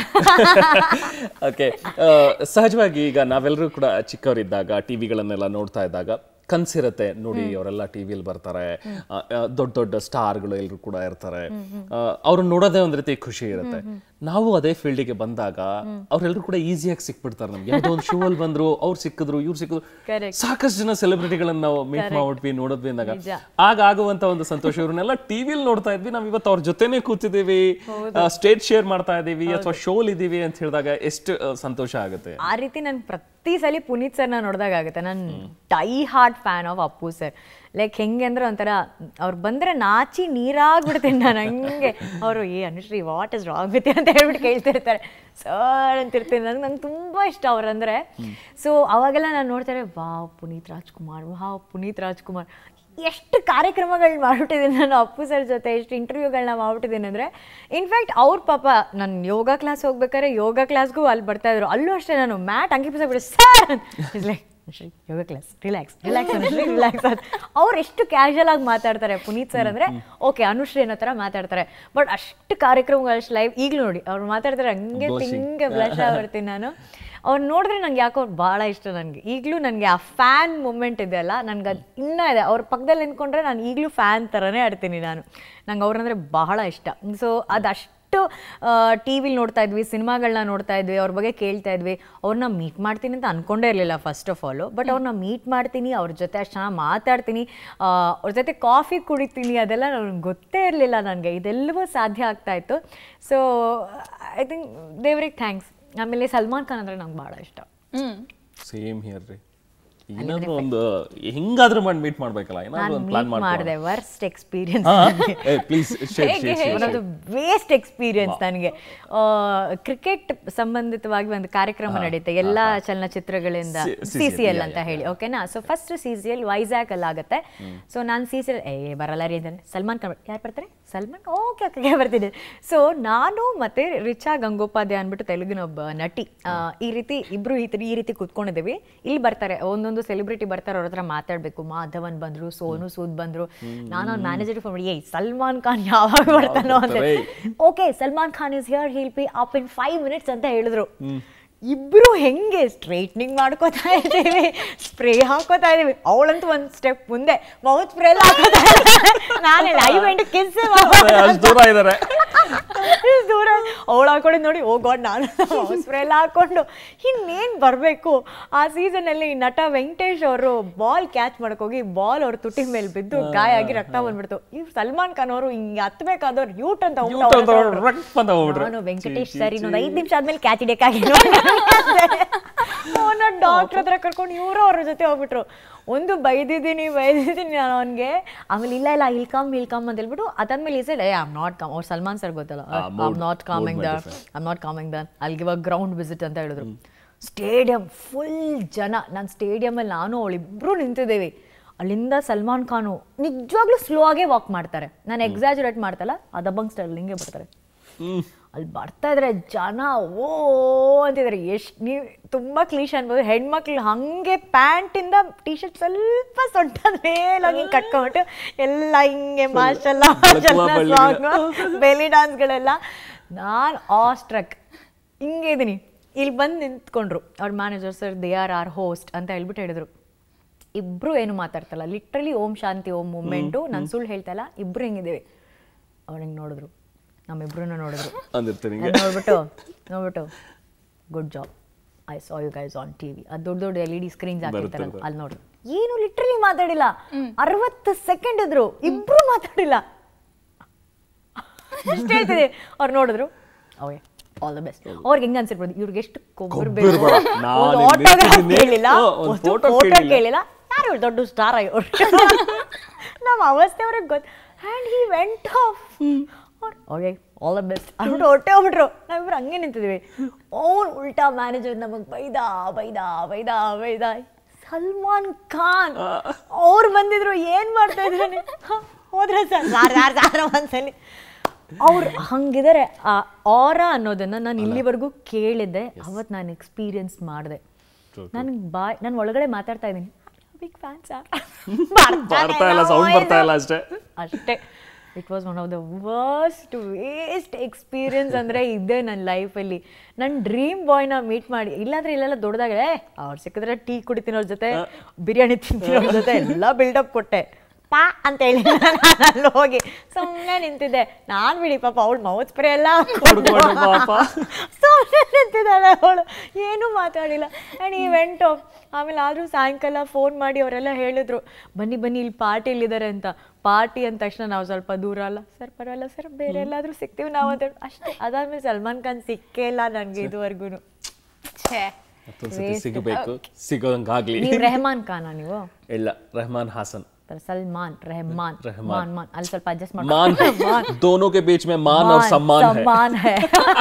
ಓಕೆ ಸಹಜವಾಗಿ ಈಗ ನಾವೆಲ್ಲರೂ ಕೂಡ ಚಿಕ್ಕವರಿದ್ದಾಗ ಟಿವಿಗಳನ್ನೆಲ್ಲ ನೋಡ್ತಾ ಇದ್ದಾಗ ಕನ್ಸಿರತ್ತೆ ನೋಡಿ ಅವರೆಲ್ಲ ಟಿವಿಯಲ್ಲಿ ಬರ್ತಾರೆ ಆ, ಆ, ದೊಡ್ಡ ದೊಡ್ಡ ಸ್ಟಾರ್ಗಳು ಎಲ್ಲರೂ ಕೂಡ ಇರ್ತಾರೆ ಅವ್ರನ್ನ ನೋಡೋದೇ ಒಂದ್ ರೀತಿ ಖುಷಿ ಇರುತ್ತೆ ನಾವು ಅದೇ ಫೀಲ್ಡಿಗೆ ಬಂದಾಗ ಅವ್ರೆಲ್ಲರೂ ಕೂಡ ಈಸಿಯಾಗಿ ಸಿಕ್ಬಿಡ್ತಾರೆ ನಮ್ಗೆ ಯಾವುದೋ ಒಂದು ಶೋ ಅಲ್ಲಿ ಬಂದ್ರು ಅವ್ರು ಸಿಕ್ಕಿದ್ರು ಇವ್ರು ಸಿಕ್ಕಿದ್ರು ಸಾಕಷ್ಟು ಜನ ಸೆಲೆಬ್ರಿಟಿಗಳನ್ನ ನಾವು ಮೀಟ್ ಮಾಡ್ಬಿಟ್ವಿ ನೋಡಿದ್ವಿ ಅಂದಾಗ ಆಗ ಆಗುವಂತ ಒಂದು ಸಂತೋಷ ಇವ್ರನ್ನೆಲ್ಲ ಟಿವಿಲಿ ನೋಡ್ತಾ ಇದ್ವಿ ನಾವ್ ಇವತ್ತು ಅವ್ರ ಜೊತೆನೆ ಕೂತಿದೀವಿ ಸ್ಟೇಜ್ ಶೇರ್ ಮಾಡ್ತಾ ಇದೀವಿ ಅಥವಾ ಶೋಲ್ ಇದೀವಿ ಅಂತ ಹೇಳಿದಾಗ ಎಷ್ಟು ಆ, ಸಂತೋಷ ಆಗುತ್ತೆ ಆ ರೀತಿ ನನ್ ಪ್ರತಿ ಸಲ ಪುನೀತ್ ಸರ್ನ ನೋಡಿದಾಗ ಆಗುತ್ತೆ ನಾನು die hard fan of Appu sir like ಹೆಂಗೆ ಅಂದ್ರೆ ಒಂಥರ ಅವ್ರು ಬಂದ್ರೆ ನಾಚಿ ನೀರಾಗ್ಬಿಡ್ತೀನಿ ನಾನು ಹಂಗೆ ಅವರು ಏ Anushree what is wrong with ಅಂತ ಹೇಳ್ಬಿಟ್ಟು ಕೇಳ್ತಿರ್ತಾರೆ ಸರ್ ಅಂತಿರ್ತೀನಿ ನಂಗೆ ನಂಗೆ ತುಂಬ ಇಷ್ಟ ಅವ್ರಂದ್ರೆ ಸೊ ಅವಾಗೆಲ್ಲ ನಾನು ನೋಡ್ತಾರೆ ವಾವ್ ಪುನೀತ್ ರಾಜ್ಕುಮಾರ್ ವಾವ್ ಪುನೀತ್ ರಾಜ್ಕುಮಾರ್ ಎಷ್ಟು ಕಾರ್ಯಕ್ರಮಗಳನ್ನ ಮಾಡ್ಬಿಟ್ಟಿದ್ದೀನಿ ನಾನು ಅಪ್ಪು ಸರ್ ಜೊತೆ ಎಷ್ಟು ಇಂಟರ್ವ್ಯೂಗಳನ್ನ ಮಾಡ್ಬಿಟ್ಟಿದ್ದೀನಿ ಅಂದರೆ ಇನ್ಫ್ಯಾಕ್ಟ್ ಅವ್ರ ಪಾಪ ನಾನು ಯೋಗ ಕ್ಲಾಸ್ ಹೋಗ್ಬೇಕಾದ್ರೆ ಯೋಗ ಕ್ಲಾಸ್ಗೂ ಅಲ್ಲಿ ಬರ್ತಾ ಇದ್ರು ಅಲ್ಲೂ ಅಷ್ಟೇ ನಾನು ಮ್ಯಾಟ್ ಅಂಗಿ ಬಿಟ್ಟು sir like yoga class relax relax Anushree relax ಅಂತ ಅವ್ರು ಎಷ್ಟು ಕ್ಯಾಶುಯಲ್ ಆಗಿ ಮಾತಾಡ್ತಾರೆ ಪುನೀತ್ ಸರ್ ಅಂದರೆ ಓಕೆ ಅನುಶ್ರೀ ಅನ್ನೋ ಥರ ಮಾತಾಡ್ತಾರೆ ಬಟ್ ಅಷ್ಟು ಕಾರ್ಯಕ್ರಮಗಳು ಅಷ್ಟು ಲೈವ್ ಈಗಲೂ ನೋಡಿ ಅವ್ರು ಮಾತಾಡ್ತಾರೆ ಹಂಗೆ ತಿಂಗೆ ಬ್ಲಶ್ ಆಗ್ಬಿಡ್ತೀನಿ ನಾನು ಅವ್ರು ನೋಡಿದ್ರೆ ನಂಗೆ ಯಾಕೋ ಅವ್ರು ಭಾಳ ಇಷ್ಟ ನನಗೆ ಈಗಲೂ ನನಗೆ ಆ ಫ್ಯಾನ್ ಮೂಮೆಂಟ್ ಇದೆ ಅಲ್ಲ ನನಗೆ ಅದು ಇನ್ನೂ ಇದೆ ಅವ್ರ ಪಕ್ಕದಲ್ಲಿ ನಿಂತ್ಕೊಂಡ್ರೆ ನಾನು ಈಗಲೂ ಫ್ಯಾನ್ ಥರನೇ ಆಡ್ತೀನಿ ನಾನು ನಂಗೆ ಅವ್ರಂದ್ರೆ ಬಹಳ ಇಷ್ಟ ಸೊ ಅದಷ್ಟು ಟಿ ವಿಲಿ ನೋಡ್ತಾ ಇದ್ವಿ ಸಿನಿಮಾಗಳನ್ನ ನೋಡ್ತಾ ಇದ್ವಿ ಅವ್ರ ಬಗ್ಗೆ ಕೇಳ್ತಾ ಇದ್ವಿ ಅವ್ರನ್ನ ಮೀಟ್ ಮಾಡ್ತೀನಿ ಅಂತ ಅನ್ಕೊಂಡೇ ಇರಲಿಲ್ಲ ಫಸ್ಟ್ ಆಫ್ ಆಲು ಬಟ್ ಅವ್ರನ್ನ ಮೀಟ್ ಮಾಡ್ತೀನಿ ಅವ್ರ ಜೊತೆ ಅಷ್ಟು ಚೆನ್ನಾಗಿ ಮಾತಾಡ್ತೀನಿ ಆ, ಅವ್ರ ಜೊತೆ ಕಾಫಿ ಕುಡಿತೀನಿ ಅದೆಲ್ಲ ನನಗೆ ಗೊತ್ತೇ ಇರಲಿಲ್ಲ ನನಗೆ ಇದೆಲ್ಲವೂ ಸಾಧ್ಯ ಆಗ್ತಾ ಇತ್ತು ಸೊ ಐ ಥಿಂಕ್ ದೇವ್ರಿಗೆ ಥ್ಯಾಂಕ್ಸ್ ಆಮೇಲೆ ಸಲ್ಮಾನ್ ಖಾನ್ ಅಂದ್ರೆ ನಂಗೆ ಭಾಳ ಇಷ್ಟ ಹ್ಮ್ ಸೇಮ್ ಹಿಯರ್ ರೀ ಏನಾದ್ರೂ ಒಂದು ಹೆಂಗಾದ್ರೂ ಮಾಡಿ ಮೀಟ್ ಮಾಡ್ಬೇಕಲ್ಲ ಏನಾದ್ರೂ ನಾನು ಒಂದು ಪ್ಲಾನ್ ಮೀಟ್ ಮಾಡಿದೆ worst experience please share share ಒಂದು ವೇಸ್ಟ್ ಎಕ್ಸ್ಪೀರಿಯನ್ಸ್ ನನಗೆ ಕ್ರಿಕೆಟ್ ಸಂಬಂಧಿತವಾಗಿ ಒಂದು ಕಾರ್ಯಕ್ರಮ ನಡೆಯುತ್ತೆ ಎಲ್ಲ ಚಲನಚಿತ್ರಗಳಿಂದ C- C C L CCL, ಅಂತ ಹೇಳಿ ಓಕೆನಾ so first C C L Vizag ಅಲ್ಲಿ ಆಗುತ್ತೆ ಸೊ ನಾನು ಸಿ ಸಿ ಎಲ್ ಏ ಬರಲ್ಲ ರೀ ಅಂದ್ರೆ ಸಲ್ಮಾನ್ ಖಾನ್ ಯಾರು ಬರ್ತಾರೆ ಸಲ್ಮಾನ್ ಓಕೆ ಓಕೆ ಬರ್ತೀನಿ ಸೊ ನಾನು ಮತ್ತೆ ರಿಚಾ ಗಂಗೋಪಾಧ್ಯಾಯ ಅಂದ್ಬಿಟ್ಟು ತೆಲುಗಿನ ಒಬ್ಬ ನಟಿ ಆ, ಈ ರೀತಿ ಇಬ್ರು ಈ ತರ- ಈ ರೀತಿ ಕುತ್ಕೊಂಡಿದ್ದೀವಿ ಇಲ್ಲಿ ಬರ್ತಾರೆ ಒಂದೊಂದು ಸೆಲೆಬ್ರಿಟಿ ಬರ್ತಾರೆ ಅವ್ರ ಹತ್ರ ಮಾತಾಡ್ಬೇಕು ಮಾಧವನ್ ಬಂದ್ರು ಸೋನು ಸೂದ್ ಬಂದ್ರು ನಾನು ಅವ್ನ ಮ್ಯಾನೇಜರ್ ಫೋನ್ ಮಾಡಿ ಏಯ್ ಸಲ್ಮಾನ್ ಖಾನ್ ಯಾವಾಗ ಬರ್ತಾನೋ ಅಂತ ಬರ್ತಾರೆ. Okay Salman Khan is here he'll be up in five minutes ಅಂತ ಹೇಳಿದ್ರು ಇಬ್ರು ಹೆಂಗೆ ಸ್ಟ್ರೈಟ್ನಿಂಗ್ ಮಾಡ್ಕೋತಾ ಇದ್ದೀವಿ ಸ್ಪ್ರೇ ಹಾಕೋತಾ ಇದೀವಿ ಅವಳಂತೂ ಒಂದ್ ಸ್ಟೆಪ್ ಮುಂದೆ ಮೌತ್ ಸ್ಪ್ರೇ ಎಲ್ಲ ಹಾಕೋತಾ ನಾನು ಐ ವೆಂಟ್ ಕಿಸ್ ಅಷ್ಟು ದೂರ ಇದಾರೆ ದೂರ ಅವಳು ಹಾಕೊಂಡಿದ್ ನೋಡಿ ಓ ಗಾಡ್ ನಾನು ಸ್ಪ್ರೇ ಎಲ್ಲ ಹಾಕೊಂಡು ಇನ್ನೇನ್ ಬರಬೇಕು ಆ ಸೀಸನಲ್ಲಿ ನಟ ವೆಂಕಟೇಶ್ ಅವರು ಬಾಲ್ ಕ್ಯಾಚ್ ಹೋಗಿ ಬಾಲ್ ಅವ್ರ ತುಟಿ ಮೇಲೆ ಬಿದ್ದು ಗಾಯ ಆಗಿ ರಕ್ತ ಬಂದ್ಬಿಡ್ತು ಇವ್ ಸಲ್ಮಾನ್ ಖಾನ್ ಅವರು ಹಿಂಗೆ ಹತ್ಬೇಕಾದವ್ರು ಯೂಟ್ ಅಂತ ಹೋಗ್ಬಿಟ್ಟು ಅವ್ರ ಹತ್ರ ಹೊರಟ್ರು. ರಕ್ ಅಂತ ಹೋಗ್ಬಿಟ್ರು ನಾನು ವೆಂಕಟೇಶ್ ಸರ್ ಇನ್ನೊಂದು ಐದು ನಿಮಿಷ ಆದ್ಮೇಲೆ ಕ್ಯಾಚ್ ಹಿಡಿಯಕ್ಕಾಗಿ ಅವನ ಡಾಕ್ಟರ್ ಹತ್ರ ಕರ್ಕೊಂಡು ಇವರು ಅವ್ರ ಜೊತೆ ಹೋಗ್ಬಿಟ್ರು ಒಂದು ಬೈದಿದ್ದೀನಿ ಬೈದಿದ್ದೀನಿ ನಾನು ಅವನಿಗೆ ಆಮೇಲೆ ಇಲ್ಲ ಇಲ್ಲ ಇಲ್ ಕಮ್ ಇಲ್ ಕಮ್ ಅಂತ ಹೇಳ್ಬಿಟ್ಟು ಅದಾದ್ಮೇಲೆ ಈ side I am not come ಅವ್ರು ಸಲ್ಮಾನ್ ಸರ್ ಗೊತ್ತಲ್ಲ Ah, I mood- am not coming mood the might differ. I'm not coming the ಅಲ್ಲಿ ಗಿವ್ ಅ ಗ್ರೌಂಡ್ ವಿಸಿಟ್ ಅಂತ ಹೇಳಿದ್ರು ಸ್ಟೇಡಿಯಂ ಫುಲ್ ಜನ ನಾನು ಸ್ಟೇಡಿಯಮಲ್ಲಿ ನಾನು ಅವಳಿಬ್ರು ನಿಂತಿದ್ದೇವೆ ಅಲ್ಲಿಂದ ಸಲ್ಮಾನ್ ಖಾನು ನಿಜವಾಗ್ಲೂ ಸ್ಲೋ ಆಗೇ ವಾಕ್ ಮಾಡ್ತಾರೆ ನಾನು ಎಕ್ಸಾಜುರೇಟ್ ಮಾಡ್ತಲ್ಲ ಅದಬ್ಬಂಗ್ ಸ್ಟೈಲ್ ಹಿಂಗೆ ಬರ್ತಾರೆ ಅಲ್ಲಿ ಬರ್ತಾ ಇದ್ರೆ ಜನ ಓ ಅಂತಿದ್ದಾರೆ ಎಷ್ಟು ನೀವು ತುಂಬ ಕ್ಲೀಶ್ ಅನ್ಬೋದು ಹೆಣ್ಮಕ್ಳು ಹಾಗೆ ಪ್ಯಾಂಟಿಂದ ಟಿ ಶರ್ಟ್ ಸ್ವಲ್ಪ ಸೊಂಟದ ಮೇಲಾಗಿ ಹಿಂಗೆ ಕಟ್ಕೊಂಬಿಟ್ಟು ಎಲ್ಲ ಹಿಂಗೆ ಮಾರ್ಷಲ್ಲ ಬೆಳಕುವ ಬಳ್ಳಿಗಳ- ಬೆಲಿ ಡಾನ್ಸ್ಗಳೆಲ್ಲ ನಾನು ಆಸ್ಟ್ರಕ್ ಹಿಂಗೆ ಇದೀನಿ ಇಲ್ಲಿ ಬಂದು ನಿಂತ್ಕೊಂಡ್ರು ಅವ್ರ manager sir they are our host ಅಂತ ಹೇಳ್ಬಿಟ್ಟು ಹೇಳಿದ್ರು ಇಬ್ರು ಏನು ಮಾತಾಡ್ತಲ್ಲ ಲಿಟ್ರಲಿ ಓಂ ಶಾಂತಿ ಓಂ ಮೂಮೆಂಟು ನಾನು ಸುಳ್ಳು ಹೇಳ್ತಾ ಇಲ್ಲ ಇಬ್ರು ಹೆಂಗಿದ್ದೀವಿ ಅವ್ರು ಹಿಂಗೆ ನೋಡಿದ್ರು ನಮ್ಮಿಬ್ರನ್ನ ನೋಡಿದ್ರು ಅಂದಿರ್ತೀನಿ ನಾನ್ ನೋಡ್ಬಿಟ್ಟು ನೋಡ್ಬಿಟ್ಟು good job I saw you guys on TV ಅದು ದೊಡ್ಡ ದೊಡ್ಡ ಎಲ್ ಇ ಡಿ ಸ್ಕ್ರೀನ್ಸ್ ಹಾಕಿರ್ತಾರಲ್ಲ ಬರುತ್ತೆ. ಅಲ್ಲಿ ನೋಡ್ರಿ ಏನು ಲಿಟ್ರಲಿ ಮಾತಾಡಿಲ್ಲ ಅರವತ್ತು ಸೆಕೆಂಡ್ ಇದ್ರು ಇಬ್ರು ಮಾತಾಡಿಲ್ಲ ಅಷ್ಟು ಹೇಳ್ತಿದೆ ಅವ್ರು ನೋಡಿದ್ರು ಓಕೆ ಆಲ್ ದ ಬೆಸ್ಟ್ ಅವ್ರಿಗೆ ಹೆಂಗ ಅನ್ಸಿರ್ಬೋದು ಇವ್ರಿಗೆ ಎಷ್ಟು ಕೊಬ್ಬರು ಕೊಬ್ಬು ಬೇಕು ಇರ್ಬಾರ್ದು. ನಾನು ಒಂದು ಇಲ್ಲಿ autograph ನಿಂತಿದ್ದೀನಿ. ಕೇಳಿಲ್ಲ ಓ, ಒಂದು ಒಂದು photo ಫೋಟೋ ಕೇಳಿಲ್ಲ. ಕೇಳಿಲ್ಲ ಯಾರು ಇವ್ರು ದೊಡ್ಡ ಸ್ಟಾರ್ ಅವ್ರು ನಮ್ಮ ಅವಸ್ಥೆ ಅವ್ರಿಗೆ ಗೊತ್ತು and he went off okay all the best ಅಂದ್ಬಿಟ್ಟು ಹೊಟ್ಟೆ ಹೋಗ್ಬಿಟ್ರು ನಾವಿಬ್ರು ಹಂಗೆ ನಿಂತಿದ್ವಿ ಅವ್ನು ಉಲ್ಟಾ ಮ್ಯಾನೇಜರ್ ನಮಗೆ ಬೈದ ಬೈದ ಬೈದ ಬೈದ ಸಲ್ಮಾನ್ ಖಾನ್ ಅವ್ರು ಬಂದಿದ್ರು ಏನ್ ಮಾಡ್ತಾ ಇದ್ದಾರೆ ಹೋದ್ರೆ ಸರ್ ಸಾರ್ ಸಾರ್ ಸಾರ್ ಒಂದ್ಸಲಿ ಅವ್ರು ಹಂಗಿದ್ದಾರೆ ಆ ಆರ ಅನ್ನೋದನ್ನ ನಾನು ಇಲ್ಲಿವರೆಗೂ ಕೇಳಿದ್ದೆ ಅವತ್ತು ನಾನು ಎಕ್ಸ್ಪೀರಿಯನ್ಸ್ ಮಾಡಿದೆ ನನಗೆ ಬಾಯ್ ನಾನು ಒಳಗಡೆ ಮಾತಾಡ್ತಾ ಇದ್ದೀನಿ ಬಿಗ್ ಫ್ಯಾನ್ ಸರ್ ಬರ್ತಾ ಇಲ್ಲ, sound ಬರ್ತಾ ಇಲ್ಲ ಅಷ್ಟೇ. ಅಷ್ಟೇ it was one of the worst waste experience ಅಂದರೆ ಇದೇ ನನ್ನ ಲೈಫಲ್ಲಿ ನನ್ನ ಡ್ರೀಮ್ ಬಾಯ್ನ ಮೀಟ್ ಮಾಡಿ ಇಲ್ಲಾಂದ್ರೆ ಇಲ್ಲೆಲ್ಲ ದೊಡ್ಡದಾಗ ಏ ಅವ್ರು ಸಿಕ್ಕಿದ್ರೆ ಟೀ ಕುಡಿತೀನಿ ಅವ್ರ ಜೊತೆ ಬಿರಿಯಾನಿ ತಿಂತೀನಿ ಅವ್ರ ಜೊತೆ ಎಲ್ಲ ಬಿಲ್ಡಪ್ ಕೊಟ್ಟೆ ಪಾ ಅಂತ ಹೇಳಿ ನಾನು ಅಲ್ಲಿ ಹೋಗಿ ಸುಮ್ಮನೆ ನಿಂತಿದ್ದೆ ನಾನು ಬಿಡಿ ಪಾಪ ಅವಳು ಮೌತ್ ಸ್ಪ್ರೇ ಎಲ್ಲ ಸುಮ್ಮನೆ ನಿಂತಿದ್ದಾಳೆ ಅವಳು ಏನೂ ಮಾತಾಡಿಲ್ಲ ಆ್ಯಂಡ್ ಈ ವೆಂಟು ಆಮೇಲೆ ಆದರೂ ಸಾಯಂಕಾಲ ಫೋನ್ ಮಾಡಿ ಅವರೆಲ್ಲ ಹೇಳಿದ್ರು ಬನ್ನಿ ಬನ್ನಿ ಇಲ್ಲಿ ಪಾರ್ಟಿಲಿದ್ದಾರೆ ಅಂತ ಪಾರ್ಟಿ ಅಂದ ತಕ್ಷಣ ನಾವು ಸ್ವಲ್ಪ ದೂರ ಅಲ್ಲ ಸರ್ ಪರವಾಗಿಲ್ಲ ಸರ್ ಬೇರೆ ಎಲ್ಲಾದರೂ ಸಿಗ್ತೀವಿ ನಾವು ಅಂತ ಹೇಳಿ ಅಷ್ಟೇ ಅದಾದ್ಮೇಲೆ ಸಲ್ಮಾನ್ ಖಾನ್ ಸಿಕ್ಕೇ ಇಲ್ಲ ನನಗೆ ಇದುವರೆಗೂ ಛೇ ಮತ್ತೊಂದ್ಸತಿ ಸಿಗಬೇಕು ಸಿಗೋದಂಗಾಗ್ಲಿ ನೀವು ರೆಹಮಾನ್ ಖಾನಾ ನೀವು ಇಲ್ಲ ರೆಹಮಾನ್ ಹಾಸನ್ ಸಲ್ಮಾನ್ ರೆಹಮಾನ್ ರೆಹಮಾನ್. ಮಾನ್ ಮಾನ್ ಅಲ್ಲಿ ಸ್ವಲ್ಪ ಅಡ್ಜಸ್ಟ್ मान है दोनों के बीच में मान और सम्मान है ಸಮ್ಮಾನ್ ಹೇ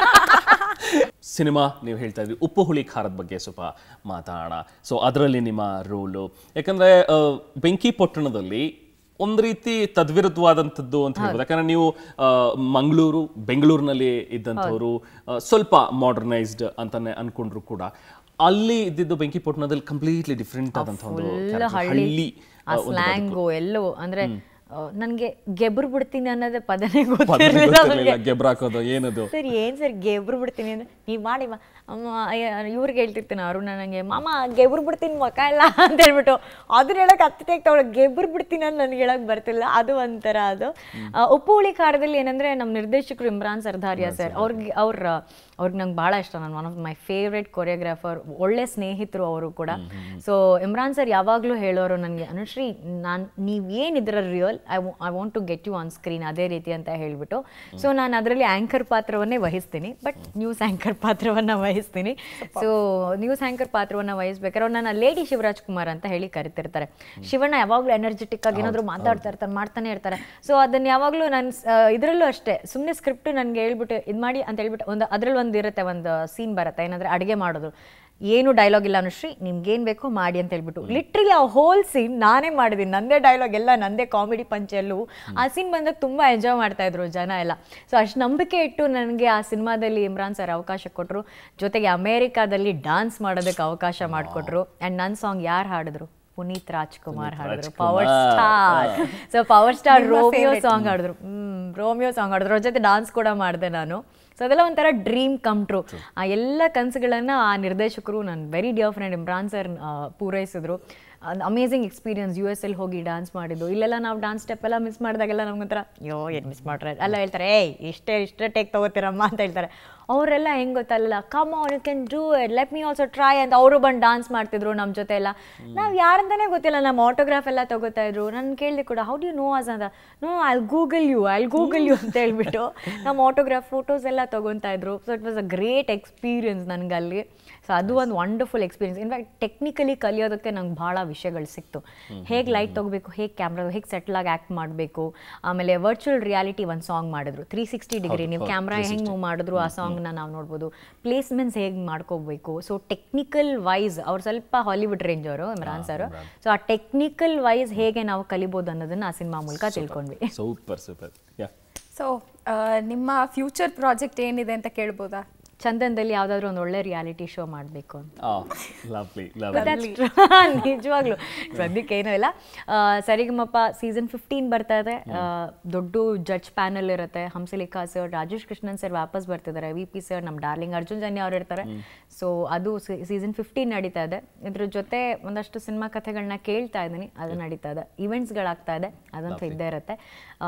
ಸಿನಿಮಾ ನೀವು ಹೇಳ್ತಾ ಇದ್ರಿ ಉಪ್ಪು ಹುಳಿ ಖಾರದ ಬಗ್ಗೆ ಸ್ವಲ್ಪ ಮಾತಾಡೋಣ ಸೊ ಅದರಲ್ಲಿ ನಿಮ್ಮ ರೋಲು ಯಾಕಂದ್ರೆ ಆ, ಬೆಂಕಿ ಪೊಟ್ಟಣದಲ್ಲಿ ಒಂದು ರೀತಿ ತದ್ವಿರುದ್ಧವಾದಂಥದ್ದು ಅಂತ ಹೇಳ್ಬೋದು ಯಾಕಂದ್ರೆ ನೀವು ಆ, ಮಂಗಳೂರು ಬೆಂಗಳೂರಿನಲ್ಲಿ ಇದ್ದಂಥವ್ರು ಆ, ಸ್ವಲ್ಪ ಮಾಡರ್ನೈಸ್ಡ್ ಅಂತಾನೆ ಅನ್ಕೊಂಡ್ರು ಕೂಡ ಅಲ್ಲಿ ಇದ್ದಿದ್ದು ಬೆಂಕಿ ಪೊಟ್ಟಣದಲ್ಲಿ ಕಂಪ್ಲೀಟ್ಲಿ ಡಿಫ್ರೆಂಟ್ ಆದಂಥ ಒಂದು ಫುಲ್ character. ಹಳ್ಳಿ ಹಳ್ಳಿ ಆ ಸ್ಲ್ಯಾಂಗು ಎಲ್ಲವೂ ಅಂದ್ರೆ ನನಗೆ ಗೆಬ್ರು ಬಿಡ್ತೀನಿ ಅನ್ನೋದೇ ಪದನೇ ಪದನೇ ಗೊತ್ತಿರಲಿಲ್ಲ ಗೊತ್ತಿರ್ಲಿಲ್ಲ, ಗೆಬ್ರಾಕೋದು ಏನದು ಸರ್ ಏನ್ ಸರ್ ಗೆಬ್ರು ಬಿಡ್ತೀನಿ ಅಂದ್ರೆ ನೀವು ಮಾಡಿ ಮಾ ಅಮ್ಮ ಅಯ್ಯ, ಇವ್ರಿಗೆ ಹೇಳ್ತಿರ್ತೀನಿ ಅರುಣ ನನಗೆ ಮಾಮ ಗೆಬ್ರು ಬಿಡ್ತೀನಿ ಮಕ ಎಲ್ಲ ಅಂತ ಹೇಳ್ಬಿಟ್ಟು ಅದನ್ನ ಹೇಳಕ್ ಹತ್ತಿಟೇಕ್ ತಗೊಳ ಗೆಬ್ರು ಬಿಡ್ತೀನಿ ಅಂತ ನನಗೆ ಹೇಳಕ್ ಬರ್ತಿಲ್ಲ ಅದು ಒಂಥರ ಅದು ಆ, ಉಪ್ಪು ಹುಳಿ ಖಾರದಲ್ಲಿ ಏನಂದ್ರೆ ನಮ್ಮ ನಿರ್ದೇಶಕರು ಇಮ್ರಾನ್ ಸರ್ದಾರಿಯಾ ಸರ್ ಅವ್ರಿಗೆ ಅವ್ರ ಅವ್ರಿಗೆ ನಂಗೆ ಭಾಳ ಇಷ್ಟ ನಾನು one of my favourite choreographer ಒಳ್ಳೆ ಸ್ನೇಹಿತರು ಅವರು ಕೂಡ ಸೊ ಇಮ್ರಾನ್ ಸರ್ ಯಾವಾಗಲೂ ಹೇಳೋರು ನನಗೆ ಅನುಶ್ರೀ ನಾನು ನೀವು ಏನಿದ್ರ real I I want to get you on screen ಅದೇ ರೀತಿ ಅಂತ ಹೇಳ್ಬಿಟ್ಟು ಸೊ ನಾನು ಅದರಲ್ಲಿ ಆ್ಯಂಕರ್ ಪಾತ್ರವನ್ನೇ ವಹಿಸ್ತೀನಿ ಬಟ್ ನ್ಯೂಸ್ ಆ್ಯಂಕರ್ ಪಾತ್ರವನ್ನು ವಹಿಸ್ತೀನಿ ಸೊ ನ್ಯೂಸ್ ಆ್ಯಂಕರ್ ಪಾತ್ರವನ್ನು ವಹಿಸ್ಬೇಕಾದ್ರೆ ಅವ್ರು ನನ್ನ ಲೇಡಿ ಶಿವರಾಜ್ ಕುಮಾರ್ ಅಂತ ಹೇಳಿ ಕರಿತಿರ್ತಾರೆ ಶಿವಣ್ಣ ಯಾವಾಗಲೂ ಎನರ್ಜೆಟಿಕ್ ಆಗಿ ಏನಾದರೂ ಮಾತಾಡ್ತಾ ಇರ್ತಾರೆ ಮಾಡ್ತಾನೆ ಇರ್ತಾರೆ ಸೊ ಅದನ್ನ ಯಾವಾಗಲೂ ನಾನು ಇದರಲ್ಲೂ ಅಷ್ಟೇ ಸುಮ್ಮನೆ ಸ್ಕ್ರಿಪ್ಟ್ ನನಗೆ ಹೇಳ್ಬಿಟ್ಟು ಇದು ಮಾಡಿ ಅಂತ ಹೇಳ್ಬಿಟ್ಟು ಒಂದು ಅದರಲ್ಲಿ ಒಂದು ಇರುತ್ತೆ ಒಂದು ಸೀನ್ ಬರುತ್ತೆ ಏನಂದ್ರೆ ಅಡುಗೆ ಮಾಡೋದು ಏನು ಡೈಲಾಗ್ ಇಲ್ಲ ಅನುಶ್ರೀ ನಿಮ್ಗೇನು ಬೇಕೋ ಮಾಡಿ ಅಂತ ಹೇಳ್ಬಿಟ್ಟು ಲಿಟ್ರಲಿ ಆ ಹೋಲ್ ಸೀನ್ ನಾನೇ ಮಾಡಿದ್ದೀನಿ ನಂದೇ ಡೈಲಾಗ್ ಎಲ್ಲ ನಂದೇ ಕಾಮಿಡಿ ಪಂಚೆಲ್ಲೂ ಆ ಸೀನ್ ಬಂದಾಗ ತುಂಬ ಎಂಜಾಯ್ ಮಾಡ್ತಾ ಇದ್ರು ಜನ ಎಲ್ಲ ಸೊ ಅಷ್ಟು ನಂಬಿಕೆ ಇಟ್ಟು ನನಗೆ ಆ ಸಿನಿಮಾದಲ್ಲಿ ಇಮ್ರಾನ್ ಸರ್ ಅವಕಾಶ ಕೊಟ್ಟರು ಜೊತೆಗೆ ಅಮೇರಿಕಾದಲ್ಲಿ ಡಾನ್ಸ್ ಮಾಡೋದಕ್ಕೆ ಅವಕಾಶ ಮಾಡಿಕೊಟ್ರು ಆ್ಯಂಡ್ ನನ್ನ ಸಾಂಗ್ ಯಾರು ಹಾಡಿದ್ರು ಪುನೀತ್ ರಾಜ್ಕುಮಾರ್ ಹಾಡಿದ್ರು power star so power star Romeo song ಹಾಡಿದ್ರು ಹ್ಮ್ ರೋಮಿಯೋ ಸಾಂಗ್ ಹಾಡಿದ್ರು ಅವ್ರ ಜೊತೆ ಡಾನ್ಸ್ ಕೂಡ ಮಾಡಿದೆ ನಾನು ಸೊ ಅದೆಲ್ಲ ಒಂಥರ ಡ್ರೀಮ್ ಕಮ್ ಟ್ರೂ ಆ ಎಲ್ಲ ಕನಸುಗಳನ್ನು ಆ ನಿರ್ದೇಶಕರು ನನ್ನ very dear friend Imran sir ಪೂರೈಸಿದ್ರು amazing experience U S L ಹೋಗಿ ಡಾನ್ಸ್ ಮಾಡಿದ್ದು ಇಲ್ಲೆಲ್ಲ ನಾವು ಡಾನ್ಸ್ ಸ್ಟೆಪ್ ಎಲ್ಲ ಮಿಸ್ ಮಾಡಿದಾಗೆಲ್ಲ ನಮ್ಗೊಂಥರ ಅಯ್ಯೋ ಏನು ಮಿಸ್ ಮಾಡ್ರೆ ಎಲ್ಲ ಹೇಳ್ತಾರೆ ಏಯ್ ಇಷ್ಟೇ ಇಷ್ಟೇ ಟೇಕ್ ತಗೋತೀರಮ್ಮ ಅಂತ ಹೇಳ್ತಾರೆ ಅವರೆಲ್ಲ ಹೆಂಗೆ ಗೊತ್ತಲ್ಲ come on you can do it let me also try ಅಂತ ಅವರು ಬಂದು ಡಾನ್ಸ್ ಮಾಡ್ತಿದ್ರು ನಮ್ಮ ಜೊತೆ ಎಲ್ಲ ನಾವು ಯಾರಂತಾನೆ ಗೊತ್ತಿಲ್ಲ ನಮ್ಮ ಆಟೋಗ್ರಾಫ್ ಎಲ್ಲ ತಗೋತಾ ಇದ್ರು ನಾನು ಕೇಳಿದೆ ಕೂಡ how do you know us ಅಂತ no I Google you I Google you ಅಂತ ಹೇಳ್ಬಿಟ್ಟು ನಮ್ಮ ಆಟೋಗ್ರಾಫ್ ಫೋಟೋಸ್ ಎಲ್ಲ ತಗೊತಾ ಇದ್ರು so it was a great experience ನನಗಲ್ಲಿ ಸೊ ಅದು ಒಂದು ವಂಡರ್ಫುಲ್ ಎಕ್ಸ್ಪೀರಿಯನ್ಸ್ ಇನ್ಫ್ಯಾಕ್ಟ್ ಟೆಕ್ನಿಕಲಿ ಕಲಿಯೋದಕ್ಕೆ ನಂಗೆ ಭಾಳ ವಿಷಯಗಳು ಸಿಕ್ತು ಹೇಗೆ ಲೈಟ್ ತೊಗೋಬೇಕು ಹೇಗೆ ಕ್ಯಾಮ್ರಾ ಹೇಗೆ ಸೆಟ್ಲಾಗಿ ಆ್ಯಕ್ಟ್ ಮಾಡಬೇಕು ಆಮೇಲೆ ವರ್ಚುವಲ್ ರಿಯಾಲಿಟಿ ಒಂದು ಸಾಂಗ್ ಮಾಡಿದ್ರು ತ್ರೀ ಸಿಕ್ಸ್ಟಿ ಡಿಗ್ರಿ ನೀವು ಕ್ಯಾಮ್ರಾ ಹೆಂಗೆ ಮೂವ್ ಮಾಡಿದ್ರು ಆ ಸಾಂಗ್ನ ನಾವು ನೋಡ್ಬೋದು ಪ್ಲೇಸ್ಮೆಂಟ್ಸ್ ಹೇಗೆ ಮಾಡ್ಕೋಬೇಕು ಸೊ ಟೆಕ್ನಿಕಲ್ ವೈಸ್ ಅವ್ರು ಸ್ವಲ್ಪ ಹಾಲಿವುಡ್ ರೇಂಜ್ ಅವರು ಇಮ್ರಾನ್ ಸರ್ ಸೊ ಆ ಟೆಕ್ನಿಕಲ್ ವೈಸ್ ಹೇಗೆ ನಾವು ಕಲಿಬೋದು ಅನ್ನೋದನ್ನ ಆ ಸಿನಿಮಾ ಮೂಲಕ ತಿಳ್ಕೊಂಡ್ವಿ ಸೂಪರ್ ಸೂಪರ್ ಯಾ ಸೊ ನಿಮ್ಮ ಫ್ಯೂಚರ್ ಪ್ರಾಜೆಕ್ಟ್ ಏನಿದೆ ಅಂತ ಕೇಳ್ಬೋದಾ ಚಂದನದಲ್ಲಿ ಯಾವುದಾದ್ರೂ ಒಂದು ಒಳ್ಳೆ ರಿಯಾಲಿಟಿ ಶೋ ಮಾಡಬೇಕು ಅಂತ lovely But lovely that's true. ನಿಜವಾಗ್ಲು ಸದ್ಯಕ್ಕೆ ಏನೂ ಇಲ್ಲ ಆ, ಸರಿಗಮಪ ಸೀಸನ್ ಫಿಫ್ಟೀನ್ ಬರ್ತಾ ಇದೆ ಆ, ದೊಡ್ಡ ಜಡ್ಜ್ ಪ್ಯಾನಲ್ ಇರುತ್ತೆ ಹಂಸಲೇಖಾ ಸರ್ ರಾಜೇಶ್ ಕೃಷ್ಣನ್ ಸರ್ ವಾಪಸ್ ಬರ್ತಿದ್ದಾರೆ ವಿ ಪಿ ಸರ್ ನಮ್ಮ ಡಾರ್ಲಿಂಗ್ ಅರ್ಜುನ್ ಜನ್ಯ ಅವ್ರು ಇರ್ತಾರೆ ಸೊ ಅದು ಸೀಸನ್ ಫಿಫ್ಟೀನ್ ನಡೀತಾ ಇದೆ ಇದ್ರ ಜೊತೆ ಒಂದಷ್ಟು ಸಿನಿಮಾ ಕಥೆಗಳನ್ನ ಕೇಳ್ತಾ ಇದ್ದೀನಿ ಅದು ನಡೀತಾ ಇದೆ ಇವೆಂಟ್ಸ್ಗಳಾಗ್ತಾ ಇದೆ ಅದಂತೂ ಇದ್ದೇ ಇರುತ್ತೆ ಆ,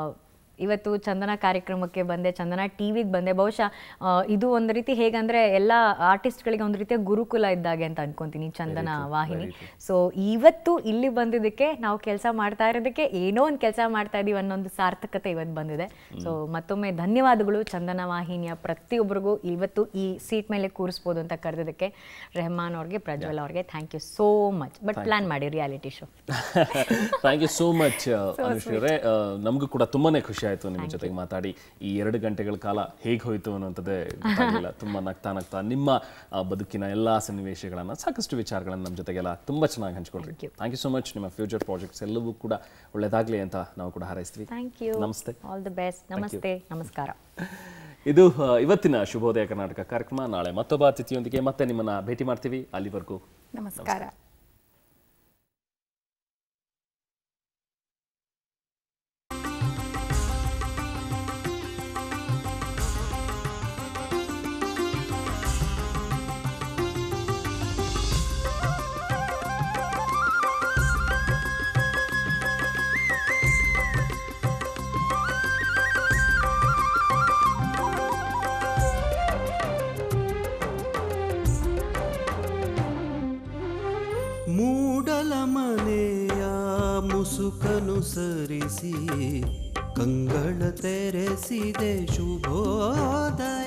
ಇವತ್ತು ಚಂದನ ಕಾರ್ಯಕ್ರಮಕ್ಕೆ ಬಂದೆ ಚಂದನ ಟಿ ವಿಗೆ ಬಂದೆ ಬಹುಶಃ ಆ, ಇದು ಒಂದು ರೀತಿ ಹೇಗಂದ್ರೆ ಎಲ್ಲ ಆರ್ಟಿಸ್ಟ್ಗಳಿಗೆ ಒಂದು ರೀತಿಯ ಗುರುಕುಲ ಇದ್ದಾಗೆ ಅಂತ ಅನ್ಕೊಂತೀನಿ ಚಂದನ ವಾಹಿನಿ ಸೊ ಇವತ್ತು ಇಲ್ಲಿ ಬಂದಿದ್ದಕ್ಕೆ ನಾವು ಕೆಲಸ ಮಾಡ್ತಾ ಇರೋದಕ್ಕೆ ಏನೋ ಒಂದು ಕೆಲಸ ಮಾಡ್ತಾ ಇದೀವಿ ಅನ್ನೋದು ಸಾರ್ಥಕತೆ ಇವತ್ತು ಬಂದಿದೆ ಸೊ ಮತ್ತೊಮ್ಮೆ ಧನ್ಯವಾದಗಳು ಚಂದನ ವಾಹಿನಿಯ ಪ್ರತಿಯೊಬ್ಬರಿಗೂ ಇವತ್ತು ಈ ಸೀಟ್ ಮೇಲೆ ಕೂರಿಸ್ಬೋದು ಅಂತ ಕರೆದಿದ್ದಕ್ಕೆ ರೆಹಮಾನ್ ಅವ್ರಿಗೆ ಪ್ರಜ್ವಲ್ ಅವ್ರಿಗೆ thank you so much but plan ಮಾಡಿ reality show thank you so much Anushree ಅವರೇ ನಮಗೂ ಕೂಡ ತುಂಬಾನೇ ಖುಷಿ ಆಯ್ತು ನಿಮ್ಮ ಜೊತೆಗೆ ಮಾತಾಡಿ ಈ ಎರಡು ಗಂಟೆಗಳ ಕಾಲ ಹೇಗೆ ಹೋಯ್ತು ಅನ್ನೋಂಥದ್ದೇ ಗೊತ್ತಾಗಿಲ್ಲ ತುಂಬಾ ನಗ್ತಾ ನಗ್ತಾ ನಿಮ್ಮ ಆ, ಬದುಕಿನ ಎಲ್ಲಾ ಸನ್ನಿವೇಶಗಳನ್ನ ಸಾಕಷ್ಟು ವಿಚಾರಗಳನ್ನ ನಮ್ಮ ಜೊತೆಗೆಲ್ಲ ತುಂಬಾ ಚೆನ್ನಾಗಿ ಹಂಚ್ಕೊಂಡ್ರಿ ಥ್ಯಾಂಕ್ ಯು ಸೋ ಮಚ್ ನಿಮ್ಮ ಫ್ಯೂಚರ್ ಪ್ರಾಜೆಕ್ಟ್ಸ್ ಎಲ್ಲವೂ ಕೂಡ ಒಳ್ಳೇದಾಗ್ಲಿ ಅಂತ ನಾವು ಕೂಡ ಹಾರೈಸ್ತೀವಿ ಥ್ಯಾಂಕ್ ಯು ನಮಸ್ತೆ ಆಲ್ ದ ಬೆಸ್ಟ್ ನಮಸ್ತೆ ನಮಸ್ಕಾರ ಇದು ಆ, ಇವತ್ತಿನ ಶುಭೋದಯ ಕರ್ನಾಟಕ ಕಾರ್ಯಕ್ರಮ ನಾಳೆ ಮತ್ತೊಬ್ಬ ಅತಿಥಿಯೊಂದಿಗೆ ಮತ್ತೆ ನಿಮ್ಮನ್ನ ಭೇಟಿ ಮಾಡ್ತೀವಿ ಅಲ್ಲಿವರೆಗೂ ನಮಸ್ಕಾರ ಮೂಡಲ ಮನೆಯ ಮುಸುಕನು ಸರಿಸಿ ಕಂಗಳ ತೆರೆಸಿದೆ ಶುಭೋದಯ